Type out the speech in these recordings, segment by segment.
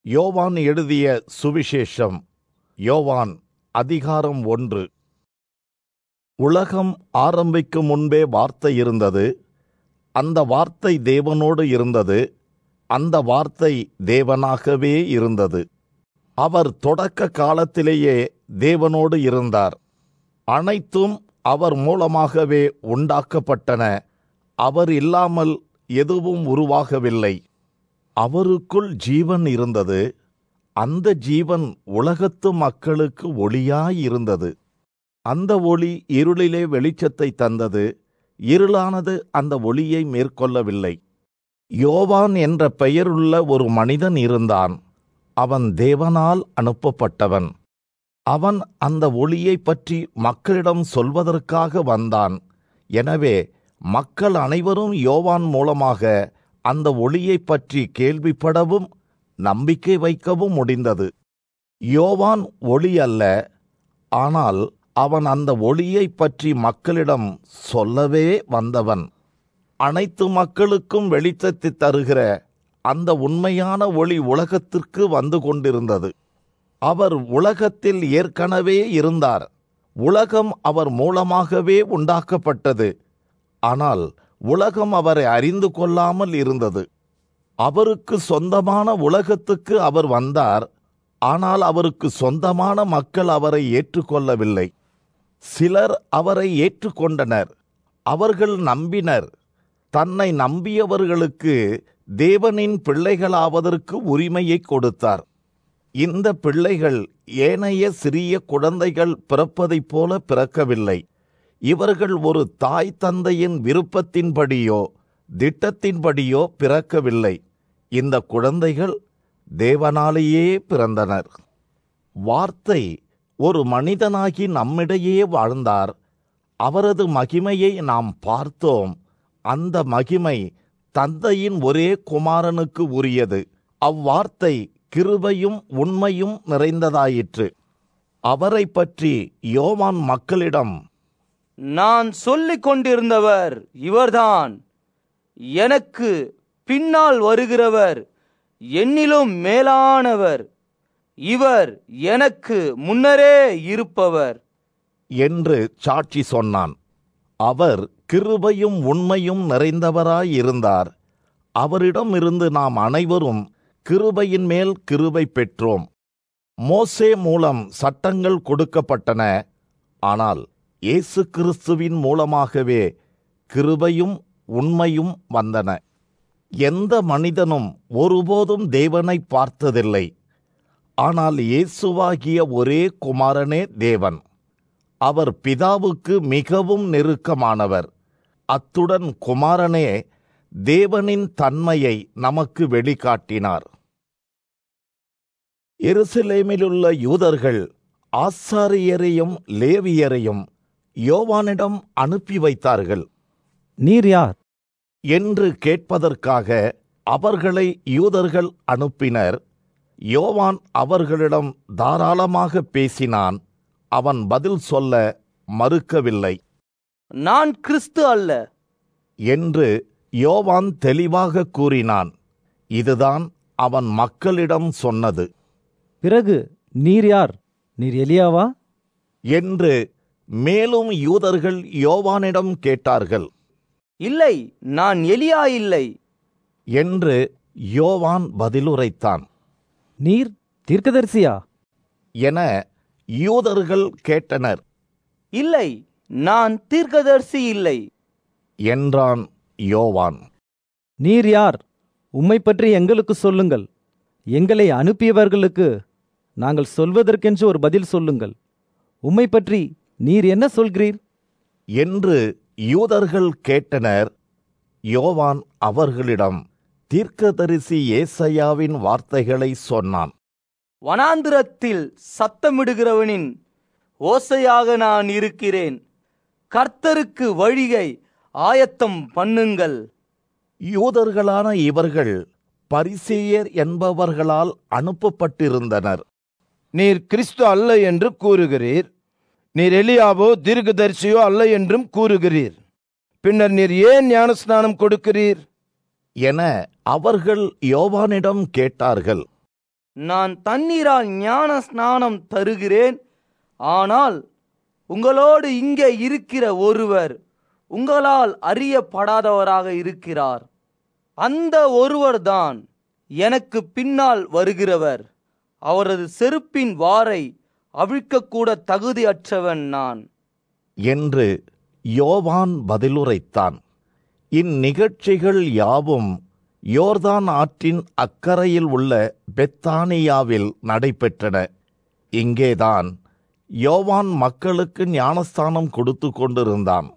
யோவான் எழுதிய சுவிசேஷம் யோவான் அதிகாரம் ஒன்று உலகம் ஆரம்பிக்கும் முன்பே வார்த்தை இருந்தது அந்த வார்த்தை தேவனோடு இருந்தது அந்த வார்த்தை தேவனாகவே இருந்தது அவர் தொடக்க காலத்திலேயே தேவனோடு இருந்தார் அனைத்தும் அவர் மூலமாகவே உண்டாக்கப்பட்டன அவர் இல்லாமல் எதுவும் உருவாகவில்லை அவருக்குள் ஜீவன் இருந்தது அந்த ஜீவன் உலகத்து மக்களுக்கு ஒளியாயிருந்தது அந்த ஒளி இருளிலே வெளிச்சத்தை தந்தது இருளானது அந்த ஒளியை மேற்கொள்ளவில்லை யோவான் என்ற பெயருள்ள ஒரு மனிதன் இருந்தான் அவன் தேவனால் அனுப்பப்பட்டவன் அவன் அந்த ஒளியைப் பற்றி மக்களிடம் சொல்வதற்காக வந்தான் எனவே மக்கள் அனைவரும் யோவான் மூலமாக அந்த ஒளியைப் பற்றி கேள்விப்படவும் நம்பிக்கை வைக்கவும் முடிந்தது யோவான் ஒளி அல்ல ஆனால் அவன் அந்த ஒளியைப் பற்றி மக்களிடம் சொல்லவே வந்தவன் அனைத்து மக்களுக்கும் வெளிச்சத்தை தருகிற அந்த உண்மையான ஒளி உலகத்திற்கு வந்து கொண்டிருந்தது அவர் உலகத்தில் ஏற்கனவே இருந்தார் உலகம் அவர் மூலமாகவே உண்டாக்கப்பட்டது ஆனால் உலகம் அவரை அறிந்து கொள்ளாமல் இருந்தது அவருக்கு சொந்தமான உலகத்துக்கு அவர் வந்தார் ஆனால் அவருக்கு சொந்தமான மக்கள் அவரை ஏற்றுக்கொள்ளவில்லை சிலர் அவரை ஏற்றுக்கொண்டனர் அவர்கள் நம்பினர் தன்னை நம்பியவர்களுக்கு தேவனின் பிள்ளைகளாவதற்கு உரிமையை கொடுத்தார் இந்த பிள்ளைகள் ஏனைய சிறிய குழந்தைகள் பிறப்பதைப் போல பிறக்கவில்லை இவர்கள் ஒரு தாய் தந்தையின் விருப்பத்தின்படியோ திட்டத்தின்படியோ பிறக்கவில்லை இந்த குழந்தைகள் தேவனாலேயே பிறந்தனர் வார்த்தை ஒரு மனிதனாகி நம்மிடையே வாழ்ந்தார் அவரது மகிமையை நாம் பார்த்தோம் அந்த மகிமை தந்தையின் ஒரே குமாரனுக்கு உரியது அவ்வார்த்தை கிருபையும் உண்மையும் நிறைந்ததாயிற்று அவரை பற்றி யோவான் மக்களிடம் நான் சொல்லிக் கொண்டிருந்தவர் இவர்தான் எனக்கு பின்னால் வருகிறவர் என்னிலும் மேலானவர் இவர் எனக்கு முன்னரே இருப்பவர் என்று சாட்சி சொன்னான் அவர் கிருபையும் உண்மையும் நிறைந்தவராயிருந்தார் அவரிடமிருந்து நாம் அனைவரும் கிருபையின் மேல் கிருபை பெற்றோம் மோசே மூலம் சட்டங்கள் கொடுக்கப்பட்டன ஆனால் இயேசு கிறிஸ்துவின் மூலமாகவே கிருபையும் உண்மையும் வந்தன எந்த மனிதனும் ஒருபோதும் தேவனை பார்த்ததில்லை ஆனால் இயேசுவாகிய ஒரே குமாரனே தேவன் அவர் பிதாவுக்கு மிகவும் நெருக்கமானவர் அத்துடன் குமாரனே தேவனின் தன்மையை நமக்கு வெளிக்காட்டினார் எருசலேமிலுள்ள யூதர்கள் ஆசாரியரையும் லேவியரையும் யோவானிடம் அனுப்பி வைத்தார்கள் நீர் யார் என்று கேட்பதற்காக அவர்களை யூதர்கள் அனுப்பினர் யோவான் அவர்களிடம் தாராளமாக பேசினான் அவன் பதில் சொல்ல மறுக்கவில்லை நான் கிறிஸ்து அல்ல என்று யோவான் தெளிவாக கூறினான் இதுதான் அவன் மக்களிடம் சொன்னது பிறகு நீர் யார் நீர் எலியாவா என்று மேலும் யூதர்கள் யோவானிடம் கேட்டார்கள் இல்லை நான் எலியா இல்லை என்று யோவான் பதிலுரைத்தான் நீர் தீர்க்கதரிசியா என யூதர்கள் கேட்டனர் இல்லை நான் தீர்க்கதரிசி இல்லை என்றான் யோவான் நீர் யார் உம்மை பற்றி எங்களுக்கு சொல்லுங்கள் எங்களை அனுப்பியவர்களுக்கு நாங்கள் சொல்வதற்கென்று ஒரு பதில் சொல்லுங்கள் உம்மை பற்றி நீர் என்ன சொல்கிறீர் என்று யூதர்கள் கேட்டனர் யோவான் அவர்களிடம் தீர்க்கதரிசி ஏசையாவின் வார்த்தைகளை சொன்னான் வனாந்திரத்தில் சத்தமிடுகிறவனின் ஓசையாக நான் இருக்கிறேன் கர்த்தருக்கு வழியை ஆயத்தம் பண்ணுங்கள் யூதர்களான இவர்கள் பரிசேயர் என்பவர்களால் அனுப்பப்பட்டிருந்தனர் நீர் கிறிஸ்து அல்ல என்று கூறுகிறீர் நீர் எலியாவோ தீர்க்கதரிசியோ அல்ல என்றும் கூறுகிறீர் பின்னர் நீர் ஏன் ஞானஸ்நானம் கொடுக்கிறீர் என அவர்கள் யோவானிடம் கேட்டார்கள் நான் தண்ணீரால் ஞான ஸ்நானம் தருகிறேன் ஆனால் உங்களோடு இங்கே இருக்கிற ஒருவர் உங்களால் அறியப்படாதவராக இருக்கிறார் அந்த ஒருவர்தான் எனக்கு பின்னால் வருகிறவர் அவரது செருப்பின் வாரை அவிழ்க்கக்கூட தகுதியற்றவன் நான் என்று யோவான் பதிலுரைத்தான் இந்நிகழ்ச்சிகள் யாவும் யோர்தான் ஆற்றின் அக்கறையில் உள்ள பெத்தானியாவில் நடைபெற்றன இங்கேதான் யோவான் மக்களுக்கு ஞானஸ்தானம் கொடுத்து கொண்டிருந்தான்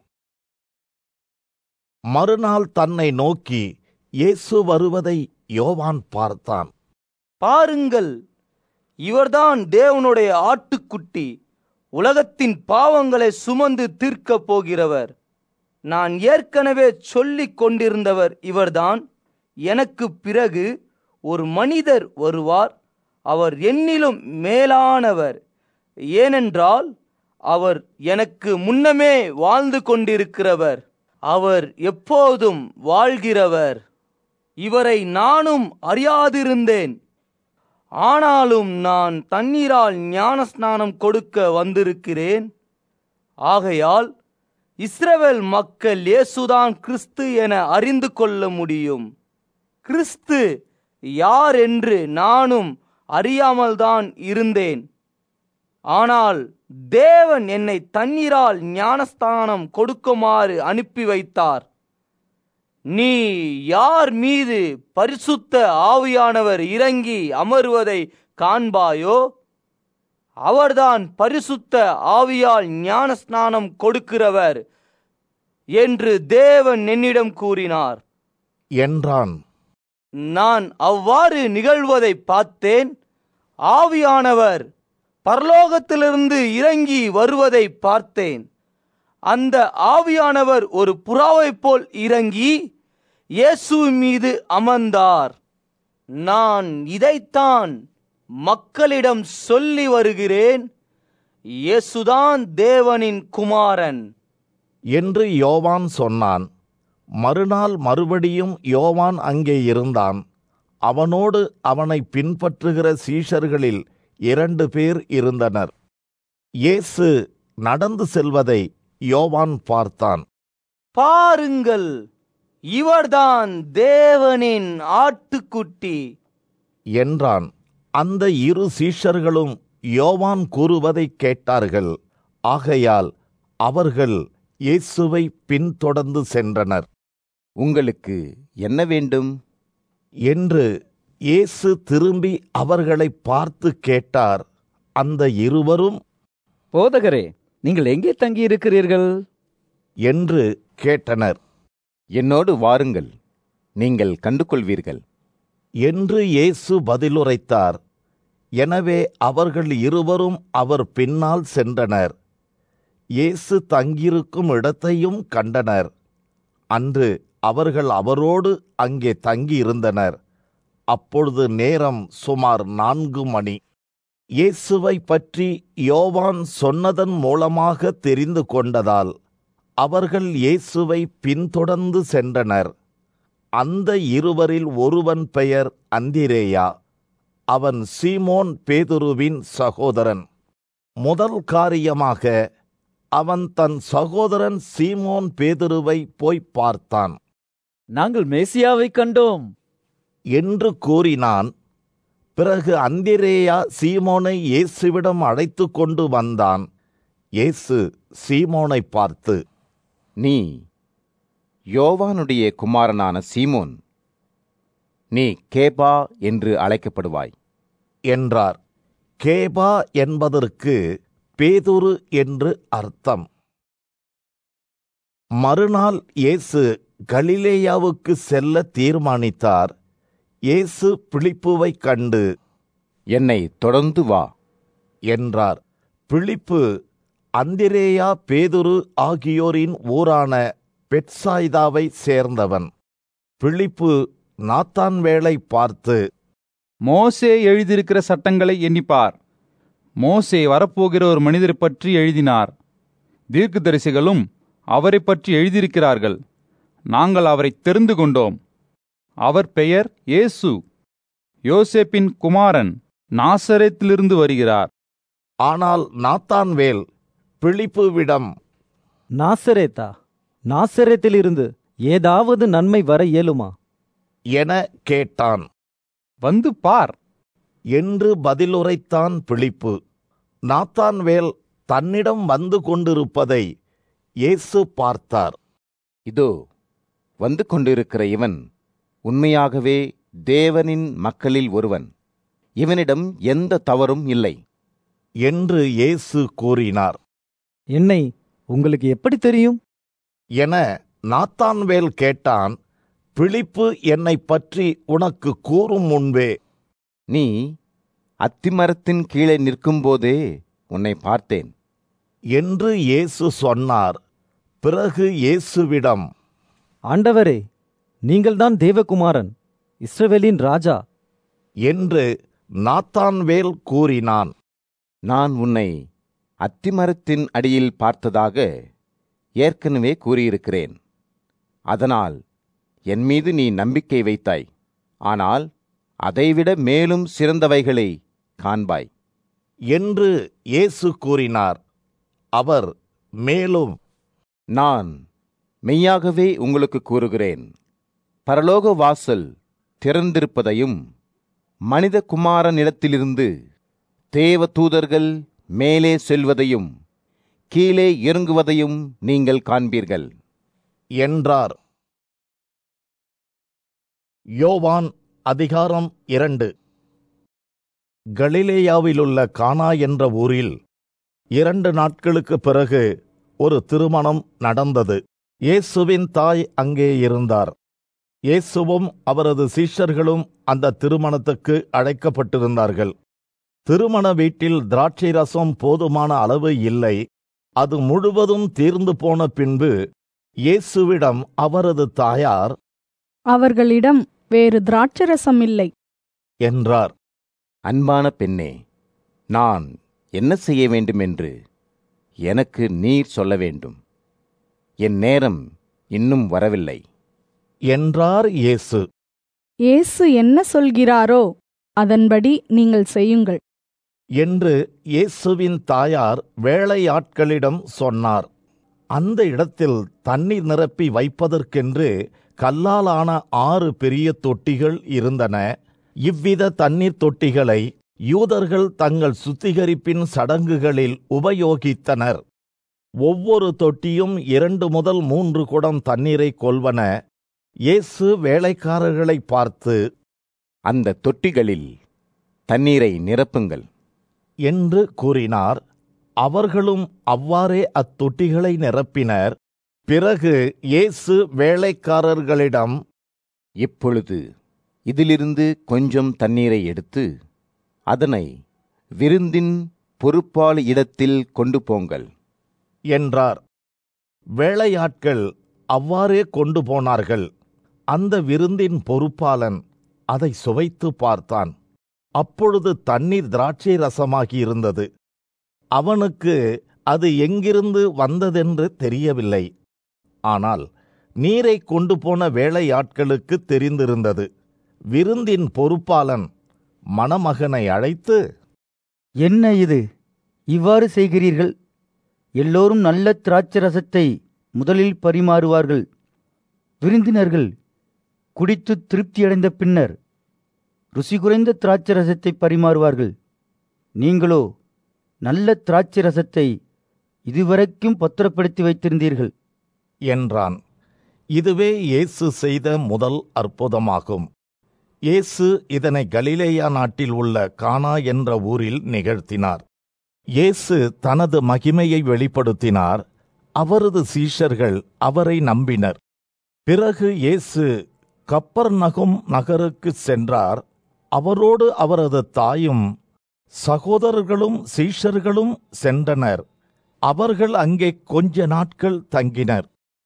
மறுநாள் தன்னை நோக்கி இயேசு வருவதை யோவான் பார்த்தான் பாருங்கள் இவர்தான் தேவனுடைய ஆட்டுக்குட்டி உலகத்தின் பாவங்களை சுமந்து தீர்க்கப் போகிறவர் நான் ஏற்கனவே சொல்லிக் கொண்டிருந்தவர் இவர்தான் எனக்கு பிறகு ஒரு மனிதர் வருவார் அவர் என்னிலும் மேலானவர் ஏனென்றால் அவர் எனக்கு முன்னமே வாழ்ந்து கொண்டிருக்கிறவர் அவர் எப்போதும் வாழ்கிறவர் இவரை நானும் அறியாதிருந்தேன் ஆனாலும் நான் தண்ணீரால் ஞானஸ்நானம் கொடுக்க வந்திருக்கிறேன் ஆகையால் இஸ்ரவேல் மக்கள் இயேசுதான் கிறிஸ்து என அறிந்து கொள்ள முடியும் கிறிஸ்து யார் என்று நானும் அறியாமல்தான் இருந்தேன் ஆனால் தேவன் என்னை தண்ணீரால் ஞானஸ்தானம் கொடுக்குமாறு அனுப்பி வைத்தார் நீ யார் மீது பரிசுத்த ஆவியானவர் இறங்கி அமருவதை காண்பாயோ அவர்தான் பரிசுத்த ஆவியால் ஞானஸ்நானம் கொடுக்கிறவர் என்று தேவன் என்னிடம் கூறினார் என்றான் நான் அவ்வாறு நிகழ்வதை பார்த்தேன் ஆவியானவர் பரலோகத்திலிருந்து இறங்கி வருவதை பார்த்தேன் அந்த ஆவியானவர் ஒரு புறாவைப் போல் இறங்கி இயேசு மீது அமர்ந்தார் நான் இதைத்தான் மக்களிடம் சொல்லி வருகிறேன் இயேசுதான் தேவனின் குமாரன் என்று யோவான் சொன்னான் மறுநாள் மறுபடியும் யோவான் அங்கே இருந்தான் அவனோடு அவனை பின்பற்றுகிற சீஷர்களில் இரண்டு பேர் இருந்தனர் இயேசு நடந்து செல்வதை யோவான் பார்த்தான் பாருங்கள் இவர்தான் தேவனின் ஆட்டுக்குட்டி என்றான் அந்த இரு சீஷர்களும் யோவான் கூறுவதைக் கேட்டார்கள் ஆகையால் அவர்கள் இயேசுவை பின்தொடர்ந்து சென்றனர் உங்களுக்கு என்ன வேண்டும் என்று இயேசு திரும்பி அவர்களை பார்த்து கேட்டார் அந்த இருவரும் போதகரே நீங்கள் எங்கே தங்கியிருக்கிறீர்கள் என்று கேட்டனர் என்னோடு வாருங்கள் நீங்கள் கண்டுகொள்வீர்கள் என்று இயேசு பதிலுரைத்தார் எனவே அவர்கள் இருவரும் அவர் பின்னால் சென்றனர் இயேசு தங்கியிருக்கும் இடத்தையும் கண்டனர் அன்று அவர்கள் அவரோடு அங்கே தங்கியிருந்தனர் அப்பொழுது நேரம் சுமார் நான்கு மணி இயேசுவை பற்றி யோவான் சொன்னதன் மூலமாக தெரிந்து கொண்டதால் அவர்கள் இயேசுவை பின்தொடர்ந்து சென்றனர் அந்த இருவரில் ஒருவன் பெயர் அந்திரேயா அவன் சீமோன் பேதுருவின் சகோதரன் முதல் காரியமாக அவன் தன் சகோதரன் சீமோன் பேதுருவை போய் பார்த்தான் நாங்கள் மேசியாவை கண்டோம் என்று கூறினான் பிறகு அந்திரேயா சீமோனை இயேசுவிடம் அழைத்து கொண்டு வந்தான் இயேசு சீமோனை பார்த்து நீ யோவானுடைய குமாரனான சீமோன் நீ கேபா என்று அழைக்கப்படுவாய் என்றார் கேபா என்பதற்கு பேதுரு என்று அர்த்தம் மறுநாள் இயேசு கலிலேயாவுக்கு செல்ல தீர்மானித்தார் இயேசு பிலிப்புவை கண்டு என்னை தொடர்ந்து வா என்றார் பிலிப்பு அந்திரேயா பேதுரு ஆகியோரின் ஊரான பெட்சாய்தாவை சேர்ந்தவன் பிலிப்பு நாத்தான் வேளை பார்த்து மோசே எழுதியிருக்கிற சட்டங்களை எண்ணிப்பார் மோசே வரப்போகிற ஒரு மனிதர் பற்றி எழுதினார் தீர்க்கதரிசிகளும் அவரை பற்றி எழுதியிருக்கிறார்கள் நாங்கள் அவரை தெரிந்து கொண்டோம் அவர் பெயர் இயேசு யோசேப்பின் குமாரன் நாசரேத்திலிருந்து வருகிறார் ஆனால் நாத்தான்வேல் பிழிப்புவிடம் நாசரேத்தா நாசரேத்திலிருந்து ஏதாவது நன்மை வர இயலுமா என கேட்டான் வந்து பார் என்று பதிலுரைத்தான் பிழிப்பு நாத்தான்வேல் தன்னிடம் வந்து கொண்டிருப்பதை இயேசு பார்த்தார் இதோ வந்து கொண்டிருக்கிற இவன் உண்மையாகவே தேவனின் மக்களில் ஒருவன் இவனிடம் எந்த தவறும் இல்லை என்று இயேசு கூறினார் என்னை உங்களுக்கு எப்படி தெரியும் என நாத்தான்வேல் கேட்டான் பிழிப்பு என்னைப் பற்றி உனக்கு கூறும் முன்பே நீ அத்திமரத்தின் கீழே நிற்கும்போதே உன்னை பார்த்தேன் என்று இயேசு சொன்னார் பிறகு இயேசுவிடம் ஆண்டவரே நீங்கள்தான் தேவகுமாரன் இஸ்ரவேலின் ராஜா என்று நாத்தான்வேல் கூறினான் நான் உன்னை அத்திமரத்தின் அடியில் பார்த்ததாக ஏற்கனவே கூறியிருக்கிறேன் அதனால் என் மீது நீ நம்பிக்கை வைத்தாய் ஆனால் அதைவிட மேலும் சிறந்தவைகளை காண்பாய் என்று இயேசு கூறினார் அவர் மேலும் நான் மெய்யாகவே உங்களுக்கு கூறுகிறேன் பரலோக வாசல் திறந்திருப்பதையும் மனித குமாரனிடத்திலிருந்து தேவ தூதர்கள் மேலே செல்வதையும் கீழே இறங்குவதையும் நீங்கள் காண்பீர்கள் என்றார் யோவான் அதிகாரம் இரண்டு கலிலேயாவிலுள்ள கானா என்ற ஊரில் இரண்டு நாட்களுக்கு பிறகு ஒரு திருமணம் நடந்தது இயேசுவின் தாய் அங்கே இருந்தார் இயேசுவும் அவரது சீஷர்களும் அந்த திருமணத்துக்கு அழைக்கப்பட்டிருந்தார்கள் திருமண வீட்டில் திராட்சை ரசம் போதுமான அளவு இல்லை அது முழுவதும் தீர்ந்து போன பின்பு இயேசுவிடம் அவரது தாயார் அவர்களிடம் வேறு திராட்சரசம் இல்லை என்றார் அன்பான பெண்ணே நான் என்ன செய்ய வேண்டும் என்று எனக்கு நீர் சொல்ல வேண்டும் என் நேரம் இன்னும் வரவில்லை என்றார் இயேசு இயேசு என்ன சொல்கிறாரோ அதன்படி நீங்கள் செய்யுங்கள் என்று இயேசுவின் தாயார் வேலையாட்களிடம் சொன்னார் அந்த இடத்தில் தண்ணீர் நிரப்பி வைப்பதற்கென்று கல்லாலான ஆறு பெரிய தொட்டிகள் இருந்தன இவ்வித தண்ணீர் தொட்டிகளை யூதர்கள் தங்கள் சுத்திகரிப்பின் சடங்குகளில் உபயோகித்தனர் ஒவ்வொரு தொட்டியும் இரண்டு முதல் மூன்று குடம் தண்ணீரை கொள்வன இயேசு வேலைக்காரர்களை பார்த்து அந்த தொட்டிகளில் தண்ணீரை நிரப்புங்கள் என்று கூறினார் அவர்களும் அவ்வாறே அத்தொட்டிகளை நிரப்பினர் பிறகு இயேசு வேலைக்காரர்களிடம் இப்பொழுது இதிலிருந்து கொஞ்சம் தண்ணீரை எடுத்து அதனை விருந்தின் பொறுப்பாளி இடத்தில் கொண்டு போங்கள் என்றார் வேலையாட்கள் அவ்வாறே கொண்டு போனார்கள் அந்த விருந்தின் பொறுப்பாளன் அதை சுவைத்து பார்த்தான் அப்பொழுது தண்ணீர் திராட்சை ரசமாகி இருந்தது அவனுக்கு அது எங்கிருந்து வந்ததென்று தெரியவில்லை ஆனால் நீரை கொண்டு போன வேலையாட்களுக்கு தெரிந்திருந்தது விருந்தின் பொறுப்பாளன் மணமகனை அழைத்து என்ன இது இவ்வாறு செய்கிறீர்கள் எல்லோரும் நல்ல திராட்சரசத்தை முதலில் பரிமாறுவார்கள் விருந்தினர்கள் குடித்து திருப்தியடைந்த பின்னர் ருசி குறைந்த திராட்சரசத்தை பரிமாறுவார்கள் நீங்களோ நல்ல திராட்சரசத்தை இதுவரைக்கும் பத்திரப்படுத்தி வைத்திருந்தீர்கள் என்றான் இதுவே இயேசு செய்த முதல் அற்புதமாகும் இயேசு இதனை கலிலேயா நாட்டில் உள்ள கானா என்ற ஊரில் நிகழ்த்தினார் இயேசு தனது மகிமையை வெளிப்படுத்தினார் அவரது சீஷர்கள் அவரை நம்பினர் பிறகு இயேசு கப்பர்நகும் நகருக்கு சென்றார் அவரோடு அவரது தாயும் சகோதரர்களும் சீஷர்களும் சென்றனர் அவர்கள் அங்கே கொஞ்ச நாட்கள் தங்கினர்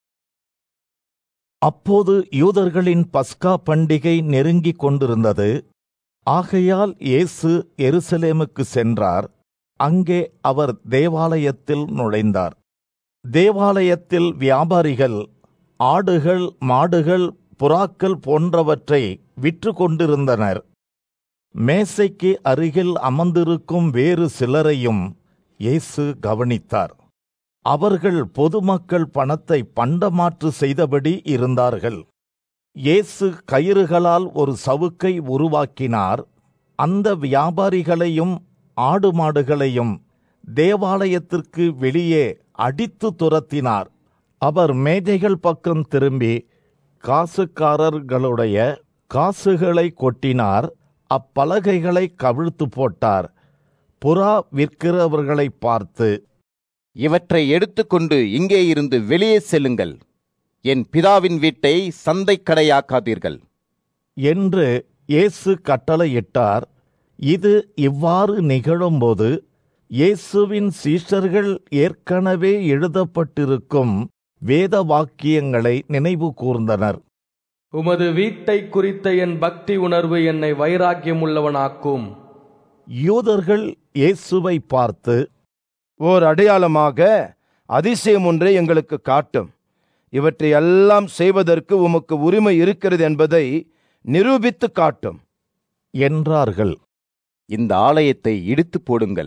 அப்போது யூதர்களின் பஸ்கா பண்டிகை நெருங்கிக் கொண்டிருந்தது ஆகையால் இயேசு எருசலேமுக்கு சென்றார் அங்கே அவர் தேவாலயத்தில் நுழைந்தார் தேவாலயத்தில் வியாபாரிகள் ஆடுகள் மாடுகள் புறாக்கள் போன்றவற்றை விற்று கொண்டிருந்தனர் மேசைக்கு அருகில் அமர்ந்திருக்கும் வேறு சிலரையும் இயேசு கவனித்தார் அவர்கள் பொதுமக்கள் பணத்தை பண்டமாற்று செய்தபடி இருந்தார்கள் இயேசு கயிறுகளால் ஒரு சவுக்கை உருவாக்கினார் அந்த வியாபாரிகளையும் ஆடு மாடுகளையும் தேவாலயத்திற்கு வெளியே அடித்து துரத்தினார் அவர் மேஜைகள் பக்கம் திரும்பி காசுக்காரர்களுடைய காசுகளை கொட்டினார் அப்பலகைகளை கவிழ்த்து போட்டார் புறா விற்கிறவர்களை பார்த்து இவற்றை எடுத்துக்கொண்டு இங்கே இருந்து வெளியே செல்லுங்கள் என் பிதாவின் வீட்டை சந்தைக்கடையாக்காதீர்கள் என்று இயேசு கட்டளையிட்டார் இது இவ்வாறு நிகழும்போது இயேசுவின் சீஷர்கள் ஏற்கனவே எழுதப்பட்டிருக்கும் வேத வாக்கியங்களை நினைவு கூர்ந்தனர் உமது வீட்டை குறித்த என் பக்தி உணர்வு என்னை வைராக்கியம் உள்ளவனாக்கும் யூதர்கள் இயேசுவை பார்த்து ஓர் அடையாளமாக அதிசயம் ஒன்றை எங்களுக்கு காட்டும் இவற்றை எல்லாம் செய்வதற்கு உமக்கு உரிமை இருக்கிறது என்பதை நிரூபித்து காட்டும் என்றார்கள் இந்த ஆலயத்தை இடித்து போடுங்கள்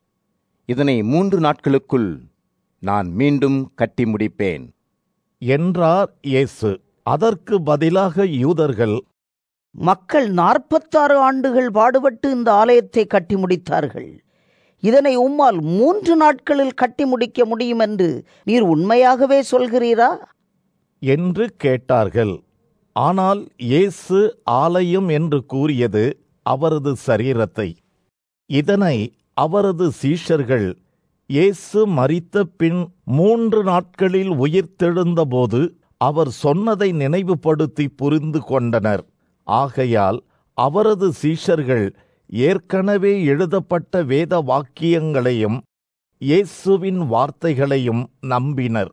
இதனை மூன்று நாட்களுக்குள் நான் மீண்டும் கட்டி முடிப்பேன் என்றார் இயேசு அதற்கு பதிலாக யூதர்கள் மக்கள் நாற்பத்தாறு ஆண்டுகள் பாடுபட்டு இந்த ஆலயத்தை கட்டி முடித்தார்கள் இதனை உம்மால் மூன்று நாட்களில் கட்டி முடிக்க முடியும் என்று நீர் உண்மையாகவே சொல்கிறீரா என்று கேட்டார்கள் ஆனால் இயேசு ஆலயம் என்று கூறியது அவரது சரீரத்தை இதனை அவரது சீஷர்கள் இயேசு மரித்த பின் மூன்று நாட்களில் உயிர்த்தெழுந்தபோது அவர் சொன்னதை நினைவுபடுத்தி புரிந்து கொண்டனர் ஆகையால் அவரது சீஷர்கள் ஏற்கனவே எழுதப்பட்ட வேத வாக்கியங்களையும் இயேசுவின் வார்த்தைகளையும் நம்பினர்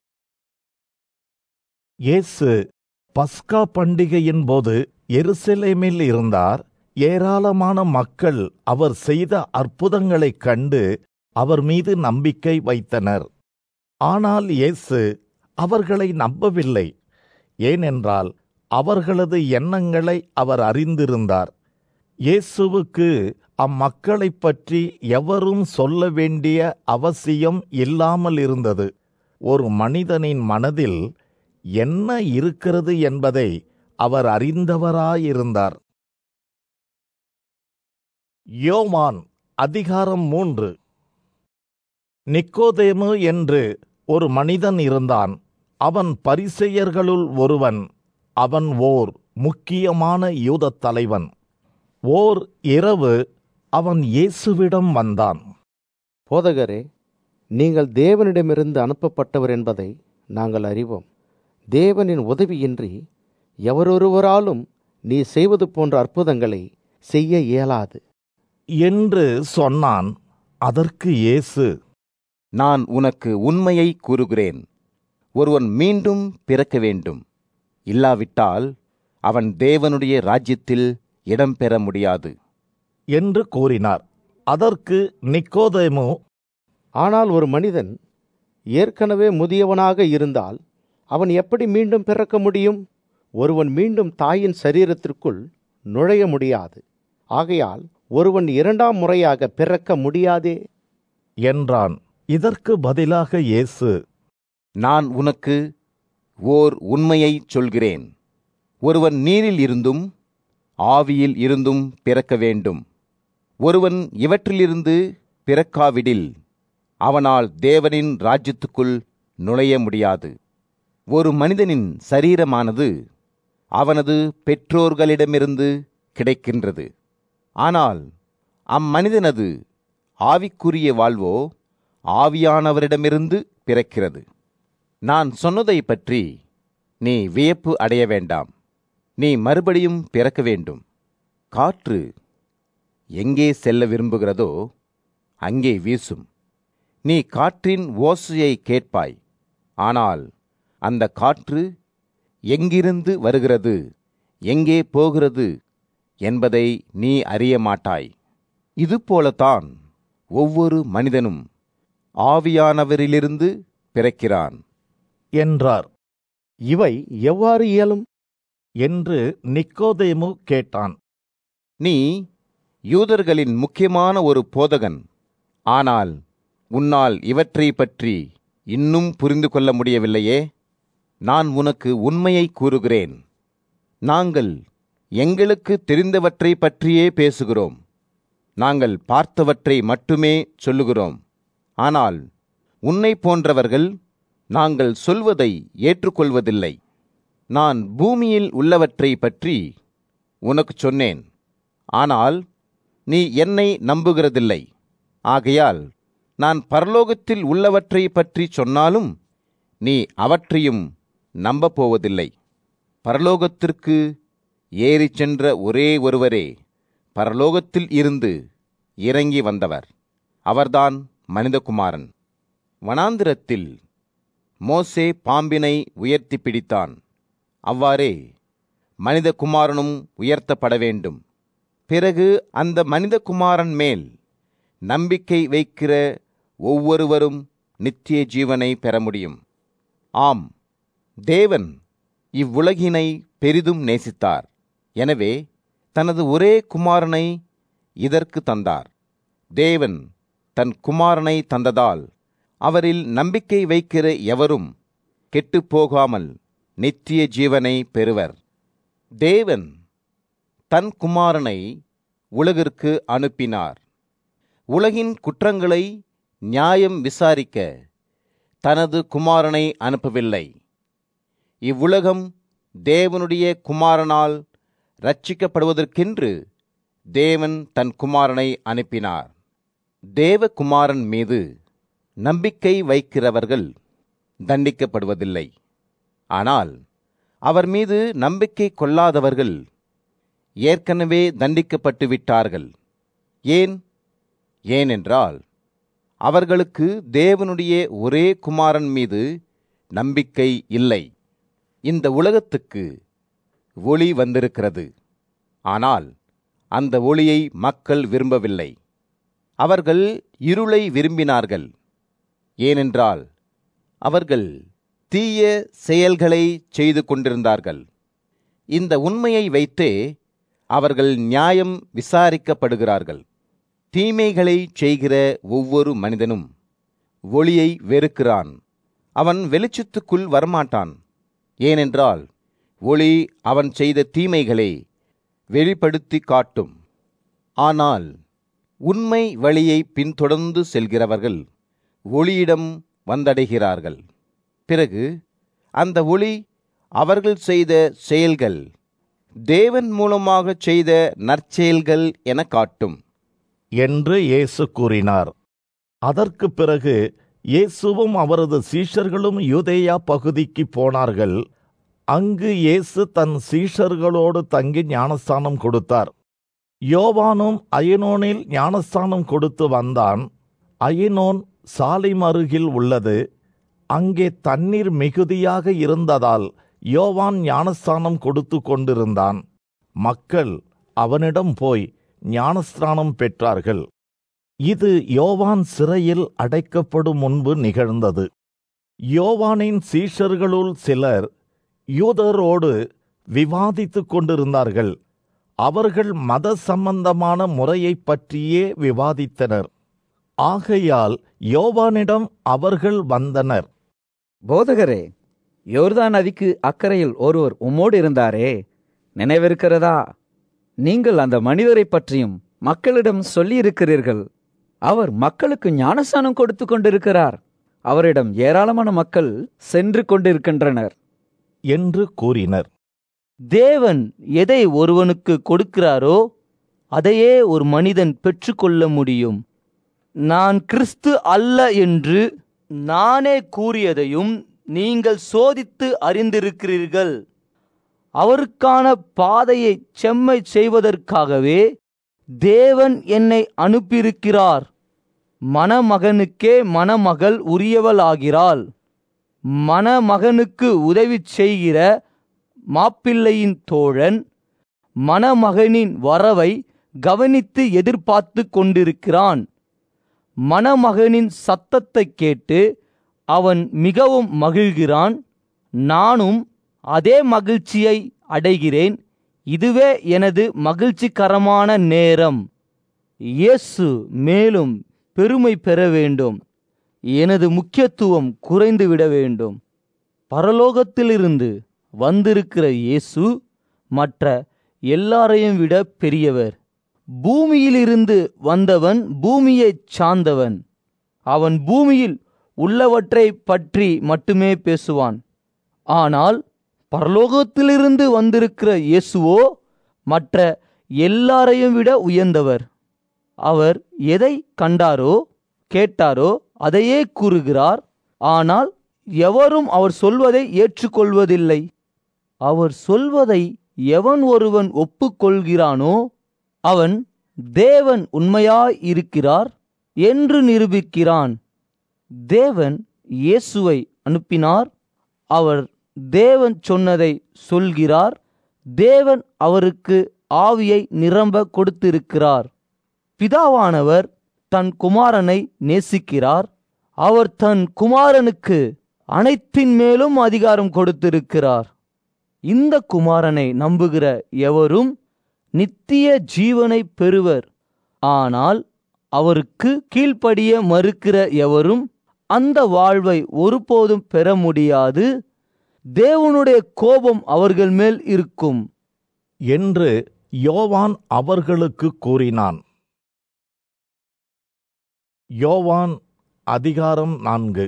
இயேசு பஸ்கா பண்டிகையின் போது எருசலேமில் இருந்தார் ஏராளமான மக்கள் அவர் செய்த அற்புதங்களைக் கண்டு அவர் மீது நம்பிக்கை வைத்தனர் ஆனால் இயேசு அவர்களை நம்பவில்லை ஏனென்றால் அவர்களது எண்ணங்களை அவர் அறிந்திருந்தார் இயேசுவுக்கு அம்மக்களைப் பற்றி எவரும் சொல்ல வேண்டிய அவசியம் இல்லாமல் இருந்தது ஒரு மனிதனின் மனதில் என்ன இருக்கிறது என்பதை அவர் அறிந்தவராயிருந்தார் யோவான் அதிகாரம் மூன்று நிக்கோதேமு என்று ஒரு மனிதன் இருந்தான் அவன் பரிசெயர்களுள் ஒருவன் அவன் ஓர் முக்கியமான யூதத் தலைவன் ஓர் இரவு அவன் இயேசுவிடம் வந்தான் போதகரே நீங்கள் தேவனிடமிருந்து அனுப்பப்பட்டவர் என்பதை நாங்கள் அறிவோம் தேவனின் உதவியின்றி எவரொருவராலும் நீ செய்வது போன்ற அற்புதங்களை செய்ய இயலாது என்று சொன்னான் அதற்கு இயேசு நான் உனக்கு உண்மையை கூறுகிறேன் ஒருவன் மீண்டும் பிறக்க வேண்டும் இல்லாவிட்டால் அவன் தேவனுடைய ராஜ்யத்தில் இடம்பெற முடியாது என்று கூறினார் அதற்கு நிக்கோதேமு ஆனால் ஒரு மனிதன் ஏற்கனவே முதியவனாக இருந்தால் அவன் எப்படி மீண்டும் பிறக்க முடியும் ஒருவன் மீண்டும் தாயின் சரீரத்திற்குள் நுழைய முடியாது ஆகையால் ஒருவன் இரண்டாம் முறையாக பிறக்க முடியாதே என்றான் இதற்கு பதிலாக இயேசு நான் உனக்கு ஓர் உண்மையைச் சொல்கிறேன் ஒருவன் நீரில் இருந்தும் ஆவியில் இருந்தும் பிறக்க வேண்டும் ஒருவன் இவற்றிலிருந்து பிறக்காவிடில் அவனால் தேவனின் ராஜ்யத்துக்குள் நுழைய முடியாது ஒரு மனிதனின் சரீரமானது அவனது பெற்றோர்களிடமிருந்து கிடைக்கின்றது ஆனால் அம்மனிதனது ஆவிக்குரிய வாழ்வோ ஆவியானவரிடமிருந்து பிறக்கிறது நான் சொன்னதை பற்றி நீ வியப்பு அடைய வேண்டாம் நீ மறுபடியும் பிறக்க வேண்டும் காற்று எங்கே செல்ல விரும்புகிறதோ அங்கே வீசும் நீ காற்றின் ஓசையை கேட்பாய் ஆனால் அந்த காற்று எங்கிருந்து வருகிறது எங்கே போகிறது என்பதை நீ அறிய மாட்டாய் இதுபோலத்தான் ஒவ்வொரு மனிதனும் ஆவியானவரிலிருந்து பிறக்கிறான் என்றார் இவை எவ்வாறு இயலும் என்று நிக்கோதேமு கேட்டான் நீ யூதர்களின் முக்கியமான ஒரு போதகன் ஆனால் உன்னால் இவற்றை பற்றி இன்னும் புரிந்து கொள்ள முடியவில்லையே நான் உனக்கு உண்மையை கூறுகிறேன் நாங்கள் எங்களுக்கு தெரிந்தவற்றை பற்றியே பேசுகிறோம் நாங்கள் பார்த்தவற்றை மட்டுமே சொல்லுகிறோம் ஆனால் உன்னை போன்றவர்கள் நாங்கள் சொல்வதை ஏற்றுக்கொள்வதில்லை நான் பூமியில் உள்ளவற்றை பற்றி உனக்கு சொன்னேன் ஆனால் நீ என்னை நம்புகிறதில்லை ஆகையால் நான் பரலோகத்தில் உள்ளவற்றை பற்றி சொன்னாலும் நீ அவற்றையும் நம்பப் போவதில்லை பரலோகத்திற்கு ஏறிச் சென்ற ஒரே ஒருவரே பரலோகத்தில் இருந்து இறங்கி வந்தவர் அவர்தான் மனிதகுமாரன் வனாந்திரத்தில் மோசே பாம்பினை உயர்த்தி பிடித்தான் அவ்வாறே மனிதகுமாரனும் உயர்த்தப்பட வேண்டும் பிறகு அந்த மனிதகுமாரன் மேல் நம்பிக்கை வைக்கிற ஒவ்வொருவரும் நித்திய ஜீவனை பெற முடியும் ஆம் தேவன் இவ்வுலகினை பெரிதும் நேசித்தார் எனவே தனது ஒரே குமாரனை இதற்கு தந்தார் தேவன் தன் குமாரனை தந்ததால் அவரில் நம்பிக்கை வைக்கிற எவரும் கெட்டுப்போகாமல் நித்திய ஜீவனை பெறுவர் தேவன் தன் குமாரனை உலகிற்கு அனுப்பினார் உலகின் குற்றங்களை நியாயம் விசாரிக்க தனது குமாரனை அனுப்பவில்லை இவ்வுலகம் தேவனுடைய குமாரனால் ரட்சிக்கப்படுவதற்கென்று தேவன் தன் குமாரனை அனுப்பினார் தேவகுமாரன் மீது நம்பிக்கை வைக்கிறவர்கள் தண்டிக்கப்படுவதில்லை ஆனால் அவர் மீது நம்பிக்கை கொள்ளாதவர்கள் ஏற்கனவே தண்டிக்கப்பட்டு விட்டார்கள் ஏன் ஏனென்றால் அவர்களுக்கு தேவனுடைய ஒரே குமாரன் மீது நம்பிக்கை இல்லை இந்த உலகத்துக்கு ஒளி வந்திருக்கிறது ஆனால் அந்த ஒளியை மக்கள் விரும்பவில்லை அவர்கள் இருளை விரும்பினார்கள் ஏனென்றால் அவர்கள் தீய செயல்களை செய்து கொண்டிருந்தார்கள் இந்த உண்மையை வைத்தே அவர்கள் நியாயம் விசாரிக்கப்படுகிறார்கள் தீமைகளை செய்கிற ஒவ்வொரு மனிதனும் ஒளியை வெறுக்கிறான் அவன் வெளிச்சத்துக்குள் வரமாட்டான் ஏனென்றால் ஒளி அவன் செய்த தீமைகளை வெளிப்படுத்தி காட்டும் ஆனால் உண்மை வழியை பின்தொடர்ந்து செல்கிறவர்கள் ஒளியிடம் வந்தடைகிறார்கள் பிறகு அந்த ஒளி அவர்கள் செய்த செயல்கள் தேவன் மூலமாகச் செய்த நற்செயல்கள் என காட்டும் என்று இயேசு கூறினார் அதற்கு பிறகு இயேசுவும் அவரது சீஷர்களும் யூதேயா பகுதிக்கு போனார்கள் அங்கு இயேசு தன் சீஷர்களோடு தங்கி ஞானஸ்தானம் கொடுத்தார் யோவானும் அயனோனில் ஞானஸ்தானம் கொடுத்து வந்தான் அயனோன் சாலிம் அருகில் உள்ளது அங்கே தண்ணீர் மிகுதியாக இருந்ததால் யோவான் ஞானஸ்தானம் கொடுத்து கொண்டிருந்தான் மக்கள் அவனிடம் போய் ஞானஸ்தானம் பெற்றார்கள் இது யோவான் சிறையில் அடைக்கப்படும் முன்பு நிகழ்ந்தது யோவானின் சீஷர்களுள் சிலர் யூதரோடு விவாதித்துக் கொண்டிருந்தார்கள் அவர்கள் மத சம்பந்தமான முறையைப் பற்றியே விவாதித்தனர் ஆகையால் யோவானிடம் அவர்கள் வந்தனர் போதகரே யோர்தான் நதிக்கு அக்கறையில் ஒருவர் உம்மோடு இருந்தாரே நினைவிருக்கிறதா நீங்கள் அந்த மனிதரை பற்றியும் மக்களிடம் சொல்லியிருக்கிறீர்கள் அவர் மக்களுக்கு ஞானஸ்தானம் கொடுத்து கொண்டிருக்கிறார் அவரிடம் ஏராளமான மக்கள் சென்று கொண்டிருக்கின்றனர் என்று கூறினர் தேவன் எதை ஒருவனுக்கு கொடுக்கிறாரோ அதையே ஒரு மனிதன் பெற்றுக்கொள்ள முடியும் நான் கிறிஸ்து அல்ல என்று நானே கூறியதையும் நீங்கள் சோதித்து அறிந்திருக்கிறீர்கள் அவருக்கான பாதையை செம்மை செய்வதற்காகவே தேவன் என்னை அனுப்பியிருக்கிறார் மணமகனுக்கே மணமகள் உரியவளாகிறாள் மணமகனுக்கு உதவி செய்கிற மாப்பிள்ளையின் தோழன் மணமகனின் வரவை கவனித்து எதிர்பார்த்து கொண்டிருக்கிறான் மணமகனின் சத்தத்தை கேட்டு அவன் மிகவும் மகிழ்கிறான் நானும் அதே மகிழ்ச்சியை அடைகிறேன் இதுவே எனது மகிழ்ச்சிகரமான நேரம் இயேசு மேலும் பெருமை பெற வேண்டும் எனது முக்கியத்துவம் குறைந்து விட வேண்டும் பரலோகத்திலிருந்து வந்திருக்கிற இயேசு மற்ற எல்லாரையும் விட பெரியவர் பூமியிலிருந்து வந்தவன் பூமியைச் சார்ந்தவன் அவன் பூமியில் உள்ளவற்றை பற்றி மட்டுமே பேசுவான் ஆனால் பரலோகத்திலிருந்து வந்திருக்கிற இயேசுவோ மற்ற எல்லாரையும் விட உயர்ந்தவர் அவர் எதை கண்டாரோ கேட்டாரோ அதையே கூறுகிறார் ஆனால் எவரும் அவர் சொல்வதை ஏற்றுக்கொள்வதில்லை அவர் சொல்வதை எவன் ஒருவன் ஒப்புக்கொள்கிறானோ அவன் தேவன் உண்மையாய் இருக்கிறார் என்று நிரூபிக்கிறான் தேவன் இயேசுவை அனுப்பினார் அவர் தேவன் சொன்னதை சொல்கிறார் தேவன் அவருக்கு ஆவியை நிரம்ப கொடுத்திருக்கிறார் பிதாவானவர் தன் குமாரனை நேசிக்கிறார் அவர் தன் குமாரனுக்கு அனைத்தின் மேலும் அதிகாரம் கொடுத்திருக்கிறார் இந்த குமாரனை நம்புகிற எவரும் நித்திய ஜீவனை பெறுவர் ஆனால் அவருக்கு கீழ்ப்படிய மறுக்கிற எவரும் அந்த வாழ்வை ஒருபோதும் பெற முடியாது தேவனுடைய கோபம் அவர்கள் மேல் இருக்கும் என்று யோவான் அவர்களுக்கு கூறினான் யோவான் அதிகாரம் நான்கு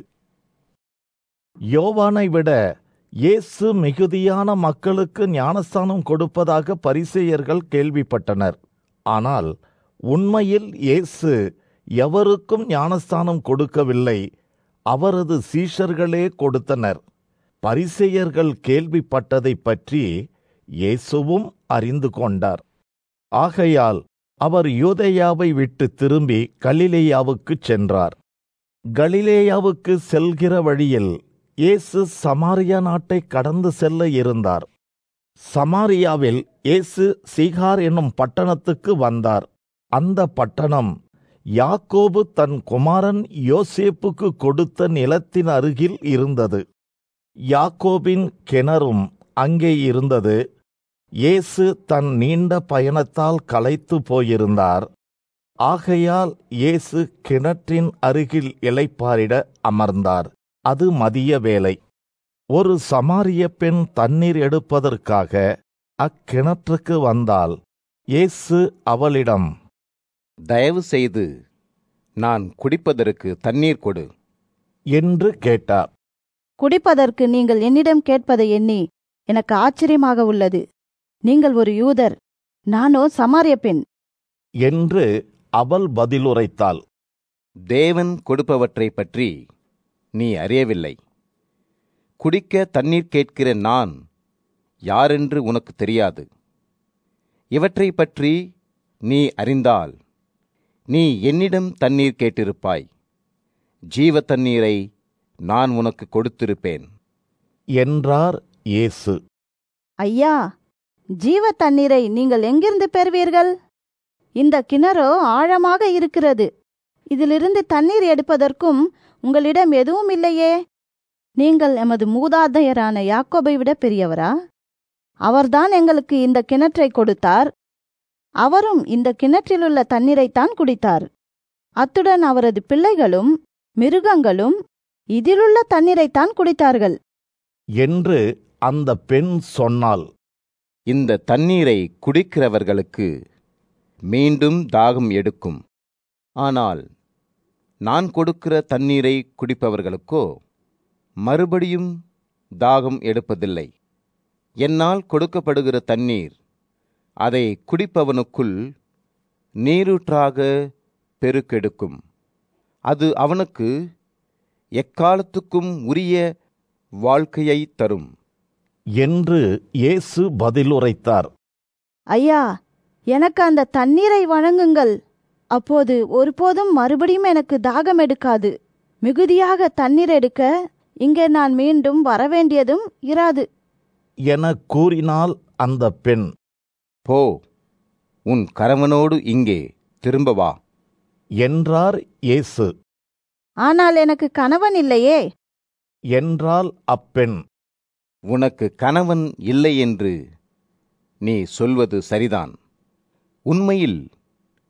யோவானை விட இயேசு மிகுதியான மக்களுக்கு ஞானஸ்தானம் கொடுப்பதாக பரிசேயர்கள் கேள்விப்பட்டனர் ஆனால் உண்மையில் இயேசு எவருக்கும் ஞானஸ்தானம் கொடுக்கவில்லை அவரது சீஷர்களே கொடுத்தனர் பரிசேயர்கள் கேள்விப்பட்டதைப் பற்றி இயேசுவும் அறிந்து கொண்டார் ஆகையால் அவர் யூதேயாவை விட்டு திரும்பி கலிலேயாவுக்குச் சென்றார் கலிலேயாவுக்கு செல்கிற வழியில் இயேசு சமாரியா நாட்டை கடந்து செல்ல இருந்தார் சமாரியாவில் இயேசு சீகார் என்னும் பட்டணத்துக்கு வந்தார் அந்த பட்டணம் யாக்கோபு தன் குமாரன் யோசேப்புக்கு கொடுத்த நிலத்தின் அருகில் இருந்தது யாக்கோபின் கிணறும் அங்கே இருந்தது இயேசு தன் நீண்ட பயணத்தால் களைத்து போயிருந்தார் ஆகையால் இயேசு கிணற்றின் அருகில் இளைப்பாரிட அமர்ந்தார் அது மதிய வேலை ஒரு சமாரிய பெண் தண்ணீர் எடுப்பதற்காக அக்கிணற்றுக்கு வந்தால் இயேசு அவளிடம் தயவு செய்து நான் குடிப்பதற்கு தண்ணீர் கொடு என்று கேட்டார் குடிப்பதற்கு நீங்கள் என்னிடம் கேட்பதை எண்ணி எனக்கு ஆச்சரியமாக உள்ளது நீங்கள் ஒரு யூதர் நானோ சமாரிய பெண் என்று அவள் பதிலுரைத்தாள் தேவன் கொடுப்பவற்றைப் பற்றி நீ அறியவில்லை குடிக்க தண்ணீர் கேட்கிற நான் யாரென்று உனக்கு தெரியாது இவற்றைப் பற்றி நீ அறிந்தால் நீ என்னிடம் தண்ணீர் கேட்டிருப்பாய் ஜீவ தண்ணீரை நான் உனக்கு கொடுத்திருப்பேன் என்றார் இயேசு ஐயா ஜீவ தண்ணீரை நீங்கள் எங்கிருந்து பெறுவீர்கள் இந்த கிணறோ ஆழமாக இருக்கிறது இதிலிருந்து தண்ணீர் எடுப்பதற்கும் உங்களிடம் எதுவும் இல்லையே நீங்கள் எமது மூதாதையரான யாக்கோபை விட பெரியவரா அவர்தான் எங்களுக்கு இந்த கிணற்றை கொடுத்தார் அவரும் இந்த கிணற்றிலுள்ள தண்ணீரைத்தான் குடித்தார் அத்துடன் அவரது பிள்ளைகளும் மிருகங்களும் இதிலுள்ள தண்ணீரைத்தான் குடித்தார்கள் என்று அந்த பெண் சொன்னாள் இந்த தண்ணீரை குடிக்கிறவர்களுக்கு மீண்டும் தாகம் எடுக்கும் ஆனால் நான் கொடுக்கிற தண்ணீரை குடிப்பவர்களுக்கோ மறுபடியும் தாகம் எடுப்பதில்லை என்னால் கொடுக்கப்படுகிற தண்ணீர் அதை குடிப்பவனுக்குள் நீரூற்றாக பெருக்கெடுக்கும் அது அவனுக்கு எக்காலத்துக்கும் உரிய வாழ்க்கையை தரும் என்று இயேசு பதிலுரைத்தார் ஐயா எனக்கு அந்த தண்ணீரை வழங்குங்கள் அப்போது ஒருபோதும் மறுபடியும் எனக்கு தாகம் எடுக்காது மிகுதியாக தண்ணீர் எடுக்க இங்கே நான் மீண்டும் வரவேண்டியதும் இராது என கூறினாள் அந்த பெண் போ உன் கணவனோடு இங்கே திரும்ப வா என்றார் இயேசு ஆனால் எனக்கு கணவன் இல்லையே என்றால் அப்பெண் உனக்கு கணவன் இல்லை என்று நீ சொல்வது சரிதான் உண்மையில்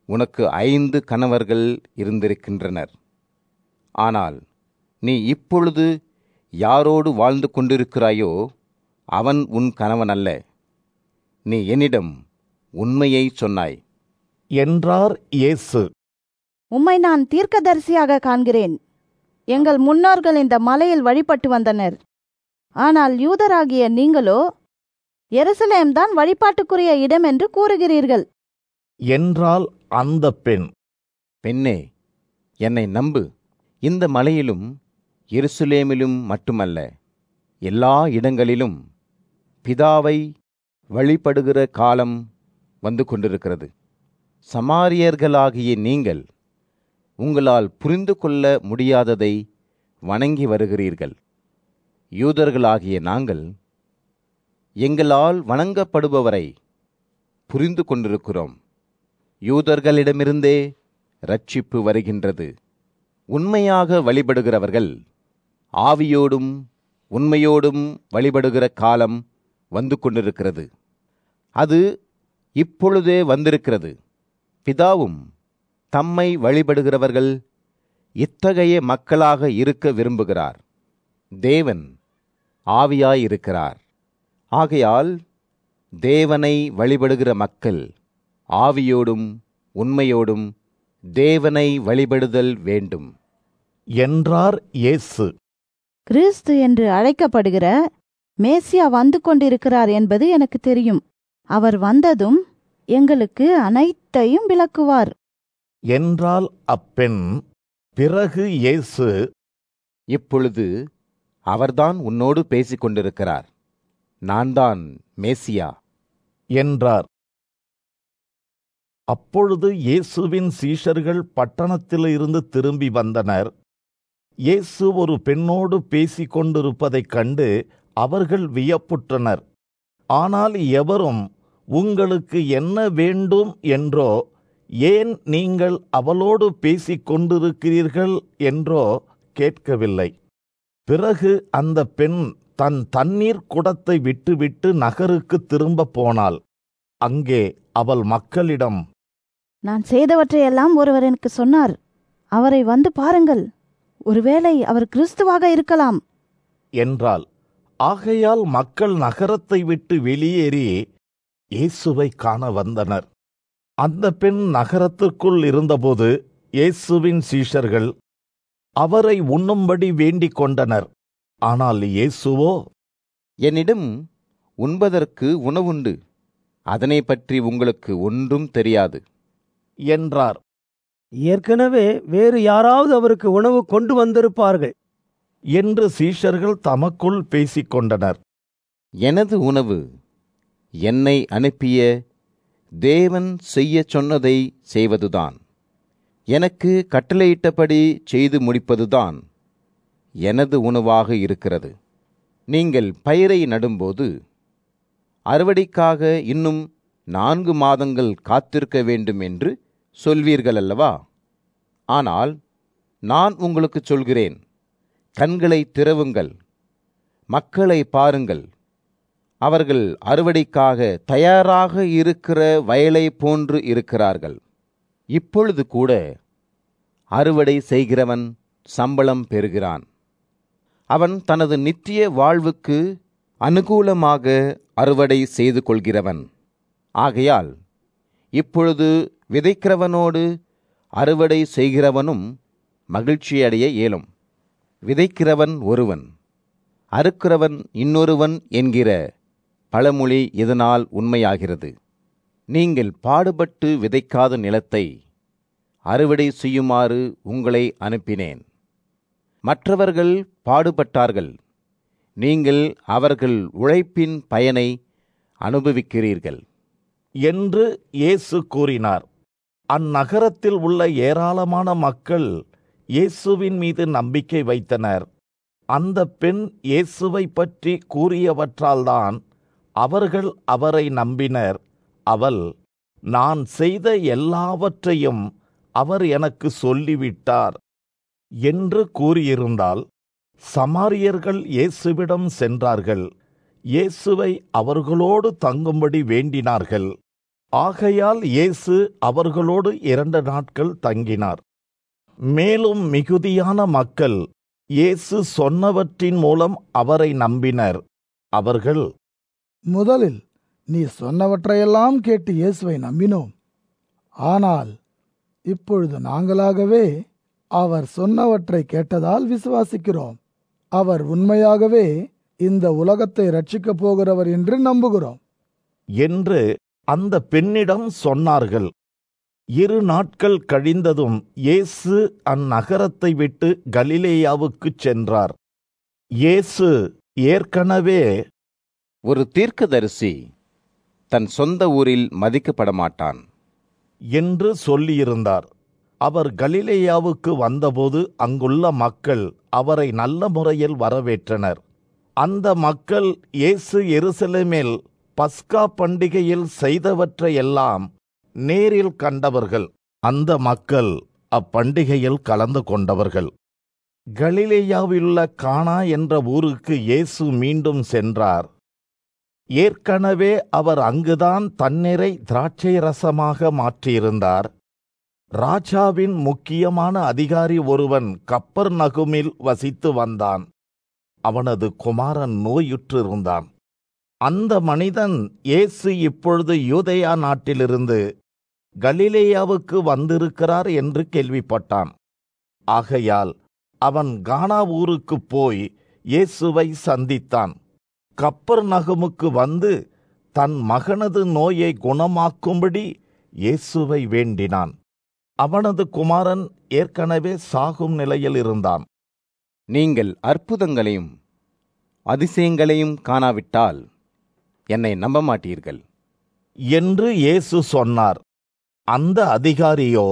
உனக்கு ஐந்து கணவர்கள் இருந்திருக்கின்றனர் ஆனால் நீ இப்பொழுது யாரோடு வாழ்ந்து கொண்டிருக்கிறாயோ அவன் உன் கணவன் அல்ல நீ என்னிடம் உண்மையை சொன்னாய் என்றார் இயேசு உம்மை நான் தீர்க்கதரிசியாக காண்கிறேன் எங்கள் முன்னோர்கள் இந்த மலையில் வழிபட்டு வந்தனர் ஆனால் யூதராகிய நீங்களோ எருசலேம் தான் வழிபாட்டுக்குரிய இடம் என்று கூறுகிறீர்கள் என்றால் அந்த பெண் பெண்ணே என்னை நம்பு இந்த மலையிலும் எருசலேமிலும் மட்டுமல்ல எல்லா இடங்களிலும் பிதாவை வழிபடுகிற காலம் வந்து கொண்டிருக்கிறது சமாரியர்களாகிய நீங்கள் உங்களால் புரிந்து கொள்ள முடியாததை வணங்கி வருகிறீர்கள் யூதர்களாகிய நாங்கள் எங்களால் வணங்கப்படுபவரை புரிந்து கொண்டிருக்கிறோம் யூதர்களிடமிருந்தே ரட்சிப்பு வருகின்றது உண்மையாக வழிபடுகிறவர்கள் ஆவியோடும் உண்மையோடும் வழிபடுகிற காலம் வந்து கொண்டிருக்கிறது அது இப்பொழுதே வந்திருக்கிறது பிதாவும் தம்மை வழிபடுகிறவர்கள் இத்தகைய மக்களாக இருக்க விரும்புகிறார் தேவன் ஆவியாயிருக்கிறார் ஆகையால் தேவனை வழிபடுகிற மக்கள் ஆவியோடும் உண்மையோடும் தேவனை வழிபடுதல் வேண்டும் என்றார் இயேசு கிறிஸ்து என்று அழைக்கப்படுகிற மேசியா வந்து கொண்டிருக்கிறார் என்பது எனக்கு தெரியும் அவர் வந்ததும் எங்களுக்கு அனைத்தையும் விளக்குவார் என்றால் அப்பெண் பிறகு இயேசு இப்பொழுது அவர்தான் உன்னோடு பேசிக் கொண்டிருக்கிறார் நான்தான் மேசியா என்றார் அப்பொழுது இயேசுவின் சீஷர்கள் பட்டணத்திலிருந்து திரும்பி வந்தனர் இயேசு ஒரு பெண்ணோடு பேசிக் கொண்டிருப்பதைக் கண்டு அவர்கள் வியப்புற்றனர் ஆனால் எவரும் உங்களுக்கு என்ன வேண்டும் என்றோ ஏன் நீங்கள் அவளோடு பேசிக் கொண்டிருக்கிறீர்கள் என்றோ கேட்கவில்லை பிறகு அந்த பெண் தன் தண்ணீர் குடத்தை விட்டுவிட்டு நகருக்கு திரும்பப் போனாள் அங்கே அவள் மக்களிடம் நான் செய்தவற்றையெல்லாம் ஒருவர் எனக்கு சொன்னார் அவரை வந்து பாருங்கள் ஒருவேளை அவர் கிறிஸ்துவாக இருக்கலாம் என்றாள் ஆகையால் மக்கள் நகரத்தை விட்டு வெளியேறி இயேசுவை காண வந்தனர் அந்த பெண் நகரத்திற்குள் இருந்தபோது இயேசுவின் சீஷர்கள் அவரை உண்ணும்படி வேண்டிக் கொண்டனர் ஆனால் இயேசுவோ என்னிடம் உண்பதற்கு உணவுண்டு அதனை பற்றி உங்களுக்கு ஒன்றும் தெரியாது என்றார் ஏற்கனவே வேறு யாராவது அவருக்கு உணவு கொண்டு வந்திருப்பார்கள் என்று சீஷர்கள் தமக்குள் பேசிக் கொண்டனர் எனது உணவு என்னை அனுப்பிய தேவன் செய்யச் சொன்னதை செய்வதுதான் எனக்கு கட்டளையிட்டபடி செய்து முடிப்பதுதான் எனது உணவாக இருக்கிறது நீங்கள் பயிரை நடும்போது அறுவடைக்காக இன்னும் நான்கு மாதங்கள் காத்திருக்க வேண்டும் என்று சொல்வீர்கள் அல்லவா ஆனால் நான் உங்களுக்கு சொல்கிறேன் கண்களை திறவுங்கள் மக்களை பாருங்கள் அவர்கள் அறுவடைக்காக தயாராக இருக்கிற வயலை போன்று இருக்கிறார்கள் இப்பொழுது கூட அறுவடை செய்கிறவன் சம்பளம் பெறுகிறான் அவன் தனது நித்திய வாழ்வுக்கு அனுகூலமாக அறுவடை செய்து கொள்கிறவன் ஆகையால் இப்பொழுது விதைக்கிறவனோடு அறுவடை செய்கிறவனும் மகிழ்ச்சியடைய இயலும் விதைக்கிறவன் ஒருவன் அறுக்கிறவன் இன்னொருவன் என்கிற பழமொழி இதனால் உண்மையாகிறது நீங்கள் பாடுபட்டு விதைக்காத நிலத்தை அறுவடை செய்யுமாறு உங்களை அனுப்பினேன் மற்றவர்கள் பாடுபட்டார்கள் நீங்கள் அவர்கள் உழைப்பின் பயனை அனுபவிக்கிறீர்கள் என்று இயேசு கூறினார் அந்நகரத்தில் உள்ள ஏராளமான மக்கள் இயேசுவின் மீது நம்பிக்கை வைத்தனர் அந்த பெண் இயேசுவை பற்றி கூறியவற்றால்தான் அவர்கள் அவரை நம்பினர் அவள் நான் செய்த எல்லாவற்றையும் அவர் எனக்கு சொல்லிவிட்டார் என்று கூறியிருந்தால் சமாரியர்கள் இயேசுவிடம் சென்றார்கள் இயேசுவை அவர்களோடு தங்கும்படி வேண்டினார்கள் ஆகையால் இயேசு அவர்களோடு இரண்டு நாட்கள் தங்கினார் மேலும் மிகுதியான மக்கள் இயேசு சொன்னவற்றின் மூலம் அவரை நம்பினர் அவர்கள் முதலில் நீ சொன்னவற்றையெல்லாம் கேட்டு இயேசுவை நம்பினோம் ஆனால் இப்பொழுது நாங்களாகவே அவர் சொன்னவற்றை கேட்டதால் விசுவாசிக்கிறோம் அவர் உண்மையாகவே இந்த உலகத்தை ரட்சிக்கப் போகிறவர் என்று நம்புகிறோம் என்று அந்த பெண்ணிடம் சொன்னார்கள் இரு நாட்கள் கழிந்ததும் இயேசு அந்நகரத்தை விட்டு கலிலேயாவுக்குச் சென்றார் இயேசு ஏற்கனவே ஒரு தீர்க்கதரிசி தன் சொந்த ஊரில் மதிக்கப்பட மாட்டான் என்று சொல்லியிருந்தார் அவர் கலிலேயாவுக்கு வந்தபோது அங்குள்ள மக்கள் அவரை நல்ல முறையில் வரவேற்றனர் அந்த மக்கள் இயேசு எருசலேமில் பஸ்கா பண்டிகையில் செய்தவற்றையெல்லாம் நேரில் கண்டவர்கள் அந்த மக்கள் அப்பண்டிகையில் கலந்து கொண்டவர்கள் கலிலேயாவிலுள்ள கானா என்ற ஊருக்கு இயேசு மீண்டும் சென்றார் ஏற்கனவே அவர் அங்குதான் தண்ணீரை திராட்சை ரசமாக மாற்றியிருந்தார் ராஜாவின் முக்கியமான அதிகாரி ஒருவன் கப்பர் நகுமில் வசித்து வந்தான் அவனது குமாரன் நோயுற்றிருந்தான் அந்த மனிதன் இயேசு இப்பொழுது யூதேயா நாட்டிலிருந்து கலிலேயாவுக்கு வந்திருக்கிறார் என்று கேள்விப்பட்டான் ஆகையால் அவன் கானா ஊருக்குப் போய் இயேசுவை சந்தித்தான் கப்பர் நகமுக்கு வந்து தன் மகனது நோயை குணமாக்கும்படி இயேசுவை வேண்டினான் அவனது குமாரன் ஏற்கனவே சாகும் நிலையில் இருந்தான் நீங்கள் அற்புதங்களையும் அதிசயங்களையும் காணாவிட்டால் என்னை நம்ப மாட்டீர்கள் என்று இயேசு சொன்னார் அந்த அதிகாரியோ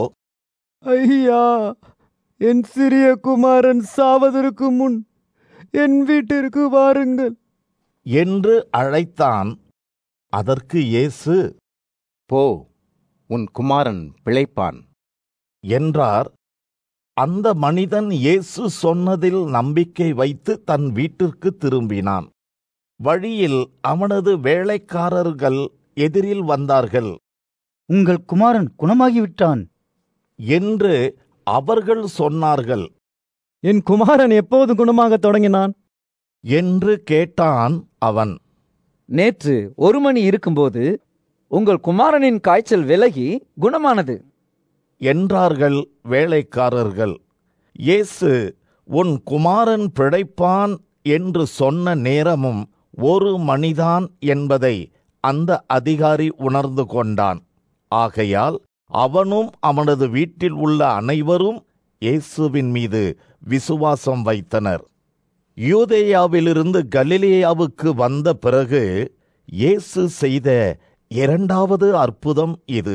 ஐயா என் சிறிய குமாரன் சாவதற்கு முன் என் வீட்டிற்கு வாருங்கள் என்று அழைத்தான் அதற்கு இயேசு போ உன் குமாரன் பிழைப்பான் என்றார் அந்த மனிதன் இயேசு சொன்னதில் நம்பிக்கை வைத்து தன் வீட்டிற்கு திரும்பினான் வழியில் அவனது வேலைக்காரர்கள் எதிரில் வந்தார்கள் உங்கள் குமாரன் குணமாகிவிட்டான் என்று அவர்கள் சொன்னார்கள் என் குமாரன் எப்போது குணமாகத் தொடங்கினான் என்று கேட்டான் அவன் நேற்று ஒரு மணி இருக்கும்போது உங்கள் குமாரனின் காய்ச்சல் விலகி குணமானது என்றார்கள் வேலைக்காரர்கள் இயேசு உன் குமாரன் பிழைப்பான் என்று சொன்ன நேரமும் ஒரு மணிதான் என்பதை அந்த அதிகாரி உணர்ந்து கொண்டான் ஆகையால் அவனும் அவனது வீட்டில் உள்ள அனைவரும் இயேசுவின் மீது விசுவாசம் வைத்தனர் யூதேயாவிலிருந்து கலிலேயாவுக்கு வந்த பிறகு இயேசு செய்த இரண்டாவது அற்புதம் இது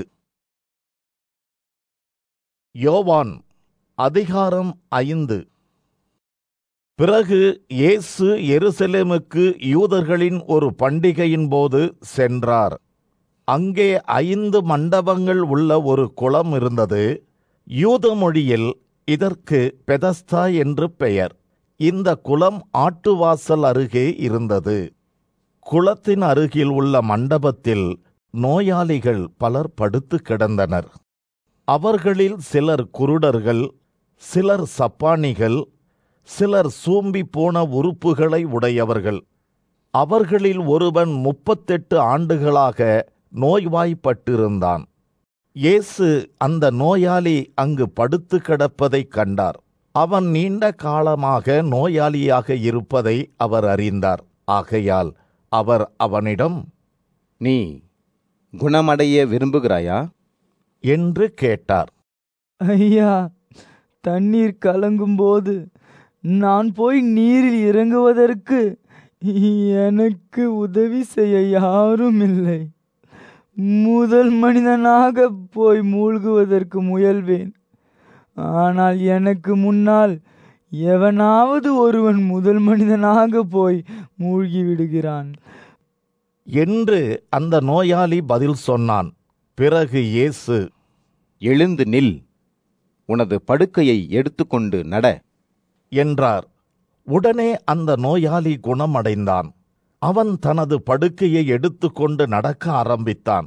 யோவான் அதிகாரம் ஐந்து பிறகு இயேசு எருசலேமுக்கு யூதர்களின் ஒரு பண்டிகையின் போது சென்றார் அங்கே ஐந்து மண்டபங்கள் உள்ள ஒரு குளம் இருந்தது யூத மொழியில் இதற்கு பெதஸ்தா என்று பெயர் இந்த குளம் ஆட்டுவாசல் அருகே இருந்தது குளத்தின் அருகில் உள்ள மண்டபத்தில் நோயாளிகள் பலர் படுத்து கிடந்தனர் அவர்களில் சிலர் குருடர்கள் சிலர் சப்பானிகள் சிலர் சூம்பி போன உறுப்புகளை உடையவர்கள் அவர்களில் ஒருவன் முப்பத்தெட்டு ஆண்டுகளாக நோய்வாய்ப்பட்டிருந்தான் இயேசு அந்த நோயாளி அங்கு படுத்து கிடப்பதைக் கண்டார் அவன் நீண்ட காலமாக நோயாளியாக இருப்பதை அவர் அறிந்தார் ஆகையால் அவர் அவனிடம் நீ குணமடைய விரும்புகிறாயா என்று கேட்டார் ஐயா தண்ணீர் கலங்கும்போது நான் போய் நீரில் இறங்குவதற்கு எனக்கு உதவி செய்ய யாரும் இல்லை முதல் மனிதனாக போய் மூழ்குவதற்கு முயல்வேன் ஆனால் எனக்கு முன்னால் எவனாவது ஒருவன் முதல் மனிதனாக போய் மூழ்கி விடுகிறான் என்று அந்த நோயாளி பதில் சொன்னான் பிறகு இயேசு எழுந்து நில் உனது படுக்கையை எடுத்துக்கொண்டு நட என்றார் உடனே அந்த நோயாளி குணமடைந்தான் அவன் தனது படுக்கையை எடுத்துக்கொண்டு நடக்க ஆரம்பித்தான்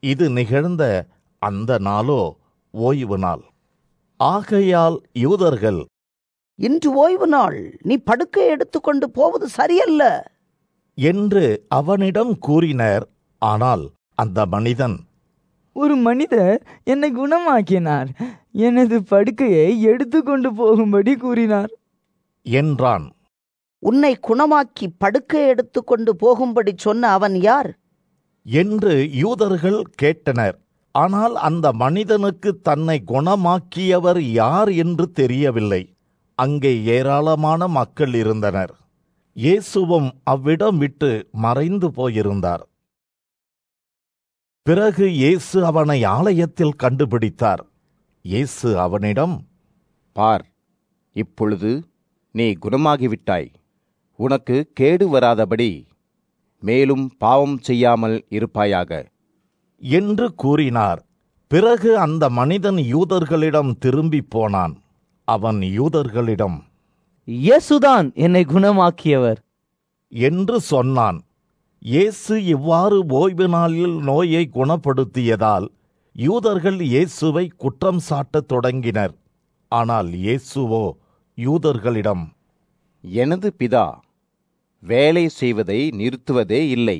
இது நிகழ்ந்த அந்த நாளோ ஓய்வு நாள் ஆகையால் யூதர்கள் இன்று ஓய்வு நாள் நீ படுக்கை எடுத்துக்கொண்டு போவது சரியல்ல என்று அவனிடம் கூறினர் ஆனால் அந்த மனிதன் ஒரு மனிதர் என்னை குணமாக்கினார் எனது படுக்கையை எடுத்துக்கொண்டு போகும்படி கூறினார் என்றான் உன்னை குணமாக்கி படுக்கை எடுத்துக்கொண்டு போகும்படி சொன்ன அவன் யார் என்று யூதர்கள் கேட்டனர் ஆனால் அந்த மனிதனுக்கு தன்னை குணமாக்கியவர் யார் என்று தெரியவில்லை அங்கே ஏராளமான மக்கள் இருந்தனர் இயேசுவும் அவ்விடம் விட்டு மறைந்து போயிருந்தார் பிறகு இயேசு அவனை ஆலயத்தில் கண்டுபிடித்தார் இயேசு அவனிடம் பார் இப்பொழுது நீ குணமாகிவிட்டாய் உனக்கு கேடு வராதபடி மேலும் பாவம் செய்யாமல் இருப்பாயாக என்று கூறினார் பிறகு அந்த மனிதன் யூதர்களிடம் திரும்பிப் போனான் அவன் யூதர்களிடம் இயேசுதான் என்னை குணமாக்கியவர் என்று சொன்னான் இயேசு இவ்வாறு ஓய்வு நாளில் நோயை குணப்படுத்தியதால் யூதர்கள் இயேசுவை குற்றம் சாட்டத் தொடங்கினர் ஆனால் இயேசுவோ யூதர்களிடம் எனது பிதா வேலை செய்வதை நிறுத்துவதே இல்லை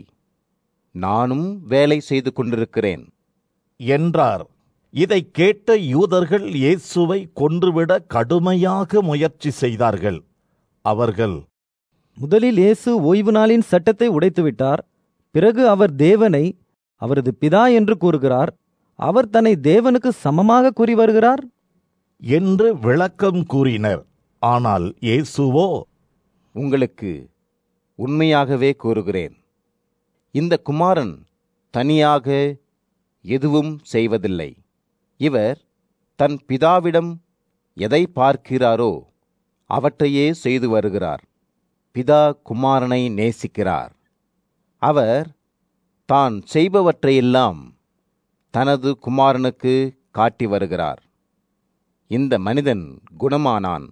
நானும் வேலை செய்து கொண்டிருக்கிறேன் என்றார் இதைக் கேட்ட யூதர்கள் இயேசுவை கொன்றுவிட கடுமையாக முயற்சி செய்தார்கள் அவர்கள் முதலில் இயேசு ஓய்வு நாளின் சட்டத்தை உடைத்துவிட்டார் பிறகு அவர் தேவனை அவரது பிதா என்று கூறுகிறார் அவர் தன்னை தேவனுக்கு சமமாக கூறி வருகிறார் என்று விளக்கம் கூறினர் ஆனால் இயேசுவோ உங்களுக்கு உண்மையாகவே கூறுகிறேன் இந்த குமாரன் தனியாக எதுவும் செய்வதில்லை இவர் தன் பிதாவிடம் எதை பார்க்கிறாரோ அவற்றையே செய்து வருகிறார் பிதா குமாரனை நேசிக்கிறார் அவர் தான் செய்பவற்றையெல்லாம் தனது குமாரனுக்கு காட்டி வருகிறார் இந்த மனிதன் குணமானான்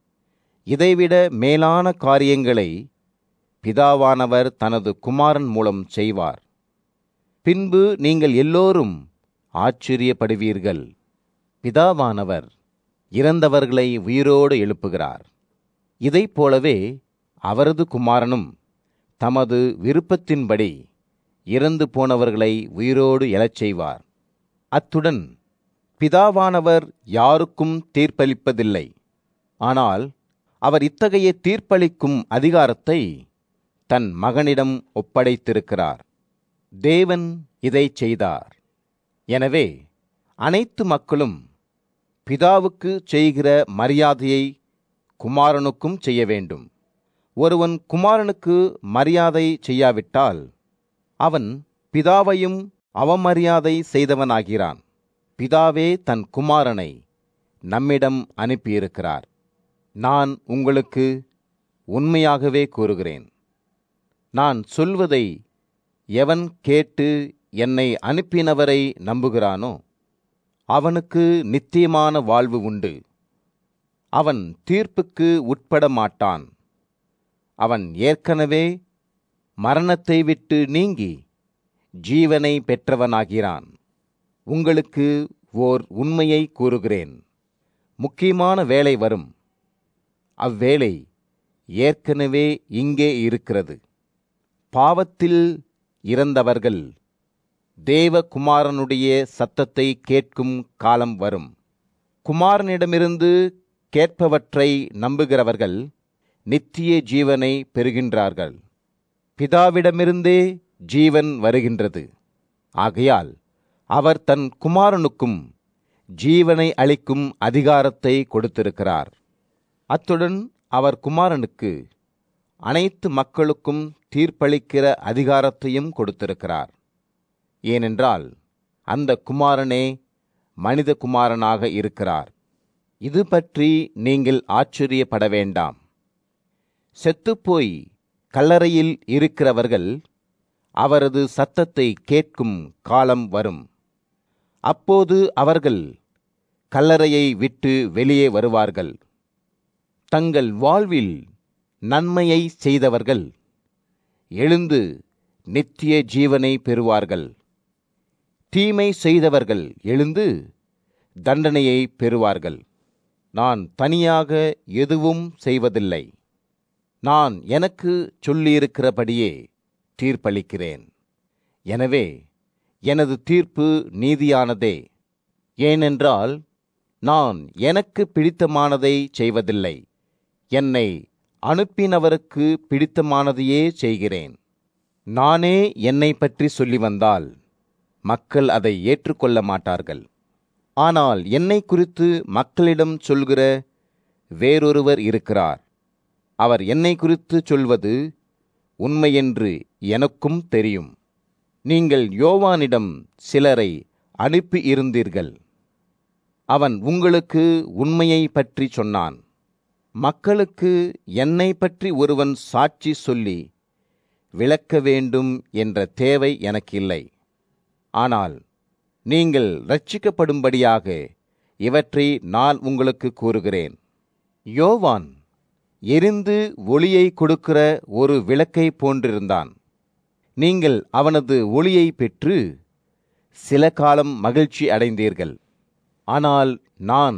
இதைவிட மேலான காரியங்களை பிதாவானவர் தனது குமாரன் மூலம் செய்வார் பின்பு நீங்கள் எல்லோரும் ஆச்சரியப்படுவீர்கள் பிதாவானவர் இறந்தவர்களை உயிரோடு எழுப்புகிறார் இதைப் போலவே அவரது குமாரனும் தமது விருப்பத்தின்படி இறந்து போனவர்களை உயிரோடு எழச் செய்வார் அத்துடன் பிதாவானவர் யாருக்கும் தீர்ப்பளிப்பதில்லை ஆனால் அவர் இத்தகைய தீர்ப்பளிக்கும் அதிகாரத்தை தன் மகனிடம் ஒப்படைத்திருக்கிறார் தேவன் இதை செய்தார் எனவே அனைத்து மக்களும் பிதாவுக்கு செய்கிற மரியாதையை குமாரனுக்கும் செய்ய வேண்டும் ஒருவன் குமாரனுக்கு மரியாதை செய்யாவிட்டால் அவன் பிதாவையும் அவமரியாதை செய்தவனாகிறான் பிதாவே தன் குமாரனை நம்மிடம் அனுப்பியிருக்கிறார் நான் உங்களுக்கு உண்மையாகவே கூறுகிறேன் நான் சொல்வதை எவன் கேட்டு என்னை அனுப்பினவரை நம்புகிறானோ அவனுக்கு நித்தியமான வாழ்வு உண்டு அவன் தீர்ப்புக்கு உட்பட மாட்டான் அவன் ஏற்கனவே மரணத்தை விட்டு நீங்கி ஜீவனை பெற்றவனாகிறான் உங்களுக்கு ஓர் உண்மையை கூறுகிறேன் முக்கியமான வேலை வரும் அவ்வேளை ஏற்கனவே இங்கே இருக்கிறது பாவத்தில் இறந்தவர்கள் தேவகுமாரனுடைய சத்தத்தை கேட்கும் காலம் வரும் குமாரனிடமிருந்து கேட்பவற்றை நம்புகிறவர்கள் நித்திய ஜீவனை பெறுகின்றார்கள் பிதாவிடமிருந்தே ஜீவன் வருகின்றது ஆகையால் அவர் தன் குமாரனுக்கும் ஜீவனை அளிக்கும் அதிகாரத்தை கொடுத்திருக்கிறார் அத்துடன் அவர் குமாரனுக்கு அனைத்து மக்களுக்கும் தீர்ப்பளிக்கிற அதிகாரத்தையும் கொடுத்திருக்கிறார் ஏனென்றால் அந்த குமாரனே மனித குமாரனாக இருக்கிறார் இது பற்றி நீங்கள் ஆச்சரியப்பட வேண்டாம் செத்துப்போய் கல்லறையில் இருக்கிறவர்கள் அவரது சத்தத்தை கேட்கும் காலம் வரும் அப்போது அவர்கள் கல்லறையை விட்டு வெளியே வருவார்கள் தங்கள் வாழ்வில் நன்மையை செய்தவர்கள் எழுந்து நித்திய ஜீவனை பெறுவார்கள் தீமை செய்தவர்கள் எழுந்து தண்டனையை பெறுவார்கள் நான் தனியாக எதுவும் செய்வதில்லை நான் எனக்கு சொல்லியிருக்கிறபடியே தீர்ப்பளிக்கிறேன் எனவே எனது தீர்ப்பு நீதியானதே ஏனென்றால் நான் எனக்கு பிடித்தமானதை செய்வதில்லை என்னை அனுப்பினவருக்கு பிடித்தமானதையே செய்கிறேன் நானே என்னை பற்றி சொல்லி வந்தால் மக்கள் அதை ஏற்றுக்கொள்ள மாட்டார்கள் ஆனால் என்னை குறித்து மக்களிடம் சொல்கிற வேறொருவர் இருக்கிறார் அவர் என்னை குறித்து சொல்வது உண்மையென்று எனக்கும் தெரியும் நீங்கள் யோவானிடம் சிலரை அனுப்பி இருந்தீர்கள் அவன் உங்களுக்கு உண்மையை பற்றி சொன்னான் மக்களுக்கு என்னை பற்றி ஒருவன் சாட்சி சொல்லி விளக்க வேண்டும் என்ற தேவை எனக்கு இல்லை ஆனால் நீங்கள் ரட்சிக்கப்படும்படியாக இவற்றை நான் உங்களுக்கு கூறுகிறேன் யோவான் எரிந்து ஒளியை கொடுக்கிற ஒரு விளக்கை போன்றிருந்தான் நீங்கள் அவனது ஒளியை பெற்று சில காலம் மகிழ்ச்சி அடைந்தீர்கள் ஆனால் நான்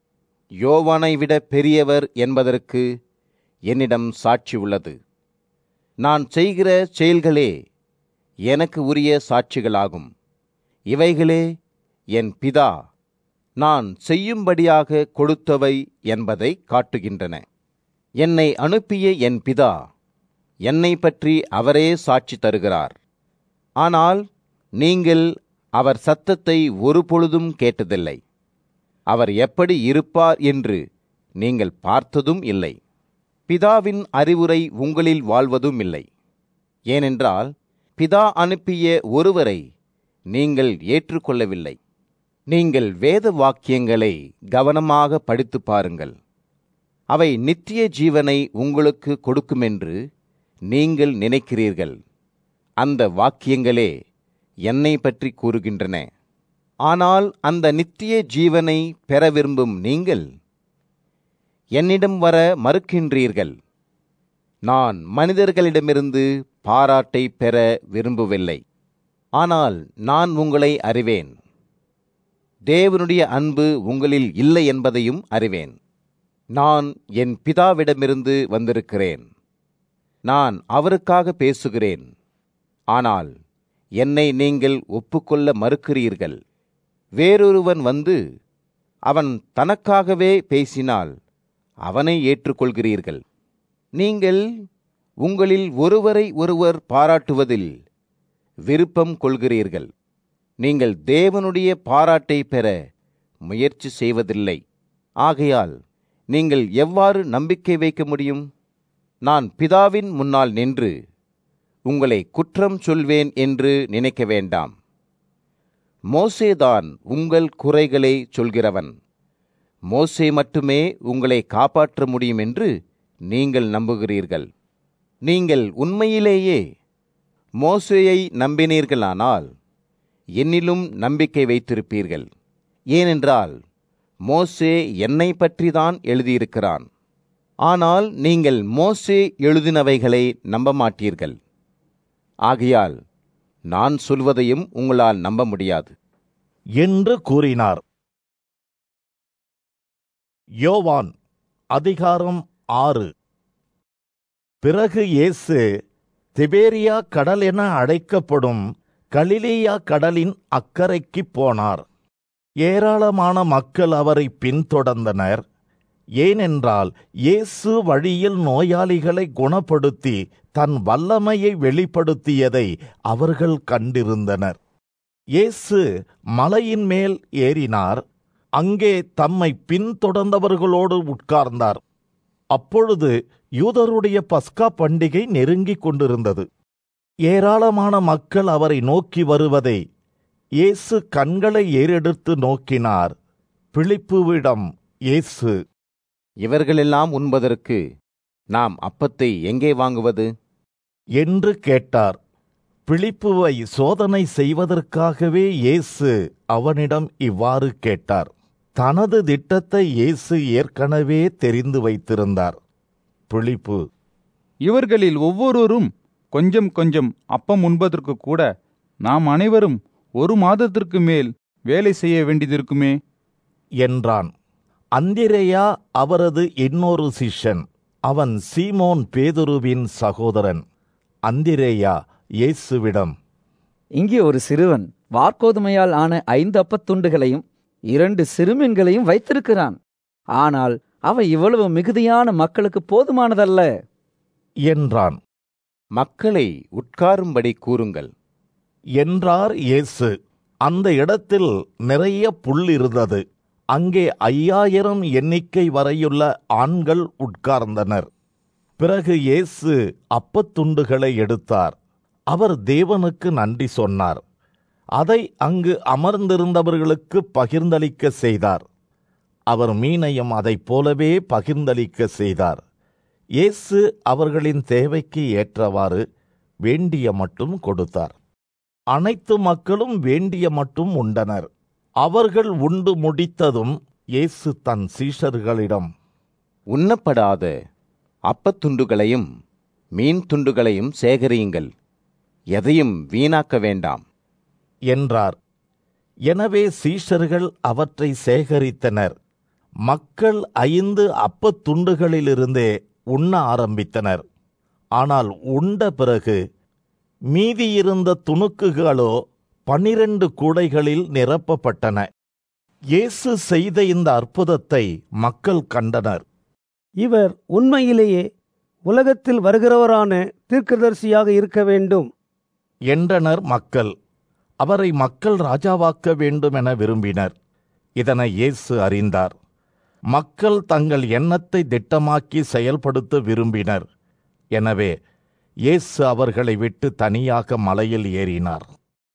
யோவானை விட பெரியவர் என்பதற்கு என்னிடம் சாட்சி உள்ளது நான் செய்கிற செயல்களே எனக்கு உரிய சாட்சிகளாகும் இவைகளே என் பிதா நான் செய்யும்படியாக கொடுத்தவை என்பதை காட்டுகின்றன என்னை அனுப்பிய என் பிதா என்னை பற்றி அவரே சாட்சி தருகிறார் ஆனால் நீங்கள் அவர் சத்தத்தை ஒருபொழுதும் கேட்டதில்லை அவர் எப்படி இருப்பார் என்று நீங்கள் பார்த்ததும் இல்லை பிதாவின் அறிவுரை உங்களில் வாழ்வதும் இல்லை ஏனென்றால் பிதா அனுப்பிய ஒருவரை நீங்கள் ஏற்றுக்கொள்ளவில்லை நீங்கள் வேத வாக்கியங்களை கவனமாக படித்து பாருங்கள் அவை நித்திய ஜீவனை உங்களுக்கு கொடுக்குமென்று நீங்கள் நினைக்கிறீர்கள் அந்த வாக்கியங்களே என்னை பற்றி கூறுகின்றன ஆனால் அந்த நித்திய ஜீவனை பெற விரும்பும் நீங்கள் என்னிடம் வர மறுக்கின்றீர்கள் நான் மனிதர்களிடமிருந்து பாராட்டை பெற விரும்பவில்லை ஆனால் நான் உங்களை அறிவேன் தேவனுடைய அன்பு உங்களில் இல்லை என்பதையும் அறிவேன் நான் என் பிதாவிடமிருந்து வந்திருக்கிறேன் நான் அவருக்காக பேசுகிறேன் ஆனால் என்னை நீங்கள் ஒப்புக்கொள்ள மறுக்கிறீர்கள் வேறொருவன் வந்து அவன் தனக்காகவே பேசினால் அவனை ஏற்றுக்கொள்கிறீர்கள் நீங்கள் உங்களில் ஒருவரை ஒருவர் பாராட்டுவதில் விருப்பம் கொள்கிறீர்கள் நீங்கள் தேவனுடைய பாராட்டை பெற முயற்சி செய்வதில்லை ஆகையால் நீங்கள் எவ்வாறு நம்பிக்கை வைக்க முடியும் நான் பிதாவின் முன்னால் நின்று உங்களை குற்றம் சொல்வேன் என்று நினைக்க வேண்டாம் மோசேதான் உங்கள் குறைகளை சொல்கிறவன் மோசே மட்டுமே உங்களை காப்பாற்ற முடியும் என்று நீங்கள் நம்புகிறீர்கள் நீங்கள் உண்மையிலேயே மோசேயை நம்பினீர்களானால் என்னிலும் நம்பிக்கை வைத்திருப்பீர்கள் ஏனென்றால் மோசே என்னை பற்றிதான் எழுதியிருக்கிறான் ஆனால் நீங்கள் மோசே எழுதினவைகளை நம்ப மாட்டீர்கள் ஆகையால் நான் சொல்வதையும் உங்களால் நம்ப முடியாது என்று கூறினார் யோவான் அதிகாரம் ஆறு பிறகு இயேசு திபேரியா கடல் என அழைக்கப்படும் கலிலேயா கடலின் அக்கறைக்குப் போனார் ஏராளமான மக்கள் அவரை பின்தொடர்ந்தனர் ஏனென்றால் இயேசு வழியில் நோயாளிகளை குணப்படுத்தி தன் வல்லமையை வெளிப்படுத்தியதை அவர்கள் கண்டிருந்தனர் இயேசு மலையின் மேல் ஏறினார் அங்கே தம்மை பின்தொடர்ந்தவர்களோடு உட்கார்ந்தார் அப்பொழுது யூதருடைய பஸ்கா பண்டிகை நெருங்கிக் கொண்டிருந்தது ஏராளமான மக்கள் அவரை நோக்கி வருவதை இயேசு கண்களை ஏறெடுத்து நோக்கினார் பிழிப்புவிடம் இயேசு இவர்களெல்லாம் உண்பதற்கு நாம் அப்பத்தை எங்கே வாங்குவது என்று கேட்டார் பிழிப்புவை சோதனை செய்வதற்காகவே இயேசு அவனிடம் இவ்வாறு கேட்டார் தனது திட்டத்தை இயேசு ஏற்கனவே தெரிந்து வைத்திருந்தார் பிழிப்பு இவர்களில் ஒவ்வொருவரும் கொஞ்சம் கொஞ்சம் அப்பம் உண்பதற்கு கூட நாம் அனைவரும் ஒரு மாதத்திற்கு மேல் வேலை செய்ய வேண்டியதிருக்குமே என்றான் அந்திரேயா அவரது இன்னொரு சிஷ்யன் அவன் சீமோன் பேதுருவின் சகோதரன் அந்திரேயா இயேசுவிடம் இங்கே ஒரு சிறுவன் வார்க்கோதுமையால் ஆன ஐந்து அப்பத்துண்டுகளையும் இரண்டு சிறுமீன்களையும் வைத்திருக்கிறான் ஆனால் அவை இவ்வளவு மிகுதியான மக்களுக்கு போதுமானதல்ல என்றான் மக்களை உட்காரும்படி கூறுங்கள் என்றார் இயேசு அந்த இடத்தில் நிறைய புல் இருந்தது அங்கே ஐயாயிரம் எண்ணிக்கை வரையுள்ள ஆண்கள் உட்கார்ந்தனர் பிறகு இயேசு அப்பத்துண்டுகளை எடுத்தார் அவர் தேவனுக்கு நன்றி சொன்னார் அதை அங்கு அமர்ந்திருந்தவர்களுக்கு பகிர்ந்தளிக்க செய்தார் அவர் மீனையும் அதைப் போலவே பகிர்ந்தளிக்க செய்தார் இயேசு அவர்களின் தேவைக்கு ஏற்றவாறு வேண்டிய மட்டும் கொடுத்தார் அனைத்து மக்களும் வேண்டிய மட்டும் உண்டனர் அவர்கள் உண்டு முடித்ததும் இயேசு தன் சீஷர்களிடம் உண்ணப்படாத அப்பத்துண்டுகளையும் மீன் துண்டுகளையும் சேகரியுங்கள் எதையும் வீணாக்க வேண்டாம் என்றார் எனவே சீஷர்கள் அவற்றை சேகரித்தனர் மக்கள் ஐந்து அப்பத்துண்டுகளிலிருந்தே உண்ண ஆரம்பித்தனர் ஆனால் உண்ட பிறகு மீதியிருந்த துணுக்குகளோ பனிரெண்டு கூடைகளில் நிரப்பப்பட்டன இயேசு செய்த இந்த அற்புதத்தை மக்கள் கண்டனர் இவர் உண்மையிலேயே உலகத்தில் வருகிறவரான தீர்க்கதரிசியாக இருக்க வேண்டும் என்றனர் மக்கள் அவரை மக்கள் ராஜாவாக்க வேண்டும் என விரும்பினர் இதனை இயேசு அறிந்தார் மக்கள் தங்கள் எண்ணத்தை திட்டமாக்கி செயல்படுத்த விரும்பினர் எனவே இயேசு அவர்களை விட்டு தனியாக மலையில் ஏறினார்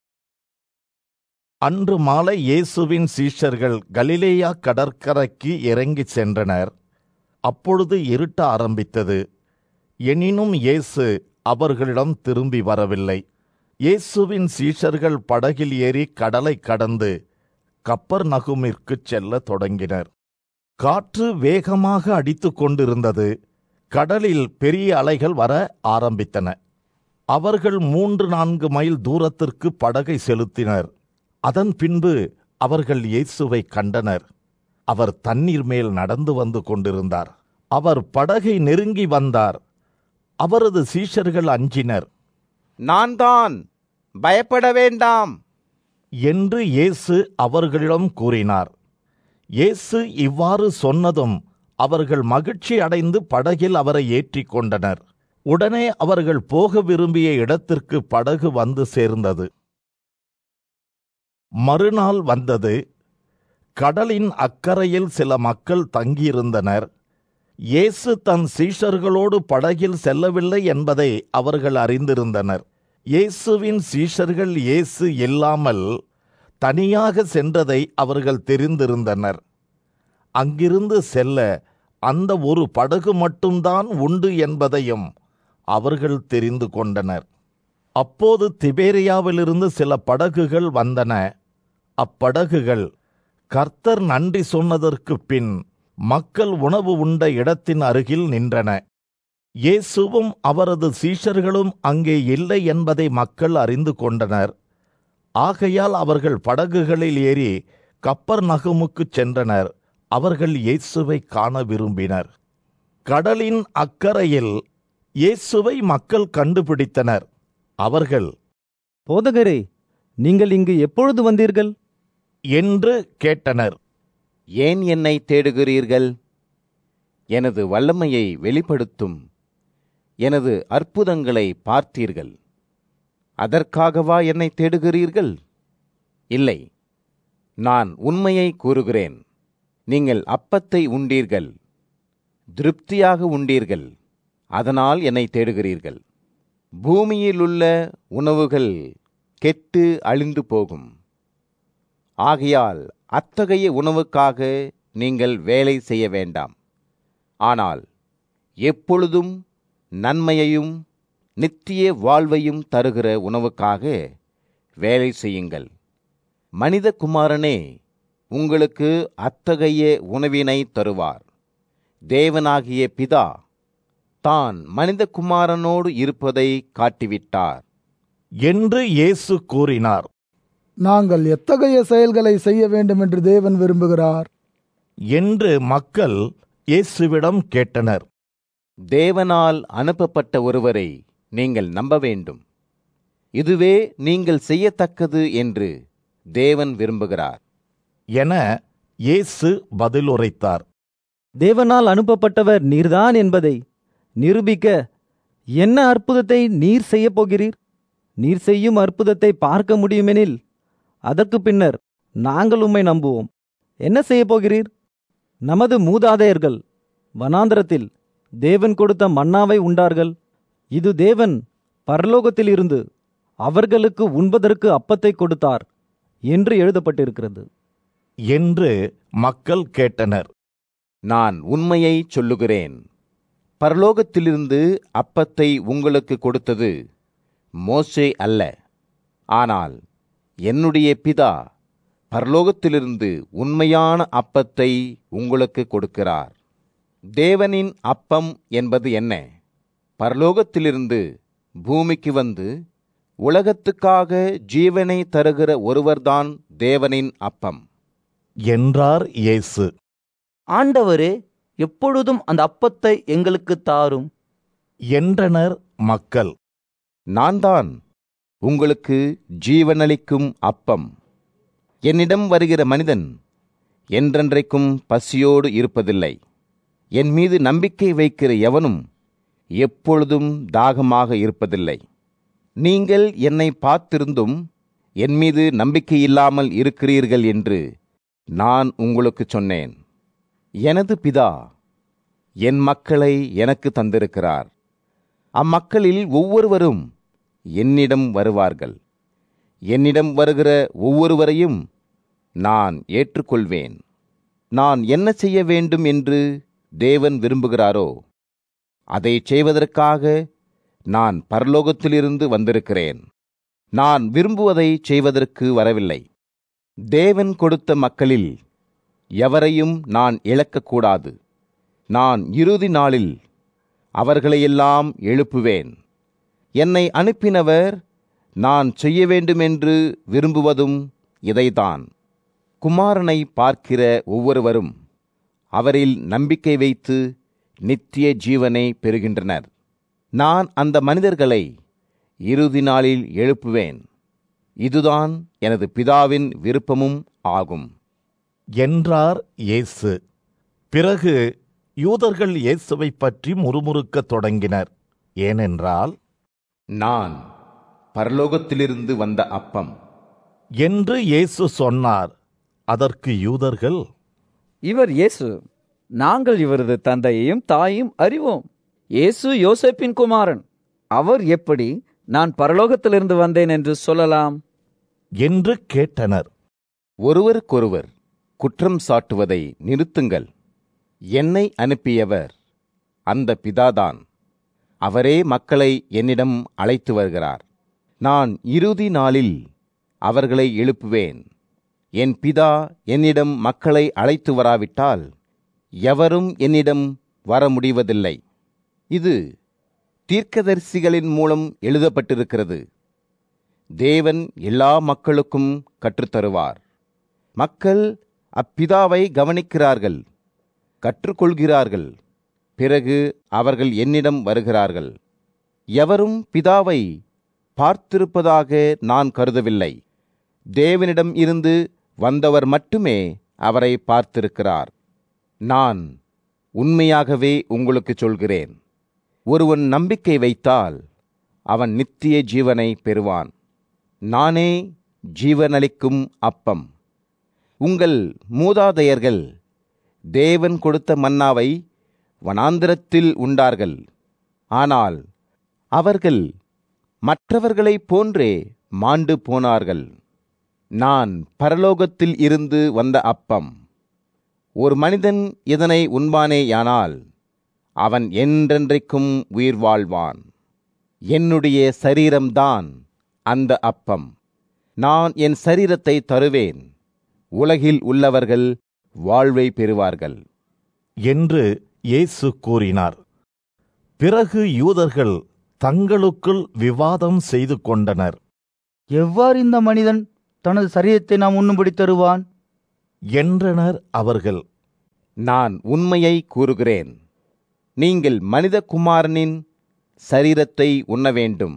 அன்று மாலை இயேசுவின் சீஷர்கள் கலிலேயா கடற்கரைக்கு இறங்கிச் சென்றனர் அப்பொழுது இருட்ட ஆரம்பித்தது எனினும் இயேசு அவர்களிடம் திரும்பி வரவில்லை இயேசுவின் சீஷர்கள் படகில் ஏறி கடலை கடந்து கப்பர் நகுமிற்குச் செல்லத் தொடங்கினர் காற்று வேகமாக அடித்துக் கொண்டிருந்தது கடலில் பெரிய அலைகள் வர ஆரம்பித்தன அவர்கள் மூன்று நான்கு மைல் தூரத்திற்கு படகை செலுத்தினர் அதன் பின்பு அவர்கள் இயேசுவை கண்டனர் அவர் தண்ணீர் மேல் நடந்து வந்து கொண்டிருந்தார் அவர் படகை நெருங்கி வந்தார் அவரது சீஷர்கள் அஞ்சினர் நான் தான் பயப்பட வேண்டாம் என்று இயேசு அவர்களிடம் கூறினார் இயேசு இவ்வாறு சொன்னதும் அவர்கள் மகிழ்ச்சி அடைந்து படகில் அவரை ஏற்றிக் கொண்டனர் உடனே அவர்கள் போக விரும்பிய இடத்திற்கு படகு வந்து சேர்ந்தது மறுநாள் வந்தது கடலின் அக்கறையில் சில மக்கள் தங்கியிருந்தனர் இயேசு தன் சீஷர்களோடு படகில் செல்லவில்லை என்பதை அவர்கள் அறிந்திருந்தனர் இயேசுவின் சீஷர்கள் இயேசு இல்லாமல் தனியாக சென்றதை அவர்கள் தெரிந்திருந்தனர் அங்கிருந்து செல்ல அந்த ஒரு படகு மட்டும்தான் உண்டு என்பதையும் அவர்கள் தெரிந்து கொண்டனர் அப்போது திபேரியாவிலிருந்து சில படகுகள் வந்தன அப்படகுகள் கர்த்தர் நன்றி சொன்னதற்கு பின் மக்கள் உணவு உண்ட இடத்தின் அருகில் நின்றன இயேசுவும் அவரது சீஷர்களும் அங்கே இல்லை என்பதை மக்கள் அறிந்து கொண்டனர் ஆகையால் அவர்கள் படகுகளில் ஏறி கப்பர் நகுமுக்குச் சென்றனர் அவர்கள் இயேசுவை காண விரும்பினர் கடலின் அக்கறையில் இயேசுவை மக்கள் கண்டுபிடித்தனர் அவர்கள் போதகரே நீங்கள் இங்கு எப்பொழுது வந்தீர்கள் என்று கேட்டனர் ஏன் என்னை தேடுகிறீர்கள் எனது வல்லமையை வெளிப்படுத்தும் எனது அற்புதங்களை பார்த்தீர்கள் அதற்காகவா என்னை தேடுகிறீர்கள் இல்லை நான் உண்மையை கூறுகிறேன் நீங்கள் அப்பத்தை உண்டீர்கள் திருப்தியாக உண்டீர்கள் அதனால் என்னை தேடுகிறீர்கள் பூமியிலுள்ள உணவுகள் கெட்டு அழிந்து போகும் ஆகையால் அத்தகைய உணவுக்காக நீங்கள் வேலை செய்ய வேண்டாம் ஆனால் எப்பொழுதும் நன்மையையும் நித்திய வாழ்வையும் தருகிற உணவுக்காக வேலை செய்யுங்கள் மனித குமாரனே உங்களுக்கு அத்தகைய உணவினை தருவார் தேவனாகிய பிதா தான் மனித குமாரனோடு இருப்பதை காட்டிவிட்டார் என்று இயேசு கூறினார் நாங்கள் எத்தகைய செயல்களை செய்ய வேண்டும் என்று தேவன் விரும்புகிறார் என்று மக்கள் இயேசுவிடம் கேட்டனர் தேவனால் அனுப்பப்பட்ட ஒருவரை நீங்கள் நம்ப வேண்டும் இதுவே நீங்கள் செய்யத்தக்கது என்று தேவன் விரும்புகிறார் என இயேசு பதிலுரைத்தார் தேவனால் அனுப்பப்பட்டவர் நீர்தான் என்பதை நிரூபிக்க என்ன அற்புதத்தை நீர் செய்யப் போகிறீர் நீர் செய்யும் அற்புதத்தை பார்க்க முடியுமெனில் அதற்கு பின்னர் நாங்கள் உம்மை நம்புவோம் என்ன செய்யப் போகிறீர் நமது மூதாதையர்கள் வனாந்தரத்தில் தேவன் கொடுத்த மன்னாவை உண்டார்கள் இது தேவன் பரலோகத்திலிருந்து அவர்களுக்கு உண்பதற்கு அப்பத்தை கொடுத்தார் என்று எழுதப்பட்டிருக்கிறது என்று மக்கள் கேட்டனர் நான் உண்மையை சொல்லுகிறேன் பரலோகத்திலிருந்து அப்பத்தை உங்களுக்கு கொடுத்தது மோசே அல்ல ஆனால் என்னுடைய பிதா பரலோகத்திலிருந்து உண்மையான அப்பத்தை உங்களுக்கு கொடுக்கிறார் தேவனின் அப்பம் என்பது என்ன பரலோகத்திலிருந்து பூமிக்கு வந்து உலகத்துக்காக ஜீவனை தருகிற ஒருவர்தான் தேவனின் அப்பம் என்றார் இயேசு ஆண்டவரே எப்பொழுதும் அந்த அப்பத்தை எங்களுக்கு தாரும் என்றனர் மக்கள் நான் தான் உங்களுக்கு ஜீவனளிக்கும் அப்பம் என்னிடம் வருகிற மனிதன் என்றென்றைக்கும் பசியோடு இருப்பதில்லை என் மீது நம்பிக்கை வைக்கிற எவனும் எப்பொழுதும் தாகமாக இருப்பதில்லை நீங்கள் என்னை பார்த்திருந்தும் என் மீது நம்பிக்கை இல்லாமல் இருக்கிறீர்கள் என்று நான் உங்களுக்கு சொன்னேன் எனது பிதா என் மக்களை எனக்கு தந்திருக்கிறார் அம்மக்களில் ஒவ்வொருவரும் என்னிடம் வருவார்கள் என்னிடம் வருகிற ஒவ்வொருவரையும் நான் ஏற்றுக்கொள்வேன் நான் என்ன செய்ய வேண்டும் என்று தேவன் விரும்புகிறாரோ அதை செய்வதற்காக நான் பரலோகத்திலிருந்து வந்திருக்கிறேன் நான் விரும்புவதை செய்வதற்கு வரவில்லை தேவன் கொடுத்த மக்களில் எவரையும் நான் இழக்கக்கூடாது நான் இறுதி நாளில் அவர்களையெல்லாம் எழுப்புவேன் என்னை அனுப்பினவர் நான் செய்ய வேண்டுமென்று விரும்புவதும் இதைதான் குமாரனை பார்க்கிற ஒவ்வொருவரும் அவரில் நம்பிக்கை வைத்து நித்திய ஜீவனை பெறுகின்றனர் நான் அந்த மனிதர்களை இறுதி நாளில் எழுப்புவேன் இதுதான் எனது பிதாவின் விருப்பமும் ஆகும் என்றார் இயேசு பிறகு யூதர்கள் இயேசுவை பற்றி முறுமுறுக்கத் தொடங்கினர் ஏனென்றால் நான் பரலோகத்திலிருந்து வந்த அப்பம் என்று இயேசு சொன்னார் அதற்கு யூதர்கள் இவர் இயேசு நாங்கள் இவரது தந்தையையும் தாயையும் அறிவோம் இயேசு யோசேப்பின் குமாரன் அவர் எப்படி நான் பரலோகத்திலிருந்து வந்தேன் என்று சொல்லலாம் என்று கேட்டனர் ஒருவருக்கொருவர் குற்றம் சாட்டுவதை நிறுத்துங்கள் என்னை அனுப்பியவர் அந்த பிதாதான் அவரே மக்களை என்னிடம் அழைத்து வருகிறார் நான் இறுதி நாளில் அவர்களை எழுப்புவேன் என் பிதா என்னிடம் மக்களை அழைத்து வராவிட்டால் எவரும் என்னிடம் வர முடிவதில்லை இது தீர்க்கதரிசிகளின் மூலம் எழுதப்பட்டிருக்கிறது தேவன் எல்லா மக்களுக்கும் கற்றுத்தருவார் மக்கள் அப்பிதாவை கவனிக்கிறார்கள் கற்றுக்கொள்கிறார்கள் பிறகு அவர்கள் என்னிடம் வருகிறார்கள் எவரும் பிதாவை பார்த்திருப்பதாக நான் கருதவில்லை தேவனிடம் இருந்து வந்தவர் மட்டுமே அவரை பார்த்திருக்கிறார் நான் உண்மையாகவே உங்களுக்கு சொல்கிறேன் ஒருவன் நம்பிக்கை வைத்தால் அவன் நித்திய ஜீவனை பெறுவான் நானே ஜீவனளிக்கும் அப்பம் உங்கள் மூதாதையர்கள் தேவன் கொடுத்த மன்னாவை வனாந்திரத்தில் உண்டார்கள் ஆனால் அவர்கள் மற்றவர்களைப் போன்றே மாண்டு போனார்கள் நான் பரலோகத்தில் இருந்து வந்த அப்பம் ஒரு மனிதன் இதனை உண்பானேயானால் அவன் என்றென்றைக்கும் உயிர் வாழ்வான் என்னுடைய சரீரம்தான் அந்த அப்பம் நான் என் சரீரத்தை தருவேன் உலகில் உள்ளவர்கள் வாழ்வை பெறுவார்கள் என்று இயேசு கூறினார் பிறகு யூதர்கள் தங்களுக்குள் விவாதம் செய்து கொண்டனர் எவ்வாறு இந்த மனிதன் தனது சரீரத்தை நாம் உண்ணும்படி தருவான் என்றனர் அவர்கள் நான் உண்மையை கூறுகிறேன் நீங்கள் மனித குமாரனின் சரீரத்தை உண்ண வேண்டும்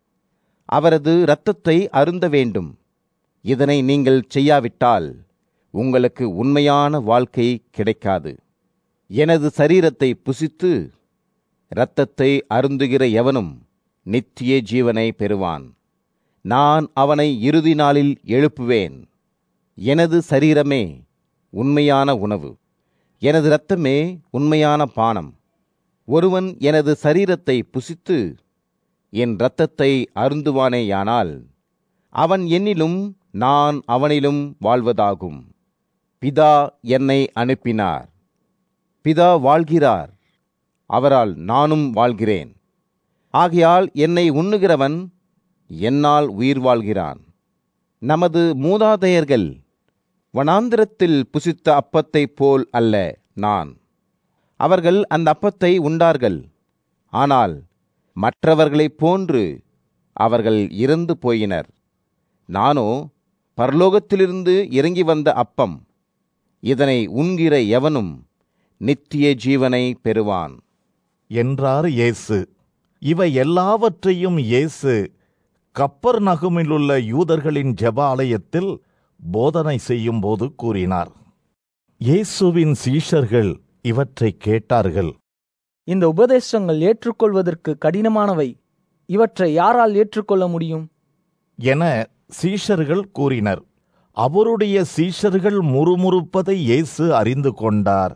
அவரது இரத்தத்தை அருந்த வேண்டும் இதனை நீங்கள் செய்யாவிட்டால் உங்களுக்கு உண்மையான வாழ்க்கை கிடைக்காது எனது சரீரத்தை புசித்து இரத்தத்தை அருந்துகிற எவனும் நித்திய ஜீவனை பெறுவான் நான் அவனை இறுதி நாளில் எழுப்புவேன் எனது சரீரமே உண்மையான உணவு எனது இரத்தமே உண்மையான பானம் ஒருவன் எனது சரீரத்தை புசித்து என் இரத்தத்தை அருந்துவானேயானால் அவன் என்னிலும் நான் அவனிலும் வாழ்வதாகும் பிதா என்னை அனுப்பினார் பிதா வாழ்கிறார் அவரால் நானும் வாழ்கிறேன் ஆகையால் என்னை உண்ணுகிறவன் என்னால் உயிர் வாழ்கிறான் நமது மூதாதையர்கள் வனாந்திரத்தில் புசித்த அப்பத்தைப் போல் அல்ல நான் அவர்கள் அந்த அப்பத்தை உண்டார்கள் ஆனால் மற்றவர்களைப் போன்று அவர்கள் இறந்து போயினர் நானோ பரலோகத்திலிருந்து இறங்கி வந்த அப்பம் இதனை உண்கிற எவனும் நித்திய ஜீவனை பெறுவான் என்றார் இயேசு இவை எல்லாவற்றையும் இயேசு கப்பர் நகுமிலுள்ள யூதர்களின் ஜெப ஆலயத்தில் போதனை செய்யும்போது கூறினார் இயேசுவின் சீஷர்கள் இவற்றை கேட்டார்கள் இந்த உபதேசங்கள் ஏற்றுக்கொள்வதற்கு கடினமானவை இவற்றை யாரால் ஏற்றுக்கொள்ள முடியும் என சீஷர்கள் கூறினர் அவருடைய சீஷர்கள் முறுமுறுப்பதை இயேசு அறிந்து கொண்டார்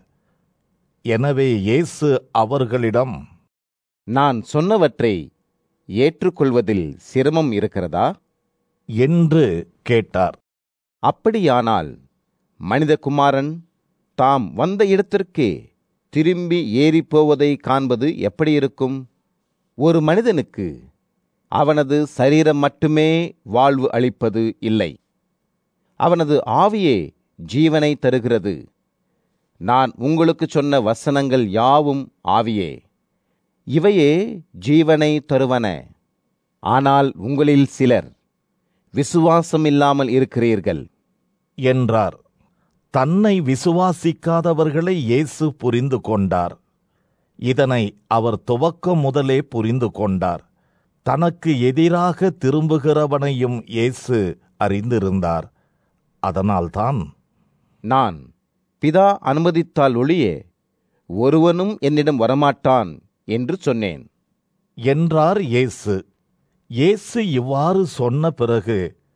எனவே இயேசு அவர்களிடம் நான் சொன்னவற்றை ஏற்றுக்கொள்வதில் சிரமம் இருக்கிறதா என்று கேட்டார் அப்படியானால் மனிதகுமாரன் தாம் வந்த இடத்திற்கே திரும்பி ஏறிப் போவதை காண்பது எப்படி இருக்கும் ஒரு மனிதனுக்கு அவனது சரீரம் மட்டுமே வாழ்வு அளிப்பது இல்லை அவனது ஆவியே ஜீவனை தருகிறது நான் உங்களுக்கு சொன்ன வசனங்கள் யாவும் ஆவியே இவையே ஜீவனை தருவன ஆனால் உங்களில் சிலர் விசுவாசம் இல்லாமல் இருக்கிறீர்கள் என்றார் தன்னை விசுவாசிக்காதவர்களை இயேசு புரிந்து கொண்டார் இதனை அவர் துவக்கம் முதலே புரிந்து கொண்டார் தனக்கு எதிராக திரும்புகிறவனையும் இயேசு அறிந்திருந்தார் அதனால்தான் நான் பிதா அனுமதித்தால் ஒழியே ஒருவனும் என்னிடம் வரமாட்டான் என்று சொன்னேன் என்றார் இயேசு இயேசு இவ்வாறு சொன்ன பிறகு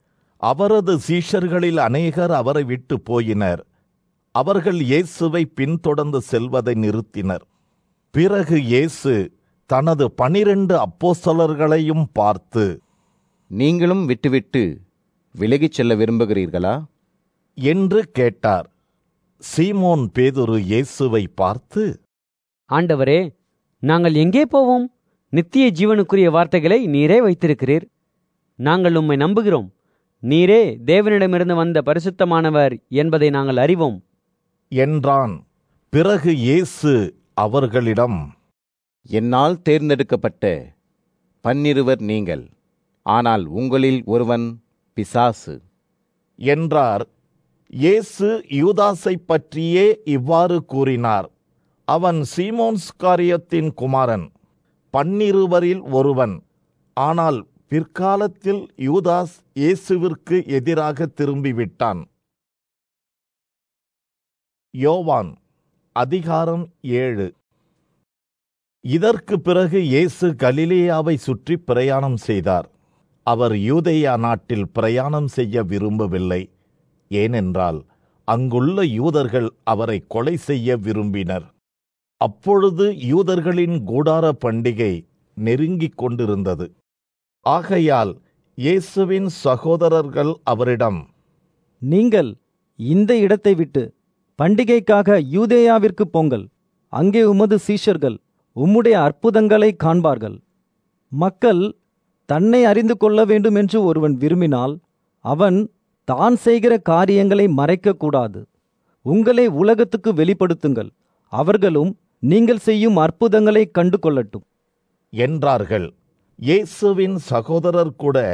அவரது சீஷர்களில் அநேகர் அவரை விட்டு போயினர் அவர்கள் இயேசுவை பின்தொடர்ந்து செல்வதை நிறுத்தினர் பிறகு இயேசு தனது பனிரெண்டு அப்போஸ்தலர்களையும் பார்த்து நீங்களும் விட்டுவிட்டு விலகிச் செல்ல விரும்புகிறீர்களா என்று கேட்டார் சீமோன் பேதுரு இயேசுவை பார்த்து ஆண்டவரே நாங்கள் எங்கே போவோம் நித்திய ஜீவனுக்குரிய வார்த்தைகளை நீரே வைத்திருக்கிறீர் நாங்கள் உம்மை நம்புகிறோம் நீரே தேவனிடமிருந்து வந்த பரிசுத்தமானவர் என்பதை நாங்கள் அறிவோம் என்றான் பிறகு இயேசு அவர்களிடம் என்னால் தேர்ந்தெடுக்கப்பட்ட பன்னிருவர் நீங்கள் ஆனால் உங்களில் ஒருவன் பிசாசு என்றார் இயேசு யூதாஸை பற்றியே இவ்வாறு கூறினார் அவன் சீமோன்ஸ் காரியத்தின் குமாரன் பன்னிருவரில் ஒருவன் ஆனால் பிற்காலத்தில் யூதாஸ் இயேசுவிற்கு எதிராக திரும்பிவிட்டான் யோவான் அதிகாரம் ஏழு இதற்கு பிறகு இயேசு கலிலேயாவை சுற்றி பிரயாணம் செய்தார் அவர் யூதேயா நாட்டில் பிரயாணம் செய்ய விரும்பவில்லை ஏனென்றால் அங்குள்ள யூதர்கள் அவரை கொலை செய்ய விரும்பினர் அப்பொழுது யூதர்களின் கூடார பண்டிகை நெருங்கிக் கொண்டிருந்தது ஆகையால் இயேசுவின் சகோதரர்கள் அவரிடம் நீங்கள் இந்த இடத்தை விட்டு பண்டிகைக்காக யூதேயாவிற்கு போங்கள் அங்கே உமது சீஷர்கள் உம்முடைய அற்புதங்களை காண்பார்கள் மக்கள் தன்னை அறிந்து கொள்ள வேண்டும் என்று ஒருவன் விரும்பினால் அவன் தான் செய்கிற காரியங்களை மறைக்கக்கூடாது உங்களை உலகத்துக்கு வெளிப்படுத்துங்கள் அவர்களும் நீங்கள் செய்யும் அற்புதங்களை கண்டு கொள்ளட்டும் என்றார்கள் இயேசுவின் சகோதரர் கூட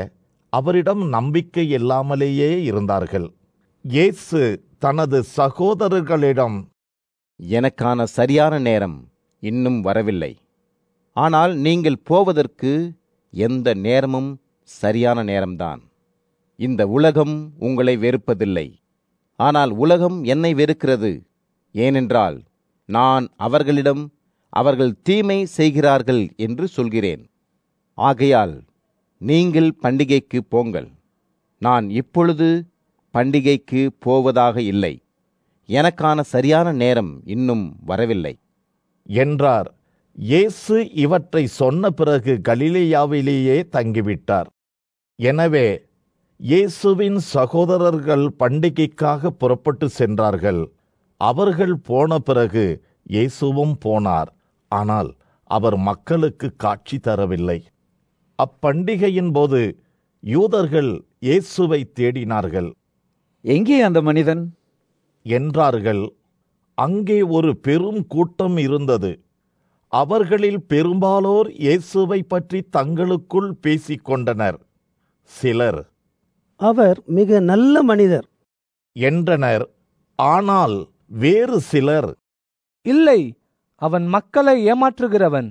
அவரிடம் நம்பிக்கை இல்லாமலேயே இருந்தார்கள் இயேசு தனது சகோதரர்களிடம் எனக்கான சரியான நேரம் இன்னும் வரவில்லை ஆனால் நீங்கள் போவதற்கு எந்த நேரமும் சரியான நேரம்தான் இந்த உலகம் உங்களை வெறுப்பதில்லை ஆனால் உலகம் என்னை வெறுக்கிறது ஏனென்றால் நான் அவர்களிடம் அவர்கள் தீமை செய்கிறார்கள் என்று சொல்கிறேன் ஆகையால் நீங்கள் பண்டிகைக்கு போங்கள் நான் இப்பொழுது பண்டிகைக்கு போவதாக இல்லை எனக்கான சரியான நேரம் இன்னும் வரவில்லை என்றார் இயேசு இவற்றை சொன்ன பிறகு கலிலேயாவிலேயே தங்கிவிட்டார் எனவே இயேசுவின் சகோதரர்கள் பண்டிகைக்காக புறப்பட்டு சென்றார்கள் அவர்கள் போன பிறகு இயேசுவும் போனார் ஆனால் அவர் மக்களுக்கு காட்சி தரவில்லை அப்பண்டிகையின் போது யூதர்கள் இயேசுவை தேடினார்கள் எங்கே அந்த மனிதன் என்றார்கள் அங்கே ஒரு பெரும் கூட்டம் இருந்தது அவர்களில் பெரும்பாலோர் இயேசுவை பற்றி தங்களுக்குள் பேசிக் கொண்டனர் சிலர் அவர் மிக நல்ல மனிதர் என்றனர் ஆனால் வேறு சிலர் இல்லை அவன் மக்களை ஏமாற்றுகிறவன்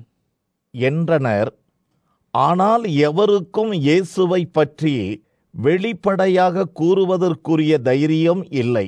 என்றனர் ஆனால் எவருக்கும் இயேசுவை பற்றி வெளிப்படையாக கூறுவதற்குரிய தைரியம் இல்லை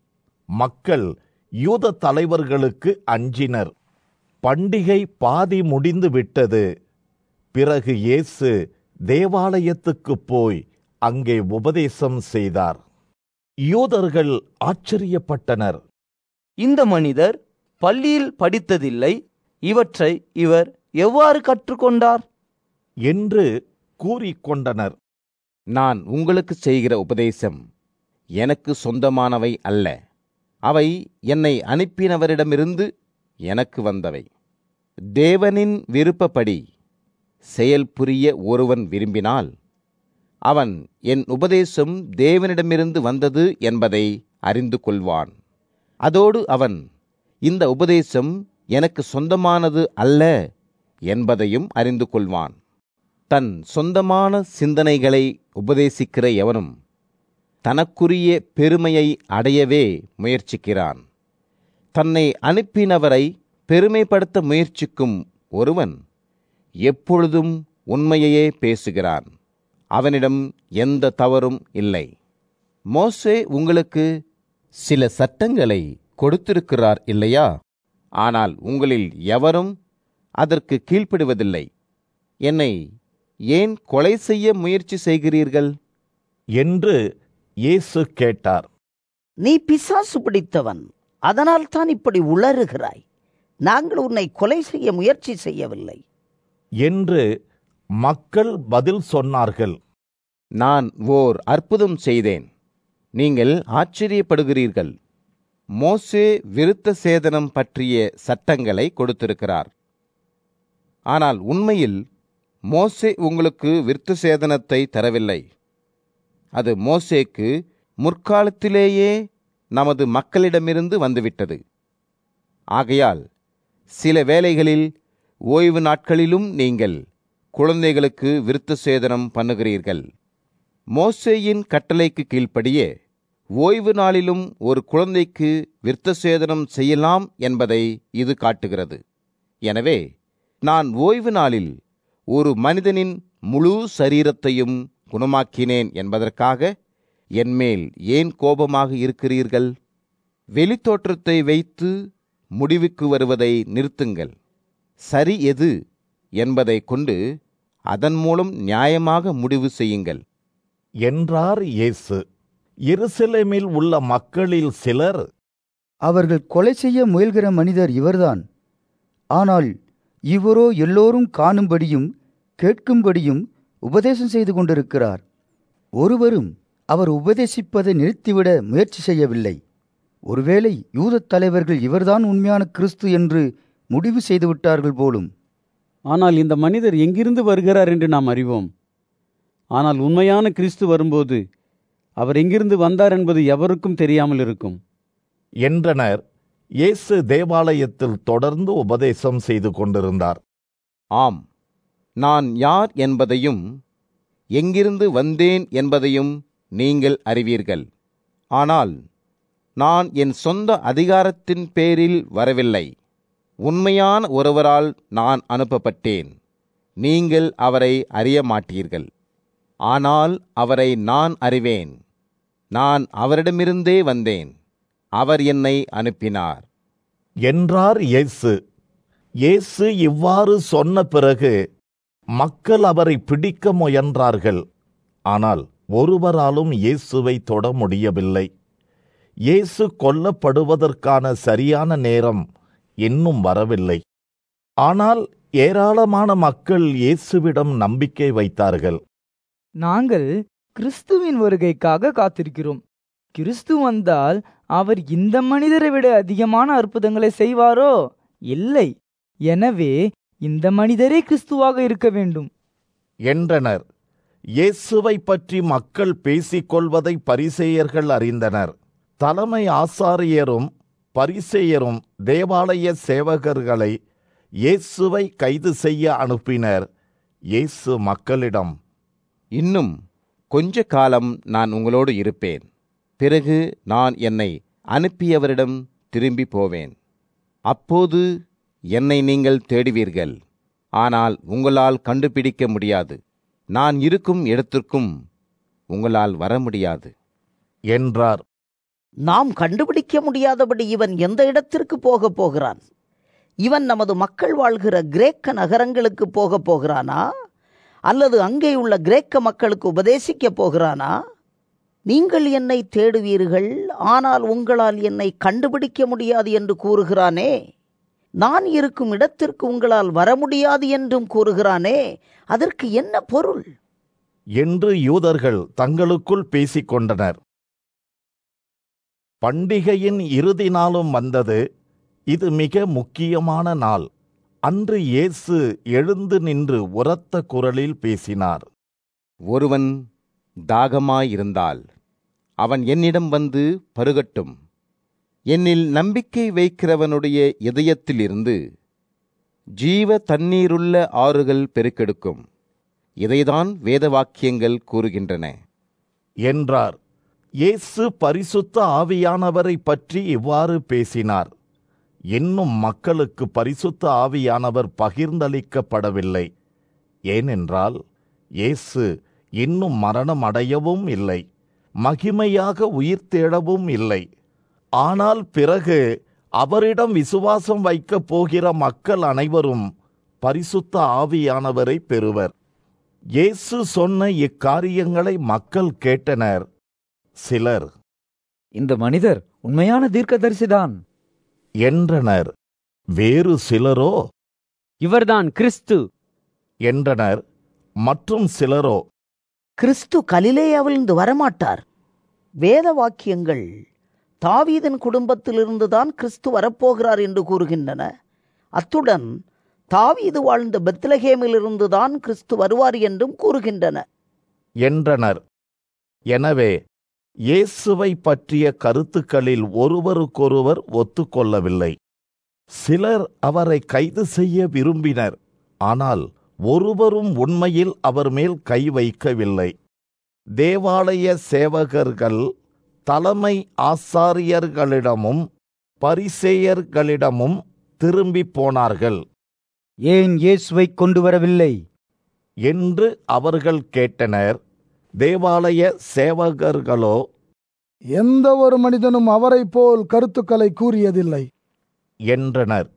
மக்கள் யூத தலைவர்களுக்கு அஞ்சினர் பண்டிகை பாதி முடிந்து விட்டது பிறகு இயேசு தேவாலயத்துக்குப் போய் அங்கே உபதேசம் செய்தார் யூதர்கள் ஆச்சரியப்பட்டனர் இந்த மனிதர் பள்ளியில் படித்ததில்லை இவற்றை இவர் எவ்வாறு கற்றுக்கொண்டார் என்று கூறிக்கொண்டனர் நான் உங்களுக்கு செய்கிற உபதேசம் எனக்கு சொந்தமானவை அல்ல அவை என்னை அனுப்பினவரிடமிருந்து எனக்கு வந்தவை தேவனின் விருப்பப்படி செயல் புரிய ஒருவன் விரும்பினால் அவன் என் உபதேசம் தேவனிடமிருந்து வந்தது என்பதை அறிந்து கொள்வான் அதோடு அவன் இந்த உபதேசம் எனக்கு சொந்தமானது அல்ல என்பதையும் அறிந்து கொள்வான் தன் சொந்தமான சிந்தனைகளை உபதேசிக்கிற எவனும் தனக்குரிய பெருமையை அடையவே முயற்சிக்கிறான் தன்னை அனுப்பினவரை பெருமைப்படுத்த முயற்சிக்கும் ஒருவன் எப்பொழுதும் உண்மையையே பேசுகிறான் அவனிடம் எந்த தவறும் இல்லை மோசே உங்களுக்கு சில சட்டங்களை கொடுத்திருக்கிறார் இல்லையா ஆனால் உங்களில் எவரும் அதற்கு கீழ்ப்படுவதில்லை என்னை ஏன் கொலை செய்ய முயற்சி செய்கிறீர்கள் என்று இயேசு கேட்டார் நீ பிசாசு பிடித்தவன் அதனால் தான் இப்படி உளறுகிறாய் நாங்கள் உன்னை கொலை செய்ய முயற்சி செய்யவில்லை என்று மக்கள் பதில் சொன்னார்கள் நான் ஓர் அற்புதம் செய்தேன் நீங்கள் ஆச்சரியப்படுகிறீர்கள் மோசே விருத்த சேதனம் பற்றிய சட்டங்களை கொடுத்திருக்கிறார் ஆனால் உண்மையில் மோசே உங்களுக்கு விருத்த சேதனத்தை தரவில்லை அது மோசேக்கு முற்காலத்திலேயே நமது மக்களிடமிருந்து வந்துவிட்டது ஆகையால் சில வேளைகளில் ஓய்வு நாட்களிலும் நீங்கள் குழந்தைகளுக்கு விருத்த சேதனம் பண்ணுகிறீர்கள் மோசேயின் கட்டளைக்கு கீழ்ப்படியே ஓய்வு நாளிலும் ஒரு குழந்தைக்கு விருத்த சேதனம் செய்யலாம் என்பதை இது காட்டுகிறது எனவே நான் ஓய்வு நாளில் ஒரு மனிதனின் முழு சரீரத்தையும் குணமாக்கினேன் என்பதற்காக என்மேல் ஏன் கோபமாக இருக்கிறீர்கள் வெளித்தோற்றத்தை வைத்து முடிவுக்கு வருவதை நிறுத்துங்கள் சரி எது என்பதை கொண்டு அதன் மூலம் நியாயமாக முடிவு செய்யுங்கள் என்றார் இயேசு எருசலேமில் உள்ள மக்களில் சிலர் அவர்கள் கொலை செய்ய முயல்கிற மனிதர் இவர்தான் ஆனால் இவரோ எல்லோரும் காணும்படியும் கேட்கும்படியும் உபதேசம் செய்து கொண்டிருக்கிறார் ஒருவரும் அவர் உபதேசிப்பதை நிறுத்திவிட முயற்சி செய்யவில்லை ஒருவேளை யூதத் தலைவர்கள் இவர்தான் உண்மையான கிறிஸ்து என்று முடிவு செய்துவிட்டார்கள் போலும் ஆனால் இந்த மனிதர் எங்கிருந்து வருகிறார் என்று நாம் அறிவோம் ஆனால் உண்மையான கிறிஸ்து வரும்போது அவர் எங்கிருந்து வந்தார் என்பது எவருக்கும் தெரியாமல் இருக்கும் என்றனர் இயேசு தேவாலயத்தில் தொடர்ந்து உபதேசம் செய்து கொண்டிருந்தார் ஆம் நான் யார் என்பதையும் எங்கிருந்து வந்தேன் என்பதையும் நீங்கள் அறிவீர்கள் ஆனால் நான் என் சொந்த அதிகாரத்தின் பேரில் வரவில்லை உண்மையான ஒருவரால் நான் அனுப்பப்பட்டேன் நீங்கள் அவரை அறிய மாட்டீர்கள் ஆனால் அவரை நான் அறிவேன் நான் அவரிடமிருந்தே வந்தேன் அவர் என்னை அனுப்பினார் என்றார் இயேசு இயேசு இவ்வாறு சொன்ன பிறகு மக்கள் அவரை பிடிக்க முயன்றார்கள் ஆனால் ஒருவராலும் இயேசுவை தொட முடியவில்லை இயேசு கொல்லப்படுவதற்கான சரியான நேரம் இன்னும் வரவில்லை ஆனால் ஏராளமான மக்கள் இயேசுவிடம் நம்பிக்கை வைத்தார்கள் நாங்கள் கிறிஸ்துவின் வருகைக்காக காத்திருக்கிறோம் கிறிஸ்து வந்தால் அவர் இந்த மனிதரை விட அதிகமான அற்புதங்களை செய்வாரோ இல்லை எனவே இந்த மனிதரே கிறிஸ்துவாக இருக்க வேண்டும் என்றனர் இயேசுவை பற்றி மக்கள் பேசிக் கொள்வதை பரிசேயர்கள் அறிந்தனர் தலைமை ஆசாரியரும் பரிசேயரும் தேவாலய சேவகர்களை இயேசுவை கைது செய்ய அனுப்பினர் இயேசு மக்களிடம் இன்னும் கொஞ்ச காலம் நான் உங்களோடு இருப்பேன் பிறகு நான் என்னை அனுப்பியவரிடம் திரும்பி போவேன் அப்போது என்னை நீங்கள் தேடுவீர்கள் ஆனால் உங்களால் கண்டுபிடிக்க முடியாது நான் இருக்கும் இடத்திற்கும் உங்களால் வர முடியாது என்றார் நாம் கண்டுபிடிக்க முடியாதபடி இவன் எந்த இடத்திற்கு போகப் போகிறான் இவன் நமது மக்கள் வாழ்கிற கிரேக்க நகரங்களுக்கு போகப் போகிறானா அல்லது அங்கே உள்ள கிரேக்க மக்களுக்கு உபதேசிக்கப் போகிறானா நீங்கள் என்னை தேடுவீர்கள் ஆனால் உங்களால் என்னை கண்டுபிடிக்க முடியாது என்று கூறுகிறானே நான் இருக்கும் இடத்திற்கு உங்களால் வர முடியாது என்றும் கூறுகிறானே அதற்கு என்ன பொருள் என்று யூதர்கள் தங்களுக்குள் பேசிக் கொண்டனர் பண்டிகையின் இறுதி நாளும் வந்தது இது மிக முக்கியமான நாள் அன்று இயேசு எழுந்து நின்று உரத்த குரலில் பேசினார் ஒருவன் தாகமாயிருந்தால் அவன் என்னிடம் வந்து பருகட்டும் என்னில் நம்பிக்கை வைக்கிறவனுடைய இதயத்திலிருந்து ஜீவ தண்ணீருள்ள ஆறுகள் பெருக்கெடுக்கும் இதைதான் வேத வாக்கியங்கள் கூறுகின்றன என்றார் இயேசு பரிசுத்த ஆவியானவரை பற்றி இவ்வாறு பேசினார் இன்னும் மக்களுக்கு பரிசுத்த ஆவியானவர் பகிர்ந்தளிக்கப்படவில்லை ஏனென்றால் இயேசு இன்னும் மரணம் அடையவும் இல்லை மகிமையாக உயிர் தேடவும் இல்லை ஆனால் பிறகு அவரிடம் விசுவாசம் வைக்கப் போகிற மக்கள் அனைவரும் பரிசுத்த ஆவியானவரை பெறுவர் இயேசு சொன்ன இக்காரியங்களை மக்கள் கேட்டனர் சிலர் இந்த மனிதர் உண்மையான தீர்க்கதரிசிதான் என்றனர் வேறு சிலரோ இவர்தான் கிறிஸ்து என்றனர் மற்றும் சிலரோ கிறிஸ்து கலிலேயாவிலிருந்து வரமாட்டார் வேத வாக்கியங்கள் தாவீதன் குடும்பத்திலிருந்துதான் கிறிஸ்து வரப்போகிறார் என்று கூறுகின்றன அத்துடன் தாவீது வாழ்ந்த பெத்லகேமிலிருந்துதான் கிறிஸ்து வருவார் என்றும் கூறுகின்றன என்றனர் எனவே இயேசுவை பற்றிய கருத்துக்களில் ஒருவருக்கொருவர் ஒத்துக்கொள்ளவில்லை சிலர் அவரை கைது செய்ய விரும்பினர் ஆனால் ஒருவரும் உண்மையில் அவர் மேல் கை வைக்கவில்லை தேவாலய சேவகர்கள் தலைமை ஆசாரியர்களிடமும் பரிசேயர்களிடமும் திரும்பி போனார்கள் ஏன் இயேசுவை கொண்டு வரவில்லை என்று அவர்கள் கேட்டனர் தேவாலய சேவகர்களோ எந்த ஒரு மனிதனும் அவரைப் போல் கருத்துக்களை கூறியதில்லை என்றனர்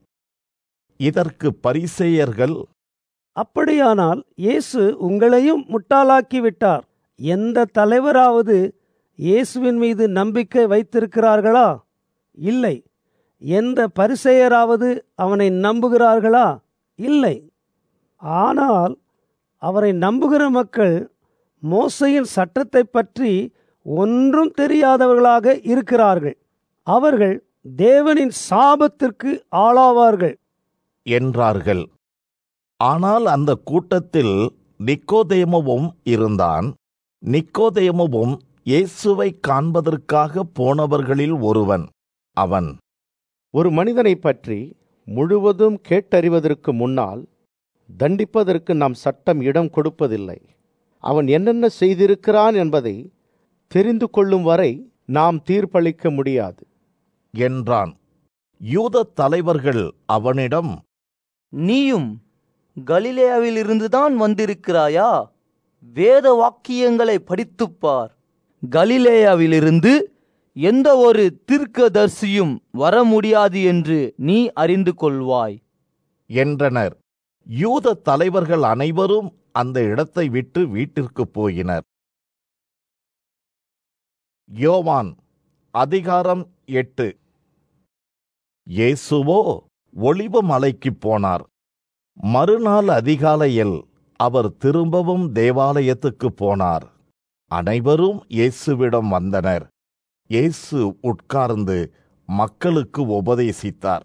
இதற்கு பரிசேயர்கள் அப்படியானால் இயேசு உங்களையும் முட்டாளாக்கி விட்டார் எந்த தலைவராவது இயேசுவின் மீது நம்பிக்கை வைத்திருக்கிறார்களா இல்லை எந்த பரிசெயராவது அவனை நம்புகிறார்களா இல்லை ஆனால் அவரை நம்புகிற மக்கள் மோசையின் சட்டத்தை பற்றி ஒன்றும் தெரியாதவர்களாக இருக்கிறார்கள் அவர்கள் தேவனின் சாபத்திற்கு ஆளாவார்கள் என்றார்கள் ஆனால் அந்த கூட்டத்தில் நிக்கோதேமுவும் இருந்தான் நிக்கோதேமுவும் இயேசுவை காண்பதற்காக போனவர்களில் ஒருவன் அவன் ஒரு மனிதனை பற்றி முழுவதும் கேட்டறிவதற்கு முன்னால் தண்டிப்பதற்கு நாம் சட்டம் இடம் கொடுப்பதில்லை அவன் என்னென்ன செய்திருக்கிறான் என்பதை தெரிந்து கொள்ளும் வரை நாம் தீர்ப்பளிக்க முடியாது என்றான் யூத தலைவர்கள் அவனிடம் நீயும் கலிலேயாவிலிருந்துதான் வந்திருக்கிறாயா வேத வாக்கியங்களை படித்துப்பார் கலிலேயாவிலிருந்து எந்த ஒரு தீர்க்கதரிசியும் வர முடியாது என்று நீ அறிந்து கொள்வாய் என்றனர் யூத தலைவர்கள் அனைவரும் அந்த இடத்தை விட்டு வீட்டிற்கு போயினர் யோவான் அதிகாரம் எட்டு இயேசுவோ ஒளிவ மலைக்குப் போனார் மறுநாள் அதிகாலையில் அவர் திரும்பவும் தேவாலயத்துக்கு போனார் அனைவரும் இயேசுவிடம் வந்தனர் இயேசு உட்கார்ந்து மக்களுக்கு உபதேசித்தார்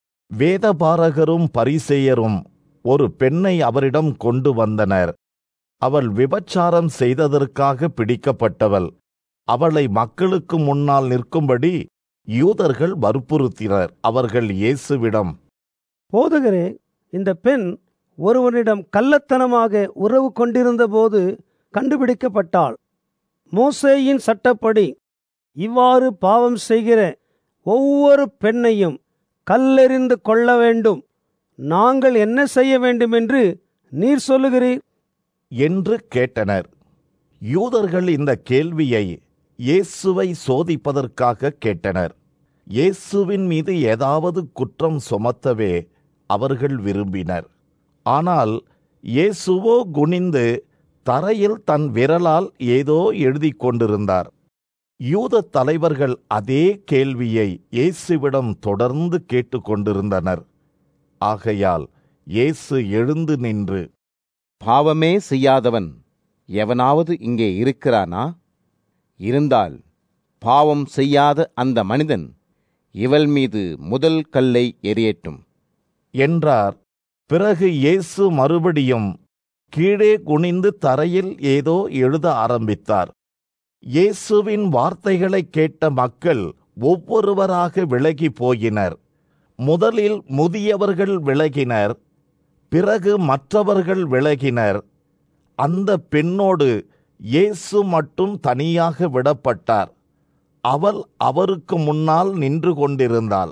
வேதபாரகரும் பரிசேயரும் ஒரு பெண்ணை அவரிடம் கொண்டு வந்தனர் அவள் விபச்சாரம் செய்ததற்காக பிடிக்கப்பட்டவள் அவளை மக்களுக்கு முன்னால் நிற்கும்படி யூதர்கள் வற்புறுத்தினர் அவர்கள் இயேசுவிடம் போதகரே இந்த பெண் ஒருவனிடம் கள்ளத்தனமாக உறவு கொண்டிருந்தபோது கண்டுபிடிக்கப்பட்டாள் மோசேயின் சட்டப்படி இவ்வாறு பாவம் செய்கிற ஒவ்வொரு பெண்ணையும் கல்லெறிந்து கொள்ள வேண்டும் நாங்கள் என்ன செய்ய வேண்டும் என்று நீர் சொல்லுகிறீர் என்று கேட்டனர் யூதர்கள் இந்த கேள்வியை இயேசுவை சோதிப்பதற்காக கேட்டனர் இயேசுவின் மீது ஏதாவது குற்றம் சுமத்தவே அவர்கள் விரும்பினர் ஆனால் இயேசுவோ குனிந்து தரையில் தன் விரலால் ஏதோ எழுதி கொண்டிருந்தார் யூத தலைவர்கள் அதே கேள்வியை இயேசுவிடம் தொடர்ந்து கேட்டுக்கொண்டிருந்தனர் ஆகையால் இயேசு எழுந்து நின்று பாவமே செய்யாதவன் எவனாவது இங்கே இருக்கிறானா இருந்தால் பாவம் செய்யாத அந்த மனிதன் இவள் மீது முதல் கல்லை எறியட்டும் என்றார் பிறகு இயேசு மறுபடியும் கீழே குனிந்து தரையில் ஏதோ எழுத ஆரம்பித்தார் இயேசுவின் வார்த்தைகளை கேட்ட மக்கள் ஒவ்வொருவராக விலகி போயினர் முதலில் முதியவர்கள் விலகினர் பிறகு மற்றவர்கள் விலகினர் அந்த பெண்ணோடு இயேசு மட்டும் தனியாக விடப்பட்டார் அவள் அவருக்கு முன்னால் நின்று கொண்டிருந்தாள்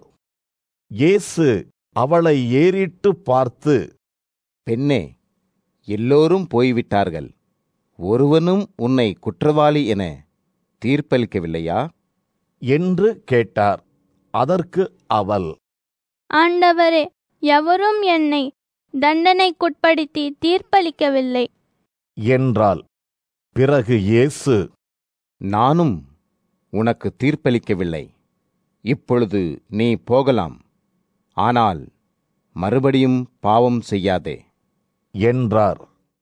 இயேசு அவளை ஏறிட்டு பார்த்து பெண்ணே எல்லோரும் போய்விட்டார்கள் ஒருவனும் உன்னை குற்றவாளி என தீர்ப்பளிக்கவில்லையா என்று கேட்டார் அதற்கு அவள் ஆண்டவரே எவரும் என்னை தண்டனைக்குட்படுத்தி தீர்ப்பளிக்கவில்லை என்றாள் பிறகு இயேசு நானும் உனக்கு தீர்ப்பளிக்கவில்லை இப்பொழுது நீ போகலாம் ஆனால் மறுபடியும் பாவம் செய்யாதே என்றார்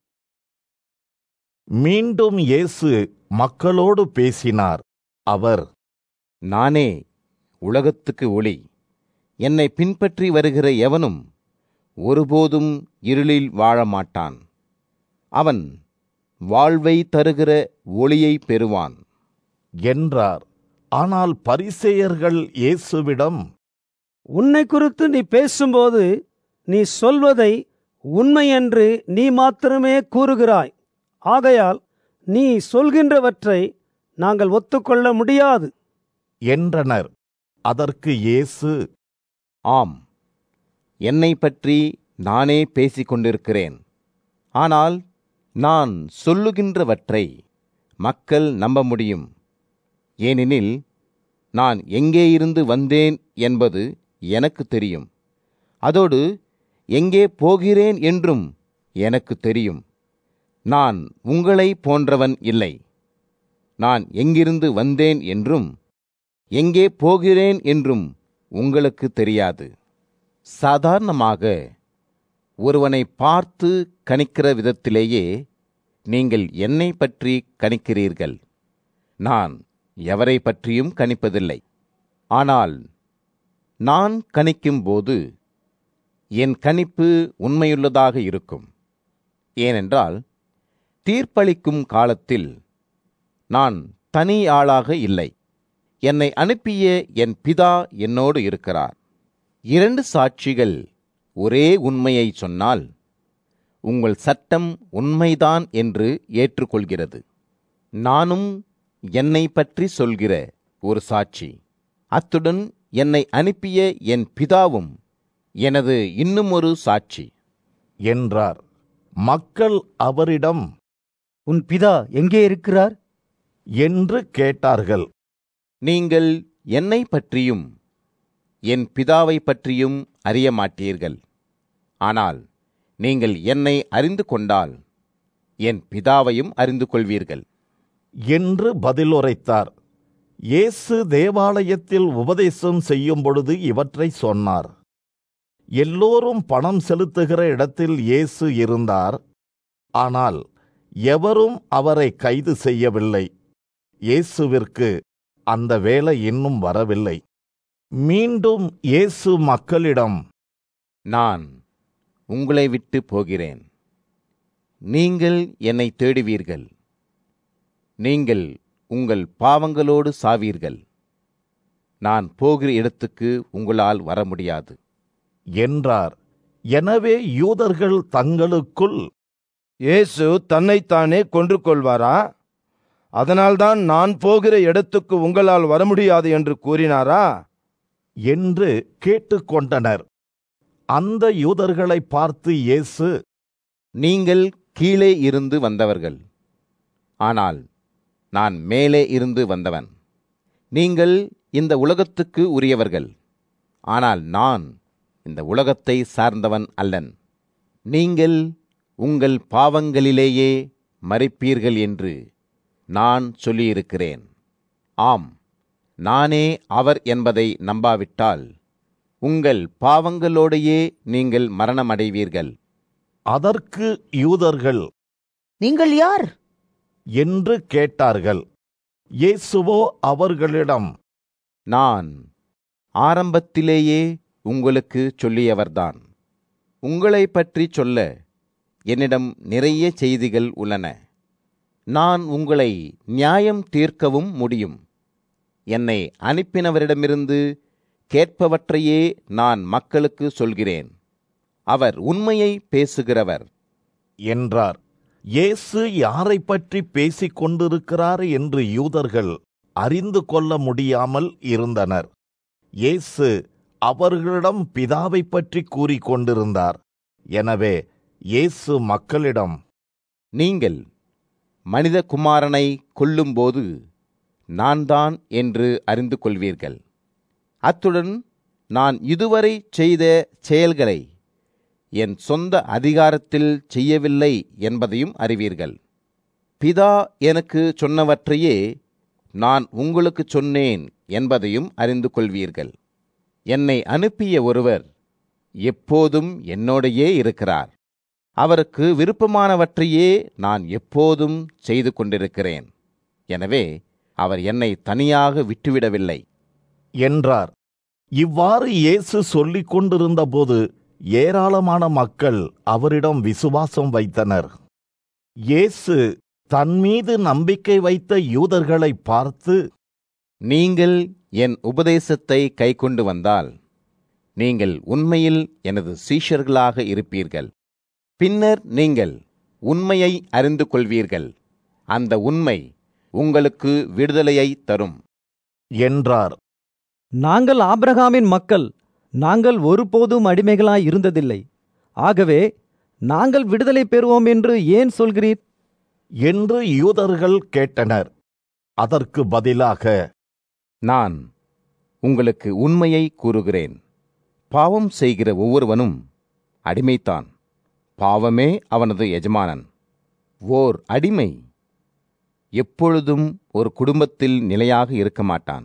மீண்டும் இயேசு மக்களோடு பேசினார் அவர் நானே உலகத்துக்கு ஒளி என்னை பின்பற்றி வருகிற எவனும் ஒருபோதும் இருளில் வாழ மாட்டான் அவன் வாழ்வை தருகிற ஒளியை பெறுவான் என்றார் ஆனால் பரிசேயர்கள் இயேசுவிடம் உன்னை குறித்து நீ பேசும்போது நீ சொல்வதை உண்மை என்று நீ மாத்திரமே கூறுகிறாய் ஆகையால் நீ சொல்கின்றவற்றை நாங்கள் ஒத்துக்கொள்ள முடியாது என்றனர் அதற்கு இயேசு ஆம் என்னை பற்றி நானே பேசிக் கொண்டிருக்கிறேன் ஆனால் நான் சொல்லுகின்றவற்றை மக்கள் நம்ப முடியும் ஏனெனில் நான் எங்கே இருந்து வந்தேன் என்பது எனக்கு தெரியும் அதோடு எங்கே போகிறேன் என்றும் எனக்கு தெரியும் நான் உங்களை போன்றவன் இல்லை நான் எங்கிருந்து வந்தேன் என்றும் எங்கே போகிறேன் என்றும் உங்களுக்கு தெரியாது சாதாரணமாக ஒருவனை பார்த்து கணிக்கிற விதத்திலேயே நீங்கள் என்னை பற்றி கணிக்கிறீர்கள் நான் எவரை பற்றியும் கணிப்பதில்லை ஆனால் நான் கணிக்கும்போது என் கணிப்பு உண்மையுள்ளதாக இருக்கும் ஏனென்றால் தீர்ப்பளிக்கும் காலத்தில் நான் தனி ஆளாக இல்லை என்னை அனுப்பிய என் பிதா என்னோடு இருக்கிறார் இரண்டு சாட்சிகள் ஒரே உண்மையை சொன்னால் உங்கள் சட்டம் உண்மைதான் என்று ஏற்றுக்கொள்கிறது நானும் என்னை பற்றி சொல்கிற ஒரு சாட்சி அத்துடன் என்னை அனுப்பிய என் பிதாவும் எனது இன்னும் ஒரு சாட்சி என்றார் மக்கள் அவரிடம் உன் பிதா எங்கே இருக்கிறார் என்று கேட்டார்கள் நீங்கள் என்னை பற்றியும் என் பிதாவை பற்றியும் அறிய மாட்டீர்கள் ஆனால் நீங்கள் என்னை அறிந்து கொண்டால் என் பிதாவையும் அறிந்து கொள்வீர்கள் என்று பதிலுரைத்தார் இயேசு தேவாலயத்தில் உபதேசம் செய்யும் பொழுது இவற்றை சொன்னார் எல்லோரும் பணம் செலுத்துகிற இடத்தில் இயேசு இருந்தார் ஆனால் எவரும் அவரை கைது செய்யவில்லை இயேசுவிற்கு அந்த வேலை இன்னும் வரவில்லை மீண்டும் இயேசு மக்களிடம் நான் உங்களை விட்டு போகிறேன் நீங்கள் என்னை தேடுவீர்கள் நீங்கள் உங்கள் பாவங்களோடு சாவீர்கள் நான் போகிற இடத்துக்கு உங்களால் வர முடியாது என்றார் எனவே யூதர்கள் தங்களுக்குள் இயேசு தன்னைத்தானே கொன்று கொள்வாரா அதனால்தான் நான் போகிற இடத்துக்கு உங்களால் வர முடியாது என்று கூறினாரா என்று கேட்டுக்கொண்டனர் அந்த யூதர்களை பார்த்து இயேசு நீங்கள் கீழே இருந்து வந்தவர்கள் ஆனால் நான் மேலே இருந்து வந்தவன் நீங்கள் இந்த உலகத்துக்கு உரியவர்கள் ஆனால் நான் இந்த உலகத்தை சார்ந்தவன் அல்லன் நீங்கள் உங்கள் பாவங்களிலேயே மறிப்பீர்கள் என்று நான் சொல்லியிருக்கிறேன் ஆம் நானே அவர் என்பதை நம்பாவிட்டால் உங்கள் பாவங்களோடையே நீங்கள் மரணமடைவீர்கள் அதற்கு யூதர்கள் நீங்கள் யார் என்று கேட்டார்கள் இயேசுவோ அவர்களிடம் நான் ஆரம்பத்திலேயே உங்களுக்கு சொல்லியவர்தான் உங்களை பற்றி சொல்ல என்னிடம் நிறைய செய்திகள் உள்ளன நான் உங்களை நியாயம் தீர்க்கவும் முடியும் என்னை அனுப்பினவரிடமிருந்து கேட்பவற்றையே நான் மக்களுக்கு சொல்கிறேன் அவர் உண்மையை பேசுகிறவர் என்றார் இயேசு யாரை பற்றி பேசிக் கொண்டிருக்கிறார் என்று யூதர்கள் அறிந்து கொள்ள முடியாமல் இருந்தனர் இயேசு அவர்களிடம் பிதாவை பற்றி கூறிக் கொண்டிருந்தார் எனவே இயேசு மக்களிடம் நீங்கள் மனித குமாரனை கொல்லும்போது நான் தான் என்று அறிந்து கொள்வீர்கள் அத்துடன் நான் இதுவரை செய்த செயல்களை என் சொந்த அதிகாரத்தில் செய்யவில்லை என்பதையும் அறிவீர்கள் பிதா எனக்கு சொன்னவற்றையே நான் உங்களுக்கு சொன்னேன் என்பதையும் அறிந்து கொள்வீர்கள் என்னை அனுப்பிய ஒருவர் எப்போதும் என்னோடையே இருக்கிறார் அவருக்கு விருப்பமானவற்றையே நான் எப்போதும் செய்து கொண்டிருக்கிறேன் எனவே அவர் என்னை தனியாக விட்டுவிடவில்லை என்றார் இவ்வாறு இயேசு சொல்லிக் கொண்டிருந்தபோது ஏராளமான மக்கள் அவரிடம் விசுவாசம் வைத்தனர் இயேசு தன் மீது நம்பிக்கை வைத்த யூதர்களை பார்த்து நீங்கள் என் உபதேசத்தை கைக்கொண்டு வந்தால் நீங்கள் உண்மையில் எனது சீஷர்களாக இருப்பீர்கள் பின்னர் நீங்கள் உண்மையை அறிந்து கொள்வீர்கள் அந்த உண்மை உங்களுக்கு விடுதலையை தரும் என்றார் நாங்கள் ஆபிரகாமின் மக்கள் நாங்கள் ஒருபோதும் அடிமைகளாய் இருந்ததில்லை ஆகவே நாங்கள் விடுதலை பெறுவோம் என்று ஏன் சொல்கிறீர் என்று யூதர்கள் கேட்டனர் அதற்கு பதிலாக நான் உங்களுக்கு உண்மையை கூறுகிறேன் பாவம் செய்கிற ஒவ்வொருவனும் அடிமைத்தான் பாவமே அவனது எஜமானன் ஓர் அடிமை எப்பொழுதும் ஒரு குடும்பத்தில் நிலையாக இருக்க மாட்டான்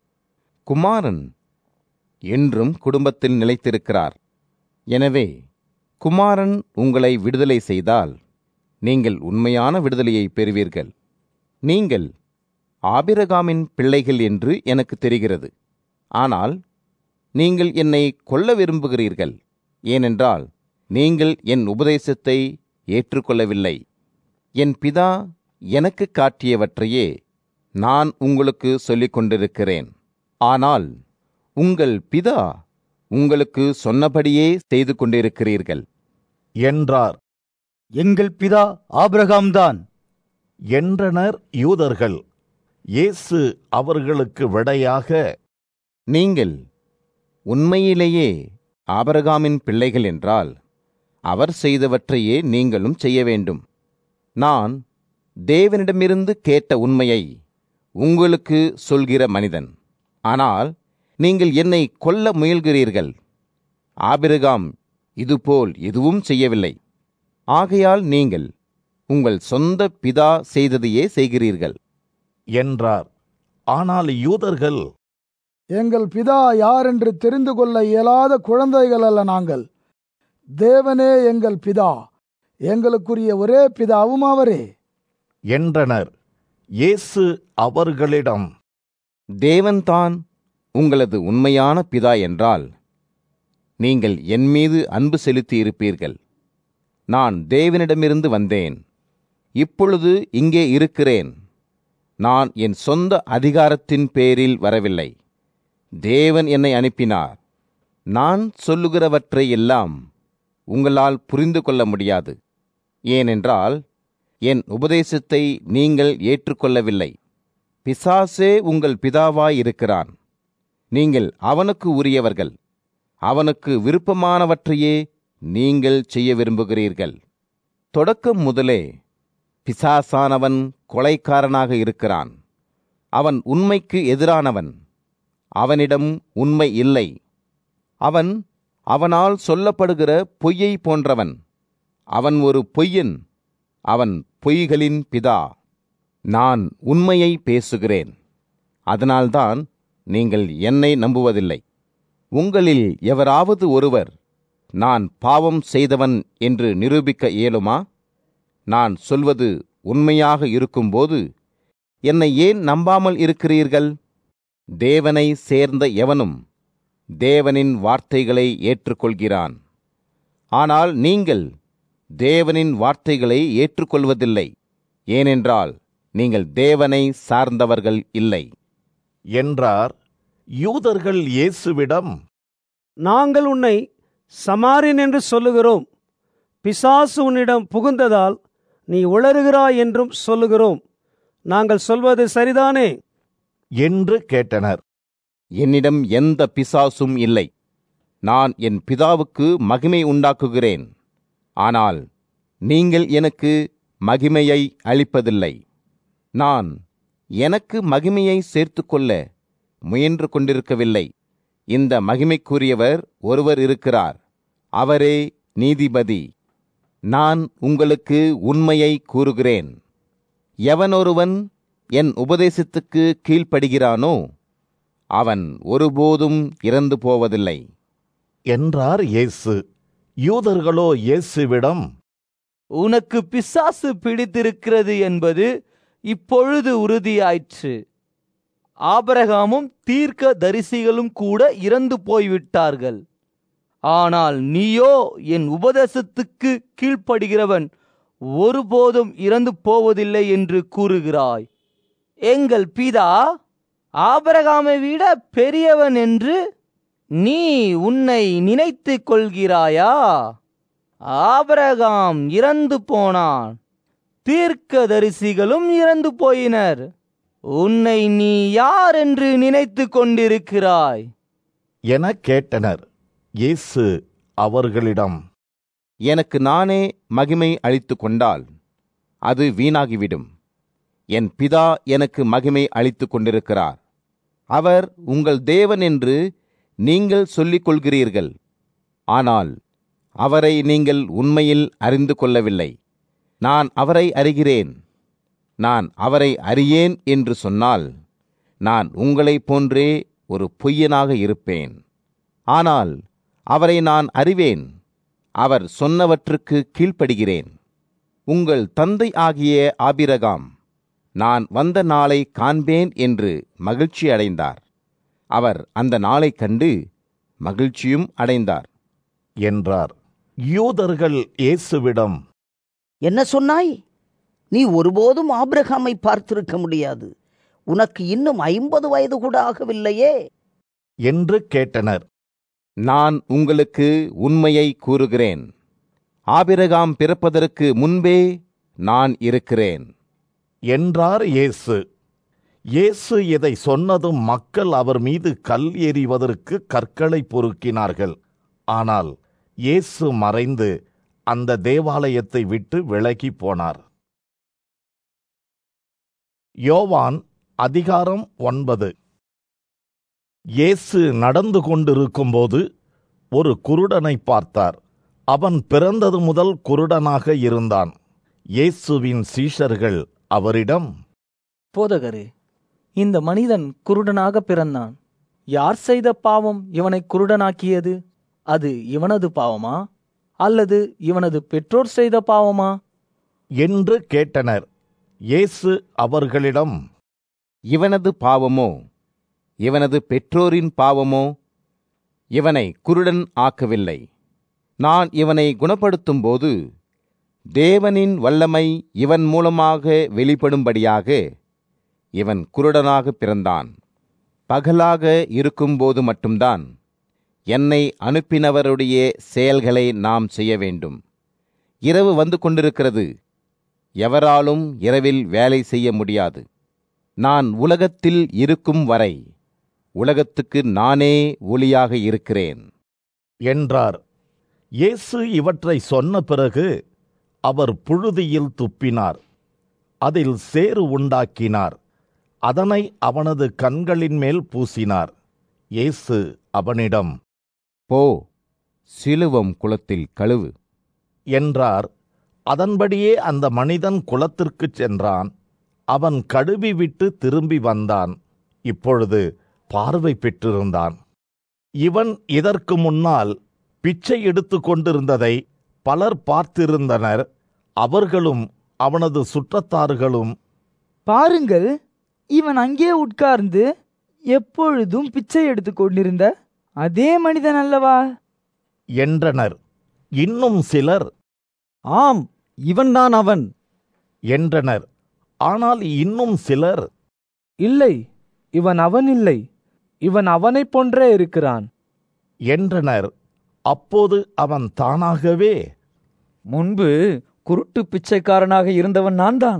குமாரன் என்றும் குடும்பத்தில் நிலைத்திருக்கிறார் எனவே குமாரன் உங்களை விடுதலை செய்தால் நீங்கள் உண்மையான விடுதலையை பெறுவீர்கள் நீங்கள் ஆபிரகாமின் பிள்ளைகள் என்று எனக்கு தெரிகிறது ஆனால் நீங்கள் என்னை கொல்ல விரும்புகிறீர்கள் ஏனென்றால் நீங்கள் என் உபதேசத்தை ஏற்றுக்கொள்ளவில்லை என் பிதா எனக்கு காட்டியவற்றையே நான் உங்களுக்கு சொல்லிக் கொண்டிருக்கிறேன் ஆனால் உங்கள் பிதா உங்களுக்கு சொன்னபடியே செய்து கொண்டிருக்கிறீர்கள் என்றார் எங்கள் பிதா ஆபிரகாம்தான் என்றனர் யூதர்கள் இயேசு அவர்களுக்கு விடையாக நீங்கள் உண்மையிலேயே ஆபரகாமின் பிள்ளைகள் என்றால் அவர் செய்தவற்றையே நீங்களும் செய்ய வேண்டும் நான் தேவனிடமிருந்து கேட்ட உண்மையை உங்களுக்கு சொல்கிற மனிதன் ஆனால் நீங்கள் என்னை கொல்ல முயல்கிறீர்கள் ஆபிரகாம் இதுபோல் எதுவும் செய்யவில்லை ஆகையால் நீங்கள் உங்கள் சொந்த பிதா செய்ததையே செய்கிறீர்கள் என்றார் ஆனால் யூதர்கள் எங்கள் பிதா யார் என்று தெரிந்து கொள்ள இயலாத குழந்தைகள் அல்ல நாங்கள் தேவனே எங்கள் பிதா எங்களுக்குரிய ஒரே பிதாவும் அவரே என்றனர் இயேசு அவர்களிடம் தேவன்தான் உங்களது உண்மையான பிதா என்றால் நீங்கள் என் மீது அன்பு செலுத்தியிருப்பீர்கள் நான் தேவனிடமிருந்து வந்தேன் இப்பொழுது இங்கே இருக்கிறேன் நான் என் சொந்த அதிகாரத்தின் பேரில் வரவில்லை தேவன் என்னை அனுப்பினார் நான் சொல்லுகிறவற்றை எல்லாம் உங்களால் புரிந்து கொள்ள முடியாது ஏனென்றால் என் உபதேசத்தை நீங்கள் ஏற்றுக்கொள்ளவில்லை பிசாசே உங்கள் பிதாவாயிருக்கிறான் நீங்கள் அவனுக்கு உரியவர்கள் அவனுக்கு விருப்பமானவற்றையே நீங்கள் செய்ய விரும்புகிறீர்கள் தொடக்கம் முதலே பிசாசானவன் கொலைக்காரனாக இருக்கிறான் அவன் உண்மைக்கு எதிரானவன் அவனிடம் உண்மை இல்லை அவன் அவனால் சொல்லப்படுகிற பொய்யை போன்றவன் அவன் ஒரு பொய்யன் அவன் பொய்களின் பிதா நான் உண்மையை பேசுகிறேன் அதனால்தான் நீங்கள் என்னை நம்புவதில்லை உங்களில் எவராவது ஒருவர் நான் பாவம் செய்தவன் என்று நிரூபிக்க இயலுமா நான் சொல்வது உண்மையாக இருக்கும்போது என்னை ஏன் நம்பாமல் இருக்கிறீர்கள் தேவனை சேர்ந்த எவனும் தேவனின் வார்த்தைகளை ஏற்றுக்கொள்கிறான் ஆனால் நீங்கள் தேவனின் வார்த்தைகளை ஏற்றுக்கொள்வதில்லை ஏனென்றால் நீங்கள் தேவனை சார்ந்தவர்கள் இல்லை என்றார் யூதர்கள் இயேசுவிடம் நாங்கள் உன்னை சமாரியன் என்று சொல்லுகிறோம் பிசாசு உன்னிடம் புகுந்ததால் நீ உளறுகிறாய் என்றும் சொல்லுகிறோம் நாங்கள் சொல்வது சரிதானே என்று கேட்டனர் என்னிடம் எந்த பிசாசும் இல்லை நான் என் பிதாவுக்கு மகிமை உண்டாக்குகிறேன் ஆனால் நீங்கள் எனக்கு மகிமையை அளிப்பதில்லை நான் எனக்கு மகிமையை சேர்த்துக்கொள்ள முயன்று கொண்டிருக்கவில்லை இந்த மகிமைக்குரியவர் ஒருவர் இருக்கிறார் அவரே நீதிபதி நான் உங்களுக்கு உண்மையை கூறுகிறேன் எவனொருவன் என் உபதேசத்துக்கு கீழ்ப்படுகிறானோ அவன் ஒருபோதும் இறந்து போவதில்லை என்றார் இயேசு யூதர்களோ இயேசுவிடம் உனக்கு பிசாசு பிடித்திருக்கிறது என்பது இப்பொழுது உறுதியாயிற்று ஆபரகாமும் தீர்க்க தரிசிகளும் கூட இறந்து போய்விட்டார்கள் ஆனால் நீயோ என் உபதேசத்துக்கு கீழ்ப்படுகிறவன் ஒருபோதும் இறந்து போவதில்லை என்று கூறுகிறாய் எங்கள் பிதா ஆபரகாமை விட பெரியவன் என்று நீ உன்னை நினைத்துக் கொள்கிறாயா ஆபரகாம் இறந்து போனான் தீர்க்கதரிசிகளும் இறந்து போயினர் உன்னை நீ யார் என்று நினைத்துக் கொண்டிருக்கிறாய் என கேட்டனர் இயேசு அவர்களிடம் எனக்கு நானே மகிமை அளித்து கொண்டால் அது வீணாகிவிடும் என் பிதா எனக்கு மகிமை அளித்து கொண்டிருக்கிறார் அவர் உங்கள் தேவன் என்று நீங்கள் சொல்லிக் கொள்கிறீர்கள் ஆனால் அவரை நீங்கள் உண்மையில் அறிந்து கொள்ளவில்லை நான் அவரை அறிகிறேன் நான் அவரை அறியேன் என்று சொன்னால் நான் உங்களைப் போன்றே ஒரு பொய்யனாக இருப்பேன் ஆனால் அவரை நான் அறிவேன் அவர் சொன்னவற்றுக்கு கீழ்ப்படுகிறேன் உங்கள் தந்தை ஆகிய ஆபிரகாம் நான் வந்த நாளை காண்பேன் என்று மகிழ்ச்சி அடைந்தார் அவர் அந்த நாளைக் கண்டு மகிழ்ச்சியும் அடைந்தார் என்றார் யூதர்கள் இயேசுவிடம் என்ன சொன்னாய் நீ ஒருபோதும் ஆபிரகாமை பார்த்திருக்க முடியாது உனக்கு இன்னும் ஐம்பது வயது கூட ஆகவில்லையே என்று கேட்டனர் நான் உங்களுக்கு உண்மையை கூறுகிறேன் ஆபிரகாம் பிறப்பதற்கு முன்பே நான் இருக்கிறேன் என்றார் இயேசு இயேசு இதை சொன்னதும் மக்கள் அவர் மீது கல் எறிவதற்கு கற்களை பொறுக்கினார்கள் ஆனால் இயேசு மறைந்து அந்த தேவாலயத்தை விட்டு விலகி போனார் யோவான் அதிகாரம் ஒன்பது இயேசு நடந்து கொண்டிருக்கும்போது ஒரு குருடனை பார்த்தார் அவன் பிறந்தது முதல் குருடனாக இருந்தான் இயேசுவின் சீஷர்கள் அவரிடம் போதகரே இந்த மனிதன் குருடனாக பிறந்தான் யார் செய்த பாவம் இவனை குருடனாக்கியது அது இவனது பாவமா அல்லது இவனது பெற்றோர் செய்த பாவமா என்று கேட்டனர் இயேசு அவர்களிடம் இவனது பாவமோ இவனது பெற்றோரின் பாவமோ இவனை குருடன் ஆக்கவில்லை நான் இவனை குணப்படுத்தும்போது தேவனின் வல்லமை இவன் மூலமாக வெளிப்படும்படியாக இவன் குருடனாக பிறந்தான் பகலாக இருக்கும்போது மட்டும்தான் என்னை அனுப்பினவருடைய செயல்களை நாம் செய்ய வேண்டும் இரவு வந்து கொண்டிருக்கிறது எவராலும் இரவில் வேலை செய்ய முடியாது நான் உலகத்தில் இருக்கும் வரை உலகத்துக்கு நானே ஒளியாக இருக்கிறேன் என்றார் இயேசு இவற்றை சொன்ன பிறகு அவர் புழுதியில் துப்பினார் அதில் சேறு உண்டாக்கினார் அதனை அவனது கண்களின் மேல் பூசினார் இயேசு அவனிடம் போ சிலுவம் குளத்தில் கழுவு என்றார் அதன்படியே அந்த மனிதன் குளத்திற்குச் சென்றான் அவன் கழுவி விட்டு திரும்பி வந்தான் இப்பொழுது பார்வை பெற்றிருந்தான் இவன் இதற்கு முன்னால் பிச்சை எடுத்து கொண்டிருந்ததை பலர் பார்த்திருந்தனர் அவர்களும் அவனது சுற்றத்தார்களும் பாருங்கள் இவன் அங்கே உட்கார்ந்து எப்பொழுதும் பிச்சை எடுத்து கொண்டிருந்த அதே மனிதன் அல்லவா என்றனர் இன்னும் சிலர் ஆம் இவன்தான் அவன் என்றனர் ஆனால் இன்னும் சிலர் இல்லை இவன் அவன் இல்லை இவன் அவனைப் போன்றே இருக்கிறான் என்றனர் அப்போது அவன் தானாகவே முன்பு குருட்டு பிச்சைக்காரனாக இருந்தவன் நான் தான்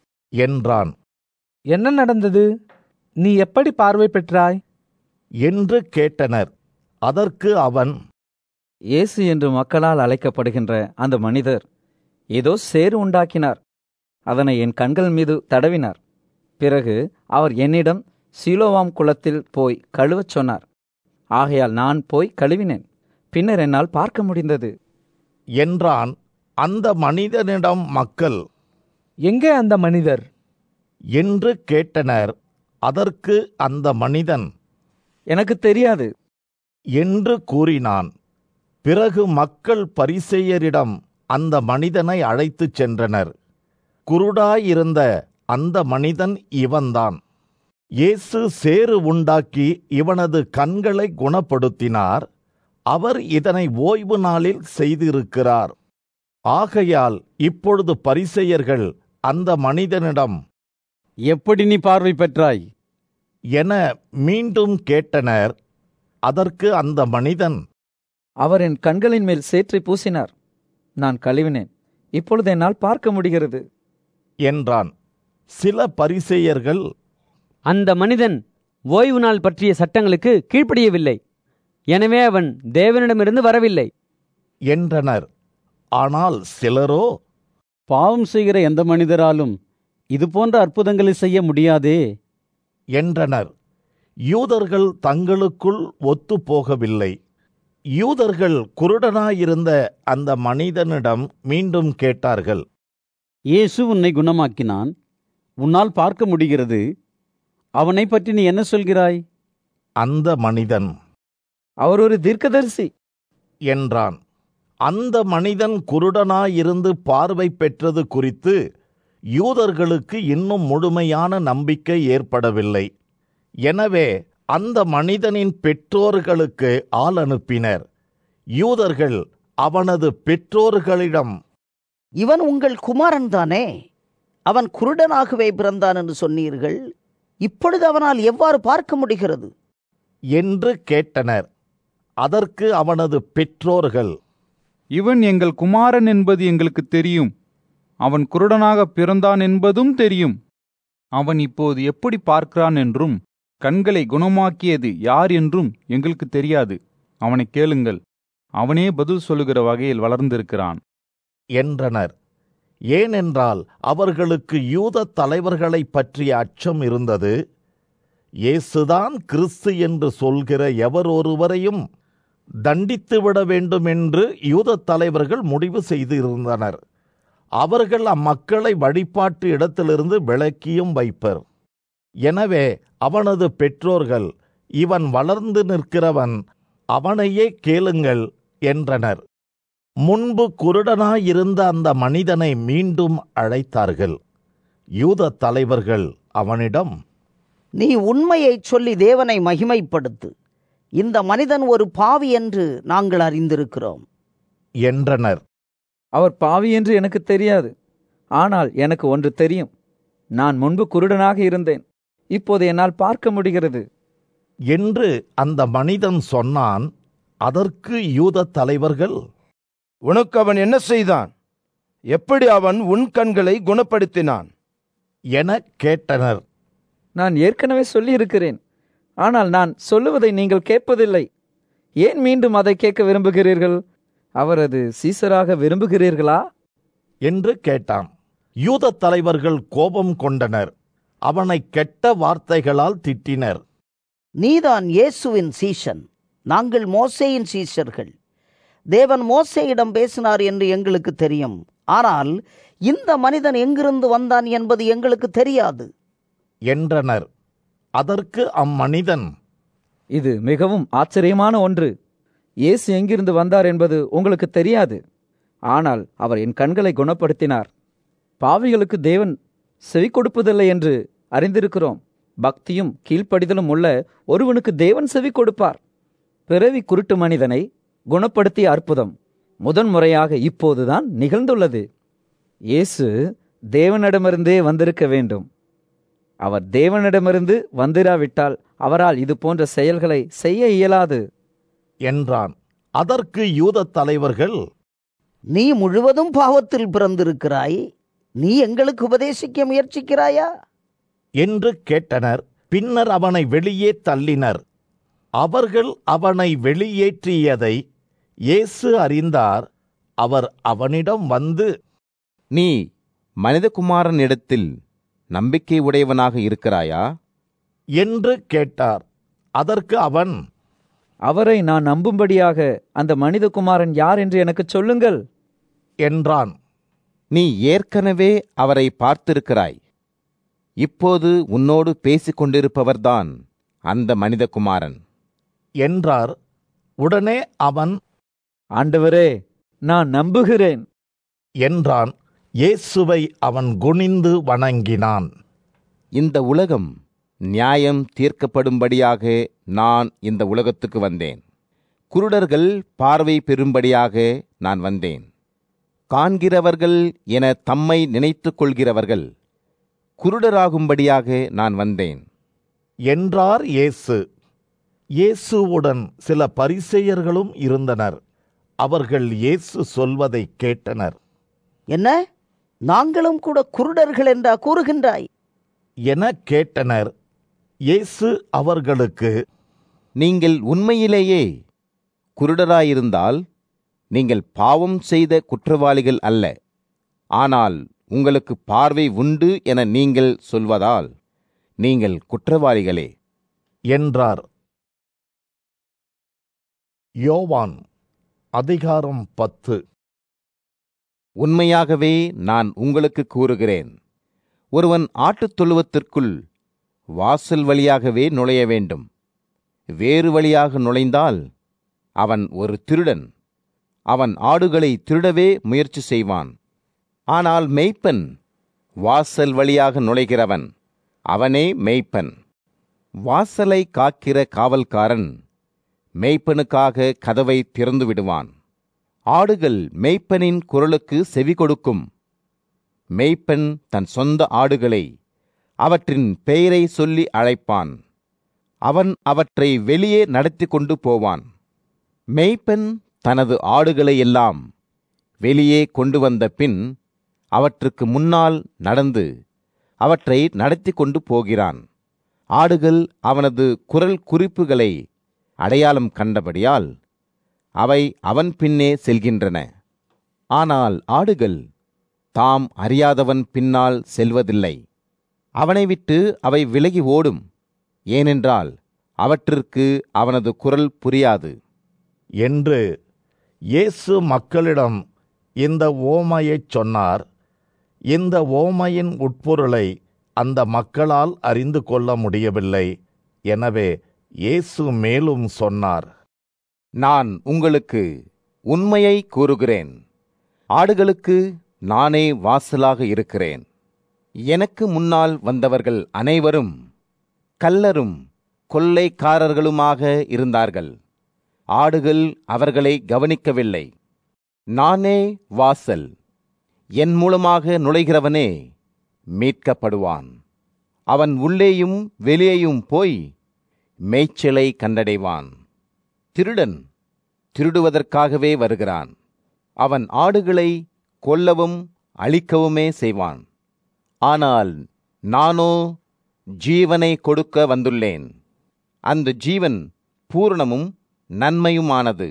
என்றான் என்ன நடந்தது நீ எப்படி பார்வை பெற்றாய் என்று கேட்டனர் அதற்கு அவன் இயேசு என்று மக்களால் அழைக்கப்படுகின்ற அந்த மனிதர் ஏதோ சேறு உண்டாக்கினார் அதனை என் கண்கள் மீது தடவினார் பிறகு அவர் என்னிடம் சீலோவாம் குளத்தில் போய் கழுவச் சொன்னார் ஆகையால் நான் போய் கழுவினேன் பின்னர் என்னால் பார்க்க முடிந்தது என்றான் அந்த மனிதனிடம் மக்கள் எங்கே அந்த மனிதர் என்று கேட்டனர் அதற்கு அந்த மனிதன் எனக்கு தெரியாது என்று கூறினான் பிறகு மக்கள் பரிசெயரிடம் அந்த மனிதனை அழைத்துச் சென்றனர் குருடாயிருந்த அந்த மனிதன் இவன்தான் இயேசு சேறு உண்டாக்கி இவனது கண்களை குணப்படுத்தினார் அவர் இதனை ஓய்வு நாளில் செய்திருக்கிறார் ஆகையால் இப்பொழுது பரிசெயர்கள் அந்த மனிதனிடம் எப்படி நீ பார்வை பெற்றாய் என மீண்டும் கேட்டனர் அதற்கு அந்த மனிதன் அவர் என் கண்களின் மேல் சேற்றை பூசினார் நான் கழுவினேன் இப்பொழுது என்னால் பார்க்க முடிகிறது என்றான் சில பரிசெயர்கள் அந்த மனிதன் ஓய்வு நாள் பற்றிய சட்டங்களுக்கு கீழ்ப்படியவில்லை எனவே அவன் தேவனிடமிருந்து வரவில்லை என்றனர் ஆனால் சிலரோ பாவம் செய்கிற எந்த மனிதராலும் இது போன்ற அற்புதங்களை செய்ய முடியாதே என்றனர் யூதர்கள் தங்களுக்குள் ஒத்துப்போகவில்லை யூதர்கள் குருடனாயிருந்த அந்த மனிதனிடம் மீண்டும் கேட்டார்கள் இயேசு உன்னை குணமாக்கினான் உன்னால் பார்க்க முடிகிறது அவனை பற்றி நீ என்ன சொல்கிறாய் அந்த மனிதன் அவர் ஒரு தீர்க்கதரிசி என்றான் அந்த மனிதன் குருடனாயிருந்து பார்வை பெற்றது குறித்து யூதர்களுக்கு இன்னும் முழுமையான நம்பிக்கை ஏற்படவில்லை எனவே அந்த மனிதனின் பெற்றோர்களுக்கு ஆள் அனுப்பினர் யூதர்கள் அவனது பெற்றோர்களிடம் இவன் உங்கள் குமாரன் தானே அவன் குருடனாகவே பிறந்தான் என்று சொன்னீர்கள் இப்பொழுது அவனால் எவ்வாறு பார்க்க முடிகிறது என்று கேட்டனர் அதற்கு அவனது பெற்றோர்கள் இவன் எங்கள் குமாரன் என்பது எங்களுக்கு தெரியும் அவன் குருடனாக பிறந்தான் என்பதும் தெரியும் அவன் இப்போது எப்படி பார்க்கிறான் என்றும் கண்களை குணமாக்கியது யார் என்றும் எங்களுக்கு தெரியாது அவனை கேளுங்கள் அவனே பதில் சொல்லுகிற வகையில் வளர்ந்திருக்கிறான் என்றனர் ஏனென்றால் அவர்களுக்கு யூத தலைவர்களைப் பற்றிய அச்சம் இருந்தது இயேசுதான் கிறிஸ்து என்று சொல்கிற எவர் ஒருவரையும் தண்டித்துவிட வேண்டும் என்று யூத தலைவர்கள் முடிவு செய்திருந்தனர் அவர்கள் அம்மக்களை வழிபாட்டு இடத்திலிருந்து விலக்கியும் வைப்பர் எனவே அவனது பெற்றோர்கள் இவன் வளர்ந்து நிற்கிறவன் அவனையே கேளுங்கள் என்றனர் முன்பு குருடனாயிருந்த அந்த மனிதனை மீண்டும் அழைத்தார்கள் யூத தலைவர்கள் அவனிடம் நீ உண்மையைச் சொல்லி தேவனை மகிமைப்படுத்து இந்த மனிதன் ஒரு பாவி என்று நாங்கள் அறிந்திருக்கிறோம் என்றனர் அவர் பாவி என்று எனக்கு தெரியாது ஆனால் எனக்கு ஒன்று தெரியும் நான் முன்பு குருடனாக இருந்தேன் இப்போது என்னால் பார்க்க முடிகிறது என்று அந்த மனிதன் சொன்னான் அதற்கு யூத தலைவர்கள் உனக்கு அவன் என்ன செய்தான் எப்படி அவன் உன் கண்களை குணப்படுத்தினான் எனக் கேட்டனர் நான் ஏற்கனவே சொல்லியிருக்கிறேன் ஆனால் நான் சொல்லுவதை நீங்கள் கேட்பதில்லை ஏன் மீண்டும் அதை கேட்க விரும்புகிறீர்கள் அவரது சீசராக விரும்புகிறீர்களா என்று கேட்டான் யூத தலைவர்கள் கோபம் கொண்டனர் அவனை கெட்ட வார்த்தைகளால் திட்டினர் நீதான் இயேசுவின் சீஷன் நாங்கள் மோசேயின் சீஷர்கள் தேவன் மோசேயிடம் பேசினார் என்று எங்களுக்கு தெரியும் ஆனால் இந்த மனிதன் எங்கிருந்து வந்தான் என்பது எங்களுக்கு தெரியாது என்றனர் அதற்கு அம்மனிதன் இது மிகவும் ஆச்சரியமான ஒன்று இயேசு எங்கிருந்து வந்தார் என்பது உங்களுக்கு தெரியாது ஆனால் அவர் என் கண்களை குணப்படுத்தினார் பாவிகளுக்கு தேவன் செவி கொடுப்பதில்லை என்று அறிந்திருக்கிறோம் பக்தியும் கீழ்ப்படிதலும் உள்ள ஒருவனுக்கு தேவன் செவி கொடுப்பார் பிறவி குருட்டு மனிதனை குணப்படுத்திய அற்புதம் முதன்முறையாக இப்போதுதான் நிகழ்ந்துள்ளது இயேசு தேவனிடமிருந்தே வந்திருக்க வேண்டும் அவர் தேவனிடமிருந்து வந்திராவிட்டால் அவரால் இது போன்ற செயல்களை செய்ய இயலாது என்றான் அதற்கு யூத தலைவர்கள் நீ முழுவதும் பாவத்தில் பிறந்திருக்கிறாய் நீ எங்களுக்கு உபதேசிக்க முயற்சிக்கிறாயா என்று கேட்டனர் பின்னர் அவனை வெளியே தள்ளினர் அவர்கள் அவனை வெளியேற்றியதை இயேசு அறிந்தார் அவர் அவனிடம் வந்து நீ மனிதகுமாரனிடத்தில் நம்பிக்கை உடையவனாக இருக்கிறாயா என்று கேட்டார் அதற்கு அவன் அவரை நான் நம்பும்படியாக அந்த மனிதகுமாரன் யார் என்று எனக்கு சொல்லுங்கள் என்றான் நீ ஏற்கனவே அவரை பார்த்திருக்கிறாய் இப்போது உன்னோடு பேசிக் கொண்டிருப்பவர்தான் அந்த மனிதகுமாரன் என்றார் உடனே அவன் ஆண்டவரே நான் நம்புகிறேன் என்றான் இயேசுவை அவன் குனிந்து வணங்கினான் இந்த உலகம் நியாயம் தீர்க்கப்படும்படியாக நான் இந்த உலகத்துக்கு வந்தேன் குருடர்கள் பார்வை பெறும்படியாக நான் வந்தேன் காண்கிறவர்கள் என தம்மை நினைத்துக் கொள்கிறவர்கள் குருடராகும்படியாக நான் வந்தேன் என்றார் இயேசு இயேசுவுடன் சில பரிசெயர்களும் இருந்தனர் அவர்கள் இயேசு சொல்வதை கேட்டனர் என்ன நாங்களும் கூட குருடர்கள் என்றா கூறுகின்றாய் என கேட்டனர் இயேசு அவர்களுக்கு நீங்கள் உண்மையிலேயே குருடராயிருந்தால் நீங்கள் பாவம் செய்த குற்றவாளிகள் அல்ல ஆனால் உங்களுக்கு பார்வை உண்டு என நீங்கள் சொல்வதால் நீங்கள் குற்றவாளிகளே என்றார் யோவான் அதிகாரம் பத்து உண்மையாகவே நான் உங்களுக்கு கூறுகிறேன் ஒருவன் ஆட்டுத் தொழுவத்திற்குள் வாசல் வழியாகவே நுழைய வேண்டும் வேறு வழியாக நுழைந்தால் அவன் ஒரு திருடன் அவன் ஆடுகளை திருடவே முயற்சி செய்வான் ஆனால் மெய்ப்பன் வாசல் வழியாக நுழைகிறவன் அவனே மெய்ப்பன் வாசலை காக்கிற காவல்காரன் மெய்ப்பனுக்காக கதவை திறந்து விடுவான் ஆடுகள் மெய்ப்பனின் குரலுக்கு செவி கொடுக்கும் மெய்ப்பன் தன் சொந்த ஆடுகளை அவற்றின் பெயரை சொல்லி அழைப்பான் அவன் அவற்றை வெளியே நடத்தி கொண்டு போவான் மெய்ப்பன் தனது ஆடுகளை எல்லாம் வெளியே கொண்டு வந்த பின் அவற்றுக்கு முன்னால் நடந்து அவற்றை நடத்தி கொண்டு போகிறான் ஆடுகள் அவனது குரல் குறிப்புகளை அடையாளம் கண்டபடியால் அவை அவன் பின்னே செல்கின்றன ஆனால் ஆடுகள் தாம் அறியாதவன் பின்னால் செல்வதில்லை அவனை விட்டு அவை விலகி ஓடும் ஏனென்றால் அவற்றிற்கு அவனது குரல் புரியாது என்று இயேசு மக்களிடம் இந்த ஓமையைச் சொன்னார் இந்த ஓமையின் உட்பொருளை அந்த மக்களால் அறிந்து கொள்ள முடியவில்லை எனவே இயேசு மேலும் சொன்னார் நான் உங்களுக்கு உண்மையை கூறுகிறேன் ஆடுகளுக்கு நானே வாசலாக இருக்கிறேன் எனக்கு முன்னால் வந்தவர்கள் அனைவரும் கல்லரும் கொள்ளைக்காரர்களுமாக இருந்தார்கள் ஆடுகள் அவர்களை கவனிக்கவில்லை நானே வாசல் என் மூலமாக நுழைகிறவனே மீட்கப்படுவான் அவன் உள்ளேயும் வெளியேயும் போய் மேய்ச்சலை கண்டடைவான் திருடன் திருடுவதற்காகவே வருகிறான் அவன் ஆடுகளை கொல்லவும் அழிக்கவுமே செய்வான் ஆனால் நானோ ஜீவனை கொடுக்க வந்துள்ளேன் அந்த ஜீவன் பூரணமும் நன்மையுமானது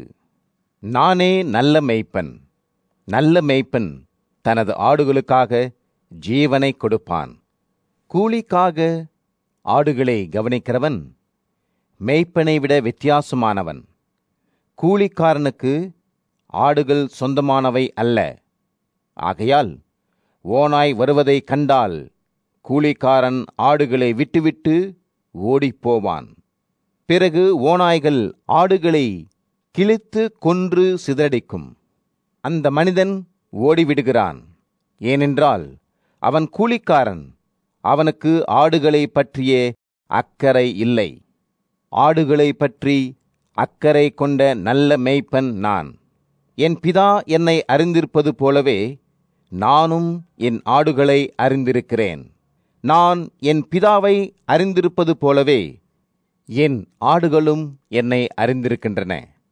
நானே நல்ல மேய்ப்பன் நல்ல மேய்ப்பன் தனது ஆடுகளுக்காக ஜீவனை கொடுப்பான் கூலிக்காக ஆடுகளை கவனிக்கிறவன் மேய்ப்பனை விட வித்தியாசமானவன் கூலிக்காரனுக்கு ஆடுகள் சொந்தமானவை அல்ல ஆகையால் ஓனாய் வருவதைக் கண்டால் கூலிக்காரன் ஆடுகளை விட்டுவிட்டு ஓடிப்போவான் பிறகு ஓநாய்கள் ஆடுகளை கிழித்து கொன்று சிதறடிக்கும் அந்த மனிதன் ஓடிவிடுகிறான் ஏனென்றால் அவன் கூலிக்காரன் அவனுக்கு ஆடுகளை பற்றிய அக்கறை இல்லை ஆடுகளை பற்றி அக்கறை கொண்ட நல்ல மேய்ப்பன் நான் என் பிதா என்னை அறிந்திருப்பது போலவே நானும் என் ஆடுகளை அறிந்திருக்கிறேன் நான் என் பிதாவை அறிந்திருப்பது போலவே என் ஆடுகளும் என்னை அறிந்திருக்கின்றன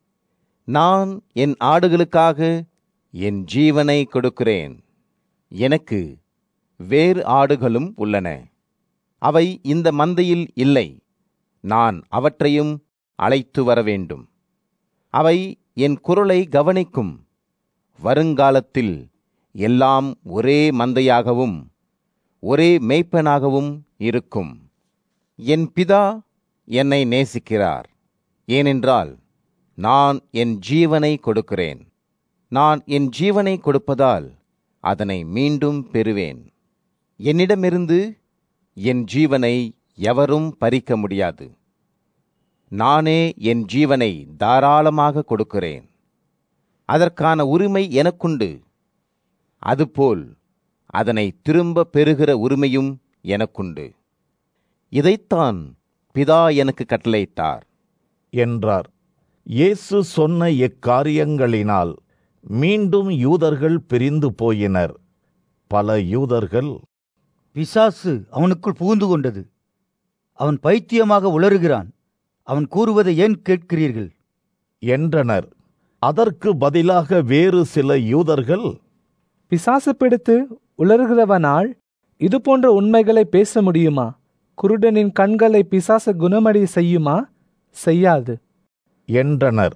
நான் என் ஆடுகளுக்காக என் ஜீவனை கொடுக்கிறேன் எனக்கு வேறு ஆடுகளும் உள்ளன அவை இந்த மந்தையில் இல்லை நான் அவற்றையும் அழைத்து வர வேண்டும் அவை என் குரலை கவனிக்கும் வருங்காலத்தில் எல்லாம் ஒரே மந்தையாகவும் ஒரே மேய்ப்பனாகவும் இருக்கும் என் பிதா என்னை நேசிக்கிறார் ஏனென்றால் நான் என் ஜீவனை கொடுக்கிறேன் நான் என் ஜீவனை கொடுப்பதால் அதனை மீண்டும் பெறுவேன் என்னிடமிருந்து என் ஜீவனை எவரும் பறிக்க முடியாது நானே என் ஜீவனை தாராளமாக கொடுக்கிறேன் அதற்கான உரிமை எனக்குண்டு அதுபோல் அதனை திரும்ப பெறுகிற உரிமையும் எனக்குண்டு இதைத்தான் பிதா எனக்கு கட்டளையிட்டார் என்றார் இயேசு சொன்ன இக்காரியங்களினால் மீண்டும் யூதர்கள் பிரிந்து போயினர் பல யூதர்கள் பிசாசு அவனுக்குள் புகுந்து கொண்டது அவன் பைத்தியமாக உளறுகிறான் அவன் கூறுவதை ஏன் கேட்கிறீர்கள் என்றனர் அதற்கு பதிலாக வேறு சில யூதர்கள் பிசாசு பிடித்து உலர்கிறவனால் இது போன்ற உண்மைகளை பேச முடியுமா குருடனின் கண்களை பிசாசு குணமடைய செய்யுமா செய்யாது என்றனர்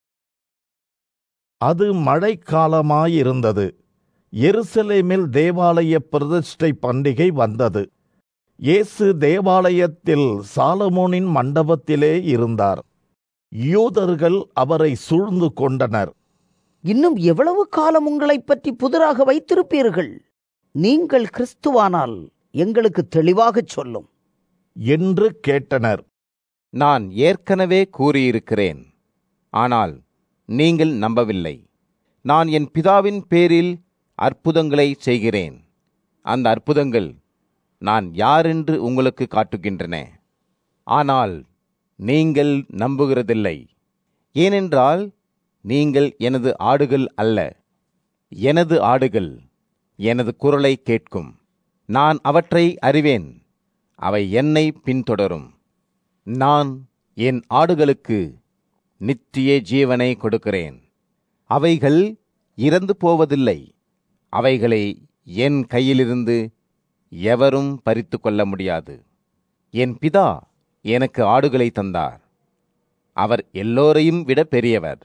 அது மழைக்காலமாயிருந்தது எருசலேமில் தேவாலய பிரதிஷ்டை பண்டிகை வந்தது இயேசு தேவாலயத்தில் சாலமோனின் மண்டபத்திலே இருந்தார் யூதர்கள் அவரை சூழ்ந்து கொண்டனர் இன்னும் எவ்வளவு காலம் உங்களைப் பற்றி புதிராக வைத்திருப்பீர்கள் நீங்கள் கிறிஸ்துவானால் எங்களுக்கு தெளிவாகச் சொல்லும் என்று கேட்டனர் நான் ஏற்கனவே கூறியிருக்கிறேன் ஆனால் நீங்கள் நம்பவில்லை நான் என் பிதாவின் பேரில் அற்புதங்களை செய்கிறேன் அந்த அற்புதங்கள் நான் யாரென்று உங்களுக்கு காட்டுகின்றன ஆனால் நீங்கள் நம்புகிறதில்லை ஏனென்றால் நீங்கள் எனது ஆடுகள் அல்ல எனது ஆடுகள் எனது குரலை கேட்கும் நான் அவற்றை அறிவேன் அவை என்னை பின்தொடரும் நான் என் ஆடுகளுக்கு நித்திய ஜீவனை கொடுக்கிறேன் அவைகள் இறந்து போவதில்லை அவைகளை என் கையிலிருந்து எவரும் பறித்து கொள்ள முடியாது என் பிதா எனக்கு ஆடுகளை தந்தார் அவர் எல்லோரையும் விட பெரியவர்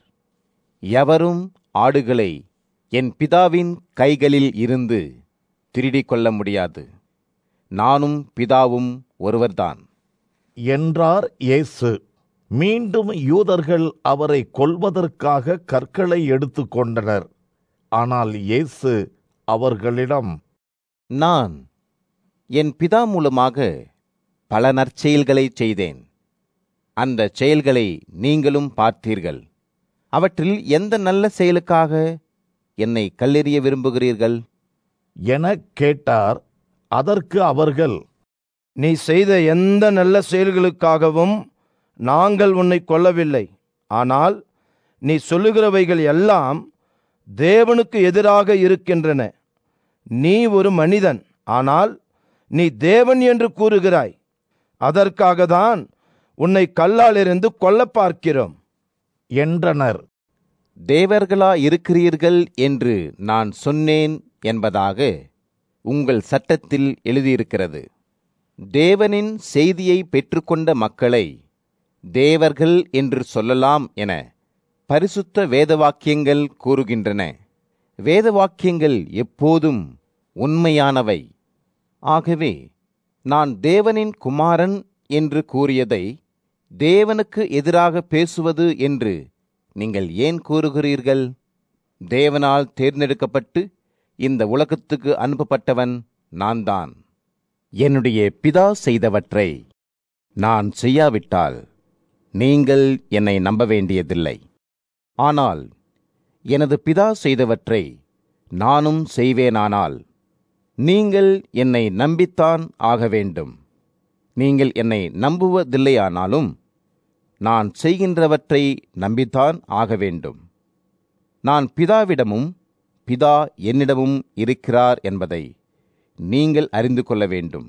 எவரும் ஆடுகளை என் பிதாவின் கைகளில் இருந்து திருடிக் கொள்ள முடியாது நானும் பிதாவும் ஒருவர்தான் என்றார் இயேசு மீண்டும் யூதர்கள் அவரை கொல்வதற்காக கற்களை எடுத்துக்கொண்டனர் ஆனால் இயேசு அவர்களிடம் நான் என் பிதா மூலமாக பல நற்செயல்களை செய்தேன் அந்த செயல்களை நீங்களும் பார்த்தீர்கள் அவற்றில் எந்த நல்ல செயலுக்காக என்னை கல்லெறிய விரும்புகிறீர்கள் எனக் கேட்டார் அதற்கு அவர்கள் நீ செய்த எந்த நல்ல செயல்களுக்காகவும் நாங்கள் உன்னை கொல்லவில்லை ஆனால் நீ சொல்லுகிறவைகள் எல்லாம் தேவனுக்கு எதிராக இருக்கின்றன நீ ஒரு மனிதன் ஆனால் நீ தேவன் என்று கூறுகிறாய் அதற்காக தான் உன்னை கல்லாலிருந்து கொல்ல பார்க்கிறோம் என்றனர் தேவர்களா இருக்கிறீர்கள் என்று நான் சொன்னேன் என்பதாக உங்கள் சட்டத்தில் எழுதியிருக்கிறது தேவனின் செய்தியை பெற்றுக்கொண்ட மக்களை தேவர்கள் என்று சொல்லலாம் என பரிசுத்த வேதவாக்கியங்கள் கூறுகின்றன வேதவாக்கியங்கள் எப்போதும் உண்மையானவை ஆகவே நான் தேவனின் குமாரன் என்று கூறியதை தேவனுக்கு எதிராக பேசுவது என்று நீங்கள் ஏன் கூறுகிறீர்கள் தேவனால் தேர்ந்தெடுக்கப்பட்டு இந்த உலகத்துக்கு அனுப்பப்பட்டவன் நான் தான் என்னுடைய பிதா செய்தவற்றை நான் செய்யாவிட்டால் நீங்கள் என்னை நம்ப வேண்டியதில்லை ஆனால் எனது பிதா செய்தவற்றை நானும் செய்வேனானால் நீங்கள் என்னை நம்பித்தான் ஆக வேண்டும் நீங்கள் என்னை நம்புவதில்லையானாலும் நான் செய்கின்றவற்றை நம்பித்தான் ஆக வேண்டும் நான் பிதாவிடமும் பிதா என்னிடமும் இருக்கிறார் என்பதை நீங்கள் அறிந்து கொள்ள வேண்டும்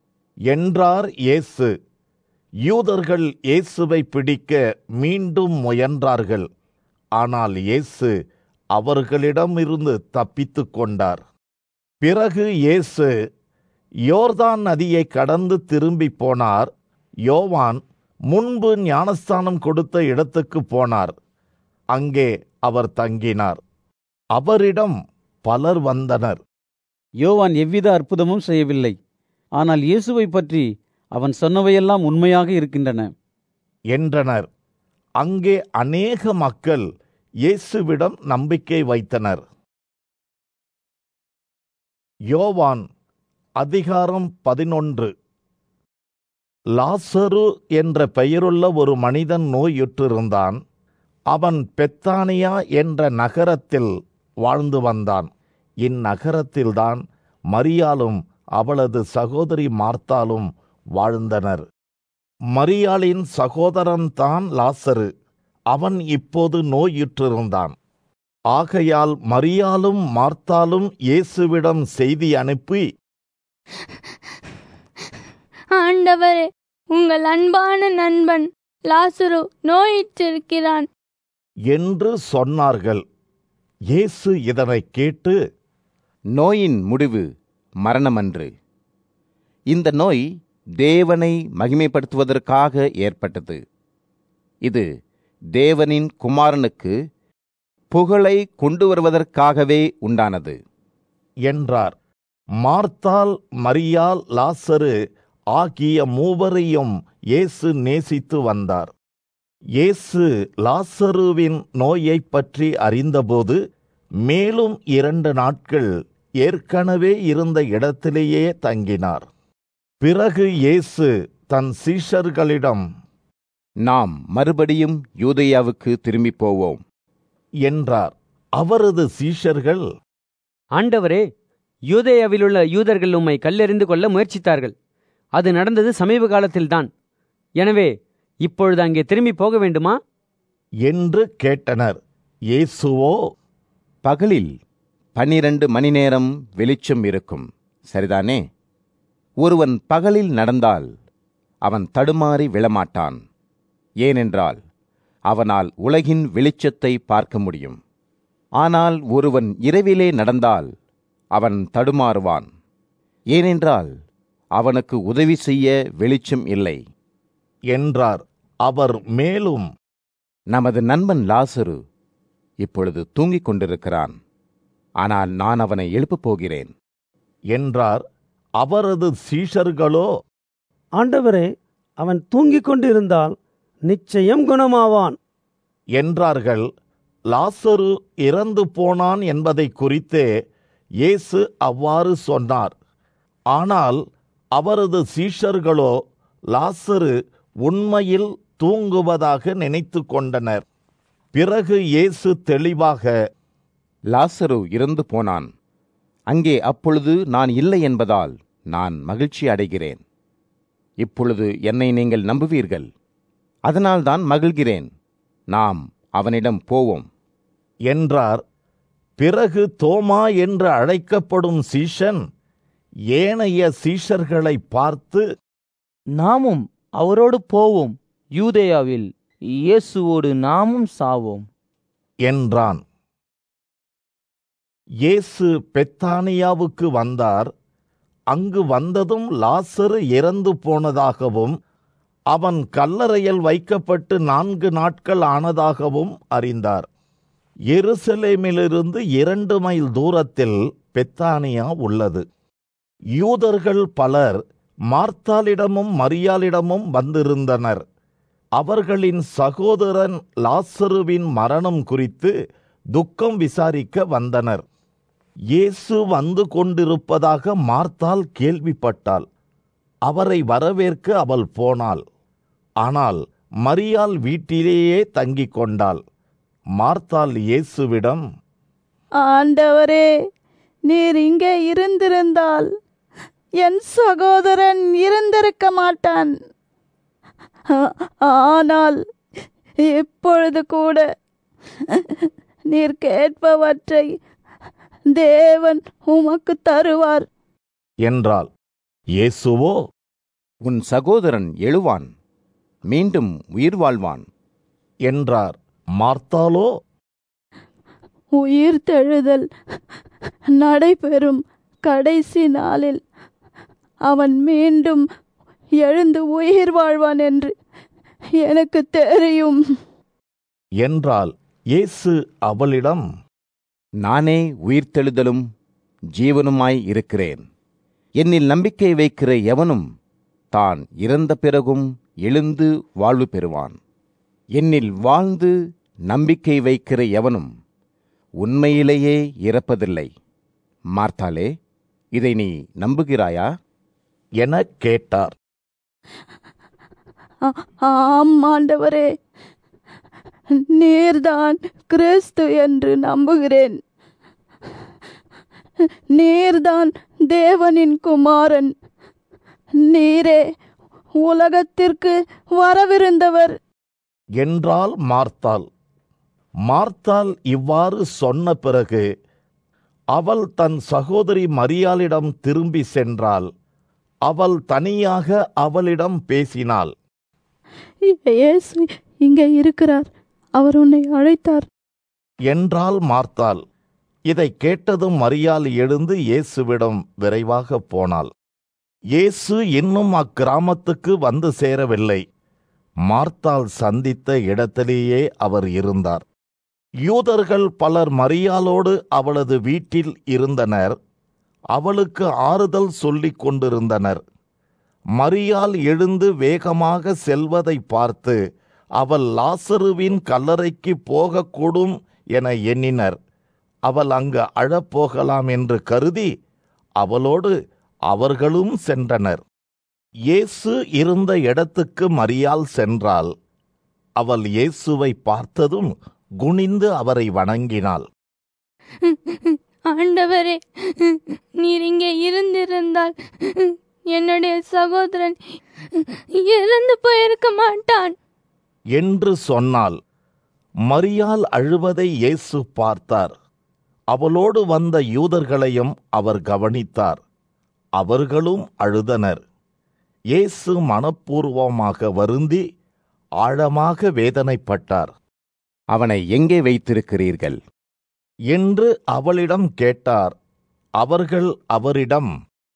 என்றார் இயேசு யூதர்கள் இயேசுவை பிடிக்க மீண்டும் முயன்றார்கள் ஆனால் இயேசு அவர்களிடமிருந்து தப்பித்துக் கொண்டார் பிறகு இயேசு யோர்தான் நதியை கடந்து திரும்பி போனார் யோவான் முன்பு ஞானஸ்தானம் கொடுத்த இடத்துக்கு போனார் அங்கே அவர் தங்கினார் அவரிடம் பலர் வந்தனர் யோவான் எவ்வித அற்புதமும் செய்யவில்லை ஆனால் இயேசுவை பற்றி அவன் சொன்னவையெல்லாம் உண்மையாக இருக்கின்றன என்றனர் அங்கே அநேக மக்கள் இயேசுவிடம் நம்பிக்கை வைத்தனர் யோவான் அதிகாரம் பதினொன்று லாசரு என்ற பெயருள்ள ஒரு மனிதன் நோயுற்றிருந்தான் அவன் பெத்தானியா என்ற நகரத்தில் வாழ்ந்து வந்தான் இந்நகரத்தில்தான் மரியாளும் அவளது சகோதரி மார்த்தாலும் வாழ்ந்தனர் மரியாளின் சகோதரன்தான் லாசரு அவன் இப்போது நோயுற்றிருந்தான் ஆகையால் மரியாளும் மார்த்தாலும் இயேசுவிடம் செய்தி அனுப்பி ஆண்டவரே உங்கள் அன்பான நண்பன் லாசுரு நோயிற்றிருக்கிறான் என்று சொன்னார்கள் இயேசு இதனைக் கேட்டு நோயின் முடிவு மரணமன்று இந்த நோய் தேவனை மகிமைப்படுத்துவதற்காக ஏற்பட்டது இது தேவனின் குமாரனுக்கு புகழை கொண்டு வருவதற்காகவே உண்டானது என்றார் மார்த்தால் மரியால் லாசரு ஆகிய மூவரையும் இயேசு நேசித்து வந்தார் இயேசு லாசருவின் நோயைப் பற்றி அறிந்தபோது மேலும் இரண்டு நாட்கள் ஏற்கனவே இருந்த இடத்திலேயே தங்கினார் பிறகு இயேசு தன் சீஷர்களிடம் நாம் மறுபடியும் யூதேயாவுக்கு திரும்பிப் போவோம் என்றார் அவரது சீஷர்கள் ஆண்டவரே யூதேயாவிலுள்ள யூதர்கள் உம்மை கல்லெறிந்து கொள்ள முயற்சித்தார்கள் அது நடந்தது சமீப காலத்தில்தான் எனவே இப்பொழுது அங்கே திரும்பி போக வேண்டுமா என்று கேட்டனர் இயேசுவோ பகலில் பன்னிரண்டு மணி நேரம் வெளிச்சம் இருக்கும் சரிதானே ஒருவன் பகலில் நடந்தால் அவன் தடுமாறி விழமாட்டான் ஏனென்றால் அவனால் உலகின் வெளிச்சத்தை பார்க்க முடியும் ஆனால் ஒருவன் இரவிலே நடந்தால் அவன் தடுமாறுவான் ஏனென்றால் அவனுக்கு உதவி செய்ய வெளிச்சம் இல்லை என்றார் அவர் மேலும் நமது நண்பன் லாசரு இப்பொழுது தூங்கிக் கொண்டிருக்கிறான் ஆனால் நான் அவனை எழுப்பப் போகிறேன் என்றார் அவரது சீஷர்களோ ஆண்டவரே அவன் தூங்கிக் கொண்டிருந்தால் நிச்சயம் குணமாவான் என்றார்கள் லாசரு இறந்து போனான் என்பதை குறித்தே இயேசு அவ்வாறு சொன்னார் ஆனால் அவரது சீஷர்களோ லாசரு உண்மையில் தூங்குவதாக நினைத்து கொண்டனர் பிறகு இயேசு தெளிவாக லாசரு இறந்து போனான் அங்கே அப்பொழுது நான் இல்லை என்பதால் நான் மகிழ்ச்சி அடைகிறேன் இப்பொழுது என்னை நீங்கள் நம்புவீர்கள் அதனால்தான் மகிழ்கிறேன் நாம் அவனிடம் போவோம் என்றார் பிறகு தோமா என்று அழைக்கப்படும் சீஷன் ஏனைய சீஷர்களை பார்த்து நாமும் அவரோடு போவோம் யூதேயாவில் இயேசுவோடு நாமும் சாவோம் என்றான் இயேசு பெத்தானியாவுக்கு வந்தார் அங்கு வந்ததும் லாசரு இறந்து போனதாகவும் அவன் கல்லறையில் வைக்கப்பட்டு நான்கு நாட்கள் ஆனதாகவும் அறிந்தார் எருசலேமிலிருந்து இரண்டு மைல் தூரத்தில் பெத்தானியா உள்ளது யூதர்கள் பலர் மார்த்தாளிடமும் மரியாளிடமும் வந்திருந்தனர் அவர்களின் சகோதரன் லாசருவின் மரணம் குறித்து துக்கம் விசாரிக்க வந்தனர் இயேசு வந்து கொண்டிருப்பதாக மார்த்தாள் கேள்விப்பட்டாள் அவரை வரவேற்க அவள் போனாள் ஆனால் மரியாள் வீட்டிலேயே தங்கிக் கொண்டாள் மார்த்தாள் இயேசுவிடம் ஆண்டவரே நீர் இங்கே இருந்திருந்தால் என் சகோதரன் இருந்திருக்க மாட்டான் ஆ- ஆனால் இப்பொழுது கூட நீர் கேட்பவற்றை தேவன் உமக்கு தருவார் என்றாள் இயேசுவோ உன் சகோதரன் எழுவான் மீண்டும் உயிர் வாழ்வான் என்றார் மார்த்தாளோ உயிர் தெழுதல் நடைபெறும் கடைசி நாளில் அவன் மீண்டும் எழுந்து உயிர் வாழ்வான் என்று எனக்கு தெரியும் என்றால் இயேசு அவளிடம் நானே உயிர்த்தெழுதலும் ஜீவனுமாய் இருக்கிறேன் என்னில் நம்பிக்கை வைக்கிற எவனும் தான் இறந்த பிறகும் எழுந்து வாழ்வு பெறுவான் என்னில் வாழ்ந்து நம்பிக்கை வைக்கிற எவனும் உண்மையிலேயே இறப்பதில்லை மார்த்தாலே இதை நீ நம்புகிறாயா எனக் கேட்டார் ஆ- ஆம் ஆண்டவரே நீர்தான் கிறிஸ்து என்று நம்புகிறேன் நீர்தான் தேவனின் குமாரன் நீரே உலகத்திற்கு வரவிருந்தவர் என்றால் மார்த்தாள் மார்த்தாள் இவ்வாறு சொன்ன பிறகு அவள் தன் சகோதரி மரியாளிடம் திரும்பி சென்றாள் அவள் தனியாக அவளிடம் பேசினாள் இயேசு இங்கே இருக்கிறார் அவர் உன்னை அழைத்தார் என்றாள் மார்த்தாள் இதைக் கேட்டதும் மரியாள் எழுந்து இயேசுவிடம் விரைவாக போனாள் இயேசு இன்னும் அக்கிராமத்துக்கு வந்து சேரவில்லை மார்த்தாள் சந்தித்த இடத்திலேயே அவர் இருந்தார் யூதர்கள் பலர் மரியாளோடு அவளது வீட்டில் இருந்தனர் அவளுக்கு ஆறுதல் சொல்லிக் கொண்டிருந்தனர் மரியாள் எழுந்து வேகமாக செல்வதை பார்த்து அவள் லாசருவின் கல்லறைக்கு போகக்கூடும் என எண்ணினர் அவள் அங்கு அழப்போகலாம் என்று கருதி அவளோடு அவர்களும் சென்றனர் இயேசு இருந்த இடத்துக்கு மரியாள் சென்றாள் அவள் இயேசுவை பார்த்ததும் குனிந்து அவரை வணங்கினாள் ஆண்டவரே நீர் இங்கே இருந்திருந்தால் என்னுடைய சகோதரன் இறந்து போயிருக்க மாட்டான் என்று சொன்னாள் மரியாள் அழுவதை இயேசு பார்த்தார் அவளோடு வந்த யூதர்களையும் அவர் கவனித்தார் அவர்களும் அழுதனர் இயேசு மனப்பூர்வமாக வருந்தி ஆழமாக வேதனைப்பட்டார் அவனை எங்கே வைத்திருக்கிறீர்கள் என்று அவளிடம் கேட்டார் அவர்கள் அவரிடம்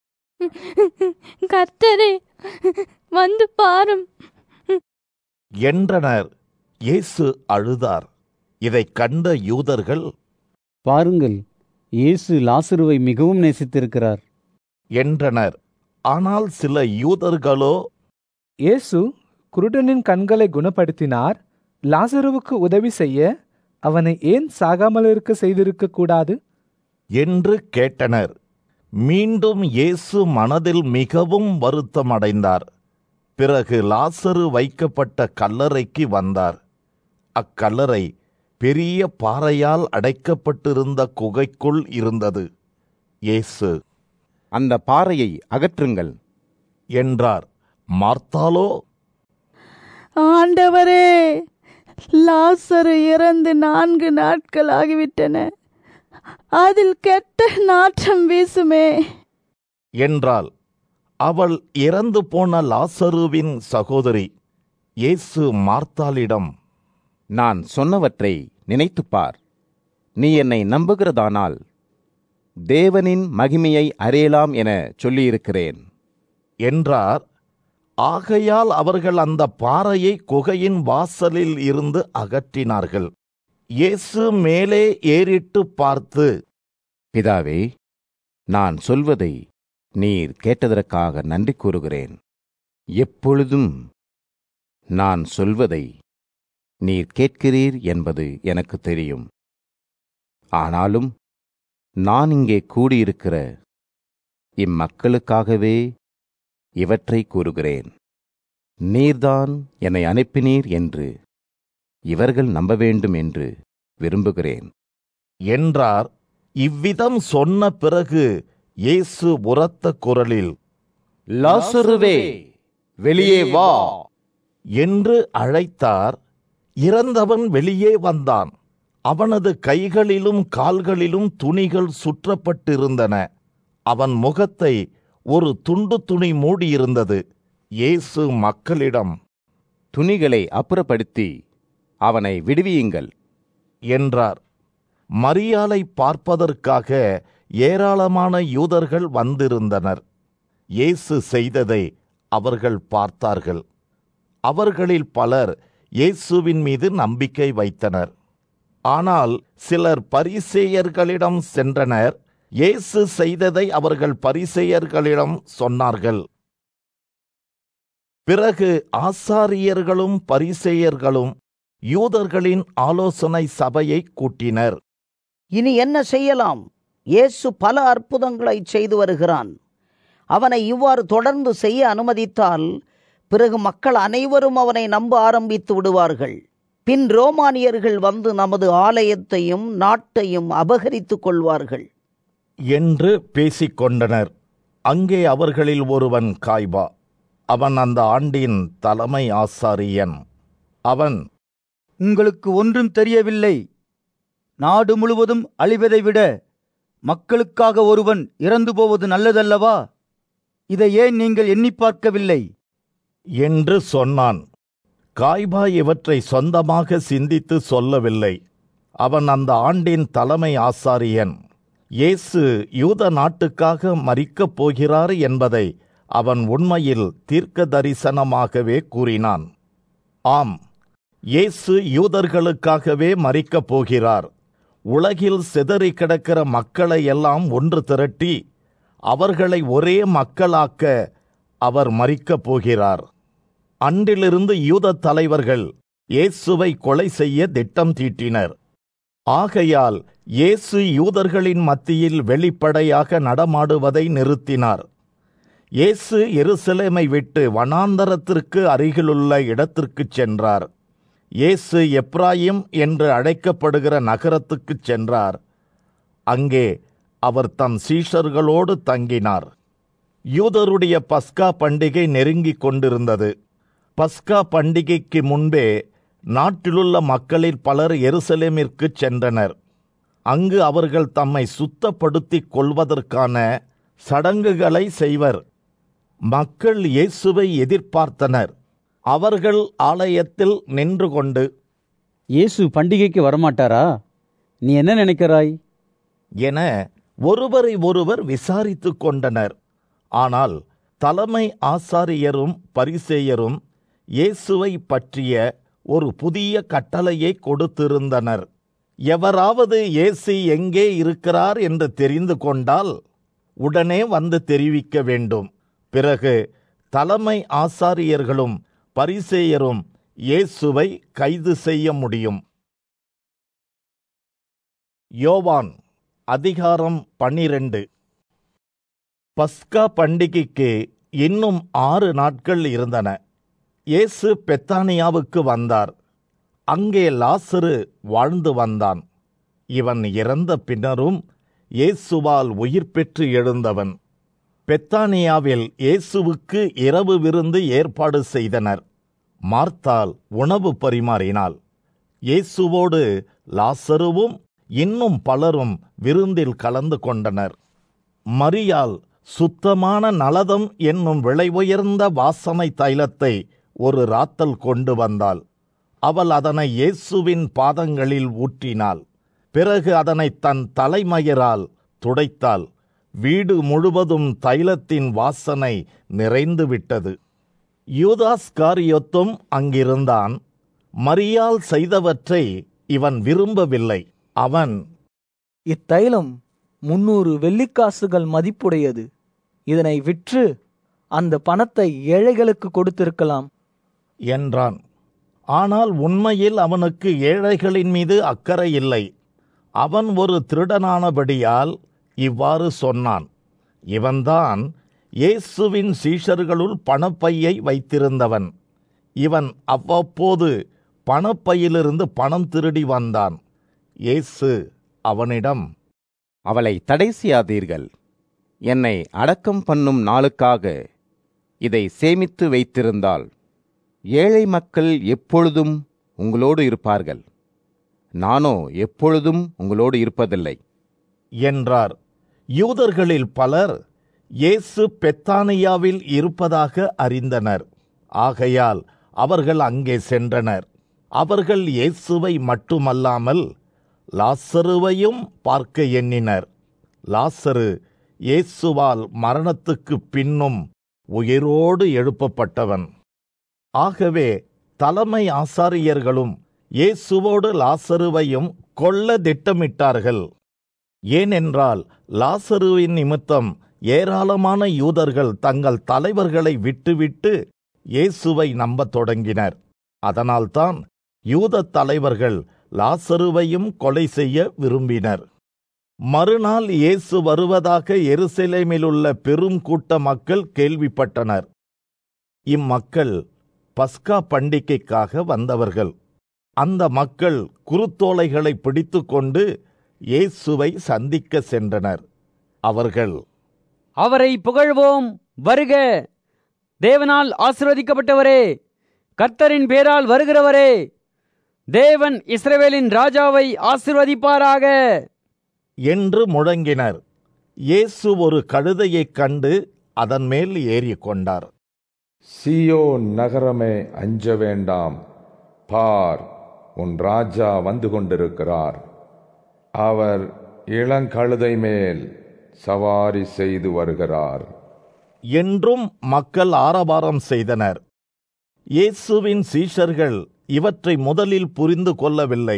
கர்த்தரே வந்து பாரும் என்றனர் இயேசு அழுதார் இதைக் கண்ட யூதர்கள் பாருங்கள் இயேசு லாசருவை மிகவும் நேசித்திருக்கிறார் என்றனர் ஆனால் சில யூதர்களோ இயேசு குருடனின் கண்களை குணப்படுத்தினார் லாசருவுக்கு உதவி செய்ய அவனை ஏன் சாகாமல் இருக்க செய்திருக்க கூடாது என்று கேட்டனர் மீண்டும் இயேசு மனதில் மிகவும் வருத்தமடைந்தார் பிறகு லாசரு வைக்கப்பட்ட கல்லறைக்கு வந்தார் அக்கல்லறை பெரிய பாறையால் அடைக்கப்பட்டிருந்த குகைக்குள் இருந்தது இயேசு அந்த பாறையை அகற்றுங்கள் என்றார் மார்த்தாலோ ஆண்டவரே லாசரு இறந்து நான்கு நாட்கள் ஆகிவிட்டன அதில் கெட்ட நாற்றம் வீசுமே என்றாள் அவள் இறந்து போன லாசருவின் சகோதரி இயேசு மார்த்தாளிடம் நான் சொன்னவற்றை நினைத்துப் பார் நீ என்னை நம்புகிறதானால் தேவனின் மகிமையை அறியலாம் என சொல்லியிருக்கிறேன் என்றார் ஆகையால் அவர்கள் அந்த பாறையை குகையின் வாசலில் இருந்து அகற்றினார்கள் இயேசு மேலே ஏறிட்டு பார்த்து பிதாவே நான் சொல்வதை நீர் கேட்டதற்காக நன்றி கூறுகிறேன் எப்பொழுதும் நான் சொல்வதை நீர் கேட்கிறீர் என்பது எனக்கு தெரியும் ஆனாலும் நான் இங்கே கூடியிருக்கிற இம்மக்களுக்காகவே இவற்றை கூறுகிறேன் நீர்தான் என்னை அனுப்பினீர் என்று இவர்கள் நம்ப வேண்டும் என்று விரும்புகிறேன் என்றார் இவ்விதம் சொன்ன பிறகு இயேசு உரத்த குரலில் லாசருவே வெளியே வா என்று அழைத்தார் இறந்தவன் வெளியே வந்தான் அவனது கைகளிலும் கால்களிலும் துணிகள் சுற்றப்பட்டிருந்தன அவன் முகத்தை ஒரு துண்டு துணி மூடியிருந்தது இயேசு மக்களிடம் துணிகளை அப்புறப்படுத்தி அவனை விடுவியுங்கள் என்றார் மரியாளை பார்ப்பதற்காக ஏராளமான யூதர்கள் வந்திருந்தனர் இயேசு செய்ததை அவர்கள் பார்த்தார்கள் அவர்களில் பலர் இயேசுவின் மீது நம்பிக்கை வைத்தனர் ஆனால் சிலர் பரிசேயர்களிடம் சென்றனர் இயேசு செய்ததை அவர்கள் பரிசேயர்களிடம் சொன்னார்கள் பிறகு ஆசாரியர்களும் பரிசேயர்களும் யூதர்களின் ஆலோசனை சபையை கூட்டினர் இனி என்ன செய்யலாம் இயேசு பல அற்புதங்களை செய்து வருகிறான் அவனை இவ்வாறு தொடர்ந்து செய்ய அனுமதித்தால் பிறகு மக்கள் அனைவரும் அவனை நம்ப ஆரம்பித்து விடுவார்கள் பின் ரோமானியர்கள் வந்து நமது ஆலயத்தையும் நாட்டையும் அபகரித்துக் கொள்வார்கள் என்று பேசிக்கொண்டனர் அங்கே அவர்களில் ஒருவன் காய்பா அவன் அந்த ஆண்டின் தலைமை ஆசாரியன் அவன் உங்களுக்கு ஒன்றும் தெரியவில்லை நாடு முழுவதும் அழிவதை விட மக்களுக்காக ஒருவன் இறந்து போவது நல்லதல்லவா இதை ஏன் நீங்கள் எண்ணி பார்க்கவில்லை என்று சொன்னான் காய்பா இவற்றை சொந்தமாக சிந்தித்து சொல்லவில்லை அவன் அந்த ஆண்டின் தலைமை ஆசாரியன் இயேசு யூத நாட்டுக்காக மறிக்கப் போகிறார் என்பதை அவன் உண்மையில் தீர்க்க தரிசனமாகவே கூறினான் ஆம் இயேசு யூதர்களுக்காகவே மறிக்கப் போகிறார் உலகில் சிதறி கிடக்கிற மக்களை எல்லாம் ஒன்று திரட்டி அவர்களை ஒரே மக்களாக்க அவர் மறிக்கப் போகிறார் அன்றிலிருந்து யூத தலைவர்கள் இயேசுவை கொலை செய்ய திட்டம் தீட்டினர் ஆகையால் இயேசு யூதர்களின் மத்தியில் வெளிப்படையாக நடமாடுவதை நிறுத்தினார் இயேசு எருசலேமை விட்டு வனாந்தரத்திற்கு அருகிலுள்ள இடத்திற்குச் சென்றார் இயேசு எப்ராயிம் என்று அழைக்கப்படுகிற நகரத்துக்குச் சென்றார் அங்கே அவர் தம் சீஷர்களோடு தங்கினார் யூதருடைய பஸ்கா பண்டிகை நெருங்கிக் கொண்டிருந்தது பஸ்கா பண்டிகைக்கு முன்பே நாட்டிலுள்ள மக்களில் பலர் எருசலேமிற்கு சென்றனர் அங்கு அவர்கள் தம்மை சுத்தப்படுத்திக் கொள்வதற்கான சடங்குகளை செய்வர் மக்கள் இயேசுவை எதிர்பார்த்தனர் அவர்கள் ஆலயத்தில் நின்று கொண்டு இயேசு பண்டிகைக்கு வரமாட்டாரா நீ என்ன நினைக்கிறாய் என ஒருவரை ஒருவர் விசாரித்துக் கொண்டனர் ஆனால் தலைமை ஆசாரியரும் பரிசேயரும் இயேசுவை பற்றிய ஒரு புதிய கட்டளையை கொடுத்திருந்தனர் எவராவது இயேசு எங்கே இருக்கிறார் என்று தெரிந்து கொண்டால் உடனே வந்து தெரிவிக்க வேண்டும் பிறகு தலைமை ஆசாரியர்களும் பரிசேயரும் இயேசுவை கைது செய்ய முடியும் யோவான் அதிகாரம் பன்னிரண்டு பஸ்கா பண்டிகைக்கு இன்னும் ஆறு நாட்கள் இருந்தன இயேசு பெத்தானியாவுக்கு வந்தார் அங்கே லாசரு வாழ்ந்து வந்தான் இவன் இறந்த பின்னரும் இயேசுவால் உயிர் பெற்று எழுந்தவன் பெத்தானியாவில் இயேசுவுக்கு இரவு விருந்து ஏற்பாடு செய்தனர் மார்த்தால் உணவு பரிமாறினாள் இயேசுவோடு லாசருவும் இன்னும் பலரும் விருந்தில் கலந்து கொண்டனர் மரியாள் சுத்தமான நலதம் என்னும் விலை உயர்ந்த வாசனை தைலத்தை ஒரு ராத்தல் கொண்டு வந்தாள் அவள் அதனை இயேசுவின் பாதங்களில் ஊற்றினாள் பிறகு அதனை தன் தலைமயிரால் துடைத்தாள் வீடு முழுவதும் தைலத்தின் வாசனை நிறைந்து விட்டது யூதாஸ் காரியொத்தும் அங்கிருந்தான் மரியாள் செய்தவற்றை இவன் விரும்பவில்லை அவன் இத்தைலம் முன்னூறு வெள்ளிக்காசுகள் மதிப்புடையது இதனை விற்று அந்த பணத்தை ஏழைகளுக்கு கொடுத்திருக்கலாம் என்றான் ஆனால் உண்மையில் அவனுக்கு ஏழைகளின் மீது அக்கறை இல்லை அவன் ஒரு திருடனானபடியால் இவ்வாறு சொன்னான் இவன்தான் இயேசுவின் சீஷர்களுள் பணப்பையை வைத்திருந்தவன் இவன் அவ்வப்போது பணப்பையிலிருந்து பணம் திருடி வந்தான் இயேசு அவனிடம் அவளை தடை செய்யாதீர்கள் என்னை அடக்கம் பண்ணும் நாளுக்காக இதை சேமித்து வைத்திருந்தால் ஏழை மக்கள் எப்பொழுதும் உங்களோடு இருப்பார்கள் நானோ எப்பொழுதும் உங்களோடு இருப்பதில்லை என்றார் யூதர்களில் பலர் இயேசு பெத்தானியாவில் இருப்பதாக அறிந்தனர் ஆகையால் அவர்கள் அங்கே சென்றனர் அவர்கள் இயேசுவை மட்டுமல்லாமல் லாசருவையும் பார்க்க எண்ணினர் லாசரு இயேசுவால் மரணத்துக்கு பின்னும் உயிரோடு எழுப்பப்பட்டவன் ஆகவே தலைமை ஆசாரியர்களும் இயேசுவோடு லாசருவையும் கொல்ல திட்டமிட்டார்கள் ஏனென்றால் லாசருவின் நிமித்தம் ஏராளமான யூதர்கள் தங்கள் தலைவர்களை விட்டுவிட்டு இயேசுவை நம்பத் தொடங்கினர் அதனால்தான் யூத தலைவர்கள் லாசருவையும் கொலை செய்ய விரும்பினர் மறுநாள் இயேசு வருவதாக எருசலேமிலுள்ள பெரும் கூட்ட மக்கள் கேள்விப்பட்டனர் இம்மக்கள் பஸ்கா பண்டிகைக்காக வந்தவர்கள் அந்த மக்கள் குருத்தோலைகளை பிடித்துக்கொண்டு இயேசுவை சந்திக்க சென்றனர் அவர்கள் அவரை புகழ்வோம் வருக தேவனால் ஆசிர்வதிக்கப்பட்டவரே கர்த்தரின் பேரால் வருகிறவரே தேவன் இஸ்ரவேலின் ராஜாவை ஆசிர்வதிப்பாராக என்று முழங்கினர் இயேசு ஒரு கழுதையைக் கண்டு அதன் மேல் ஏறிக்கொண்டார் சியோன் நகரமே அஞ்ச வேண்டாம் பார் உன் ராஜா வந்து கொண்டிருக்கிறார் அவர் இளங்கழுதை மேல் சவாரி செய்து வருகிறார் என்றும் மக்கள் ஆரவாரம் செய்தனர் இயேசுவின் சீஷர்கள் இவற்றை முதலில் புரிந்து கொள்ளவில்லை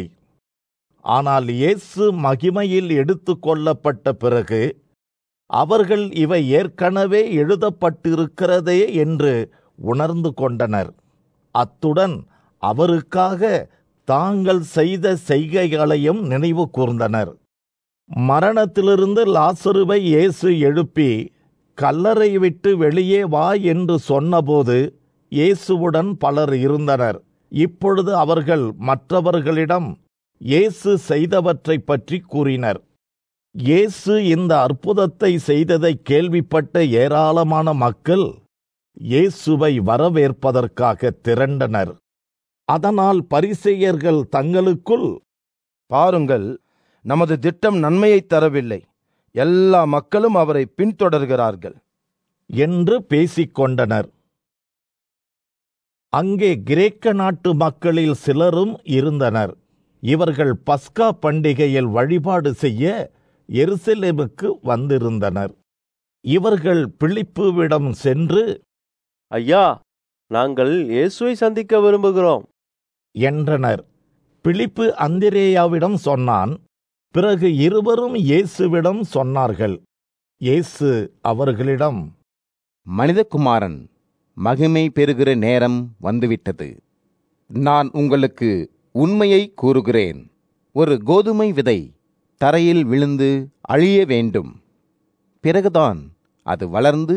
ஆனால் இயேசு மகிமையில் எடுத்து கொள்ளப்பட்ட பிறகு அவர்கள் இவை ஏற்கனவே எழுதப்பட்டிருக்கிறதே என்று உணர்ந்து கொண்டனர் அத்துடன் அவருக்காக தாங்கள் செய்த செய்கைகளையும் நினைவு கூர்ந்தனர் மரணத்திலிருந்து லாசருவை இயேசு எழுப்பி கல்லறை விட்டு வெளியே வா என்று சொன்னபோது இயேசுவுடன் பலர் இருந்தனர் இப்பொழுது அவர்கள் மற்றவர்களிடம் இயேசு செய்தவற்றைப் பற்றி கூறினர் இயேசு இந்த அற்புதத்தை செய்ததை கேள்விப்பட்ட ஏராளமான மக்கள் இயேசுவை வரவேற்பதற்காக திரண்டனர் அதனால் பரிசெயர்கள் தங்களுக்குள் பாருங்கள் நமது திட்டம் நன்மையை தரவில்லை எல்லா மக்களும் அவரை பின்தொடர்கிறார்கள் என்று பேசிக்கொண்டனர் அங்கே கிரேக்க நாட்டு மக்களில் சிலரும் இருந்தனர் இவர்கள் பஸ்கா பண்டிகையில் வழிபாடு செய்ய எருசலேமுக்கு வந்திருந்தனர் இவர்கள் பிலிப்புவிடம் சென்று ஐயா நாங்கள் இயேசுவை சந்திக்க விரும்புகிறோம் என்றனர் பிலிப்பு அந்திரேயாவிடம் சொன்னான் பிறகு இருவரும் இயேசுவிடம் சொன்னார்கள் இயேசு அவர்களிடம் மனிதகுமாரன் மகிமை பெறுகிற நேரம் வந்துவிட்டது நான் உங்களுக்கு உண்மையை கூறுகிறேன் ஒரு கோதுமை விதை தரையில் விழுந்து அழிய வேண்டும் பிறகுதான் அது வளர்ந்து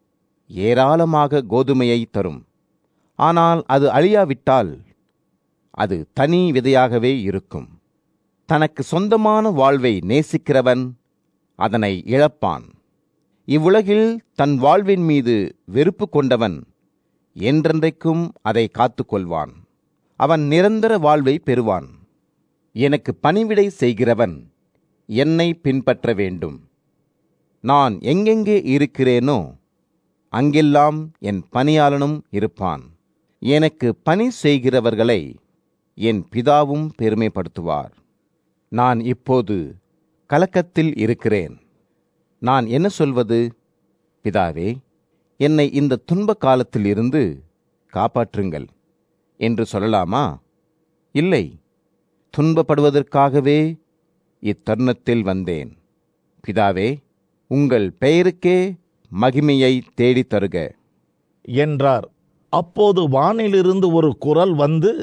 ஏராளமாக கோதுமையை தரும் ஆனால் அது அழியாவிட்டால் அது தனி விதையாகவே இருக்கும் தனக்கு சொந்தமான வாழ்வை நேசிக்கிறவன் அதனை இழப்பான் இவ்வுலகில் தன் வாழ்வின் மீது வெறுப்பு கொண்டவன் என்றென்றைக்கும் அதை காத்துக்கொள்வான் அவன் நிரந்தர வாழ்வை பெறுவான் எனக்கு பணிவிடை செய்கிறவன் என்னை பின்பற்ற வேண்டும் நான் எங்கெங்கே இருக்கிறேனோ அங்கெல்லாம் என் பணியாளனும் இருப்பான் எனக்கு பணி செய்கிறவர்களை என் பிதாவும் பெருமைப்படுத்துவார் நான் இப்போது கலக்கத்தில் இருக்கிறேன் நான் என்ன சொல்வது பிதாவே என்னை இந்த துன்ப காலத்தில் இருந்து காப்பாற்றுங்கள் என்று சொல்லலாமா இல்லை துன்பப்படுவதற்காகவே இத்தருணத்தில் வந்தேன் பிதாவே உங்கள் பெயருக்கே மகிமையை தேடித் தருக என்றார் அப்போது வானிலிருந்து ஒரு குரல் வந்து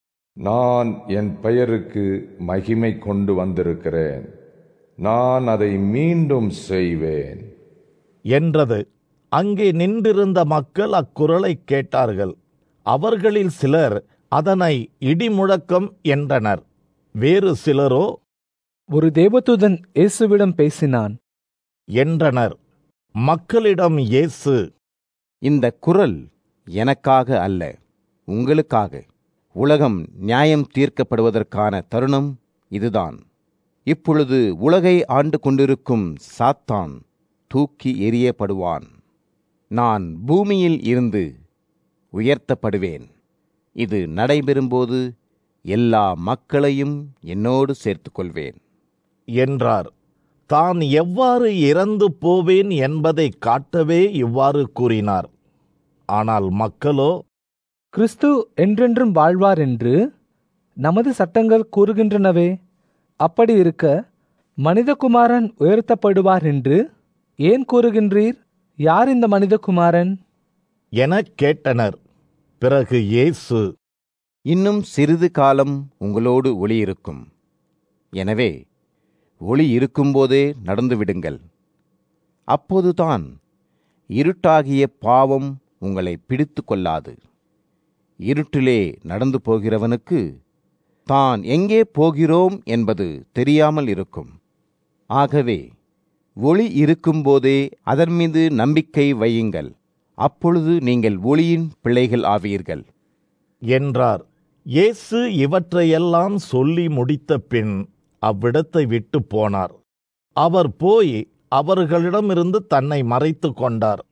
நான் என் பெயருக்கு மகிமை கொண்டு வந்திருக்கிறேன் நான் அதை மீண்டும் செய்வேன் என்றது அங்கே நின்றிருந்த மக்கள் அக்குரலை கேட்டார்கள் அவர்களில் சிலர் அதனை இடிமுழக்கம் என்றனர் வேறு சிலரோ ஒரு தேவதூதன் இயேசுவிடம் பேசினான் என்றனர் மக்களிடம் இயேசு இந்த குரல் எனக்காக அல்ல உங்களுக்காக உலகம் நியாயம் தீர்க்கப்படுவதற்கான தருணம் இதுதான் இப்பொழுது உலகை ஆண்டு கொண்டிருக்கும் சாத்தான் தூக்கி எறியப்படுவான் நான் பூமியில் இருந்து உயர்த்தப்படுவேன் இது நடைபெறும்போது எல்லா மக்களையும் என்னோடு சேர்த்துக்கொள்வேன் என்றார் தான் எவ்வாறு இறந்து போவேன் என்பதை காட்டவே இவ்வாறு கூறினார் ஆனால் மக்களோ கிறிஸ்து என்றென்றும் வாழ்வார் என்று நமது சட்டங்கள் கூறுகின்றனவே அப்படி இருக்க மனிதகுமாரன் உயர்த்தப்படுவார் என்று ஏன் கூறுகின்றீர் யார் இந்த மனிதகுமாரன் எனக் கேட்டனர் பிறகு இயேசு இன்னும் சிறிது காலம் உங்களோடு ஒளி இருக்கும் எனவே ஒளி இருக்கும்போதே நடந்துவிடுங்கள் அப்போதுதான் இருட்டாகிய பாவம் உங்களை பிடித்து கொள்ளாது இருட்டிலே நடந்து போகிறவனுக்கு தான் எங்கே போகிறோம் என்பது தெரியாமல் இருக்கும் ஆகவே ஒளி இருக்கும்போதே அதன் மீது நம்பிக்கை வையுங்கள் அப்பொழுது நீங்கள் ஒளியின் பிள்ளைகள் ஆவீர்கள் என்றார் இயேசு இவற்றையெல்லாம் சொல்லி முடித்த பின் அவ்விடத்தை விட்டு போனார் அவர் போய் அவர்களிடமிருந்து தன்னை மறைத்து கொண்டார்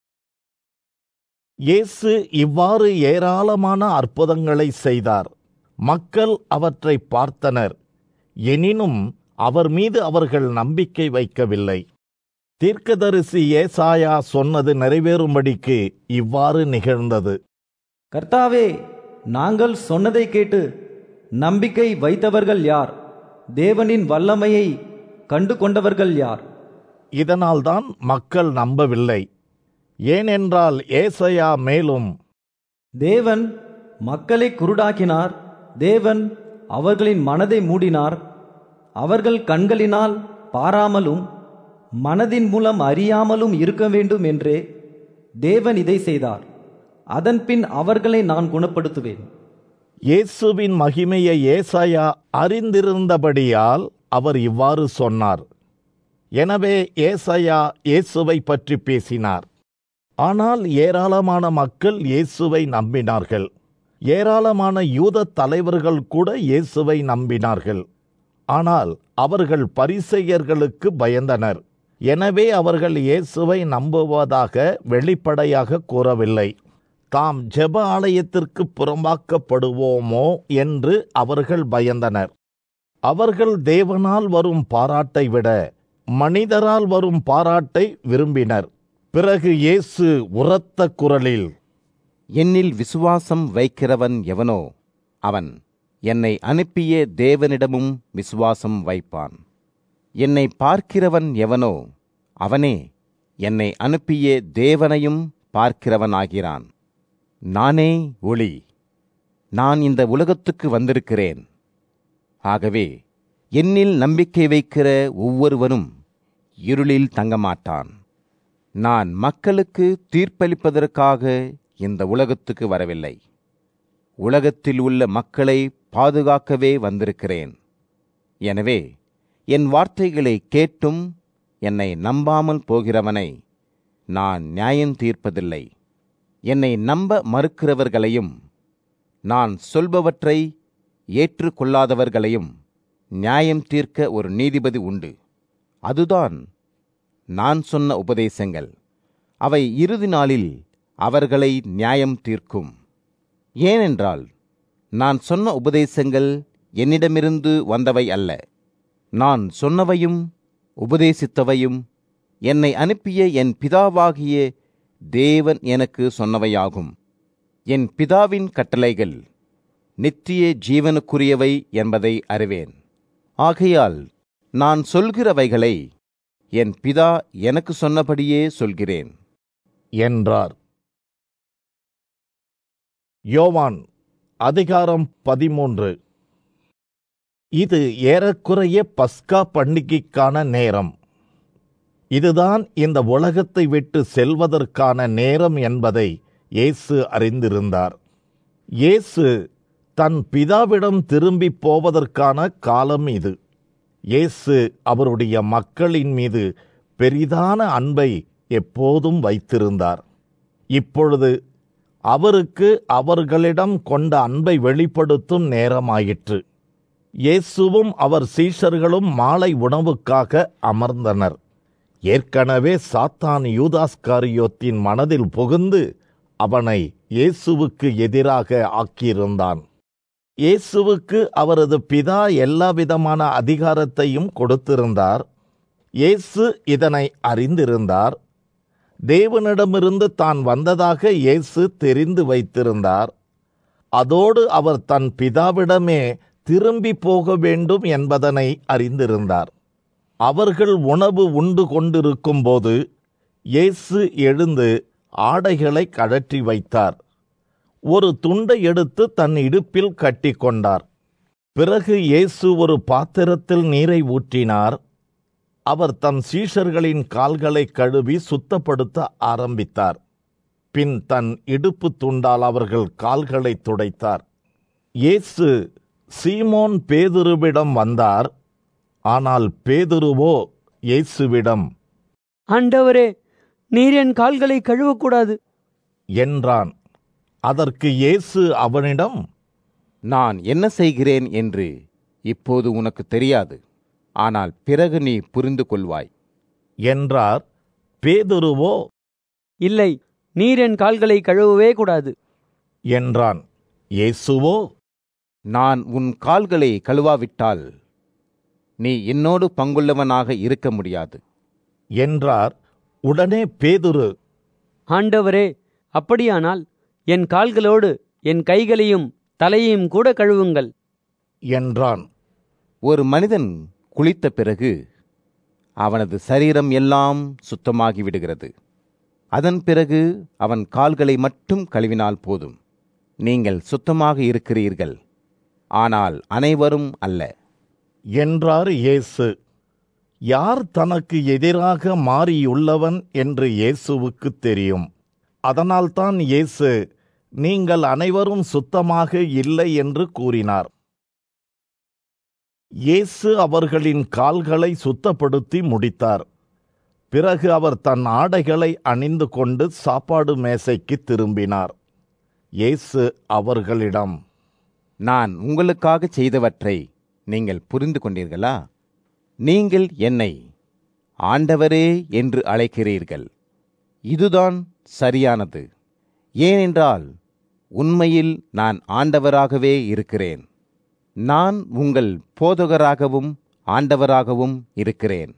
இயேசு இவ்வாறு ஏராளமான அற்புதங்களை செய்தார் மக்கள் அவற்றை பார்த்தனர் எனினும் அவர் மீது அவர்கள் நம்பிக்கை வைக்கவில்லை தீர்க்கதரிசி ஏசாயா சொன்னது நிறைவேறும்படிக்கு இவ்வாறு நிகழ்ந்தது கர்த்தாவே நாங்கள் சொன்னதை கேட்டு நம்பிக்கை வைத்தவர்கள் யார் தேவனின் வல்லமையை கண்டு கொண்டவர்கள் யார் இதனால்தான் மக்கள் நம்பவில்லை ஏனென்றால் ஏசையா மேலும் தேவன் மக்களை குருடாக்கினார் தேவன் அவர்களின் மனதை மூடினார் அவர்கள் கண்களினால் பாராமலும் மனதின் மூலம் அறியாமலும் இருக்க வேண்டும் என்றே தேவன் இதை செய்தார் அதன்பின் அவர்களை நான் குணப்படுத்துவேன் இயேசுவின் மகிமையை ஏசாயா அறிந்திருந்தபடியால் அவர் இவ்வாறு சொன்னார் எனவே ஏசாயா இயேசுவை பற்றி பேசினார் ஆனால் ஏராளமான மக்கள் இயேசுவை நம்பினார்கள் ஏராளமான யூத தலைவர்கள் கூட இயேசுவை நம்பினார்கள் ஆனால் அவர்கள் பரிசெயர்களுக்கு பயந்தனர் எனவே அவர்கள் இயேசுவை நம்புவதாக வெளிப்படையாக கூறவில்லை தாம் ஜெப ஆலயத்திற்கு புறம்பாக்கப்படுவோமோ என்று அவர்கள் பயந்தனர் அவர்கள் தேவனால் வரும் பாராட்டை விட மனிதரால் வரும் பாராட்டை விரும்பினர் பிறகு இயேசு உரத்த குரலில் என்னில் விசுவாசம் வைக்கிறவன் எவனோ அவன் என்னை அனுப்பிய தேவனிடமும் விசுவாசம் வைப்பான் என்னை பார்க்கிறவன் எவனோ அவனே என்னை அனுப்பிய தேவனையும் பார்க்கிறவனாகிறான் நானே ஒளி நான் இந்த உலகத்துக்கு வந்திருக்கிறேன் ஆகவே என்னில் நம்பிக்கை வைக்கிற ஒவ்வொருவனும் இருளில் தங்கமாட்டான் நான் மக்களுக்கு தீர்ப்பளிப்பதற்காக இந்த உலகத்துக்கு வரவில்லை உலகத்தில் உள்ள மக்களை பாதுகாக்கவே வந்திருக்கிறேன் எனவே என் வார்த்தைகளை கேட்டும் என்னை நம்பாமல் போகிறவனை நான் நியாயம் தீர்ப்பதில்லை என்னை நம்ப மறுக்கிறவர்களையும் நான் சொல்பவற்றை ஏற்றுக்கொள்ளாதவர்களையும் நியாயம் தீர்க்க ஒரு நீதிபதி உண்டு அதுதான் நான் சொன்ன உபதேசங்கள் அவை இறுதி நாளில் அவர்களை நியாயம் தீர்க்கும் ஏனென்றால் நான் சொன்ன உபதேசங்கள் என்னிடமிருந்து வந்தவை அல்ல நான் சொன்னவையும் உபதேசித்தவையும் என்னை அனுப்பிய என் பிதாவாகிய தேவன் எனக்கு சொன்னவையாகும் என் பிதாவின் கட்டளைகள் நித்திய ஜீவனுக்குரியவை என்பதை அறிவேன் ஆகையால் நான் சொல்கிறவைகளை என் பிதா எனக்கு சொன்னபடியே சொல்கிறேன் என்றார் யோவான் அதிகாரம் பதிமூன்று இது ஏறக்குறைய பஸ்கா பண்டிகைக்கான நேரம் இதுதான் இந்த உலகத்தை விட்டு செல்வதற்கான நேரம் என்பதை இயேசு அறிந்திருந்தார் இயேசு தன் பிதாவிடம் திரும்பி போவதற்கான காலம் இது இயேசு அவருடைய மக்களின் மீது பெரிதான அன்பை எப்போதும் வைத்திருந்தார் இப்பொழுது அவருக்கு அவர்களிடம் கொண்ட அன்பை வெளிப்படுத்தும் நேரமாயிற்று இயேசுவும் அவர் சீஷர்களும் மாலை உணவுக்காக அமர்ந்தனர் ஏற்கனவே சாத்தான் யூதாஸ்காரியோத்தின் மனதில் புகுந்து அவனை இயேசுவுக்கு எதிராக ஆக்கியிருந்தான் இயேசுவுக்கு அவரது பிதா எல்லாவிதமான அதிகாரத்தையும் கொடுத்திருந்தார் இயேசு இதனை அறிந்திருந்தார் தேவனிடமிருந்து தான் வந்ததாக இயேசு தெரிந்து வைத்திருந்தார் அதோடு அவர் தன் பிதாவிடமே திரும்பி போக வேண்டும் என்பதனை அறிந்திருந்தார் அவர்கள் உணவு உண்டு கொண்டிருக்கும்போது இயேசு எழுந்து ஆடைகளை கழற்றி வைத்தார் ஒரு துண்டை எடுத்து தன் இடுப்பில் கட்டிக்கொண்டார் பிறகு இயேசு ஒரு பாத்திரத்தில் நீரை ஊற்றினார் அவர் தம் சீஷர்களின் கால்களை கழுவி சுத்தப்படுத்த ஆரம்பித்தார் பின் தன் இடுப்பு துண்டால் அவர்கள் கால்களை துடைத்தார் இயேசு சீமோன் பேதுருவிடம் வந்தார் ஆனால் பேதுருவோ இயேசுவிடம் ஆண்டவரே நீர் என் கால்களை கழுவக்கூடாது என்றான் அதற்கு இயேசு அவனிடம் நான் என்ன செய்கிறேன் என்று இப்போது உனக்கு தெரியாது ஆனால் பிறகு நீ புரிந்து கொள்வாய் என்றார் பேதுருவோ இல்லை நீர் என் கால்களை கழுவவே கூடாது என்றான் இயேசுவோ நான் உன் கால்களை கழுவாவிட்டால் நீ என்னோடு பங்குள்ளவனாக இருக்க முடியாது என்றார் உடனே பேதுரு ஆண்டவரே அப்படியானால் என் கால்களோடு என் கைகளையும் தலையையும் கூட கழுவுங்கள் என்றான் ஒரு மனிதன் குளித்த பிறகு அவனது சரீரம் எல்லாம் சுத்தமாகி விடுகிறது அதன் பிறகு அவன் கால்களை மட்டும் கழுவினால் போதும் நீங்கள் சுத்தமாக இருக்கிறீர்கள் ஆனால் அனைவரும் அல்ல என்றார் இயேசு யார் தனக்கு எதிராக மாறியுள்ளவன் என்று இயேசுவுக்கு தெரியும் அதனால்தான் இயேசு நீங்கள் அனைவரும் சுத்தமாக இல்லை என்று கூறினார் இயேசு அவர்களின் கால்களை சுத்தப்படுத்தி முடித்தார் பிறகு அவர் தன் ஆடைகளை அணிந்து கொண்டு சாப்பாடு மேசைக்கு திரும்பினார் இயேசு அவர்களிடம் நான் உங்களுக்காக செய்தவற்றை நீங்கள் புரிந்து கொண்டீர்களா நீங்கள் என்னை ஆண்டவரே என்று அழைக்கிறீர்கள் இதுதான் சரியானது ஏனென்றால் உண்மையில் நான் ஆண்டவராகவே இருக்கிறேன் நான் உங்கள் போதகராகவும் ஆண்டவராகவும் இருக்கிறேன்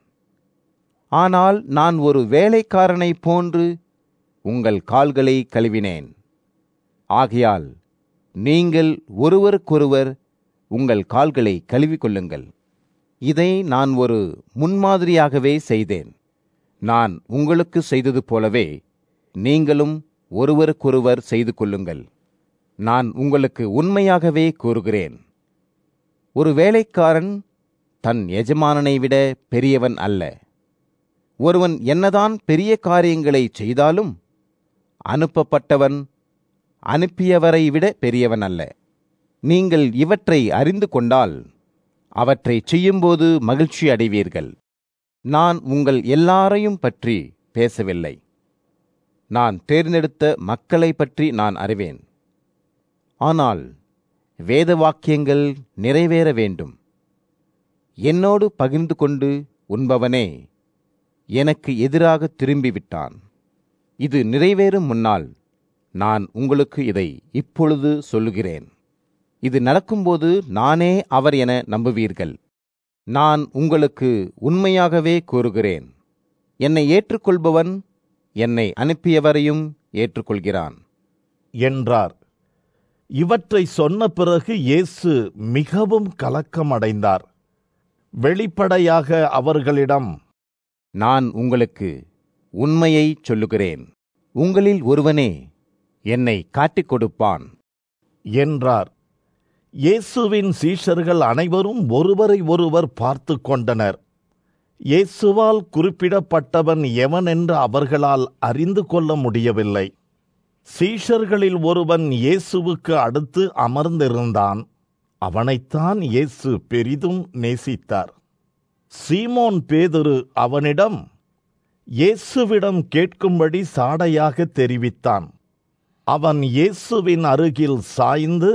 ஆனால் நான் ஒரு வேலைக்காரனைப் போன்று உங்கள் கால்களை கழுவினேன் ஆகையால் நீங்கள் ஒருவருக்கொருவர் உங்கள் கால்களை கழுவிக்கொள்ளுங்கள் இதை நான் ஒரு முன்மாதிரியாகவே செய்தேன் நான் உங்களுக்கு செய்தது போலவே நீங்களும் ஒருவருக்கொருவர் செய்து கொள்ளுங்கள் நான் உங்களுக்கு உண்மையாகவே கூறுகிறேன் ஒரு வேலைக்காரன் தன் எஜமானனை விட பெரியவன் அல்ல ஒருவன் என்னதான் பெரிய காரியங்களை செய்தாலும் அனுப்பப்பட்டவன் அனுப்பியவரை விட பெரியவன் அல்ல நீங்கள் இவற்றை அறிந்து கொண்டால் அவற்றை செய்யும்போது மகிழ்ச்சி அடைவீர்கள் நான் உங்கள் எல்லாரையும் பற்றி பேசவில்லை நான் தேர்ந்தெடுத்த மக்களை பற்றி நான் அறிவேன் ஆனால் வேத வாக்கியங்கள் நிறைவேற வேண்டும் என்னோடு பகிர்ந்து கொண்டு உண்பவனே எனக்கு எதிராக திரும்பிவிட்டான் இது நிறைவேறும் முன்னால் நான் உங்களுக்கு இதை இப்பொழுது சொல்லுகிறேன் இது நடக்கும்போது நானே அவர் என நம்புவீர்கள் நான் உங்களுக்கு உண்மையாகவே கூறுகிறேன் என்னை ஏற்றுக்கொள்பவன் என்னை அனுப்பியவரையும் ஏற்றுக்கொள்கிறான் என்றார் இவற்றை சொன்ன பிறகு இயேசு மிகவும் கலக்கமடைந்தார் வெளிப்படையாக அவர்களிடம் நான் உங்களுக்கு உண்மையை சொல்லுகிறேன் உங்களில் ஒருவனே என்னை காட்டிக் கொடுப்பான் என்றார் இயேசுவின் சீஷர்கள் அனைவரும் ஒருவரை ஒருவர் பார்த்து கொண்டனர் இயேசுவால் குறிப்பிடப்பட்டவன் எவன் என்று அவர்களால் அறிந்து கொள்ள முடியவில்லை சீஷர்களில் ஒருவன் இயேசுவுக்கு அடுத்து அமர்ந்திருந்தான் அவனைத்தான் இயேசு பெரிதும் நேசித்தார் சீமோன் பேதுரு அவனிடம் இயேசுவிடம் கேட்கும்படி சாடையாக தெரிவித்தான் அவன் இயேசுவின் அருகில் சாய்ந்து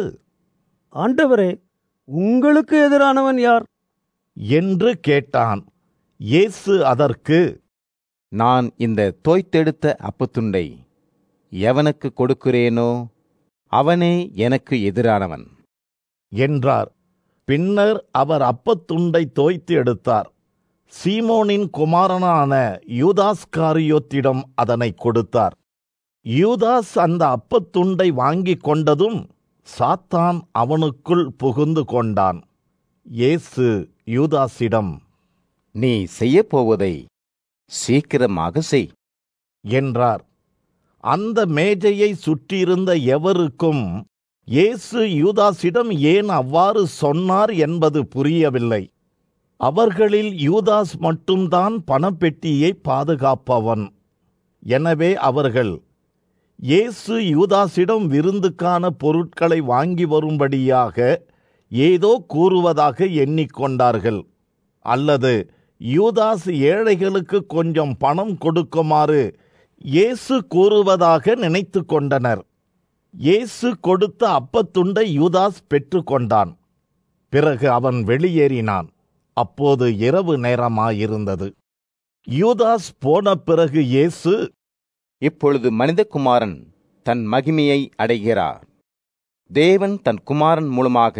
ஆண்டவரே உங்களுக்கு எதிரானவன் யார் என்று கேட்டான் இயேசு அதற்கு நான் இந்த தோய்த்தெடுத்த அப்பத்துண்டை எவனுக்கு கொடுக்கிறேனோ அவனே எனக்கு எதிரானவன் என்றார் பின்னர் அவர் அப்பத்துண்டை தோய்த்து எடுத்தார் சீமோனின் குமாரனான யூதாஸ்காரியோத்திடம் அதனை கொடுத்தார் யூதாஸ் அந்த அப்பத்துண்டை வாங்கிக் கொண்டதும் சாத்தான் அவனுக்குள் புகுந்து கொண்டான் இயேசு யூதாஸிடம் நீ செய்யப்போவதை சீக்கிரமாக செய் என்றார் அந்த மேஜையை சுற்றியிருந்த எவருக்கும் இயேசு யூதாஸிடம் ஏன் அவ்வாறு சொன்னார் என்பது புரியவில்லை அவர்களில் யூதாஸ் மட்டும்தான் பணப்பெட்டியை பாதுகாப்பவன் எனவே அவர்கள் இயேசு யூதாஸிடம் விருந்துக்கான பொருட்களை வாங்கி வரும்படியாக ஏதோ கூறுவதாக எண்ணிக்கொண்டார்கள் அல்லது யூதாஸ் ஏழைகளுக்கு கொஞ்சம் பணம் கொடுக்குமாறு இயேசு கூறுவதாக நினைத்து கொண்டனர் இயேசு கொடுத்த அப்பத்துண்டை யூதாஸ் பெற்றுக்கொண்டான் பிறகு அவன் வெளியேறினான் அப்போது இரவு நேரமாயிருந்தது யூதாஸ் போன பிறகு இயேசு இப்பொழுது மனிதகுமாரன் தன் மகிமையை அடைகிறார் தேவன் தன் குமாரன் மூலமாக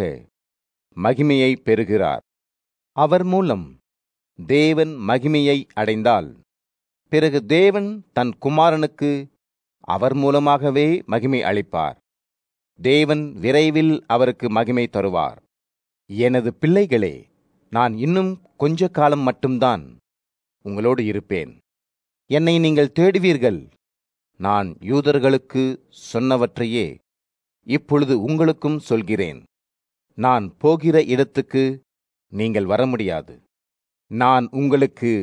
மகிமையை பெறுகிறார் அவர் மூலம் தேவன் மகிமையை அடைந்தால் பிறகு தேவன் தன் குமாரனுக்கு அவர் மூலமாகவே மகிமை அளிப்பார் தேவன் விரைவில் அவருக்கு மகிமை தருவார் எனது பிள்ளைகளே நான் இன்னும் கொஞ்ச காலம் மட்டும்தான் உங்களோடு இருப்பேன் என்னை நீங்கள் தேடுவீர்கள் நான் யூதர்களுக்கு சொன்னவற்றையே இப்பொழுது உங்களுக்கும் சொல்கிறேன் நான் போகிற இடத்துக்கு நீங்கள் வர முடியாது நான் உங்களுக்கு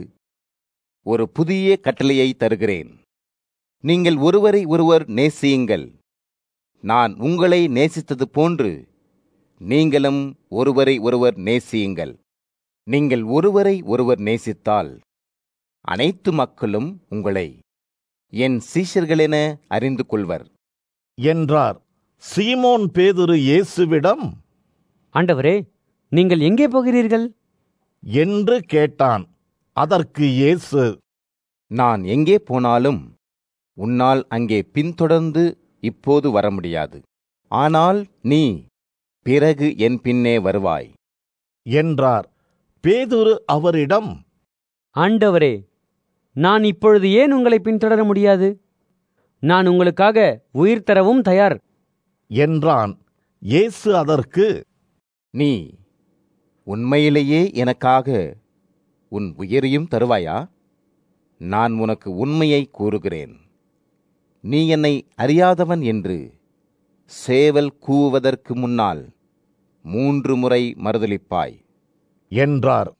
ஒரு புதிய கட்டளையை தருகிறேன் நீங்கள் ஒருவரை ஒருவர் நேசியுங்கள் நான் உங்களை நேசித்தது போன்று நீங்களும் ஒருவரை ஒருவர் நேசியுங்கள் நீங்கள் ஒருவரை ஒருவர் நேசித்தால் அனைத்து மக்களும் உங்களை என் சீஷர்களென அறிந்து கொள்வர் என்றார் சீமோன் பேதுரு இயேசுவிடம் ஆண்டவரே நீங்கள் எங்கே போகிறீர்கள் என்று கேட்டான் அதற்கு இயேசு நான் எங்கே போனாலும் உன்னால் அங்கே பின்தொடர்ந்து இப்போது வர முடியாது ஆனால் நீ பிறகு என் பின்னே வருவாய் என்றார் பேதுரு அவரிடம் ஆண்டவரே நான் இப்பொழுது ஏன் உங்களை பின்தொடர முடியாது நான் உங்களுக்காக உயிர் தரவும் தயார் என்றான் இயேசு அதற்கு நீ உண்மையிலேயே எனக்காக உன் உயிரையும் தருவாயா நான் உனக்கு உண்மையை கூறுகிறேன் நீ என்னை அறியாதவன் என்று சேவல் கூவதற்கு முன்னால் மூன்று முறை மறுதலிப்பாய் என்றார்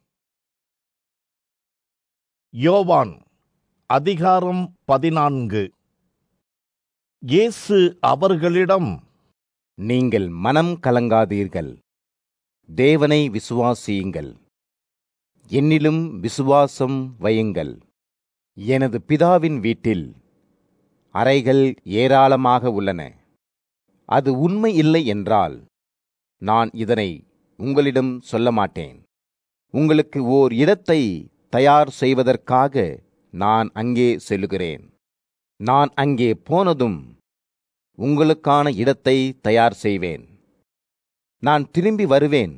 யோவான் அதிகாரம் பதினான்கு இயேசு அவர்களிடம் நீங்கள் மனம் கலங்காதீர்கள் தேவனை விசுவாசியுங்கள் என்னிலும் விசுவாசம் வையுங்கள் எனது பிதாவின் வீட்டில் அறைகள் ஏராளமாக உள்ளன அது உண்மை இல்லை என்றால் நான் இதனை உங்களிடம் சொல்ல மாட்டேன் உங்களுக்கு ஓர் இடத்தை தயார் செய்வதற்காக நான் அங்கே செல்லுகிறேன் நான் அங்கே போனதும் உங்களுக்கான இடத்தை தயார் செய்வேன் நான் திரும்பி வருவேன்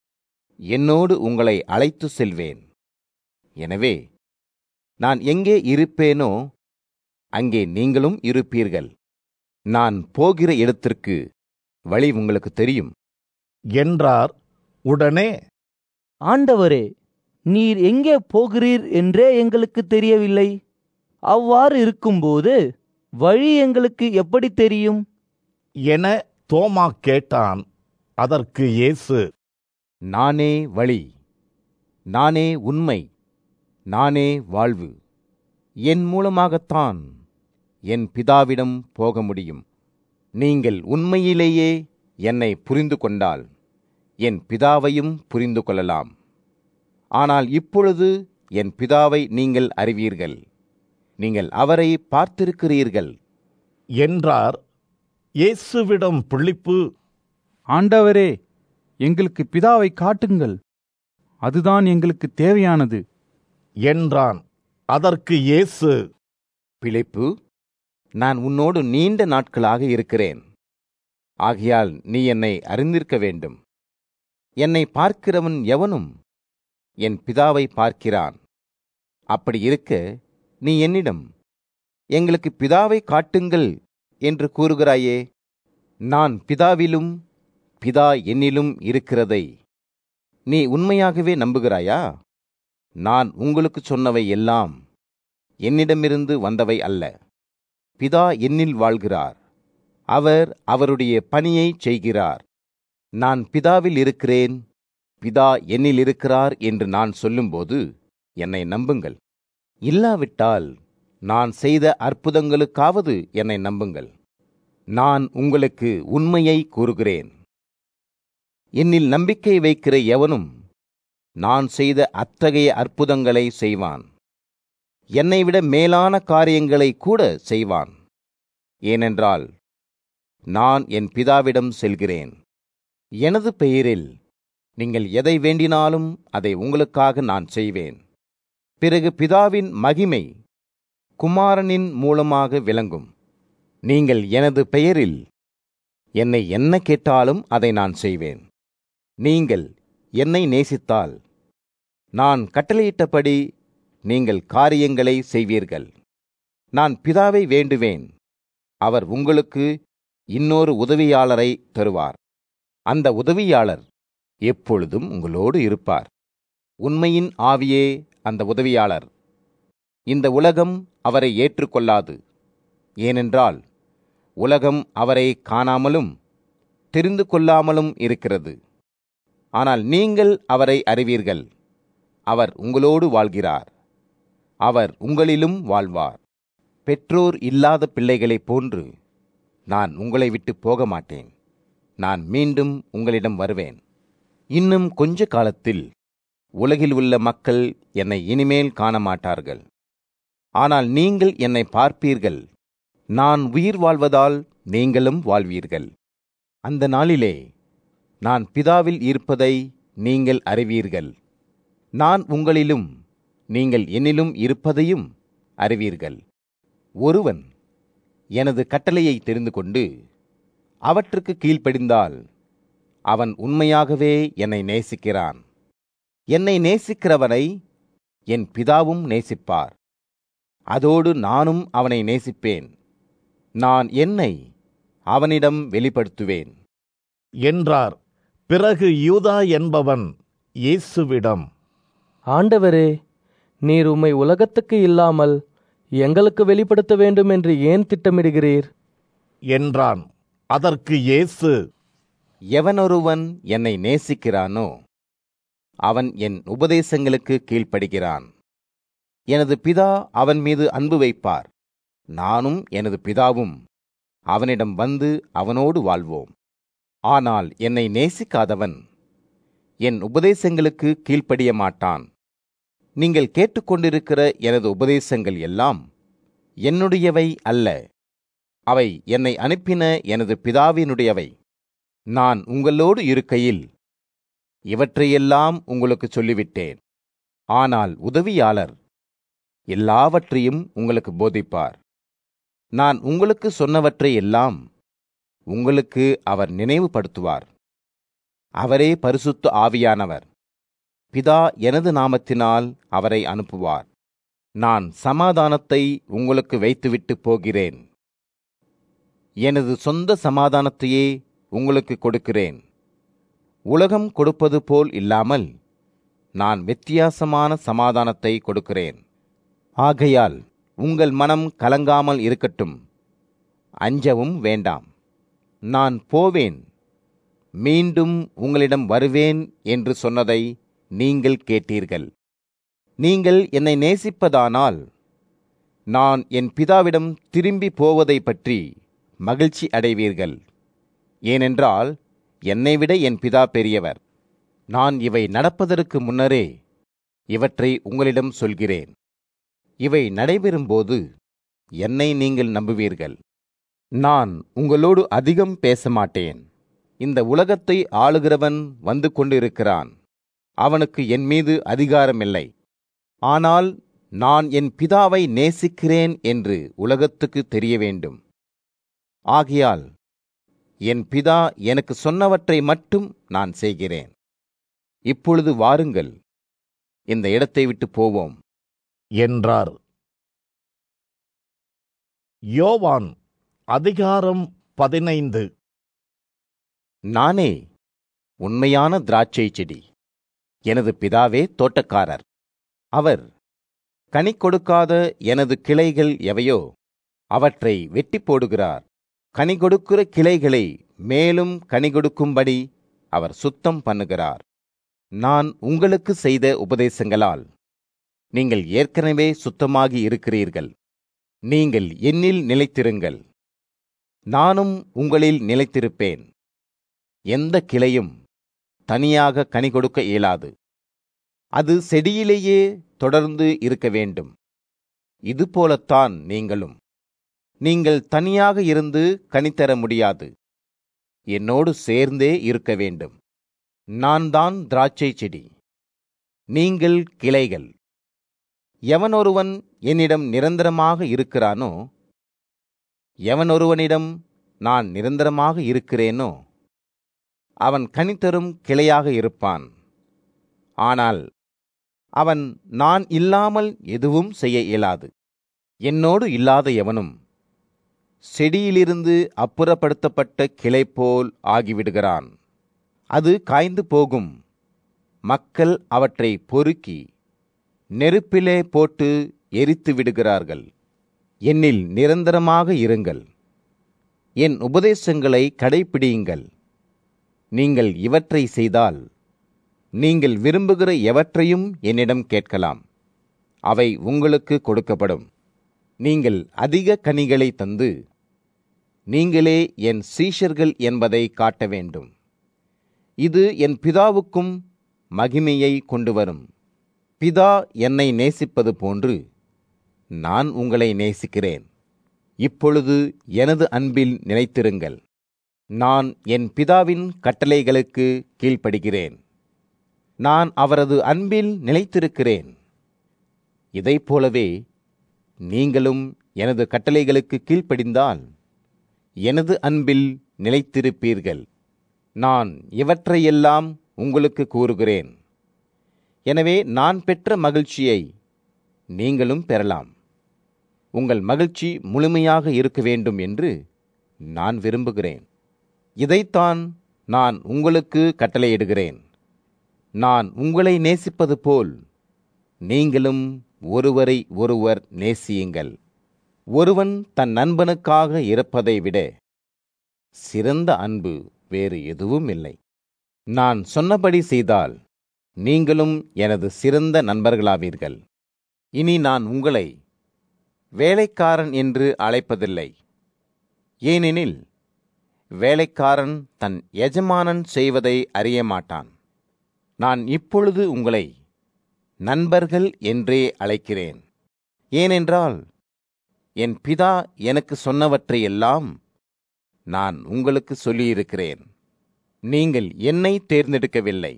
என்னோடு உங்களை அழைத்து செல்வேன் எனவே நான் எங்கே இருப்பேனோ அங்கே நீங்களும் இருப்பீர்கள் நான் போகிற இடத்திற்கு வழி உங்களுக்கு தெரியும் என்றார் உடனே ஆண்டவரே நீர் எங்கே போகிறீர் என்றே எங்களுக்கு தெரியவில்லை அவ்வாறு இருக்கும்போது வழி எங்களுக்கு எப்படி தெரியும் என தோமா கேட்டான் அதற்கு இயேசு நானே வழி நானே உண்மை நானே வாழ்வு என் மூலமாகத்தான் என் பிதாவிடம் போக முடியும் நீங்கள் உண்மையிலேயே என்னை புரிந்து கொண்டால் என் பிதாவையும் புரிந்து கொள்ளலாம் ஆனால் இப்பொழுது என் பிதாவை நீங்கள் அறிவீர்கள் நீங்கள் அவரை பார்த்திருக்கிறீர்கள் என்றார் இயேசுவிடம் பிழிப்பு ஆண்டவரே எங்களுக்கு பிதாவை காட்டுங்கள் அதுதான் எங்களுக்கு தேவையானது என்றான் அதற்கு இயேசு பிழைப்பு நான் உன்னோடு நீண்ட நாட்களாக இருக்கிறேன் ஆகையால் நீ என்னை அறிந்திருக்க வேண்டும் என்னை பார்க்கிறவன் எவனும் என் பிதாவை பார்க்கிறான் அப்படி இருக்க நீ என்னிடம் எங்களுக்கு பிதாவை காட்டுங்கள் என்று கூறுகிறாயே நான் பிதாவிலும் பிதா என்னிலும் இருக்கிறதை நீ உண்மையாகவே நம்புகிறாயா நான் உங்களுக்கு சொன்னவை எல்லாம் என்னிடமிருந்து வந்தவை அல்ல பிதா என்னில் வாழ்கிறார் அவர் அவருடைய பணியைச் செய்கிறார் நான் பிதாவில் இருக்கிறேன் பிதா என்னில் இருக்கிறார் என்று நான் சொல்லும்போது என்னை நம்புங்கள் இல்லாவிட்டால் நான் செய்த அற்புதங்களுக்காவது என்னை நம்புங்கள் நான் உங்களுக்கு உண்மையை கூறுகிறேன் என்னில் நம்பிக்கை வைக்கிற எவனும் நான் செய்த அத்தகைய அற்புதங்களை செய்வான் என்னை விட மேலான காரியங்களை கூட செய்வான் ஏனென்றால் நான் என் பிதாவிடம் செல்கிறேன் எனது பெயரில் நீங்கள் எதை வேண்டினாலும் அதை உங்களுக்காக நான் செய்வேன் பிறகு பிதாவின் மகிமை குமாரனின் மூலமாக விளங்கும் நீங்கள் எனது பெயரில் என்னை என்ன கேட்டாலும் அதை நான் செய்வேன் நீங்கள் என்னை நேசித்தால் நான் கட்டளையிட்டபடி நீங்கள் காரியங்களை செய்வீர்கள் நான் பிதாவை வேண்டுவேன் அவர் உங்களுக்கு இன்னொரு உதவியாளரை தருவார் அந்த உதவியாளர் எப்பொழுதும் உங்களோடு இருப்பார் உண்மையின் ஆவியே அந்த உதவியாளர் இந்த உலகம் அவரை ஏற்றுக்கொள்ளாது ஏனென்றால் உலகம் அவரை காணாமலும் தெரிந்து கொள்ளாமலும் இருக்கிறது ஆனால் நீங்கள் அவரை அறிவீர்கள் அவர் உங்களோடு வாழ்கிறார் அவர் உங்களிலும் வாழ்வார் பெற்றோர் இல்லாத பிள்ளைகளைப் போன்று நான் உங்களை விட்டு போக மாட்டேன் நான் மீண்டும் உங்களிடம் வருவேன் இன்னும் கொஞ்ச காலத்தில் உலகில் உள்ள மக்கள் என்னை இனிமேல் காண மாட்டார்கள் ஆனால் நீங்கள் என்னை பார்ப்பீர்கள் நான் உயிர் வாழ்வதால் நீங்களும் வாழ்வீர்கள் அந்த நாளிலே நான் பிதாவில் இருப்பதை நீங்கள் அறிவீர்கள் நான் உங்களிலும் நீங்கள் என்னிலும் இருப்பதையும் அறிவீர்கள் ஒருவன் எனது கட்டளையை தெரிந்து கொண்டு அவற்றுக்கு கீழ்ப்படிந்தால் அவன் உண்மையாகவே என்னை நேசிக்கிறான் என்னை நேசிக்கிறவனை என் பிதாவும் நேசிப்பார் அதோடு நானும் அவனை நேசிப்பேன் நான் என்னை அவனிடம் வெளிப்படுத்துவேன் என்றார் பிறகு யூதா என்பவன் இயேசுவிடம் ஆண்டவரே நீர் உம்மை உலகத்துக்கு இல்லாமல் எங்களுக்கு வெளிப்படுத்த வேண்டும் என்று ஏன் திட்டமிடுகிறீர் என்றான் அதற்கு இயேசு எவனொருவன் என்னை நேசிக்கிறானோ அவன் என் உபதேசங்களுக்கு கீழ்ப்படுகிறான் எனது பிதா அவன் மீது அன்பு வைப்பார் நானும் எனது பிதாவும் அவனிடம் வந்து அவனோடு வாழ்வோம் ஆனால் என்னை நேசிக்காதவன் என் உபதேசங்களுக்கு கீழ்ப்படிய மாட்டான் நீங்கள் கேட்டுக்கொண்டிருக்கிற எனது உபதேசங்கள் எல்லாம் என்னுடையவை அல்ல அவை என்னை அனுப்பின எனது பிதாவினுடையவை நான் உங்களோடு இருக்கையில் இவற்றையெல்லாம் உங்களுக்கு சொல்லிவிட்டேன் ஆனால் உதவியாளர் எல்லாவற்றையும் உங்களுக்கு போதிப்பார் நான் உங்களுக்கு சொன்னவற்றை எல்லாம் உங்களுக்கு அவர் நினைவுபடுத்துவார் அவரே பரிசுத்த ஆவியானவர் பிதா எனது நாமத்தினால் அவரை அனுப்புவார் நான் சமாதானத்தை உங்களுக்கு வைத்துவிட்டு போகிறேன் எனது சொந்த சமாதானத்தையே உங்களுக்கு கொடுக்கிறேன் உலகம் கொடுப்பது போல் இல்லாமல் நான் வித்தியாசமான சமாதானத்தை கொடுக்கிறேன் ஆகையால் உங்கள் மனம் கலங்காமல் இருக்கட்டும் அஞ்சவும் வேண்டாம் நான் போவேன் மீண்டும் உங்களிடம் வருவேன் என்று சொன்னதை நீங்கள் கேட்டீர்கள் நீங்கள் என்னை நேசிப்பதானால் நான் என் பிதாவிடம் திரும்பி போவதை பற்றி மகிழ்ச்சி அடைவீர்கள் ஏனென்றால் என்னை விட என் பிதா பெரியவர் நான் இவை நடப்பதற்கு முன்னரே இவற்றை உங்களிடம் சொல்கிறேன் இவை நடைபெறும்போது என்னை நீங்கள் நம்புவீர்கள் நான் உங்களோடு அதிகம் பேச மாட்டேன் இந்த உலகத்தை ஆளுகிறவன் வந்து கொண்டிருக்கிறான் அவனுக்கு என் மீது அதிகாரமில்லை ஆனால் நான் என் பிதாவை நேசிக்கிறேன் என்று உலகத்துக்கு தெரிய வேண்டும் ஆகையால் என் பிதா எனக்கு சொன்னவற்றை மட்டும் நான் செய்கிறேன் இப்பொழுது வாருங்கள் இந்த இடத்தை விட்டு போவோம் என்றார் யோவான் அதிகாரம் பதினைந்து நானே உண்மையான திராட்சை செடி எனது பிதாவே தோட்டக்காரர் அவர் கனி கொடுக்காத எனது கிளைகள் எவையோ அவற்றை வெட்டி போடுகிறார் கனி கொடுக்கிற கிளைகளை மேலும் கனி கொடுக்கும்படி அவர் சுத்தம் பண்ணுகிறார் நான் உங்களுக்கு செய்த உபதேசங்களால் நீங்கள் ஏற்கனவே சுத்தமாகி இருக்கிறீர்கள் நீங்கள் என்னில் நிலைத்திருங்கள் நானும் உங்களில் நிலைத்திருப்பேன் எந்த கிளையும் தனியாக கனி கொடுக்க இயலாது அது செடியிலேயே தொடர்ந்து இருக்க வேண்டும் இதுபோலத்தான் நீங்களும் நீங்கள் தனியாக இருந்து கனித்தர முடியாது என்னோடு சேர்ந்தே இருக்க வேண்டும் நான் தான் திராட்சை செடி நீங்கள் கிளைகள் எவனொருவன் என்னிடம் நிரந்தரமாக இருக்கிறானோ எவனொருவனிடம் நான் நிரந்தரமாக இருக்கிறேனோ அவன் கனித்தரும் கிளையாக இருப்பான் ஆனால் அவன் நான் இல்லாமல் எதுவும் செய்ய இயலாது என்னோடு இல்லாத எவனும் செடியிலிருந்து அப்புறப்படுத்தப்பட்ட கிளை போல் ஆகிவிடுகிறான் அது காய்ந்து போகும் மக்கள் அவற்றை பொறுக்கி நெருப்பிலே போட்டு எரித்து விடுகிறார்கள் என்னில் நிரந்தரமாக இருங்கள் என் உபதேசங்களை கடைப்பிடியுங்கள் நீங்கள் இவற்றை செய்தால் நீங்கள் விரும்புகிற எவற்றையும் என்னிடம் கேட்கலாம் அவை உங்களுக்கு கொடுக்கப்படும் நீங்கள் அதிக கனிகளை தந்து நீங்களே என் சீஷர்கள் என்பதை காட்ட வேண்டும் இது என் பிதாவுக்கும் மகிமையை கொண்டு வரும் பிதா என்னை நேசிப்பது போன்று நான் உங்களை நேசிக்கிறேன் இப்பொழுது எனது அன்பில் நிலைத்திருங்கள் நான் என் பிதாவின் கட்டளைகளுக்கு கீழ்ப்படுகிறேன் நான் அவரது அன்பில் நிலைத்திருக்கிறேன் இதைப் போலவே நீங்களும் எனது கட்டளைகளுக்கு கீழ்ப்படிந்தால் எனது அன்பில் நிலைத்திருப்பீர்கள் நான் இவற்றையெல்லாம் உங்களுக்கு கூறுகிறேன் எனவே நான் பெற்ற மகிழ்ச்சியை நீங்களும் பெறலாம் உங்கள் மகிழ்ச்சி முழுமையாக இருக்க வேண்டும் என்று நான் விரும்புகிறேன் இதைத்தான் நான் உங்களுக்கு கட்டளையிடுகிறேன் நான் உங்களை நேசிப்பது போல் நீங்களும் ஒருவரை ஒருவர் நேசியுங்கள் ஒருவன் தன் நண்பனுக்காக இருப்பதை விட சிறந்த அன்பு வேறு எதுவும் இல்லை நான் சொன்னபடி செய்தால் நீங்களும் எனது சிறந்த நண்பர்களாவீர்கள் இனி நான் உங்களை வேலைக்காரன் என்று அழைப்பதில்லை ஏனெனில் வேலைக்காரன் தன் எஜமானன் செய்வதை அறிய மாட்டான் நான் இப்பொழுது உங்களை நண்பர்கள் என்றே அழைக்கிறேன் ஏனென்றால் என் பிதா எனக்கு சொன்னவற்றையெல்லாம் நான் உங்களுக்கு சொல்லியிருக்கிறேன் நீங்கள் என்னை தேர்ந்தெடுக்கவில்லை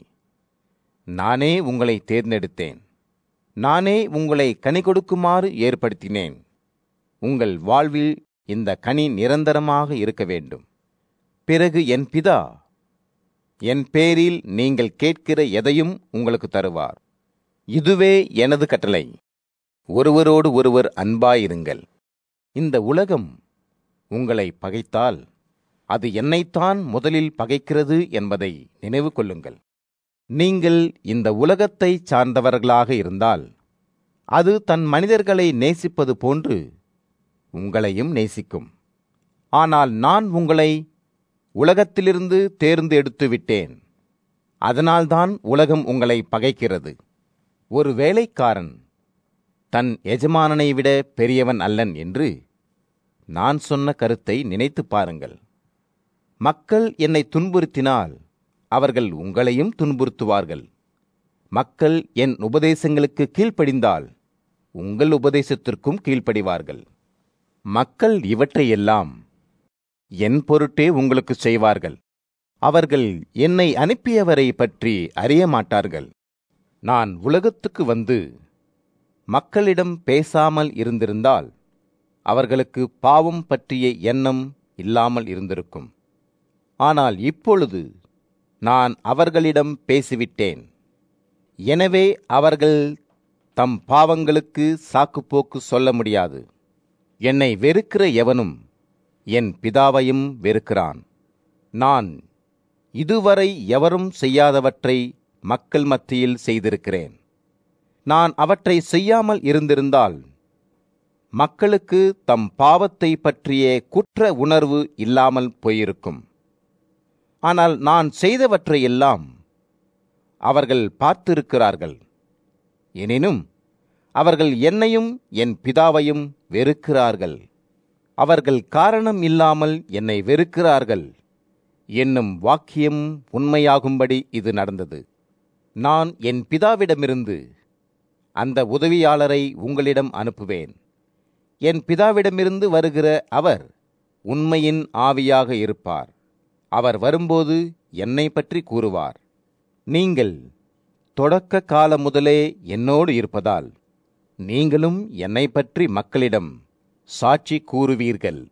நானே உங்களை தேர்ந்தெடுத்தேன் நானே உங்களை கனி கொடுக்குமாறு ஏற்படுத்தினேன் உங்கள் வாழ்வில் இந்த கனி நிரந்தரமாக இருக்க வேண்டும் பிறகு என் பிதா என் பேரில் நீங்கள் கேட்கிற எதையும் உங்களுக்கு தருவார் இதுவே எனது கட்டளை ஒருவரோடு ஒருவர் அன்பாயிருங்கள் இந்த உலகம் உங்களை பகைத்தால் அது என்னைத்தான் முதலில் பகைக்கிறது என்பதை நினைவு கொள்ளுங்கள் நீங்கள் இந்த உலகத்தை சார்ந்தவர்களாக இருந்தால் அது தன் மனிதர்களை நேசிப்பது போன்று உங்களையும் நேசிக்கும் ஆனால் நான் உங்களை உலகத்திலிருந்து தேர்ந்து எடுத்து விட்டேன் அதனால்தான் உலகம் உங்களை பகைக்கிறது ஒரு வேலைக்காரன் தன் எஜமானனை விட பெரியவன் அல்லன் என்று நான் சொன்ன கருத்தை நினைத்துப் பாருங்கள் மக்கள் என்னை துன்புறுத்தினால் அவர்கள் உங்களையும் துன்புறுத்துவார்கள் மக்கள் என் உபதேசங்களுக்கு கீழ்ப்படிந்தால் உங்கள் உபதேசத்திற்கும் கீழ்ப்படிவார்கள் மக்கள் இவற்றையெல்லாம் என் பொருட்டே உங்களுக்கு செய்வார்கள் அவர்கள் என்னை அனுப்பியவரை பற்றி அறிய மாட்டார்கள் நான் உலகத்துக்கு வந்து மக்களிடம் பேசாமல் இருந்திருந்தால் அவர்களுக்கு பாவம் பற்றிய எண்ணம் இல்லாமல் இருந்திருக்கும் ஆனால் இப்பொழுது நான் அவர்களிடம் பேசிவிட்டேன் எனவே அவர்கள் தம் பாவங்களுக்கு சாக்குப்போக்கு சொல்ல முடியாது என்னை வெறுக்கிற எவனும் என் பிதாவையும் வெறுக்கிறான் நான் இதுவரை எவரும் செய்யாதவற்றை மக்கள் மத்தியில் செய்திருக்கிறேன் நான் அவற்றை செய்யாமல் இருந்திருந்தால் மக்களுக்கு தம் பாவத்தை பற்றிய குற்ற உணர்வு இல்லாமல் போயிருக்கும் ஆனால் நான் செய்தவற்றையெல்லாம் அவர்கள் பார்த்திருக்கிறார்கள் எனினும் அவர்கள் என்னையும் என் பிதாவையும் வெறுக்கிறார்கள் அவர்கள் காரணம் இல்லாமல் என்னை வெறுக்கிறார்கள் என்னும் வாக்கியம் உண்மையாகும்படி இது நடந்தது நான் என் பிதாவிடமிருந்து அந்த உதவியாளரை உங்களிடம் அனுப்புவேன் என் பிதாவிடமிருந்து வருகிற அவர் உண்மையின் ஆவியாக இருப்பார் அவர் வரும்போது என்னை பற்றி கூறுவார் நீங்கள் தொடக்க காலம் முதலே என்னோடு இருப்பதால் நீங்களும் என்னை பற்றி மக்களிடம் சாட்சி கூறுவீர்கள்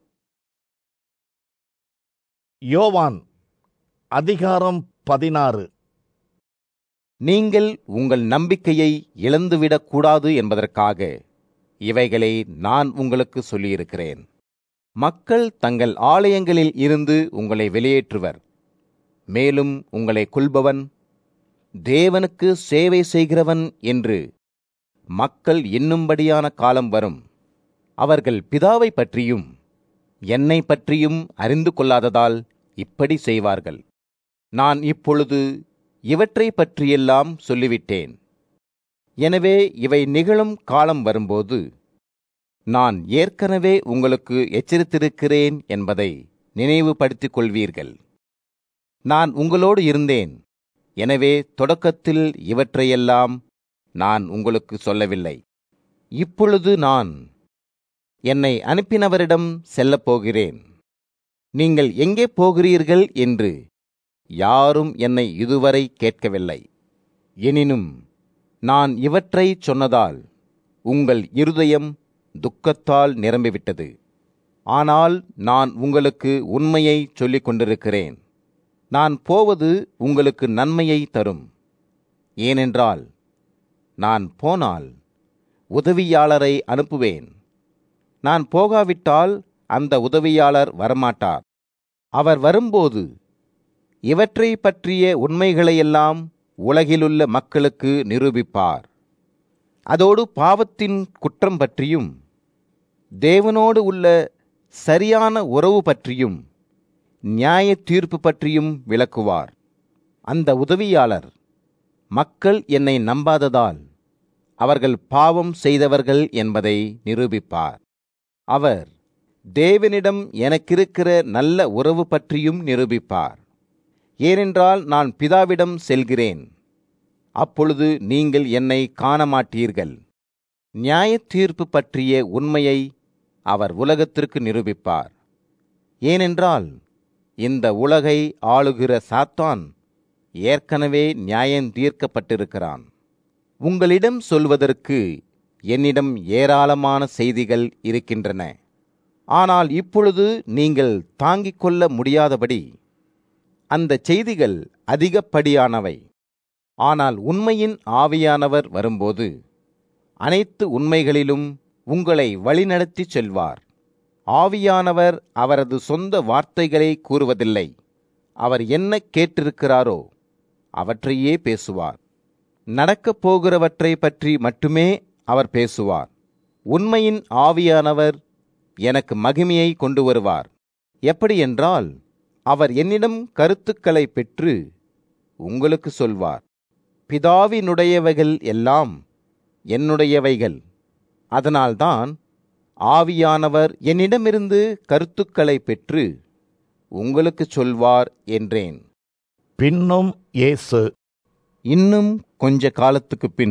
யோவான் அதிகாரம் பதினாறு நீங்கள் உங்கள் நம்பிக்கையை இழந்துவிடக் கூடாது என்பதற்காக இவைகளை நான் உங்களுக்கு சொல்லியிருக்கிறேன் மக்கள் தங்கள் ஆலயங்களில் இருந்து உங்களை வெளியேற்றுவர் மேலும் உங்களை கொல்பவன் தேவனுக்கு சேவை செய்கிறவன் என்று மக்கள் எண்ணும்படியான காலம் வரும் அவர்கள் பிதாவை பற்றியும் என்னை பற்றியும் அறிந்து கொள்ளாததால் இப்படி செய்வார்கள் நான் இப்பொழுது இவற்றை பற்றியெல்லாம் சொல்லிவிட்டேன் எனவே இவை நிகழும் காலம் வரும்போது நான் ஏற்கனவே உங்களுக்கு எச்சரித்திருக்கிறேன் என்பதை நினைவுபடுத்திக் கொள்வீர்கள் நான் உங்களோடு இருந்தேன் எனவே தொடக்கத்தில் இவற்றையெல்லாம் நான் உங்களுக்கு சொல்லவில்லை இப்பொழுது நான் என்னை அனுப்பினவரிடம் செல்லப் போகிறேன் நீங்கள் எங்கே போகிறீர்கள் என்று யாரும் என்னை இதுவரை கேட்கவில்லை எனினும் நான் இவற்றைச் சொன்னதால் உங்கள் இருதயம் துக்கத்தால் நிரம்பிவிட்டது ஆனால் நான் உங்களுக்கு உண்மையை சொல்லிக் கொண்டிருக்கிறேன் நான் போவது உங்களுக்கு நன்மையை தரும் ஏனென்றால் நான் போனால் உதவியாளரை அனுப்புவேன் நான் போகாவிட்டால் அந்த உதவியாளர் வரமாட்டார் அவர் வரும்போது இவற்றை பற்றிய உண்மைகளையெல்லாம் உலகிலுள்ள மக்களுக்கு நிரூபிப்பார் அதோடு பாவத்தின் குற்றம் பற்றியும் தேவனோடு உள்ள சரியான உறவு பற்றியும் நியாய தீர்ப்பு பற்றியும் விளக்குவார் அந்த உதவியாளர் மக்கள் என்னை நம்பாததால் அவர்கள் பாவம் செய்தவர்கள் என்பதை நிரூபிப்பார் அவர் தேவனிடம் எனக்கிருக்கிற நல்ல உறவு பற்றியும் நிரூபிப்பார் ஏனென்றால் நான் பிதாவிடம் செல்கிறேன் அப்பொழுது நீங்கள் என்னை காண மாட்டீர்கள் நியாய தீர்ப்பு பற்றிய உண்மையை அவர் உலகத்திற்கு நிரூபிப்பார் ஏனென்றால் இந்த உலகை ஆளுகிற சாத்தான் ஏற்கனவே நியாயம் தீர்க்கப்பட்டிருக்கிறான் உங்களிடம் சொல்வதற்கு என்னிடம் ஏராளமான செய்திகள் இருக்கின்றன ஆனால் இப்பொழுது நீங்கள் தாங்கிக் கொள்ள முடியாதபடி அந்த செய்திகள் அதிகப்படியானவை ஆனால் உண்மையின் ஆவியானவர் வரும்போது அனைத்து உண்மைகளிலும் உங்களை வழிநடத்தி செல்வார் ஆவியானவர் அவரது சொந்த வார்த்தைகளை கூறுவதில்லை அவர் என்ன கேட்டிருக்கிறாரோ அவற்றையே பேசுவார் நடக்கப் போகிறவற்றை பற்றி மட்டுமே அவர் பேசுவார் உண்மையின் ஆவியானவர் எனக்கு மகிமையை கொண்டு வருவார் எப்படி என்றால் அவர் என்னிடம் கருத்துக்களை பெற்று உங்களுக்கு சொல்வார் பிதாவினுடையவைகள் எல்லாம் என்னுடையவைகள் அதனால்தான் ஆவியானவர் என்னிடமிருந்து கருத்துக்களை பெற்று உங்களுக்கு சொல்வார் என்றேன் பின்னும் இயேசு இன்னும் கொஞ்ச காலத்துக்கு பின்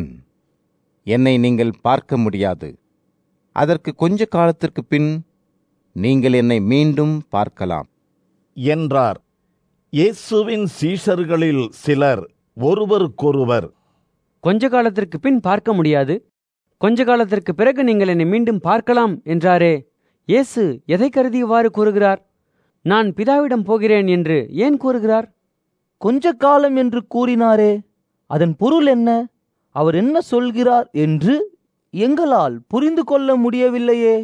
என்னை நீங்கள் பார்க்க முடியாது அதற்கு கொஞ்ச காலத்திற்கு பின் நீங்கள் என்னை மீண்டும் பார்க்கலாம் என்றார் இயேசுவின் சீஷர்களில் சிலர் ஒருவருக்கொருவர் கொஞ்ச காலத்திற்கு பின் பார்க்க முடியாது கொஞ்ச காலத்திற்கு பிறகு நீங்கள் என்னை மீண்டும் பார்க்கலாம் என்றாரே இயேசு எதை கருதி இவ்வாறு கூறுகிறார் நான் பிதாவிடம் போகிறேன் என்று ஏன் கூறுகிறார் கொஞ்ச காலம் என்று கூறினாரே அதன் பொருள் என்ன அவர் என்ன சொல்கிறார் என்று எங்களால் புரிந்து கொள்ள முடியவில்லையே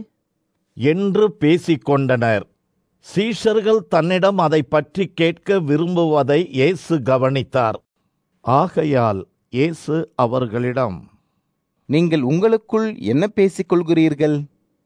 என்று பேசிக்கொண்டனர் சீஷர்கள் தன்னிடம் அதை பற்றி கேட்க விரும்புவதை இயேசு கவனித்தார் ஆகையால் இயேசு அவர்களிடம் நீங்கள் உங்களுக்குள் என்ன பேசிக் கொள்கிறீர்கள்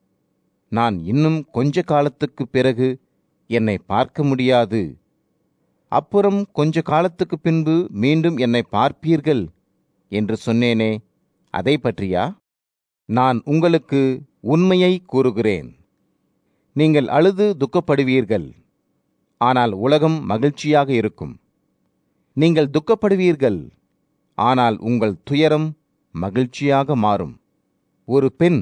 நான் இன்னும் கொஞ்ச காலத்துக்கு பிறகு என்னை பார்க்க முடியாது அப்புறம் கொஞ்ச காலத்துக்கு பின்பு மீண்டும் என்னை பார்ப்பீர்கள் என்று சொன்னேனே அதை பற்றியா நான் உங்களுக்கு உண்மையை கூறுகிறேன் நீங்கள் அழுது துக்கப்படுவீர்கள் ஆனால் உலகம் மகிழ்ச்சியாக இருக்கும் நீங்கள் துக்கப்படுவீர்கள் ஆனால் உங்கள் துயரம் மகிழ்ச்சியாக மாறும் ஒரு பெண்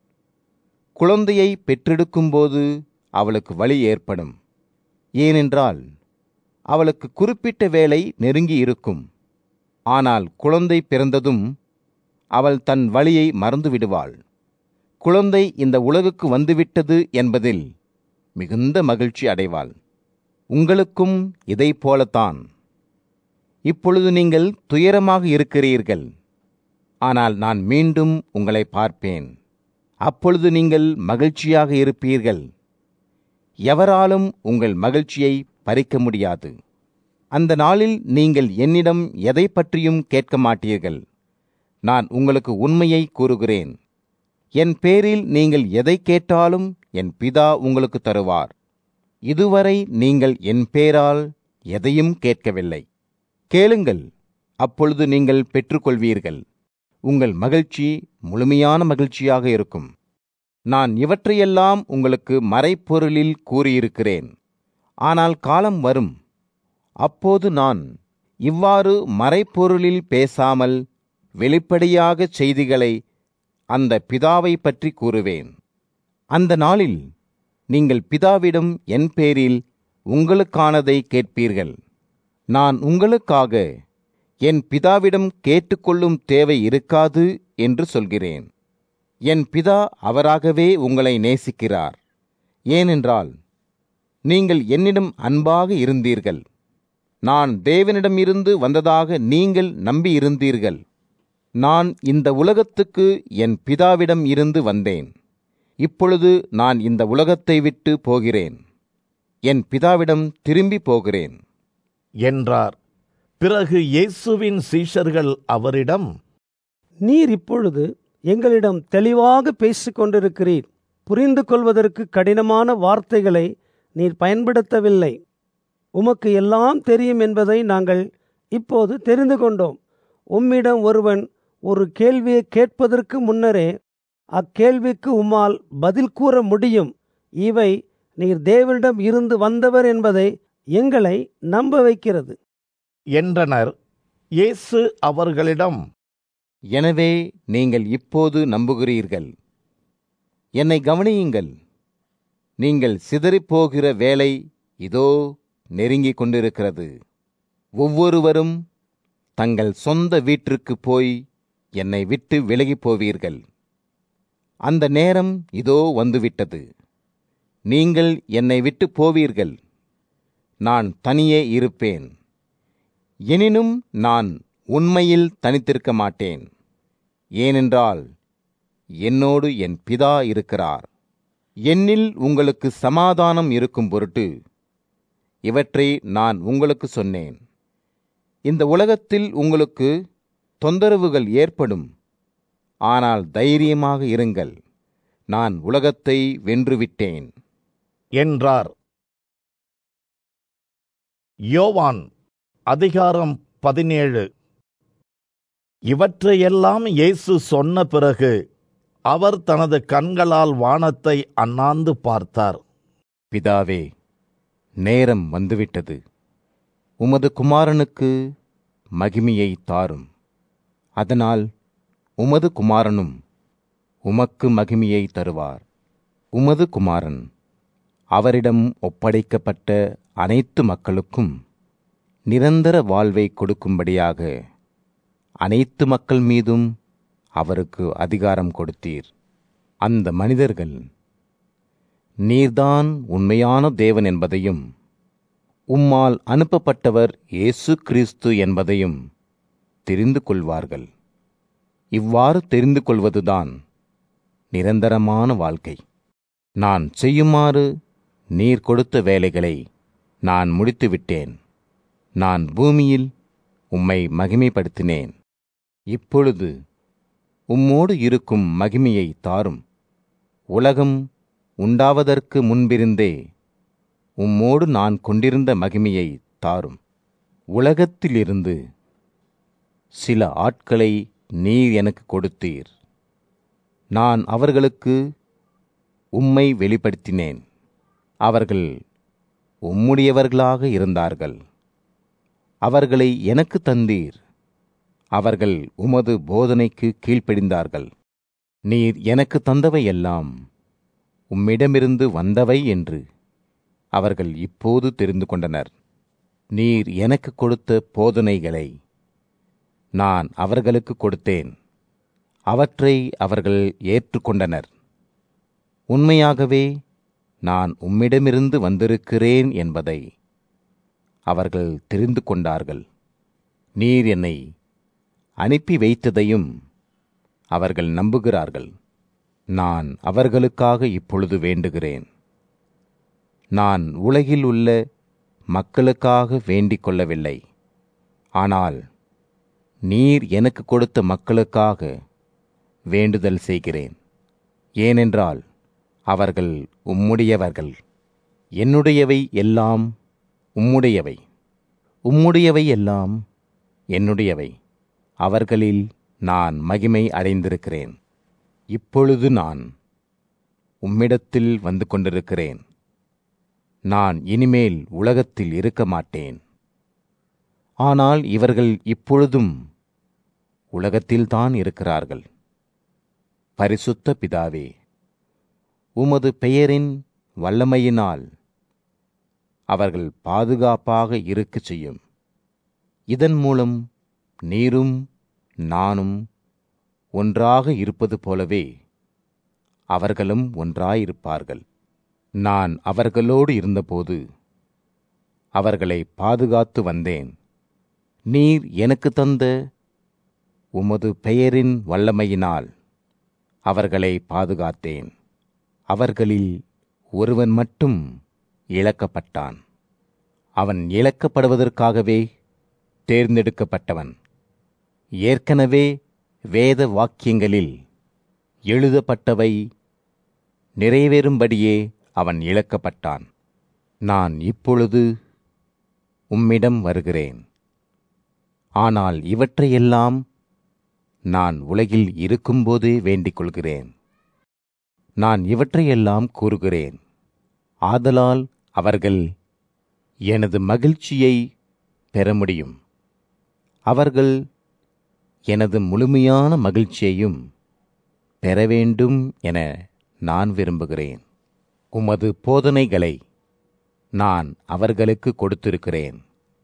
குழந்தையை பெற்றெடுக்கும்போது அவளுக்கு வலி ஏற்படும் ஏனென்றால் அவளுக்கு குறிப்பிட்ட வேலை நெருங்கி இருக்கும் ஆனால் குழந்தை பிறந்ததும் அவள் தன் வழியை மறந்து விடுவாள் குழந்தை இந்த உலகுக்கு வந்துவிட்டது என்பதில் மிகுந்த மகிழ்ச்சி அடைவாள் உங்களுக்கும் இதை போலத்தான் இப்பொழுது நீங்கள் துயரமாக இருக்கிறீர்கள் ஆனால் நான் மீண்டும் உங்களை பார்ப்பேன் அப்பொழுது நீங்கள் மகிழ்ச்சியாக இருப்பீர்கள் எவராலும் உங்கள் மகிழ்ச்சியை பறிக்க முடியாது அந்த நாளில் நீங்கள் என்னிடம் எதை பற்றியும் கேட்க மாட்டீர்கள் நான் உங்களுக்கு உண்மையை கூறுகிறேன் என் பேரில் நீங்கள் எதை கேட்டாலும் என் பிதா உங்களுக்கு தருவார் இதுவரை நீங்கள் என் பேரால் எதையும் கேட்கவில்லை கேளுங்கள் அப்பொழுது நீங்கள் பெற்றுக்கொள்வீர்கள் உங்கள் மகிழ்ச்சி முழுமையான மகிழ்ச்சியாக இருக்கும் நான் இவற்றையெல்லாம் உங்களுக்கு மறைப்பொருளில் கூறியிருக்கிறேன் ஆனால் காலம் வரும் அப்போது நான் இவ்வாறு மறைப்பொருளில் பேசாமல் வெளிப்படையாக செய்திகளை அந்த பிதாவை பற்றி கூறுவேன் அந்த நாளில் நீங்கள் பிதாவிடம் என் பேரில் உங்களுக்கானதை கேட்பீர்கள் நான் உங்களுக்காக என் பிதாவிடம் கேட்டுக்கொள்ளும் தேவை இருக்காது என்று சொல்கிறேன் என் பிதா அவராகவே உங்களை நேசிக்கிறார் ஏனென்றால் நீங்கள் என்னிடம் அன்பாக இருந்தீர்கள் நான் தேவனிடமிருந்து வந்ததாக நீங்கள் நம்பியிருந்தீர்கள் நான் இந்த உலகத்துக்கு என் பிதாவிடம் இருந்து வந்தேன் இப்பொழுது நான் இந்த உலகத்தை விட்டு போகிறேன் என் பிதாவிடம் திரும்பி போகிறேன் என்றார் பிறகு இயேசுவின் சீஷர்கள் அவரிடம் நீர் இப்பொழுது எங்களிடம் தெளிவாக பேசிக் கொண்டிருக்கிறீர் புரிந்து கொள்வதற்கு கடினமான வார்த்தைகளை நீர் பயன்படுத்தவில்லை உமக்கு எல்லாம் தெரியும் என்பதை நாங்கள் இப்போது தெரிந்து கொண்டோம் உம்மிடம் ஒருவன் ஒரு கேள்வியை கேட்பதற்கு முன்னரே அக்கேள்விக்கு உம்மால் பதில் கூற முடியும் இவை நீர் தேவனிடம் இருந்து வந்தவர் என்பதை எங்களை நம்ப வைக்கிறது என்றனர் இயேசு அவர்களிடம் எனவே நீங்கள் இப்போது நம்புகிறீர்கள் என்னை கவனியுங்கள் நீங்கள் சிதறிப்போகிற வேலை இதோ நெருங்கிக் கொண்டிருக்கிறது ஒவ்வொருவரும் தங்கள் சொந்த வீட்டிற்கு போய் என்னை விட்டு விலகிப் போவீர்கள் அந்த நேரம் இதோ வந்துவிட்டது நீங்கள் என்னை விட்டு போவீர்கள் நான் தனியே இருப்பேன் எனினும் நான் உண்மையில் தனித்திருக்க மாட்டேன் ஏனென்றால் என்னோடு என் பிதா இருக்கிறார் என்னில் உங்களுக்கு சமாதானம் இருக்கும் பொருட்டு இவற்றை நான் உங்களுக்கு சொன்னேன் இந்த உலகத்தில் உங்களுக்கு தொந்தரவுகள் ஏற்படும் ஆனால் தைரியமாக இருங்கள் நான் உலகத்தை வென்றுவிட்டேன் என்றார் யோவான் அதிகாரம் பதினேழு இவற்றையெல்லாம் இயேசு சொன்ன பிறகு அவர் தனது கண்களால் வானத்தை அண்ணாந்து பார்த்தார் பிதாவே நேரம் வந்துவிட்டது உமது குமாரனுக்கு மகிமையை தாரும் அதனால் உமது குமாரனும் உமக்கு மகிமையை தருவார் உமது குமாரன் அவரிடம் ஒப்படைக்கப்பட்ட அனைத்து மக்களுக்கும் நிரந்தர வாழ்வை கொடுக்கும்படியாக அனைத்து மக்கள் மீதும் அவருக்கு அதிகாரம் கொடுத்தீர் அந்த மனிதர்கள் நீர்தான் உண்மையான தேவன் என்பதையும் உம்மால் அனுப்பப்பட்டவர் இயேசு கிறிஸ்து என்பதையும் தெரிந்து கொள்வார்கள் இவ்வாறு தெரிந்து கொள்வதுதான் நிரந்தரமான வாழ்க்கை நான் செய்யுமாறு நீர் கொடுத்த வேலைகளை நான் முடித்துவிட்டேன் நான் பூமியில் உம்மை மகிமைப்படுத்தினேன் இப்பொழுது உம்மோடு இருக்கும் மகிமையை தாரும் உலகம் உண்டாவதற்கு முன்பிருந்தே உம்மோடு நான் கொண்டிருந்த மகிமையை தாரும் உலகத்திலிருந்து சில ஆட்களை நீர் எனக்கு கொடுத்தீர் நான் அவர்களுக்கு உம்மை வெளிப்படுத்தினேன் அவர்கள் உம்முடையவர்களாக இருந்தார்கள் அவர்களை எனக்கு தந்தீர் அவர்கள் உமது போதனைக்கு கீழ்ப்படிந்தார்கள் நீர் எனக்கு தந்தவை எல்லாம் உம்மிடமிருந்து வந்தவை என்று அவர்கள் இப்போது தெரிந்து கொண்டனர் நீர் எனக்கு கொடுத்த போதனைகளை நான் அவர்களுக்கு கொடுத்தேன் அவற்றை அவர்கள் ஏற்றுக்கொண்டனர் உண்மையாகவே நான் உம்மிடமிருந்து வந்திருக்கிறேன் என்பதை அவர்கள் தெரிந்து கொண்டார்கள் நீர் என்னை அனுப்பி வைத்ததையும் அவர்கள் நம்புகிறார்கள் நான் அவர்களுக்காக இப்பொழுது வேண்டுகிறேன் நான் உலகில் உள்ள மக்களுக்காக வேண்டிக் கொள்ளவில்லை ஆனால் நீர் எனக்கு கொடுத்த மக்களுக்காக வேண்டுதல் செய்கிறேன் ஏனென்றால் அவர்கள் உம்முடையவர்கள் என்னுடையவை எல்லாம் உம்முடையவை உம்முடையவை எல்லாம் என்னுடையவை அவர்களில் நான் மகிமை அடைந்திருக்கிறேன் இப்பொழுது நான் உம்மிடத்தில் வந்து கொண்டிருக்கிறேன் நான் இனிமேல் உலகத்தில் இருக்க மாட்டேன் ஆனால் இவர்கள் இப்பொழுதும் உலகத்தில்தான் இருக்கிறார்கள் பரிசுத்த பிதாவே உமது பெயரின் வல்லமையினால் அவர்கள் பாதுகாப்பாக இருக்கச் செய்யும் இதன் மூலம் நீரும் நானும் ஒன்றாக இருப்பது போலவே அவர்களும் ஒன்றாயிருப்பார்கள் நான் அவர்களோடு இருந்தபோது அவர்களை பாதுகாத்து வந்தேன் நீர் எனக்கு தந்த உமது பெயரின் வல்லமையினால் அவர்களை பாதுகாத்தேன் அவர்களில் ஒருவன் மட்டும் இழக்கப்பட்டான் அவன் இழக்கப்படுவதற்காகவே தேர்ந்தெடுக்கப்பட்டவன் ஏற்கனவே வேத வாக்கியங்களில் எழுதப்பட்டவை நிறைவேறும்படியே அவன் இழக்கப்பட்டான் நான் இப்பொழுது உம்மிடம் வருகிறேன் ஆனால் இவற்றையெல்லாம் நான் உலகில் இருக்கும்போதே வேண்டிக் கொள்கிறேன் நான் இவற்றையெல்லாம் கூறுகிறேன் ஆதலால் அவர்கள் எனது மகிழ்ச்சியை பெற முடியும் அவர்கள் எனது முழுமையான மகிழ்ச்சியையும் பெற வேண்டும் என நான் விரும்புகிறேன் உமது போதனைகளை நான் அவர்களுக்கு கொடுத்திருக்கிறேன்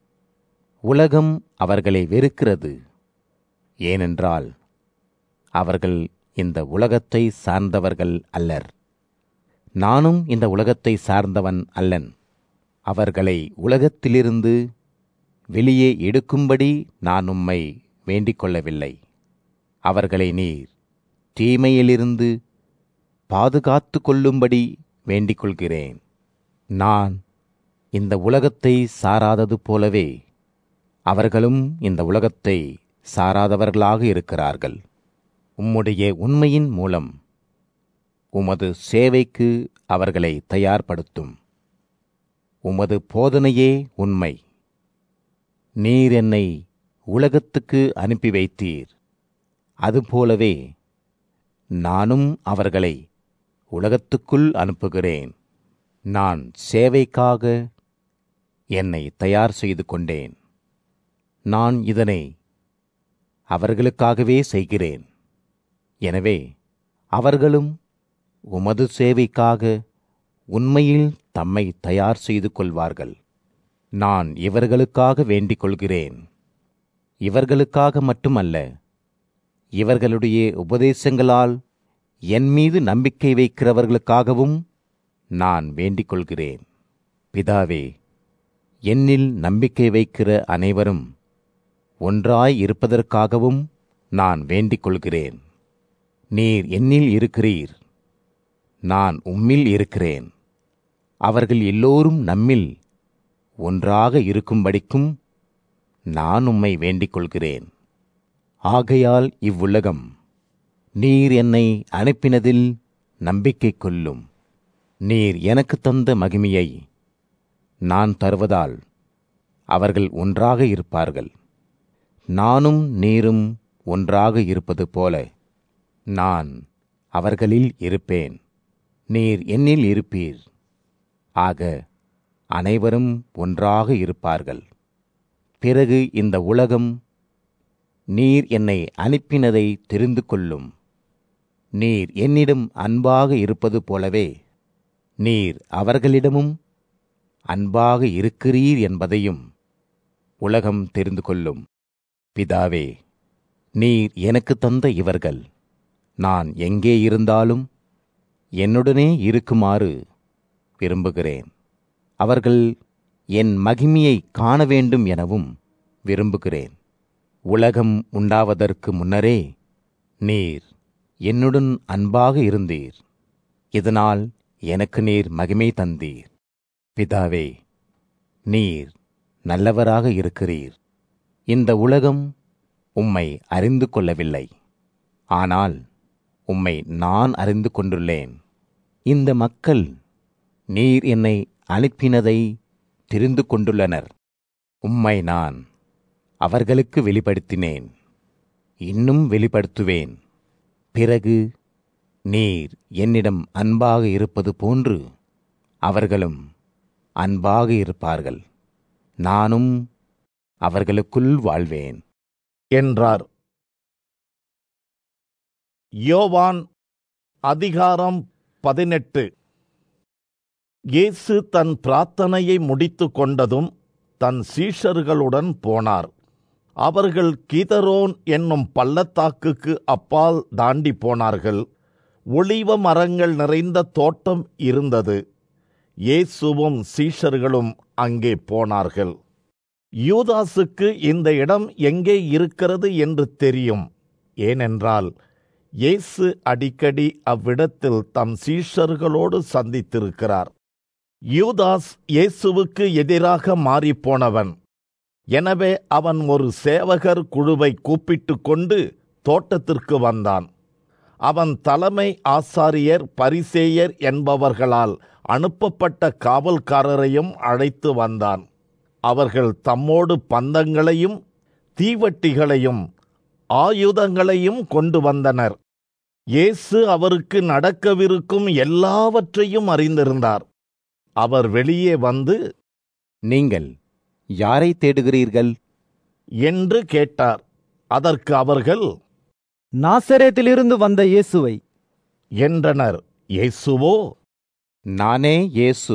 உலகம் அவர்களை வெறுக்கிறது ஏனென்றால் அவர்கள் இந்த உலகத்தை சார்ந்தவர்கள் அல்லர் நானும் இந்த உலகத்தை சார்ந்தவன் அல்லன் அவர்களை உலகத்திலிருந்து வெளியே எடுக்கும்படி நான் உம்மை வேண்டிக் கொள்ளவில்லை அவர்களை நீர் தீமையிலிருந்து பாதுகாத்து கொள்ளும்படி வேண்டிக் கொள்கிறேன் நான் இந்த உலகத்தை சாராதது போலவே அவர்களும் இந்த உலகத்தை சாராதவர்களாக இருக்கிறார்கள் உம்முடைய உண்மையின் மூலம் உமது சேவைக்கு அவர்களை தயார்படுத்தும் உமது போதனையே உண்மை நீர் என்னை உலகத்துக்கு அனுப்பி வைத்தீர் அதுபோலவே நானும் அவர்களை உலகத்துக்குள் அனுப்புகிறேன் நான் சேவைக்காக என்னை தயார் செய்து கொண்டேன் நான் இதனை அவர்களுக்காகவே செய்கிறேன் எனவே அவர்களும் உமது சேவைக்காக உண்மையில் தம்மை தயார் செய்து கொள்வார்கள் நான் இவர்களுக்காக வேண்டிக் கொள்கிறேன் இவர்களுக்காக மட்டுமல்ல இவர்களுடைய உபதேசங்களால் என் மீது நம்பிக்கை வைக்கிறவர்களுக்காகவும் நான் வேண்டிக் கொள்கிறேன் பிதாவே என்னில் நம்பிக்கை வைக்கிற அனைவரும் ஒன்றாய் இருப்பதற்காகவும் நான் வேண்டிக் கொள்கிறேன் நீர் என்னில் இருக்கிறீர் நான் உம்மில் இருக்கிறேன் அவர்கள் எல்லோரும் நம்மில் ஒன்றாக இருக்கும்படிக்கும் நான் உம்மை வேண்டிக் கொள்கிறேன் ஆகையால் இவ்வுலகம் நீர் என்னை அனுப்பினதில் நம்பிக்கை கொள்ளும் நீர் எனக்கு தந்த மகிமையை நான் தருவதால் அவர்கள் ஒன்றாக இருப்பார்கள் நானும் நீரும் ஒன்றாக இருப்பது போல நான் அவர்களில் இருப்பேன் நீர் என்னில் இருப்பீர் ஆக அனைவரும் ஒன்றாக இருப்பார்கள் பிறகு இந்த உலகம் நீர் என்னை அனுப்பினதை தெரிந்து கொள்ளும் நீர் என்னிடம் அன்பாக இருப்பது போலவே நீர் அவர்களிடமும் அன்பாக இருக்கிறீர் என்பதையும் உலகம் தெரிந்து கொள்ளும் பிதாவே நீர் எனக்கு தந்த இவர்கள் நான் எங்கே இருந்தாலும் என்னுடனே இருக்குமாறு விரும்புகிறேன் அவர்கள் என் மகிமையை காண வேண்டும் எனவும் விரும்புகிறேன் உலகம் உண்டாவதற்கு முன்னரே நீர் என்னுடன் அன்பாக இருந்தீர் இதனால் எனக்கு நீர் மகிமை தந்தீர் பிதாவே நீர் நல்லவராக இருக்கிறீர் இந்த உலகம் உம்மை அறிந்து கொள்ளவில்லை ஆனால் உம்மை நான் அறிந்து கொண்டுள்ளேன் இந்த மக்கள் நீர் என்னை அனுப்பினதை தெரிந்து கொண்டுள்ளனர் உம்மை நான் அவர்களுக்கு வெளிப்படுத்தினேன் இன்னும் வெளிப்படுத்துவேன் பிறகு நீர் என்னிடம் அன்பாக இருப்பது போன்று அவர்களும் அன்பாக இருப்பார்கள் நானும் அவர்களுக்குள் வாழ்வேன் என்றார் யோவான் அதிகாரம் பதினெட்டு இயேசு தன் பிரார்த்தனையை முடித்து கொண்டதும் தன் சீஷர்களுடன் போனார் அவர்கள் கீதரோன் என்னும் பள்ளத்தாக்குக்கு அப்பால் தாண்டி போனார்கள் ஒளிவ மரங்கள் நிறைந்த தோட்டம் இருந்தது இயேசுவும் சீஷர்களும் அங்கே போனார்கள் யூதாசுக்கு இந்த இடம் எங்கே இருக்கிறது என்று தெரியும் ஏனென்றால் இயேசு அடிக்கடி அவ்விடத்தில் தம் சீஷர்களோடு சந்தித்திருக்கிறார் யூதாஸ் இயேசுவுக்கு எதிராக மாறிப்போனவன் எனவே அவன் ஒரு சேவகர் குழுவை கூப்பிட்டு கொண்டு தோட்டத்திற்கு வந்தான் அவன் தலைமை ஆசாரியர் பரிசேயர் என்பவர்களால் அனுப்பப்பட்ட காவல்காரரையும் அழைத்து வந்தான் அவர்கள் தம்மோடு பந்தங்களையும் தீவட்டிகளையும் ஆயுதங்களையும் கொண்டு வந்தனர் இயேசு அவருக்கு நடக்கவிருக்கும் எல்லாவற்றையும் அறிந்திருந்தார் அவர் வெளியே வந்து நீங்கள் யாரை தேடுகிறீர்கள் என்று கேட்டார் அதற்கு அவர்கள் நாசரேத்திலிருந்து வந்த இயேசுவை என்றனர் இயேசுவோ நானே இயேசு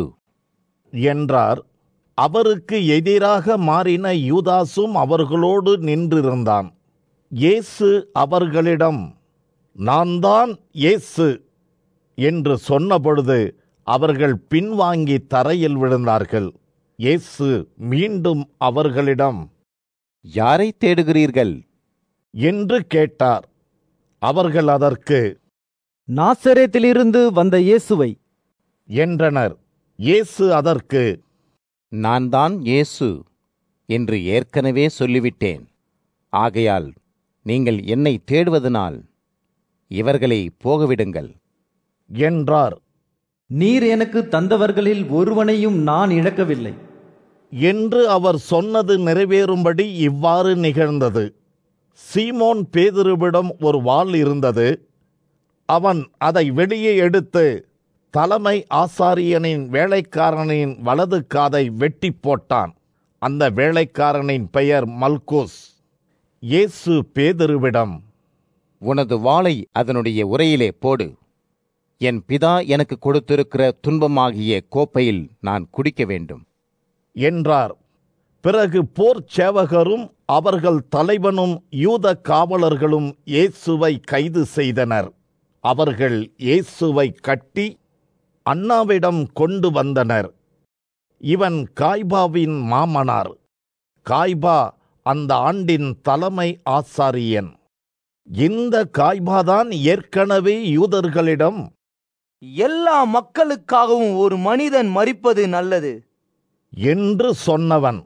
என்றார் அவருக்கு எதிராக மாறின யூதாசும் அவர்களோடு நின்றிருந்தான் இயேசு அவர்களிடம் நான் தான் இயேசு என்று சொன்னபொழுது அவர்கள் பின்வாங்கி தரையில் விழுந்தார்கள் இயேசு மீண்டும் அவர்களிடம் யாரை தேடுகிறீர்கள் என்று கேட்டார் அவர்கள் அதற்கு நாசரேத்திலிருந்து வந்த இயேசுவை என்றனர் இயேசு அதற்கு நான் தான் இயேசு என்று ஏற்கனவே சொல்லிவிட்டேன் ஆகையால் நீங்கள் என்னை தேடுவதனால் இவர்களை போகவிடுங்கள் என்றார் நீர் எனக்கு தந்தவர்களில் ஒருவனையும் நான் இழக்கவில்லை என்று அவர் சொன்னது நிறைவேறும்படி இவ்வாறு நிகழ்ந்தது சீமோன் பேதுருவிடம் ஒரு வாள் இருந்தது அவன் அதை வெளியே எடுத்து தலைமை ஆசாரியனின் வேலைக்காரனின் வலது காதை வெட்டி போட்டான் அந்த வேலைக்காரனின் பெயர் மல்கோஸ் இயேசு பேதுருவிடம் உனது வாளை அதனுடைய உரையிலே போடு என் பிதா எனக்கு கொடுத்திருக்கிற துன்பமாகிய கோப்பையில் நான் குடிக்க வேண்டும் என்றார் பிறகு போர் சேவகரும் அவர்கள் தலைவனும் யூத காவலர்களும் இயேசுவை கைது செய்தனர் அவர்கள் இயேசுவை கட்டி அண்ணாவிடம் கொண்டு வந்தனர் இவன் காய்பாவின் மாமனார் காய்பா அந்த ஆண்டின் தலைமை ஆசாரியன் இந்த காய்பாதான் ஏற்கனவே யூதர்களிடம் எல்லா மக்களுக்காகவும் ஒரு மனிதன் மரிப்பது நல்லது என்று சொன்னவன்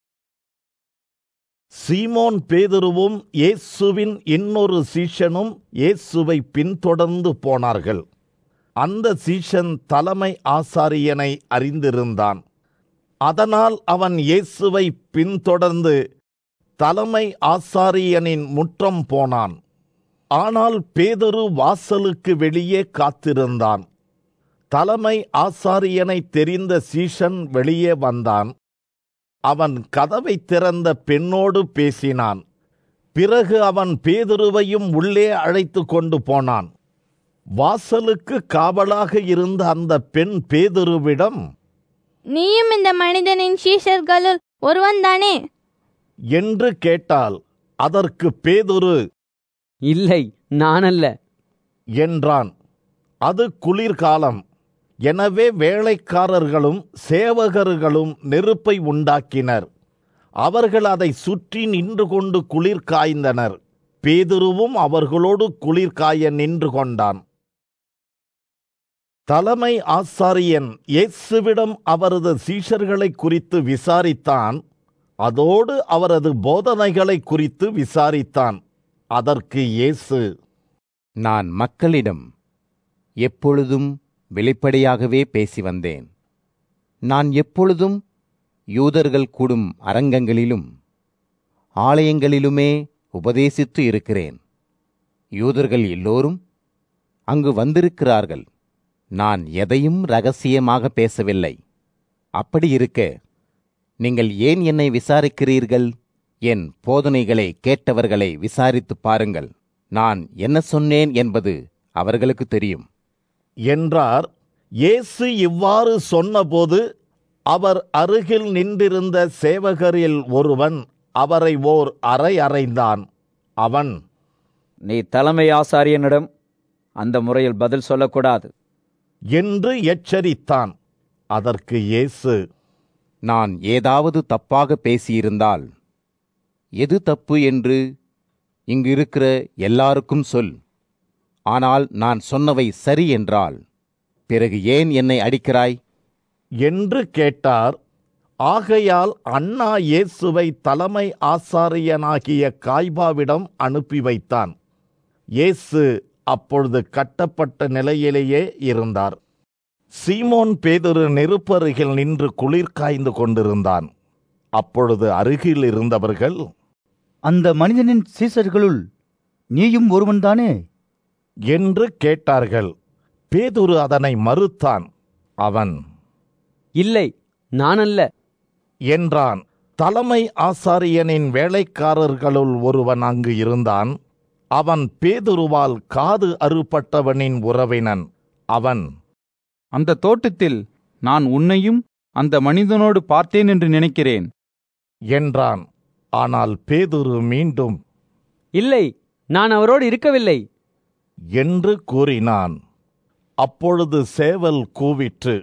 சீமோன் பேதுருவும் இயேசுவின் இன்னொரு சீஷனும் இயேசுவை பின்தொடர்ந்து போனார்கள் அந்த சீஷன் தலைமை ஆசாரியனை அறிந்திருந்தான் அதனால் அவன் இயேசுவை பின்தொடர்ந்து தலைமை ஆசாரியனின் முற்றம் போனான் ஆனால் பேதுரு வாசலுக்கு வெளியே காத்திருந்தான் தலைமை ஆசாரியனை தெரிந்த சீஷன் வெளியே வந்தான் அவன் கதவை திறந்த பெண்ணோடு பேசினான் பிறகு அவன் பேதுருவையும் உள்ளே அழைத்து கொண்டு போனான் வாசலுக்கு காவலாக இருந்த அந்த பெண் பேதுருவிடம் நீயும் இந்த மனிதனின் சீஷர்களுள் ஒருவன்தானே என்று கேட்டால் அதற்கு பேதுரு இல்லை நானல்ல என்றான் அது குளிர்காலம் எனவே வேலைக்காரர்களும் சேவகர்களும் நெருப்பை உண்டாக்கினர் அவர்கள் அதை சுற்றி நின்று கொண்டு குளிர் காய்ந்தனர் பேதுருவும் அவர்களோடு குளிர் காய நின்று கொண்டான் தலைமை ஆசாரியன் இயேசுவிடம் அவரது சீஷர்களை குறித்து விசாரித்தான் அதோடு அவரது போதனைகளை குறித்து விசாரித்தான் அதற்கு இயேசு நான் மக்களிடம் எப்பொழுதும் வெளிப்படையாகவே பேசி வந்தேன் நான் எப்பொழுதும் யூதர்கள் கூடும் அரங்கங்களிலும் ஆலயங்களிலுமே உபதேசித்து இருக்கிறேன் யூதர்கள் எல்லோரும் அங்கு வந்திருக்கிறார்கள் நான் எதையும் ரகசியமாக பேசவில்லை அப்படி இருக்க நீங்கள் ஏன் என்னை விசாரிக்கிறீர்கள் என் போதனைகளை கேட்டவர்களை விசாரித்து பாருங்கள் நான் என்ன சொன்னேன் என்பது அவர்களுக்கு தெரியும் என்றார் இயேசு இவ்வாறு சொன்னபோது அவர் அருகில் நின்றிருந்த சேவகரில் ஒருவன் அவரை ஓர் அறை அறைந்தான் அவன் நீ தலைமை ஆசாரியனிடம் அந்த முறையில் பதில் சொல்லக்கூடாது என்று எச்சரித்தான் அதற்கு இயேசு நான் ஏதாவது தப்பாக பேசியிருந்தால் எது தப்பு என்று இங்கு இருக்கிற எல்லாருக்கும் சொல் ஆனால் நான் சொன்னவை சரி என்றால் பிறகு ஏன் என்னை அடிக்கிறாய் என்று கேட்டார் ஆகையால் அண்ணா இயேசுவை தலைமை ஆசாரியனாகிய காய்பாவிடம் அனுப்பி வைத்தான் இயேசு அப்பொழுது கட்டப்பட்ட நிலையிலேயே இருந்தார் சீமோன் பேதுரு நெருப்பருகில் நின்று குளிர் காய்ந்து கொண்டிருந்தான் அப்பொழுது அருகில் இருந்தவர்கள் அந்த மனிதனின் சீசர்களுள் நீயும் ஒருவன்தானே என்று கேட்டார்கள் பேதுரு அதனை மறுத்தான் அவன் இல்லை நானல்ல என்றான் தலைமை ஆசாரியனின் வேலைக்காரர்களுள் ஒருவன் அங்கு இருந்தான் அவன் பேதுருவால் காது அறுபட்டவனின் உறவினன் அவன் அந்த தோட்டத்தில் நான் உன்னையும் அந்த மனிதனோடு பார்த்தேன் என்று நினைக்கிறேன் என்றான் ஆனால் பேதுரு மீண்டும் இல்லை நான் அவரோடு இருக்கவில்லை என்று கூறினான் அப்பொழுது சேவல் கூவிற்று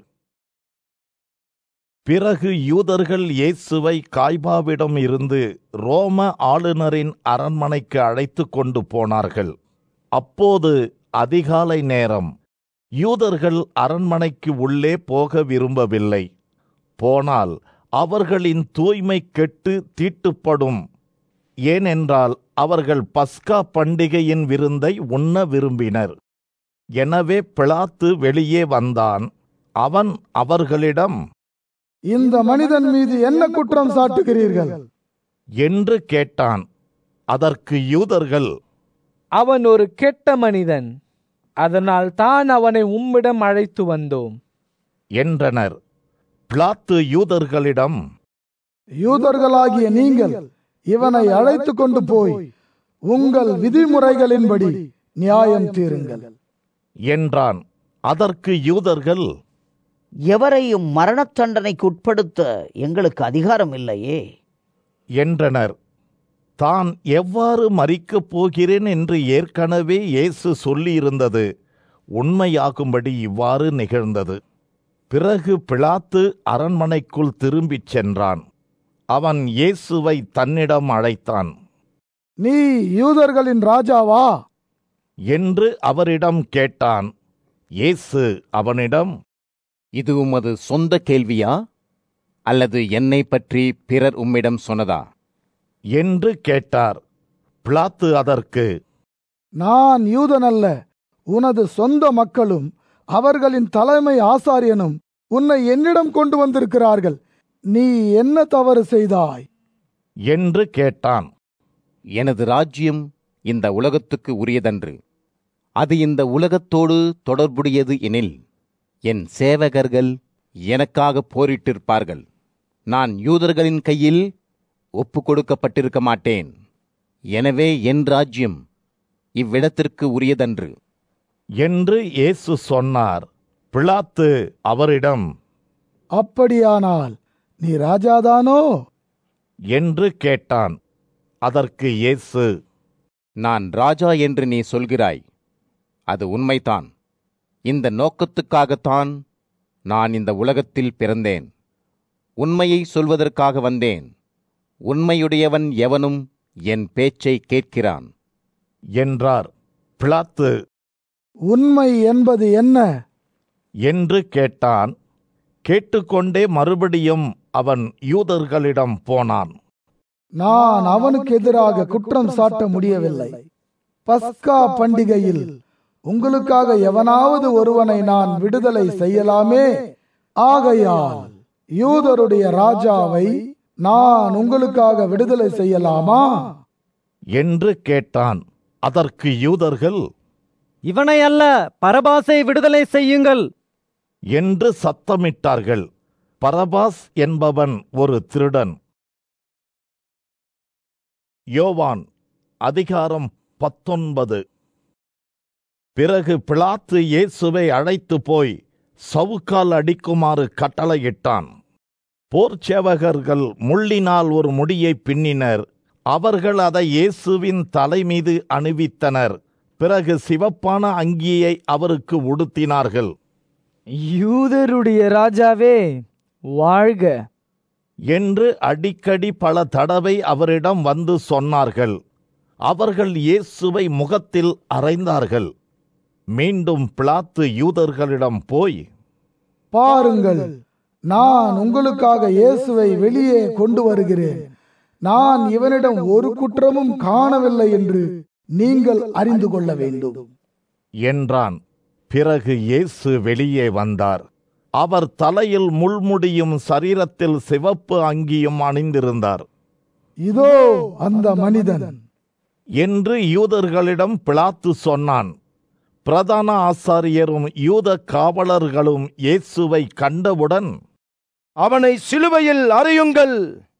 பிறகு யூதர்கள் இயேசுவை காய்பாவிடம் இருந்து ரோம ஆளுநரின் அரண்மனைக்கு அழைத்து கொண்டு போனார்கள் அப்போது அதிகாலை நேரம் யூதர்கள் அரண்மனைக்கு உள்ளே போக விரும்பவில்லை போனால் அவர்களின் தூய்மை கெட்டு தீட்டுப்படும் ஏனென்றால் அவர்கள் பஸ்கா பண்டிகையின் விருந்தை உண்ண விரும்பினர் எனவே பிளாத்து வெளியே வந்தான் அவன் அவர்களிடம் இந்த மனிதன் மீது என்ன குற்றம் சாட்டுகிறீர்கள் என்று கேட்டான் அதற்கு யூதர்கள் அவன் ஒரு கெட்ட மனிதன் அதனால் தான் அவனை உம்மிடம் அழைத்து வந்தோம் என்றனர் பிளாத்து யூதர்களிடம் யூதர்களாகிய நீங்கள் இவனை அழைத்து கொண்டு போய் உங்கள் விதிமுறைகளின்படி நியாயம் தீருங்கள் என்றான் அதற்கு யூதர்கள் எவரையும் மரணத் தண்டனைக்கு உட்படுத்த எங்களுக்கு அதிகாரம் இல்லையே என்றனர் தான் எவ்வாறு மறிக்கப் போகிறேன் என்று ஏற்கனவே இயேசு சொல்லியிருந்தது உண்மையாகும்படி இவ்வாறு நிகழ்ந்தது பிறகு பிலாத்து அரண்மனைக்குள் திரும்பிச் சென்றான் அவன் இயேசுவை தன்னிடம் அழைத்தான் நீ யூதர்களின் ராஜாவா என்று அவரிடம் கேட்டான் இயேசு அவனிடம் இது உமது சொந்த கேள்வியா அல்லது என்னை பற்றி பிறர் உம்மிடம் சொன்னதா என்று கேட்டார் பிலாத்து அதற்கு நான் யூதனல்ல உனது சொந்த மக்களும் அவர்களின் தலைமை ஆசாரியனும் உன்னை என்னிடம் கொண்டு வந்திருக்கிறார்கள் நீ என்ன தவறு செய்தாய் என்று கேட்டான் எனது ராஜ்யம் இந்த உலகத்துக்கு உரியதன்று அது இந்த உலகத்தோடு தொடர்புடையது எனில் என் சேவகர்கள் எனக்காக போரிட்டிருப்பார்கள் நான் யூதர்களின் கையில் ஒப்பு கொடுக்கப்பட்டிருக்க மாட்டேன் எனவே என் ராஜ்யம் இவ்விடத்திற்கு உரியதன்று என்று இயேசு சொன்னார் பிலாத்து அவரிடம் அப்படியானால் நீ ராஜாதானோ என்று கேட்டான் அதற்கு இயேசு நான் ராஜா என்று நீ சொல்கிறாய் அது உண்மைதான் இந்த நோக்கத்துக்காகத்தான் நான் இந்த உலகத்தில் பிறந்தேன் உண்மையை சொல்வதற்காக வந்தேன் உண்மையுடையவன் எவனும் என் பேச்சை கேட்கிறான் என்றார் பிலாத்து உண்மை என்பது என்ன என்று கேட்டான் கேட்டுக்கொண்டே மறுபடியும் அவன் யூதர்களிடம் போனான் நான் அவனுக்கு எதிராக குற்றம் சாட்ட முடியவில்லை பஸ்கா பண்டிகையில் உங்களுக்காக எவனாவது ஒருவனை நான் விடுதலை செய்யலாமே ஆகையால் யூதருடைய ராஜாவை நான் உங்களுக்காக விடுதலை செய்யலாமா என்று கேட்டான் அதற்கு யூதர்கள் இவனை அல்ல பரபாசை விடுதலை செய்யுங்கள் என்று சத்தமிட்டார்கள் பரபாஸ் என்பவன் ஒரு திருடன் யோவான் அதிகாரம் பத்தொன்பது பிறகு பிலாத்து இயேசுவை அழைத்து போய் சவுக்கால் அடிக்குமாறு கட்டளையிட்டான் போர்ச்சேவகர்கள் முள்ளினால் ஒரு முடியை பின்னினர் அவர்கள் அதை இயேசுவின் தலைமீது அணிவித்தனர் பிறகு சிவப்பான அங்கியை அவருக்கு உடுத்தினார்கள் யூதருடைய ராஜாவே வாழ்க என்று அடிக்கடி பல தடவை அவரிடம் வந்து சொன்னார்கள் அவர்கள் இயேசுவை முகத்தில் அறைந்தார்கள் மீண்டும் பிளாத்து யூதர்களிடம் போய் பாருங்கள் நான் உங்களுக்காக இயேசுவை வெளியே கொண்டு வருகிறேன் நான் இவனிடம் ஒரு குற்றமும் காணவில்லை என்று நீங்கள் அறிந்து கொள்ள வேண்டும் என்றான் பிறகு இயேசு வெளியே வந்தார் அவர் தலையில் முள்முடியும் சரீரத்தில் சிவப்பு அங்கியும் அணிந்திருந்தார் இதோ அந்த மனிதன் என்று யூதர்களிடம் பிளாத்து சொன்னான் பிரதான ஆசாரியரும் யூத காவலர்களும் இயேசுவை கண்டவுடன் அவனை சிலுவையில் அறையுங்கள்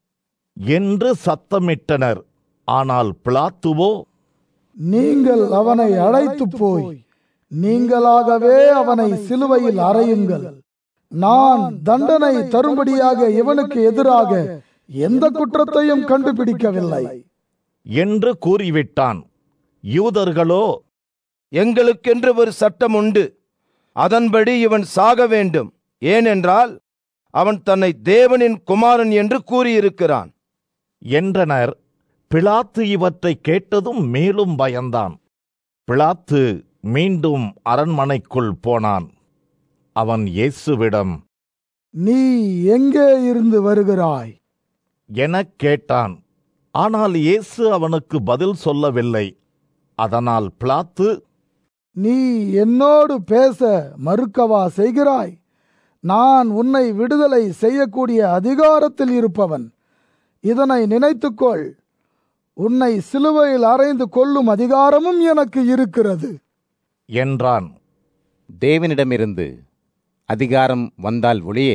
என்று சத்தமிட்டனர் ஆனால் பிளாத்துவோ நீங்கள் அவனை அழைத்து போய் நீங்களாகவே அவனை சிலுவையில் அறையுங்கள் நான் தண்டனை தரும்படியாக இவனுக்கு எதிராக எந்த குற்றத்தையும் கண்டுபிடிக்கவில்லை என்று கூறிவிட்டான் யூதர்களோ எங்களுக்கென்று ஒரு சட்டம் உண்டு அதன்படி இவன் சாக வேண்டும் ஏனென்றால் அவன் தன்னை தேவனின் குமாரன் என்று கூறியிருக்கிறான் என்றனர் பிளாத்து இவற்றை கேட்டதும் மேலும் பயந்தான் பிளாத்து மீண்டும் அரண்மனைக்குள் போனான் அவன் இயேசுவிடம் நீ எங்கே இருந்து வருகிறாய் எனக் கேட்டான் ஆனால் இயேசு அவனுக்கு பதில் சொல்லவில்லை அதனால் பிளாத்து நீ என்னோடு பேச மறுக்கவா செய்கிறாய் நான் உன்னை விடுதலை செய்யக்கூடிய அதிகாரத்தில் இருப்பவன் இதனை நினைத்துக்கொள் உன்னை சிலுவையில் அறைந்து கொள்ளும் அதிகாரமும் எனக்கு இருக்கிறது என்றான் தேவனிடமிருந்து அதிகாரம் வந்தால் ஒளியே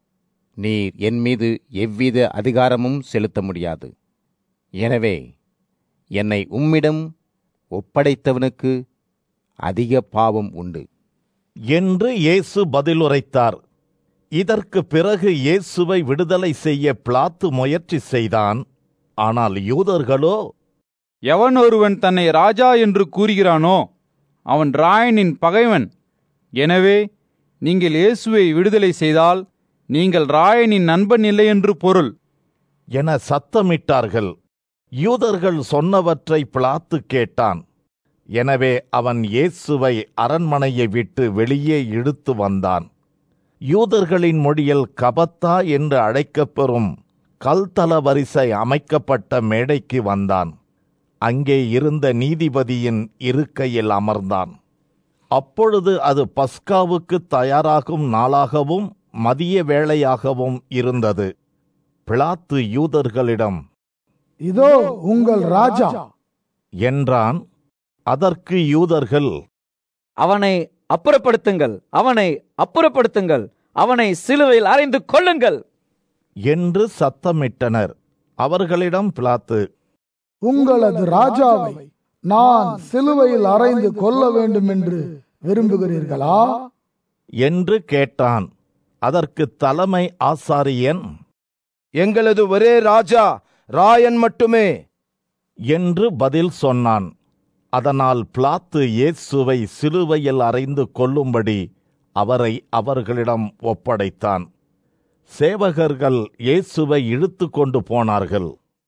நீர் என் மீது எவ்வித அதிகாரமும் செலுத்த முடியாது எனவே என்னை உம்மிடம் ஒப்படைத்தவனுக்கு அதிக பாவம் உண்டு என்று இயேசு பதிலுரைத்தார் இதற்கு பிறகு இயேசுவை விடுதலை செய்ய பிளாத்து முயற்சி செய்தான் ஆனால் யூதர்களோ எவன் ஒருவன் தன்னை ராஜா என்று கூறுகிறானோ அவன் ராயனின் பகைவன் எனவே நீங்கள் இயேசுவை விடுதலை செய்தால் நீங்கள் ராயனின் நண்பன் இல்லை என்று பொருள் என சத்தமிட்டார்கள் யூதர்கள் சொன்னவற்றை பிளாத்து கேட்டான் எனவே அவன் இயேசுவை அரண்மனையை விட்டு வெளியே இழுத்து வந்தான் யூதர்களின் மொழியில் கபத்தா என்று அழைக்கப்பெறும் கல்தல வரிசை அமைக்கப்பட்ட மேடைக்கு வந்தான் அங்கே இருந்த நீதிபதியின் இருக்கையில் அமர்ந்தான் அப்பொழுது அது பஸ்காவுக்கு தயாராகும் நாளாகவும் மதிய வேளையாகவும் இருந்தது பிளாத்து யூதர்களிடம் இதோ உங்கள் ராஜா என்றான் அதற்கு யூதர்கள் அவனை அப்புறப்படுத்துங்கள் அவனை அப்புறப்படுத்துங்கள் அவனை சிலுவையில் அறைந்து கொள்ளுங்கள் என்று சத்தமிட்டனர் அவர்களிடம் பிளாத்து உங்களது ராஜாவை நான் சிலுவையில் அறைந்து கொள்ள வேண்டும் என்று விரும்புகிறீர்களா என்று கேட்டான் அதற்கு தலைமை ஆசாரியன் எங்களது ஒரே ராஜா ராயன் மட்டுமே என்று பதில் சொன்னான் அதனால் பிளாத்து இயேசுவை சிலுவையில் அறைந்து கொள்ளும்படி அவரை அவர்களிடம் ஒப்படைத்தான் சேவகர்கள் இயேசுவை இழுத்து கொண்டு போனார்கள்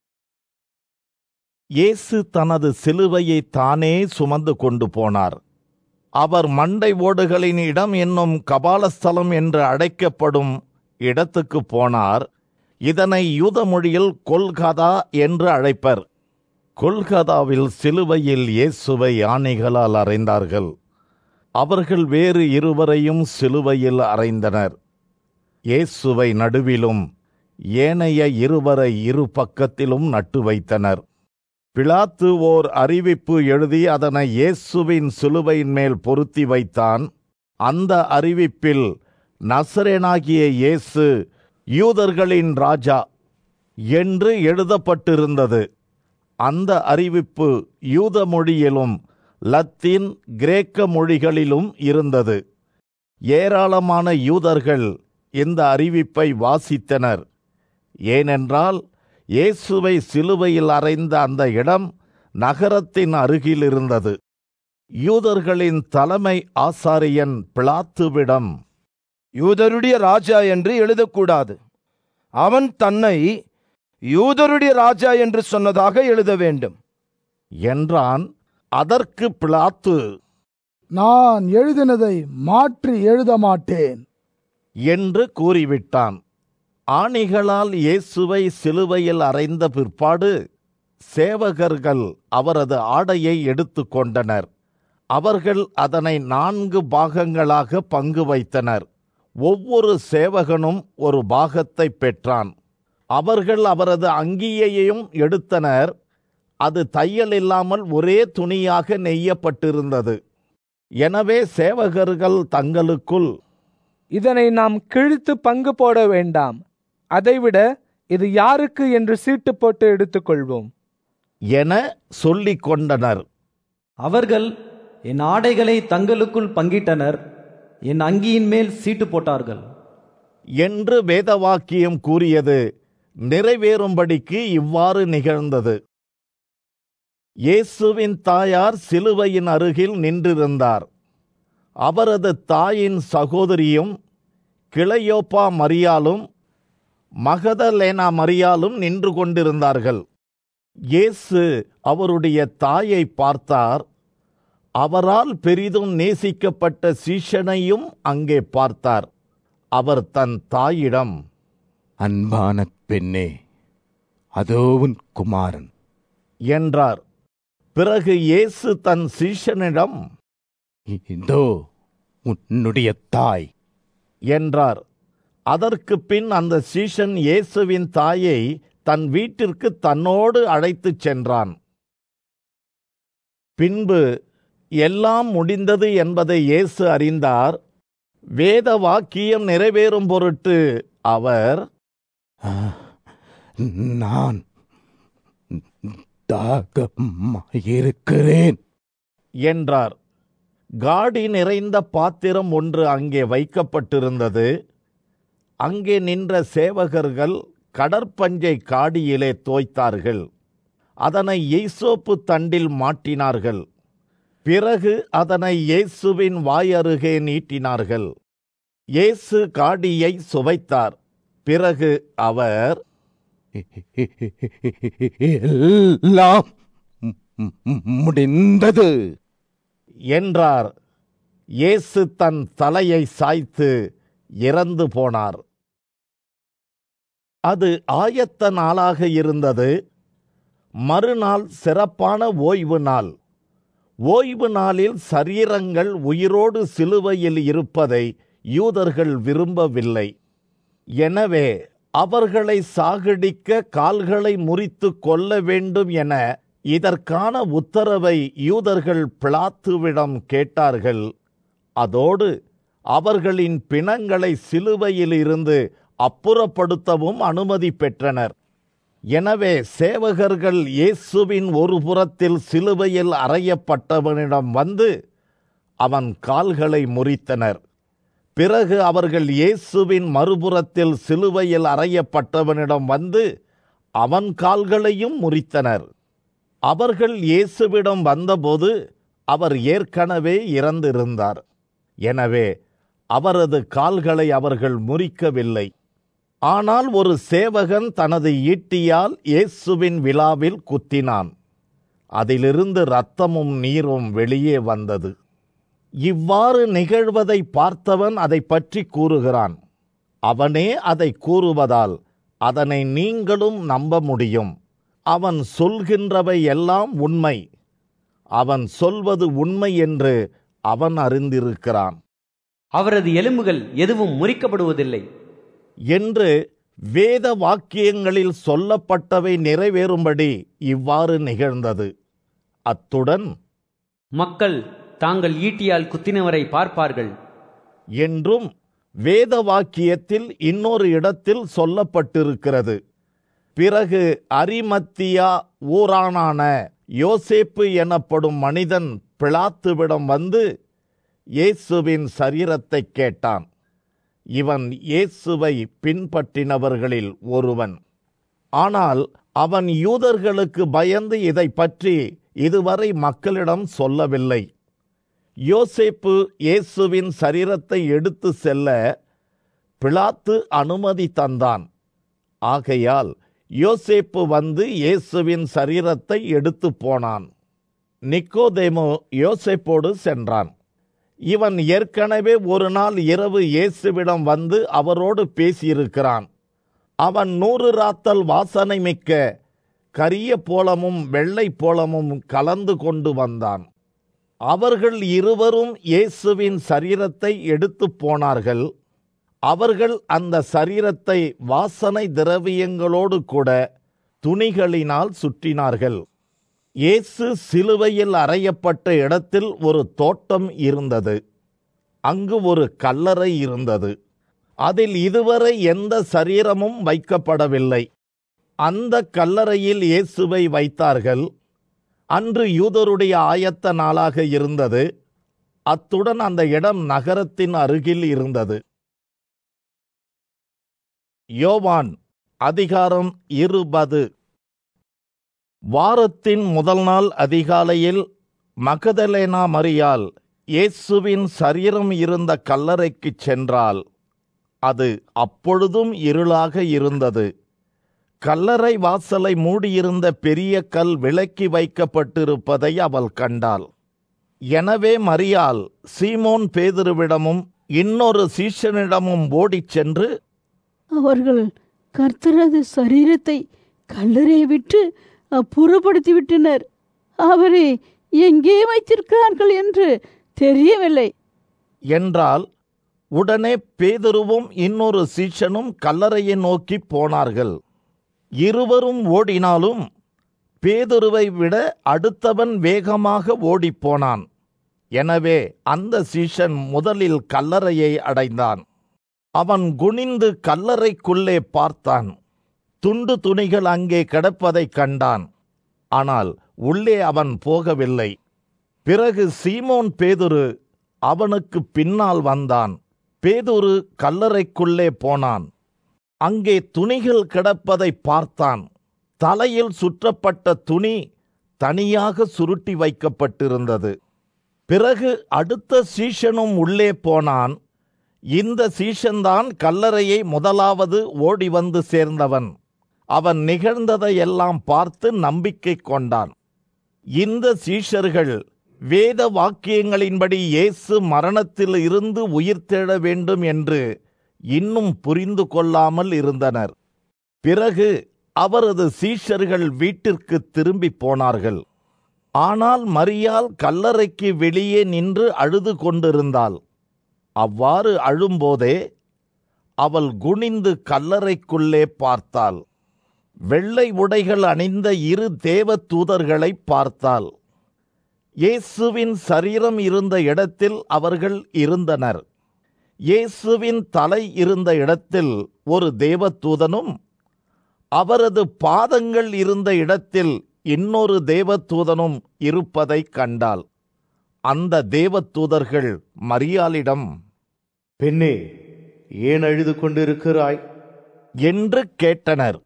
இயேசு தனது சிலுவையை தானே சுமந்து கொண்டு போனார் அவர் மண்டை ஓடுகளின் இடம் என்னும் கபாலஸ்தலம் என்று அழைக்கப்படும் இடத்துக்கு போனார் இதனை யூத மொழியில் கொல்கதா என்று அழைப்பர் கொல்கதாவில் சிலுவையில் இயேசுவை யானைகளால் அறைந்தார்கள் அவர்கள் வேறு இருவரையும் சிலுவையில் அறைந்தனர் இயேசுவை நடுவிலும் ஏனைய இருவரை இரு பக்கத்திலும் நட்டு வைத்தனர் பிலாத்து ஓர் அறிவிப்பு எழுதி அதனை இயேசுவின் சிலுவையின் மேல் பொருத்தி வைத்தான் அந்த அறிவிப்பில் நசரேனாகிய இயேசு யூதர்களின் ராஜா என்று எழுதப்பட்டிருந்தது அந்த அறிவிப்பு யூத மொழியிலும் லத்தீன் கிரேக்க மொழிகளிலும் இருந்தது ஏராளமான யூதர்கள் இந்த அறிவிப்பை வாசித்தனர் ஏனென்றால் இயேசுவை சிலுவையில் அறைந்த அந்த இடம் நகரத்தின் அருகில் இருந்தது யூதர்களின் தலைமை ஆசாரியன் பிளாத்துவிடம் யூதருடைய ராஜா என்று எழுதக்கூடாது அவன் தன்னை யூதருடைய ராஜா என்று சொன்னதாக எழுத வேண்டும் என்றான் அதற்கு பிலாத்து நான் எழுதினதை மாற்றி எழுத மாட்டேன் என்று கூறிவிட்டான் ஆணிகளால் இயேசுவை சிலுவையில் அறைந்த பிற்பாடு சேவகர்கள் அவரது ஆடையை எடுத்துக்கொண்டனர் அவர்கள் அதனை நான்கு பாகங்களாக பங்கு வைத்தனர் ஒவ்வொரு சேவகனும் ஒரு பாகத்தை பெற்றான் அவர்கள் அவரது அங்கியையும் எடுத்தனர் அது தையல் இல்லாமல் ஒரே துணியாக நெய்யப்பட்டிருந்தது எனவே சேவகர்கள் தங்களுக்குள் இதனை நாம் கிழித்து பங்கு போட வேண்டாம் அதைவிட இது யாருக்கு என்று சீட்டு போட்டு எடுத்துக்கொள்வோம் என சொல்லிக் கொண்டனர் அவர்கள் என் ஆடைகளை தங்களுக்குள் பங்கிட்டனர் என் அங்கியின் மேல் சீட்டு போட்டார்கள் என்று வேதவாக்கியம் கூறியது நிறைவேறும்படிக்கு இவ்வாறு நிகழ்ந்தது இயேசுவின் தாயார் சிலுவையின் அருகில் நின்றிருந்தார் அவரது தாயின் சகோதரியும் கிளையோப்பா மரியாலும் மகதலேனா மரியாலும் நின்று கொண்டிருந்தார்கள் இயேசு அவருடைய தாயை பார்த்தார் அவரால் பெரிதும் நேசிக்கப்பட்ட சீஷனையும் அங்கே பார்த்தார் அவர் தன் தாயிடம் அன்பான பெண்ணே அதோ உன் குமாரன் என்றார் பிறகு இயேசு தன் சீஷனிடம் இதோ உன்னுடைய தாய் என்றார் அதற்கு பின் அந்த சீஷன் இயேசுவின் தாயை தன் வீட்டிற்கு தன்னோடு அழைத்துச் சென்றான் பின்பு எல்லாம் முடிந்தது என்பதை இயேசு அறிந்தார் வேத வாக்கியம் நிறைவேறும் பொருட்டு அவர் நான் தாகமாயிருக்கிறேன் என்றார் காடி நிறைந்த பாத்திரம் ஒன்று அங்கே வைக்கப்பட்டிருந்தது அங்கே நின்ற சேவகர்கள் கடற்பஞ்சை காடியிலே தோய்த்தார்கள் அதனை ஈசோப்பு தண்டில் மாட்டினார்கள் பிறகு அதனை இயேசுவின் வாயருகே நீட்டினார்கள் இயேசு காடியை சுவைத்தார் பிறகு அவர் எல்லாம் முடிந்தது என்றார் இயேசு தன் தலையை சாய்த்து இறந்து போனார் அது ஆயத்த நாளாக இருந்தது மறுநாள் சிறப்பான ஓய்வு நாள் ஓய்வு நாளில் சரீரங்கள் உயிரோடு சிலுவையில் இருப்பதை யூதர்கள் விரும்பவில்லை எனவே அவர்களை சாகடிக்க கால்களை முறித்து கொள்ள வேண்டும் என இதற்கான உத்தரவை யூதர்கள் பிளாத்துவிடம் கேட்டார்கள் அதோடு அவர்களின் பிணங்களை சிலுவையில் இருந்து அப்புறப்படுத்தவும் அனுமதி பெற்றனர் எனவே சேவகர்கள் இயேசுவின் ஒரு புறத்தில் சிலுவையில் அறையப்பட்டவனிடம் வந்து அவன் கால்களை முறித்தனர் பிறகு அவர்கள் இயேசுவின் மறுபுறத்தில் சிலுவையில் அறையப்பட்டவனிடம் வந்து அவன் கால்களையும் முறித்தனர் அவர்கள் இயேசுவிடம் வந்தபோது அவர் ஏற்கனவே இறந்திருந்தார் எனவே அவரது கால்களை அவர்கள் முறிக்கவில்லை ஆனால் ஒரு சேவகன் தனது ஈட்டியால் இயேசுவின் விழாவில் குத்தினான் அதிலிருந்து இரத்தமும் நீரும் வெளியே வந்தது இவ்வாறு நிகழ்வதை பார்த்தவன் அதை பற்றி கூறுகிறான் அவனே அதை கூறுவதால் அதனை நீங்களும் நம்ப முடியும் அவன் சொல்கின்றவை எல்லாம் உண்மை அவன் சொல்வது உண்மை என்று அவன் அறிந்திருக்கிறான் அவரது எலும்புகள் எதுவும் முறிக்கப்படுவதில்லை என்று வேத வாக்கியங்களில் சொல்லப்பட்டவை நிறைவேறும்படி இவ்வாறு நிகழ்ந்தது அத்துடன் மக்கள் தாங்கள் ஈட்டியால் குத்தினவரை பார்ப்பார்கள் என்றும் வேத வாக்கியத்தில் இன்னொரு இடத்தில் சொல்லப்பட்டிருக்கிறது பிறகு அரிமத்தியா ஊரானான யோசேப்பு எனப்படும் மனிதன் பிளாத்துவிடம் வந்து இயேசுவின் சரீரத்தை கேட்டான் இவன் இயேசுவை பின்பற்றினவர்களில் ஒருவன் ஆனால் அவன் யூதர்களுக்கு பயந்து இதை பற்றி இதுவரை மக்களிடம் சொல்லவில்லை யோசேப்பு இயேசுவின் சரீரத்தை எடுத்து செல்ல பிளாத்து அனுமதி தந்தான் ஆகையால் யோசேப்பு வந்து இயேசுவின் சரீரத்தை எடுத்து போனான் நிக்கோதேமு யோசேப்போடு சென்றான் இவன் ஏற்கனவே ஒரு நாள் இரவு இயேசுவிடம் வந்து அவரோடு பேசியிருக்கிறான் அவன் நூறு ராத்தல் வாசனை மிக்க கரிய போலமும் வெள்ளை போலமும் கலந்து கொண்டு வந்தான் அவர்கள் இருவரும் இயேசுவின் சரீரத்தை எடுத்து போனார்கள் அவர்கள் அந்த சரீரத்தை வாசனை திரவியங்களோடு கூட துணிகளினால் சுற்றினார்கள் இயேசு சிலுவையில் அறையப்பட்ட இடத்தில் ஒரு தோட்டம் இருந்தது அங்கு ஒரு கல்லறை இருந்தது அதில் இதுவரை எந்த சரீரமும் வைக்கப்படவில்லை அந்த கல்லறையில் இயேசுவை வைத்தார்கள் அன்று யூதருடைய ஆயத்த நாளாக இருந்தது அத்துடன் அந்த இடம் நகரத்தின் அருகில் இருந்தது யோவான் அதிகாரம் இருபது வாரத்தின் முதல் நாள் அதிகாலையில் மகதலேனா மரியால் இயேசுவின் சரீரம் இருந்த கல்லறைக்குச் சென்றால் அது அப்பொழுதும் இருளாக இருந்தது கல்லறை வாசலை மூடியிருந்த பெரிய கல் விலக்கி வைக்கப்பட்டிருப்பதை அவள் கண்டாள் எனவே மரியாள் சீமோன் பேதுருவிடமும் இன்னொரு சீஷனிடமும் ஓடிச் சென்று அவர்கள் கர்த்தரது சரீரத்தை கல்லறையை விட்டு அப்புறப்படுத்தி விட்டனர் அவரை எங்கே வைத்திருக்கிறார்கள் என்று தெரியவில்லை என்றால் உடனே பேதுருவும் இன்னொரு சீஷனும் கல்லறையை நோக்கி போனார்கள் இருவரும் ஓடினாலும் பேதுருவை விட அடுத்தவன் வேகமாக ஓடிப்போனான் எனவே அந்த சீஷன் முதலில் கல்லறையை அடைந்தான் அவன் குனிந்து கல்லறைக்குள்ளே பார்த்தான் துண்டு துணிகள் அங்கே கிடப்பதைக் கண்டான் ஆனால் உள்ளே அவன் போகவில்லை பிறகு சீமோன் பேதுரு அவனுக்கு பின்னால் வந்தான் பேதுரு கல்லறைக்குள்ளே போனான் அங்கே துணிகள் கிடப்பதை பார்த்தான் தலையில் சுற்றப்பட்ட துணி தனியாக சுருட்டி வைக்கப்பட்டிருந்தது பிறகு அடுத்த சீஷனும் உள்ளே போனான் இந்த சீஷன்தான் கல்லறையை முதலாவது ஓடி வந்து சேர்ந்தவன் அவன் நிகழ்ந்ததையெல்லாம் பார்த்து நம்பிக்கை கொண்டான் இந்த சீஷர்கள் வேத வாக்கியங்களின்படி இயேசு மரணத்தில் இருந்து உயிர் தேட வேண்டும் என்று இன்னும் புரிந்து கொள்ளாமல் இருந்தனர் பிறகு அவரது சீஷர்கள் வீட்டிற்கு திரும்பி போனார்கள் ஆனால் மரியாள் கல்லறைக்கு வெளியே நின்று அழுது கொண்டிருந்தாள் அவ்வாறு அழும்போதே அவள் குனிந்து கல்லறைக்குள்ளே பார்த்தாள் வெள்ளை உடைகள் அணிந்த இரு தேவ தூதர்களை பார்த்தாள் இயேசுவின் சரீரம் இருந்த இடத்தில் அவர்கள் இருந்தனர் இயேசுவின் தலை இருந்த இடத்தில் ஒரு தேவதூதனும் அவரது பாதங்கள் இருந்த இடத்தில் இன்னொரு தேவதூதனும் இருப்பதை கண்டாள் அந்த தேவதூதர்கள் மரியாளிடம் பெண்ணே ஏன் அழுது கொண்டிருக்கிறாய் என்று கேட்டனர்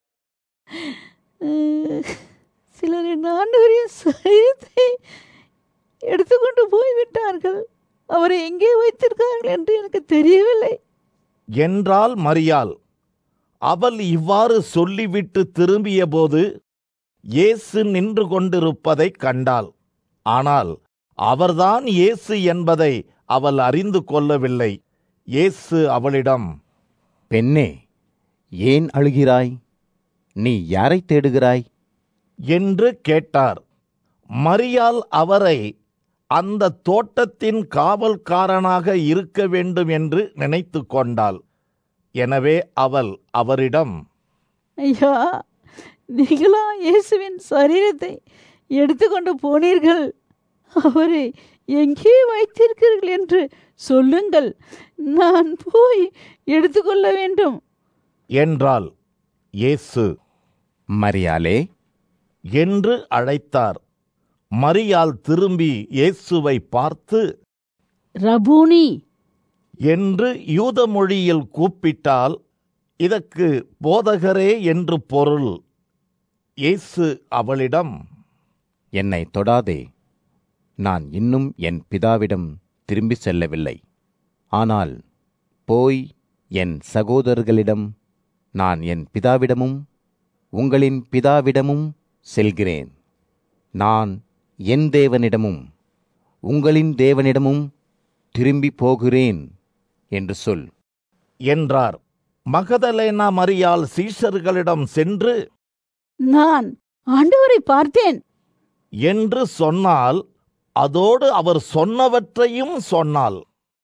சிலர் என் ஆண்டவரின் சரீரத்தை எடுத்துக்கொண்டு போய்விட்டார்கள் அவரை எங்கே வைத்திருக்கிறார்கள் என்று எனக்கு தெரியவில்லை என்றால் மரியாள் அவள் இவ்வாறு சொல்லிவிட்டு திரும்பியபோது இயேசு நின்று கொண்டிருப்பதைக் கண்டாள் ஆனால் அவர்தான் இயேசு என்பதை அவள் அறிந்து கொள்ளவில்லை இயேசு அவளிடம் பெண்ணே ஏன் அழுகிறாய் நீ யாரை தேடுகிறாய் என்று கேட்டார் மரியாள் அவரை அந்த தோட்டத்தின் காவல்காரனாக இருக்க வேண்டும் என்று நினைத்து கொண்டாள் எனவே அவள் அவரிடம் ஐயா நீங்களா இயேசுவின் சரீரத்தை எடுத்துக்கொண்டு போனீர்கள் அவரை எங்கே வைத்திருக்கிறீர்கள் என்று சொல்லுங்கள் நான் போய் எடுத்துக்கொள்ள வேண்டும் என்றாள் இயேசு மரியாளே என்று அழைத்தார் மரியாள் திரும்பி இயேசுவை பார்த்து ரபூனி என்று யூத மொழியில் கூப்பிட்டால் இதற்கு போதகரே என்று பொருள் இயேசு அவளிடம் என்னை தொடாதே நான் இன்னும் என் பிதாவிடம் திரும்பி செல்லவில்லை ஆனால் போய் என் சகோதரர்களிடம் நான் என் பிதாவிடமும் உங்களின் பிதாவிடமும் செல்கிறேன் நான் என் தேவனிடமும் உங்களின் தேவனிடமும் திரும்பி போகிறேன் என்று சொல் என்றார் மகதலேனா மரியாள் சீஷர்களிடம் சென்று நான் ஆண்டவரை பார்த்தேன் என்று சொன்னால் அதோடு அவர் சொன்னவற்றையும் சொன்னாள்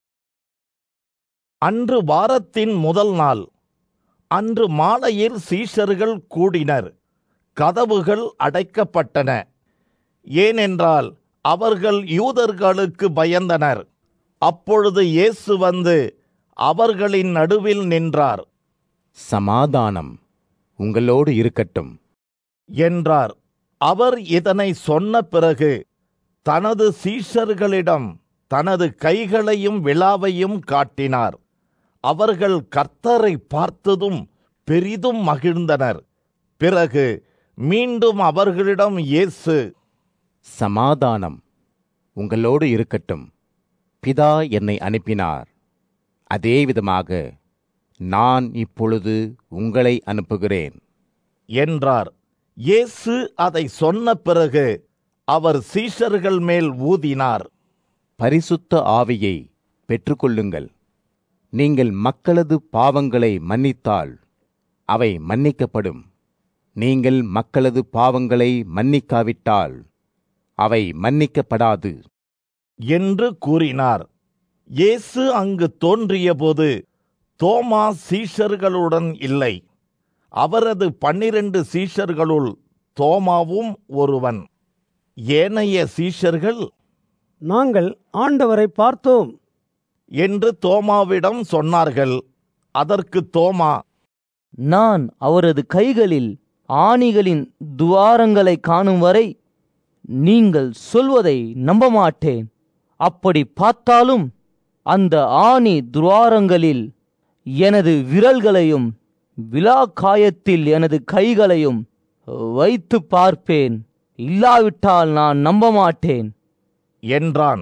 அன்று வாரத்தின் முதல் நாள் அன்று மாலையில் சீஷர்கள் கூடினர் கதவுகள் அடைக்கப்பட்டன ஏனென்றால் அவர்கள் யூதர்களுக்கு பயந்தனர் அப்பொழுது இயேசு வந்து அவர்களின் நடுவில் நின்றார் சமாதானம் உங்களோடு இருக்கட்டும் என்றார் அவர் இதனை சொன்ன பிறகு தனது சீஷர்களிடம் தனது கைகளையும் விழாவையும் காட்டினார் அவர்கள் கர்த்தரை பார்த்ததும் பெரிதும் மகிழ்ந்தனர் பிறகு மீண்டும் அவர்களிடம் இயேசு சமாதானம் உங்களோடு இருக்கட்டும் பிதா என்னை அனுப்பினார் அதே விதமாக நான் இப்பொழுது உங்களை அனுப்புகிறேன் என்றார் இயேசு அதை சொன்ன பிறகு அவர் சீஷர்கள் மேல் ஊதினார் பரிசுத்த ஆவியை பெற்றுக்கொள்ளுங்கள் நீங்கள் மக்களது பாவங்களை மன்னித்தால் அவை மன்னிக்கப்படும் நீங்கள் மக்களது பாவங்களை மன்னிக்காவிட்டால் அவை மன்னிக்கப்படாது என்று கூறினார் இயேசு அங்கு தோன்றியபோது தோமா சீஷர்களுடன் இல்லை அவரது பன்னிரண்டு சீஷர்களுள் தோமாவும் ஒருவன் ஏனைய சீஷர்கள் நாங்கள் ஆண்டவரை பார்த்தோம் என்று தோமாவிடம் சொன்னார்கள் அதற்கு தோமா நான் அவரது கைகளில் ஆணிகளின் துவாரங்களை காணும் வரை நீங்கள் சொல்வதை நம்ப மாட்டேன் அப்படி பார்த்தாலும் அந்த ஆணி துவாரங்களில் எனது விரல்களையும் விழா காயத்தில் எனது கைகளையும் வைத்து பார்ப்பேன் இல்லாவிட்டால் நான் நம்ப மாட்டேன் என்றான்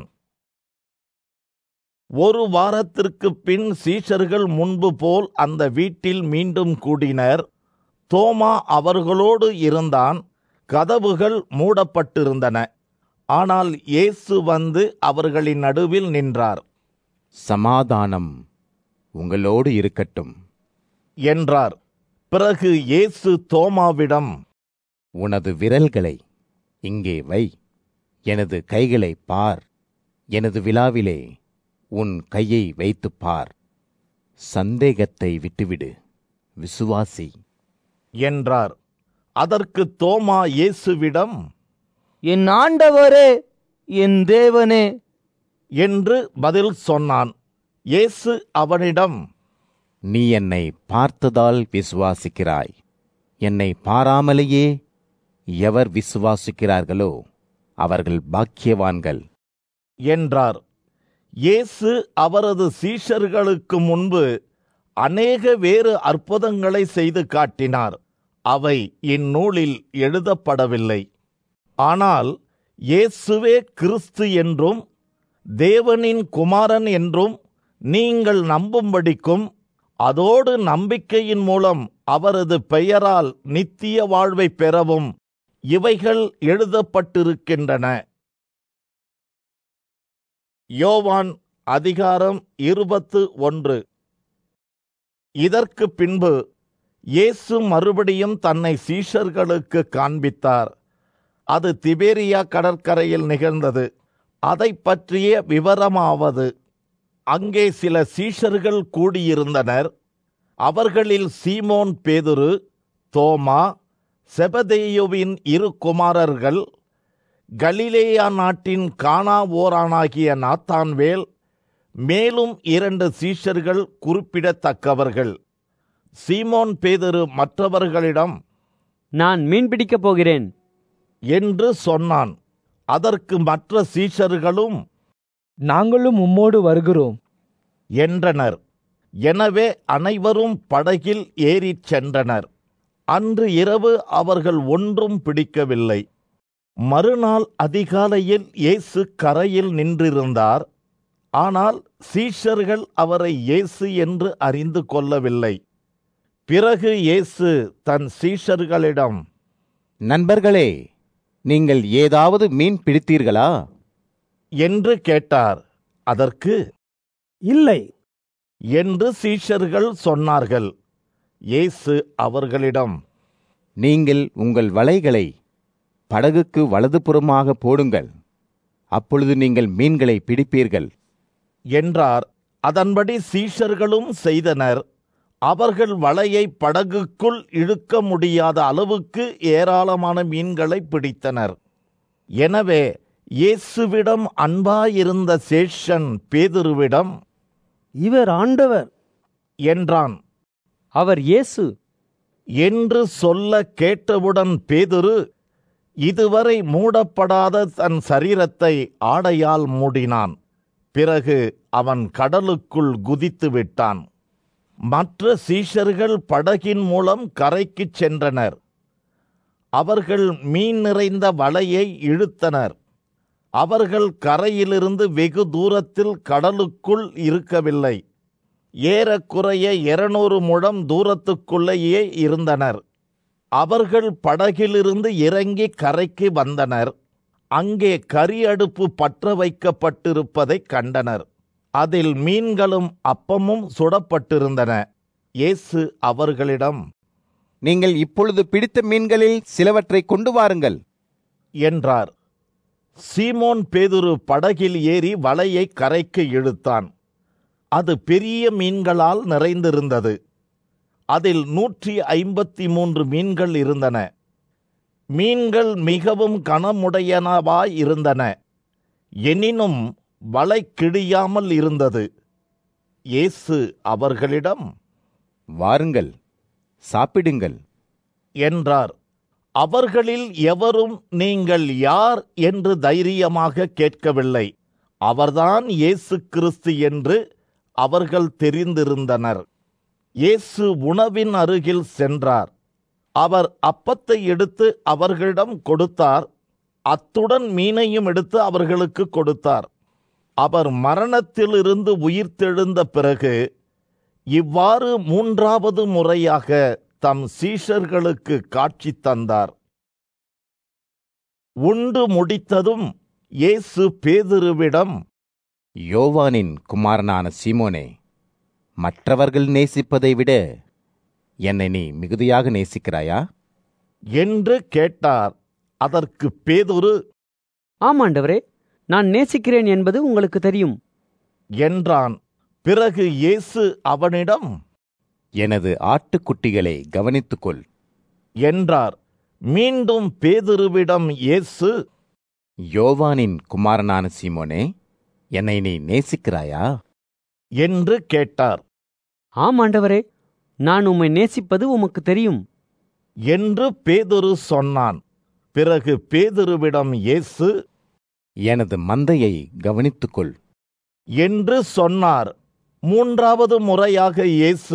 ஒரு வாரத்திற்கு பின் சீஷர்கள் முன்பு போல் அந்த வீட்டில் மீண்டும் கூடினர் தோமா அவர்களோடு இருந்தான் கதவுகள் மூடப்பட்டிருந்தன ஆனால் இயேசு வந்து அவர்களின் நடுவில் நின்றார் சமாதானம் உங்களோடு இருக்கட்டும் என்றார் பிறகு இயேசு தோமாவிடம் உனது விரல்களை இங்கே வை எனது கைகளை பார் எனது விழாவிலே உன் கையை வைத்துப் பார் சந்தேகத்தை விட்டுவிடு விசுவாசி என்றார் அதற்கு தோமா இயேசுவிடம் என் ஆண்டவரே என் தேவனே என்று பதில் சொன்னான் இயேசு அவனிடம் நீ என்னை பார்த்ததால் விசுவாசிக்கிறாய் என்னை பாராமலேயே எவர் விசுவாசிக்கிறார்களோ அவர்கள் பாக்கியவான்கள் என்றார் இயேசு அவரது சீஷர்களுக்கு முன்பு அநேக வேறு அற்புதங்களை செய்து காட்டினார் அவை இந்நூலில் எழுதப்படவில்லை ஆனால் இயேசுவே கிறிஸ்து என்றும் தேவனின் குமாரன் என்றும் நீங்கள் நம்பும்படிக்கும் அதோடு நம்பிக்கையின் மூலம் அவரது பெயரால் நித்திய வாழ்வை பெறவும் இவைகள் எழுதப்பட்டிருக்கின்றன யோவான் அதிகாரம் இருபத்து ஒன்று இதற்கு பின்பு இயேசு மறுபடியும் தன்னை சீஷர்களுக்கு காண்பித்தார் அது திபேரியா கடற்கரையில் நிகழ்ந்தது அதை பற்றிய விவரமாவது அங்கே சில சீஷர்கள் கூடியிருந்தனர் அவர்களில் சீமோன் பேதுரு தோமா செபதேயுவின் இரு குமாரர்கள் கலிலேயா நாட்டின் கானா ஓரானாகிய நாத்தான்வேல் மேலும் இரண்டு சீஷர்கள் குறிப்பிடத்தக்கவர்கள் சீமோன் பேதுரு மற்றவர்களிடம் நான் மீன் பிடிக்கப் போகிறேன் என்று சொன்னான் அதற்கு மற்ற சீஷர்களும் நாங்களும் உம்மோடு வருகிறோம் என்றனர் எனவே அனைவரும் படகில் ஏறிச் சென்றனர் அன்று இரவு அவர்கள் ஒன்றும் பிடிக்கவில்லை மறுநாள் அதிகாலையில் இயேசு கரையில் நின்றிருந்தார் ஆனால் சீஷர்கள் அவரை இயேசு என்று அறிந்து கொள்ளவில்லை பிறகு இயேசு தன் சீஷர்களிடம் நண்பர்களே நீங்கள் ஏதாவது மீன் பிடித்தீர்களா என்று கேட்டார் அதற்கு இல்லை என்று சீஷர்கள் சொன்னார்கள் இயேசு அவர்களிடம் நீங்கள் உங்கள் வலைகளை படகுக்கு வலதுபுறமாக போடுங்கள் அப்பொழுது நீங்கள் மீன்களை பிடிப்பீர்கள் என்றார் அதன்படி சீஷர்களும் செய்தனர் அவர்கள் வலையை படகுக்குள் இழுக்க முடியாத அளவுக்கு ஏராளமான மீன்களை பிடித்தனர் எனவே இயேசுவிடம் அன்பாயிருந்த சேஷன் பேதுருவிடம் இவர் ஆண்டவர் என்றான் அவர் இயேசு என்று சொல்ல கேட்டவுடன் பேதுரு இதுவரை மூடப்படாத தன் சரீரத்தை ஆடையால் மூடினான் பிறகு அவன் கடலுக்குள் குதித்து விட்டான் மற்ற சீஷர்கள் படகின் மூலம் கரைக்குச் சென்றனர் அவர்கள் மீன் நிறைந்த வலையை இழுத்தனர் அவர்கள் கரையிலிருந்து வெகு தூரத்தில் கடலுக்குள் இருக்கவில்லை ஏறக்குறைய இருநூறு முழம் தூரத்துக்குள்ளேயே இருந்தனர் அவர்கள் படகிலிருந்து இறங்கி கரைக்கு வந்தனர் அங்கே கரி அடுப்பு பற்ற வைக்கப்பட்டிருப்பதைக் கண்டனர் அதில் மீன்களும் அப்பமும் சுடப்பட்டிருந்தன இயேசு அவர்களிடம் நீங்கள் இப்பொழுது பிடித்த மீன்களில் சிலவற்றை கொண்டு வாருங்கள் என்றார் சீமோன் பேதுரு படகில் ஏறி வலையை கரைக்கு இழுத்தான் அது பெரிய மீன்களால் நிறைந்திருந்தது அதில் நூற்றி ஐம்பத்தி மூன்று மீன்கள் இருந்தன மீன்கள் மிகவும் கனமுடையனவாய் இருந்தன எனினும் வலை கிழியாமல் இருந்தது இயேசு அவர்களிடம் வாருங்கள் சாப்பிடுங்கள் என்றார் அவர்களில் எவரும் நீங்கள் யார் என்று தைரியமாக கேட்கவில்லை அவர்தான் இயேசு கிறிஸ்து என்று அவர்கள் தெரிந்திருந்தனர் இயேசு உணவின் அருகில் சென்றார் அவர் அப்பத்தை எடுத்து அவர்களிடம் கொடுத்தார் அத்துடன் மீனையும் எடுத்து அவர்களுக்கு கொடுத்தார் அவர் மரணத்திலிருந்து உயிர்த்தெழுந்த பிறகு இவ்வாறு மூன்றாவது முறையாக தம் சீஷர்களுக்கு காட்சி தந்தார் உண்டு முடித்ததும் இயேசு பேதுருவிடம் யோவானின் குமாரனான சீமோனே மற்றவர்கள் நேசிப்பதை விட என்னை நீ மிகுதியாக நேசிக்கிறாயா என்று கேட்டார் அதற்கு பேதுரு ஆமாண்டவரே நான் நேசிக்கிறேன் என்பது உங்களுக்கு தெரியும் என்றான் பிறகு இயேசு அவனிடம் எனது ஆட்டுக்குட்டிகளை கவனித்துக்கொள் என்றார் மீண்டும் பேதுருவிடம் இயேசு யோவானின் குமாரனான சீமோனே என்னை நீ நேசிக்கிறாயா என்று கேட்டார் ஆமாண்டவரே நான் உம்மை நேசிப்பது உமக்கு தெரியும் என்று பேதுரு சொன்னான் பிறகு பேதுருவிடம் இயேசு எனது மந்தையை கவனித்துக்கொள் என்று சொன்னார் மூன்றாவது முறையாக இயேசு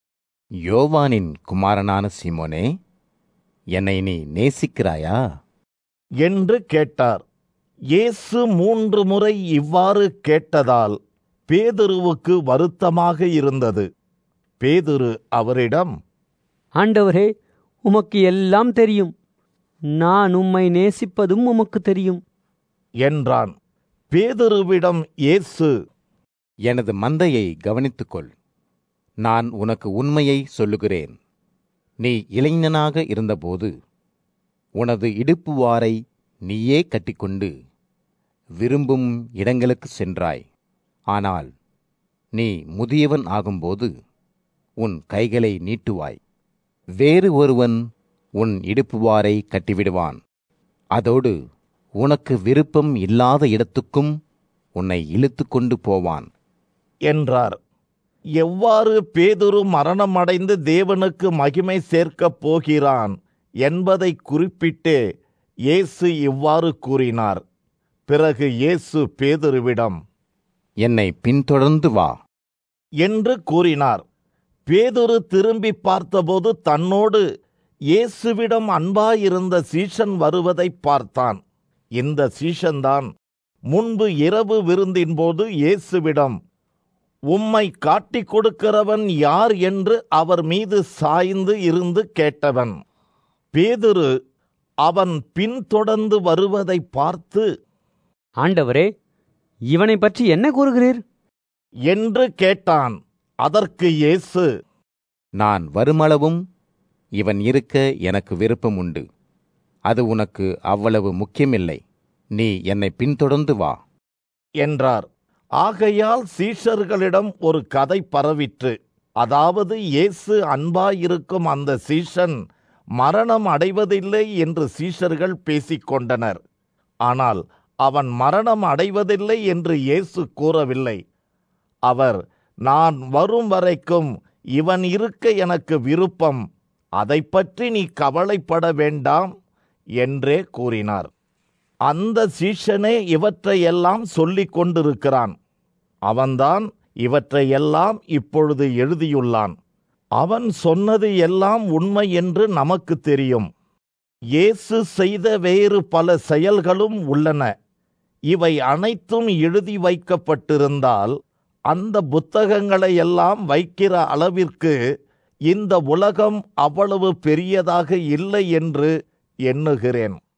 யோவானின் குமாரனான சீமோனே என்னை நீ நேசிக்கிறாயா என்று கேட்டார் இயேசு மூன்று முறை இவ்வாறு கேட்டதால் பேதுருவுக்கு வருத்தமாக இருந்தது பேதுரு அவரிடம் ஆண்டவரே உமக்கு எல்லாம் தெரியும் நான் உம்மை நேசிப்பதும் உமக்கு தெரியும் என்றான் பேதுருவிடம் இயேசு எனது மந்தையை கவனித்துக்கொள் நான் உனக்கு உண்மையை சொல்லுகிறேன் நீ இளைஞனாக இருந்தபோது உனது இடுப்பு வாரை நீயே கட்டிக்கொண்டு விரும்பும் இடங்களுக்கு சென்றாய் ஆனால் நீ முதியவன் ஆகும்போது உன் கைகளை நீட்டுவாய் வேறு ஒருவன் உன் இடுப்புவாரை கட்டிவிடுவான் அதோடு உனக்கு விருப்பம் இல்லாத இடத்துக்கும் உன்னை இழுத்து கொண்டு போவான் என்றார் எவ்வாறு பேதுரு மரணமடைந்து தேவனுக்கு மகிமை சேர்க்கப் போகிறான் என்பதை குறிப்பிட்டே இயேசு இவ்வாறு கூறினார் பிறகு இயேசு பேதுருவிடம் என்னை பின்தொடர்ந்து வா என்று கூறினார் பேதுரு திரும்பி பார்த்தபோது தன்னோடு இயேசுவிடம் அன்பாயிருந்த சீஷன் வருவதை பார்த்தான் இந்த சீஷன்தான் முன்பு இரவு விருந்தின் போது இயேசுவிடம் உம்மை காட்டிக் கொடுக்கிறவன் யார் என்று அவர் மீது சாய்ந்து இருந்து கேட்டவன் பேதுரு அவன் பின்தொடர்ந்து வருவதை பார்த்து ஆண்டவரே இவனை பற்றி என்ன கூறுகிறீர் என்று கேட்டான் அதற்கு இயேசு நான் வருமளவும் இவன் இருக்க எனக்கு விருப்பம் உண்டு அது உனக்கு அவ்வளவு முக்கியமில்லை நீ என்னை பின்தொடர்ந்து வா என்றார் ஆகையால் சீஷர்களிடம் ஒரு கதை பரவிற்று அதாவது இயேசு அன்பாயிருக்கும் அந்த சீஷன் மரணம் அடைவதில்லை என்று சீஷர்கள் பேசிக்கொண்டனர் ஆனால் அவன் மரணம் அடைவதில்லை என்று இயேசு கூறவில்லை அவர் நான் வரும் வரைக்கும் இவன் இருக்க எனக்கு விருப்பம் அதை பற்றி நீ கவலைப்பட வேண்டாம் என்றே கூறினார் அந்த சீஷனே இவற்றையெல்லாம் சொல்லிக் கொண்டிருக்கிறான் அவன்தான் இவற்றையெல்லாம் இப்பொழுது எழுதியுள்ளான் அவன் சொன்னது எல்லாம் உண்மை என்று நமக்கு தெரியும் இயேசு செய்த வேறு பல செயல்களும் உள்ளன இவை அனைத்தும் எழுதி வைக்கப்பட்டிருந்தால் அந்த புத்தகங்களை எல்லாம் வைக்கிற அளவிற்கு இந்த உலகம் அவ்வளவு பெரியதாக இல்லை என்று எண்ணுகிறேன்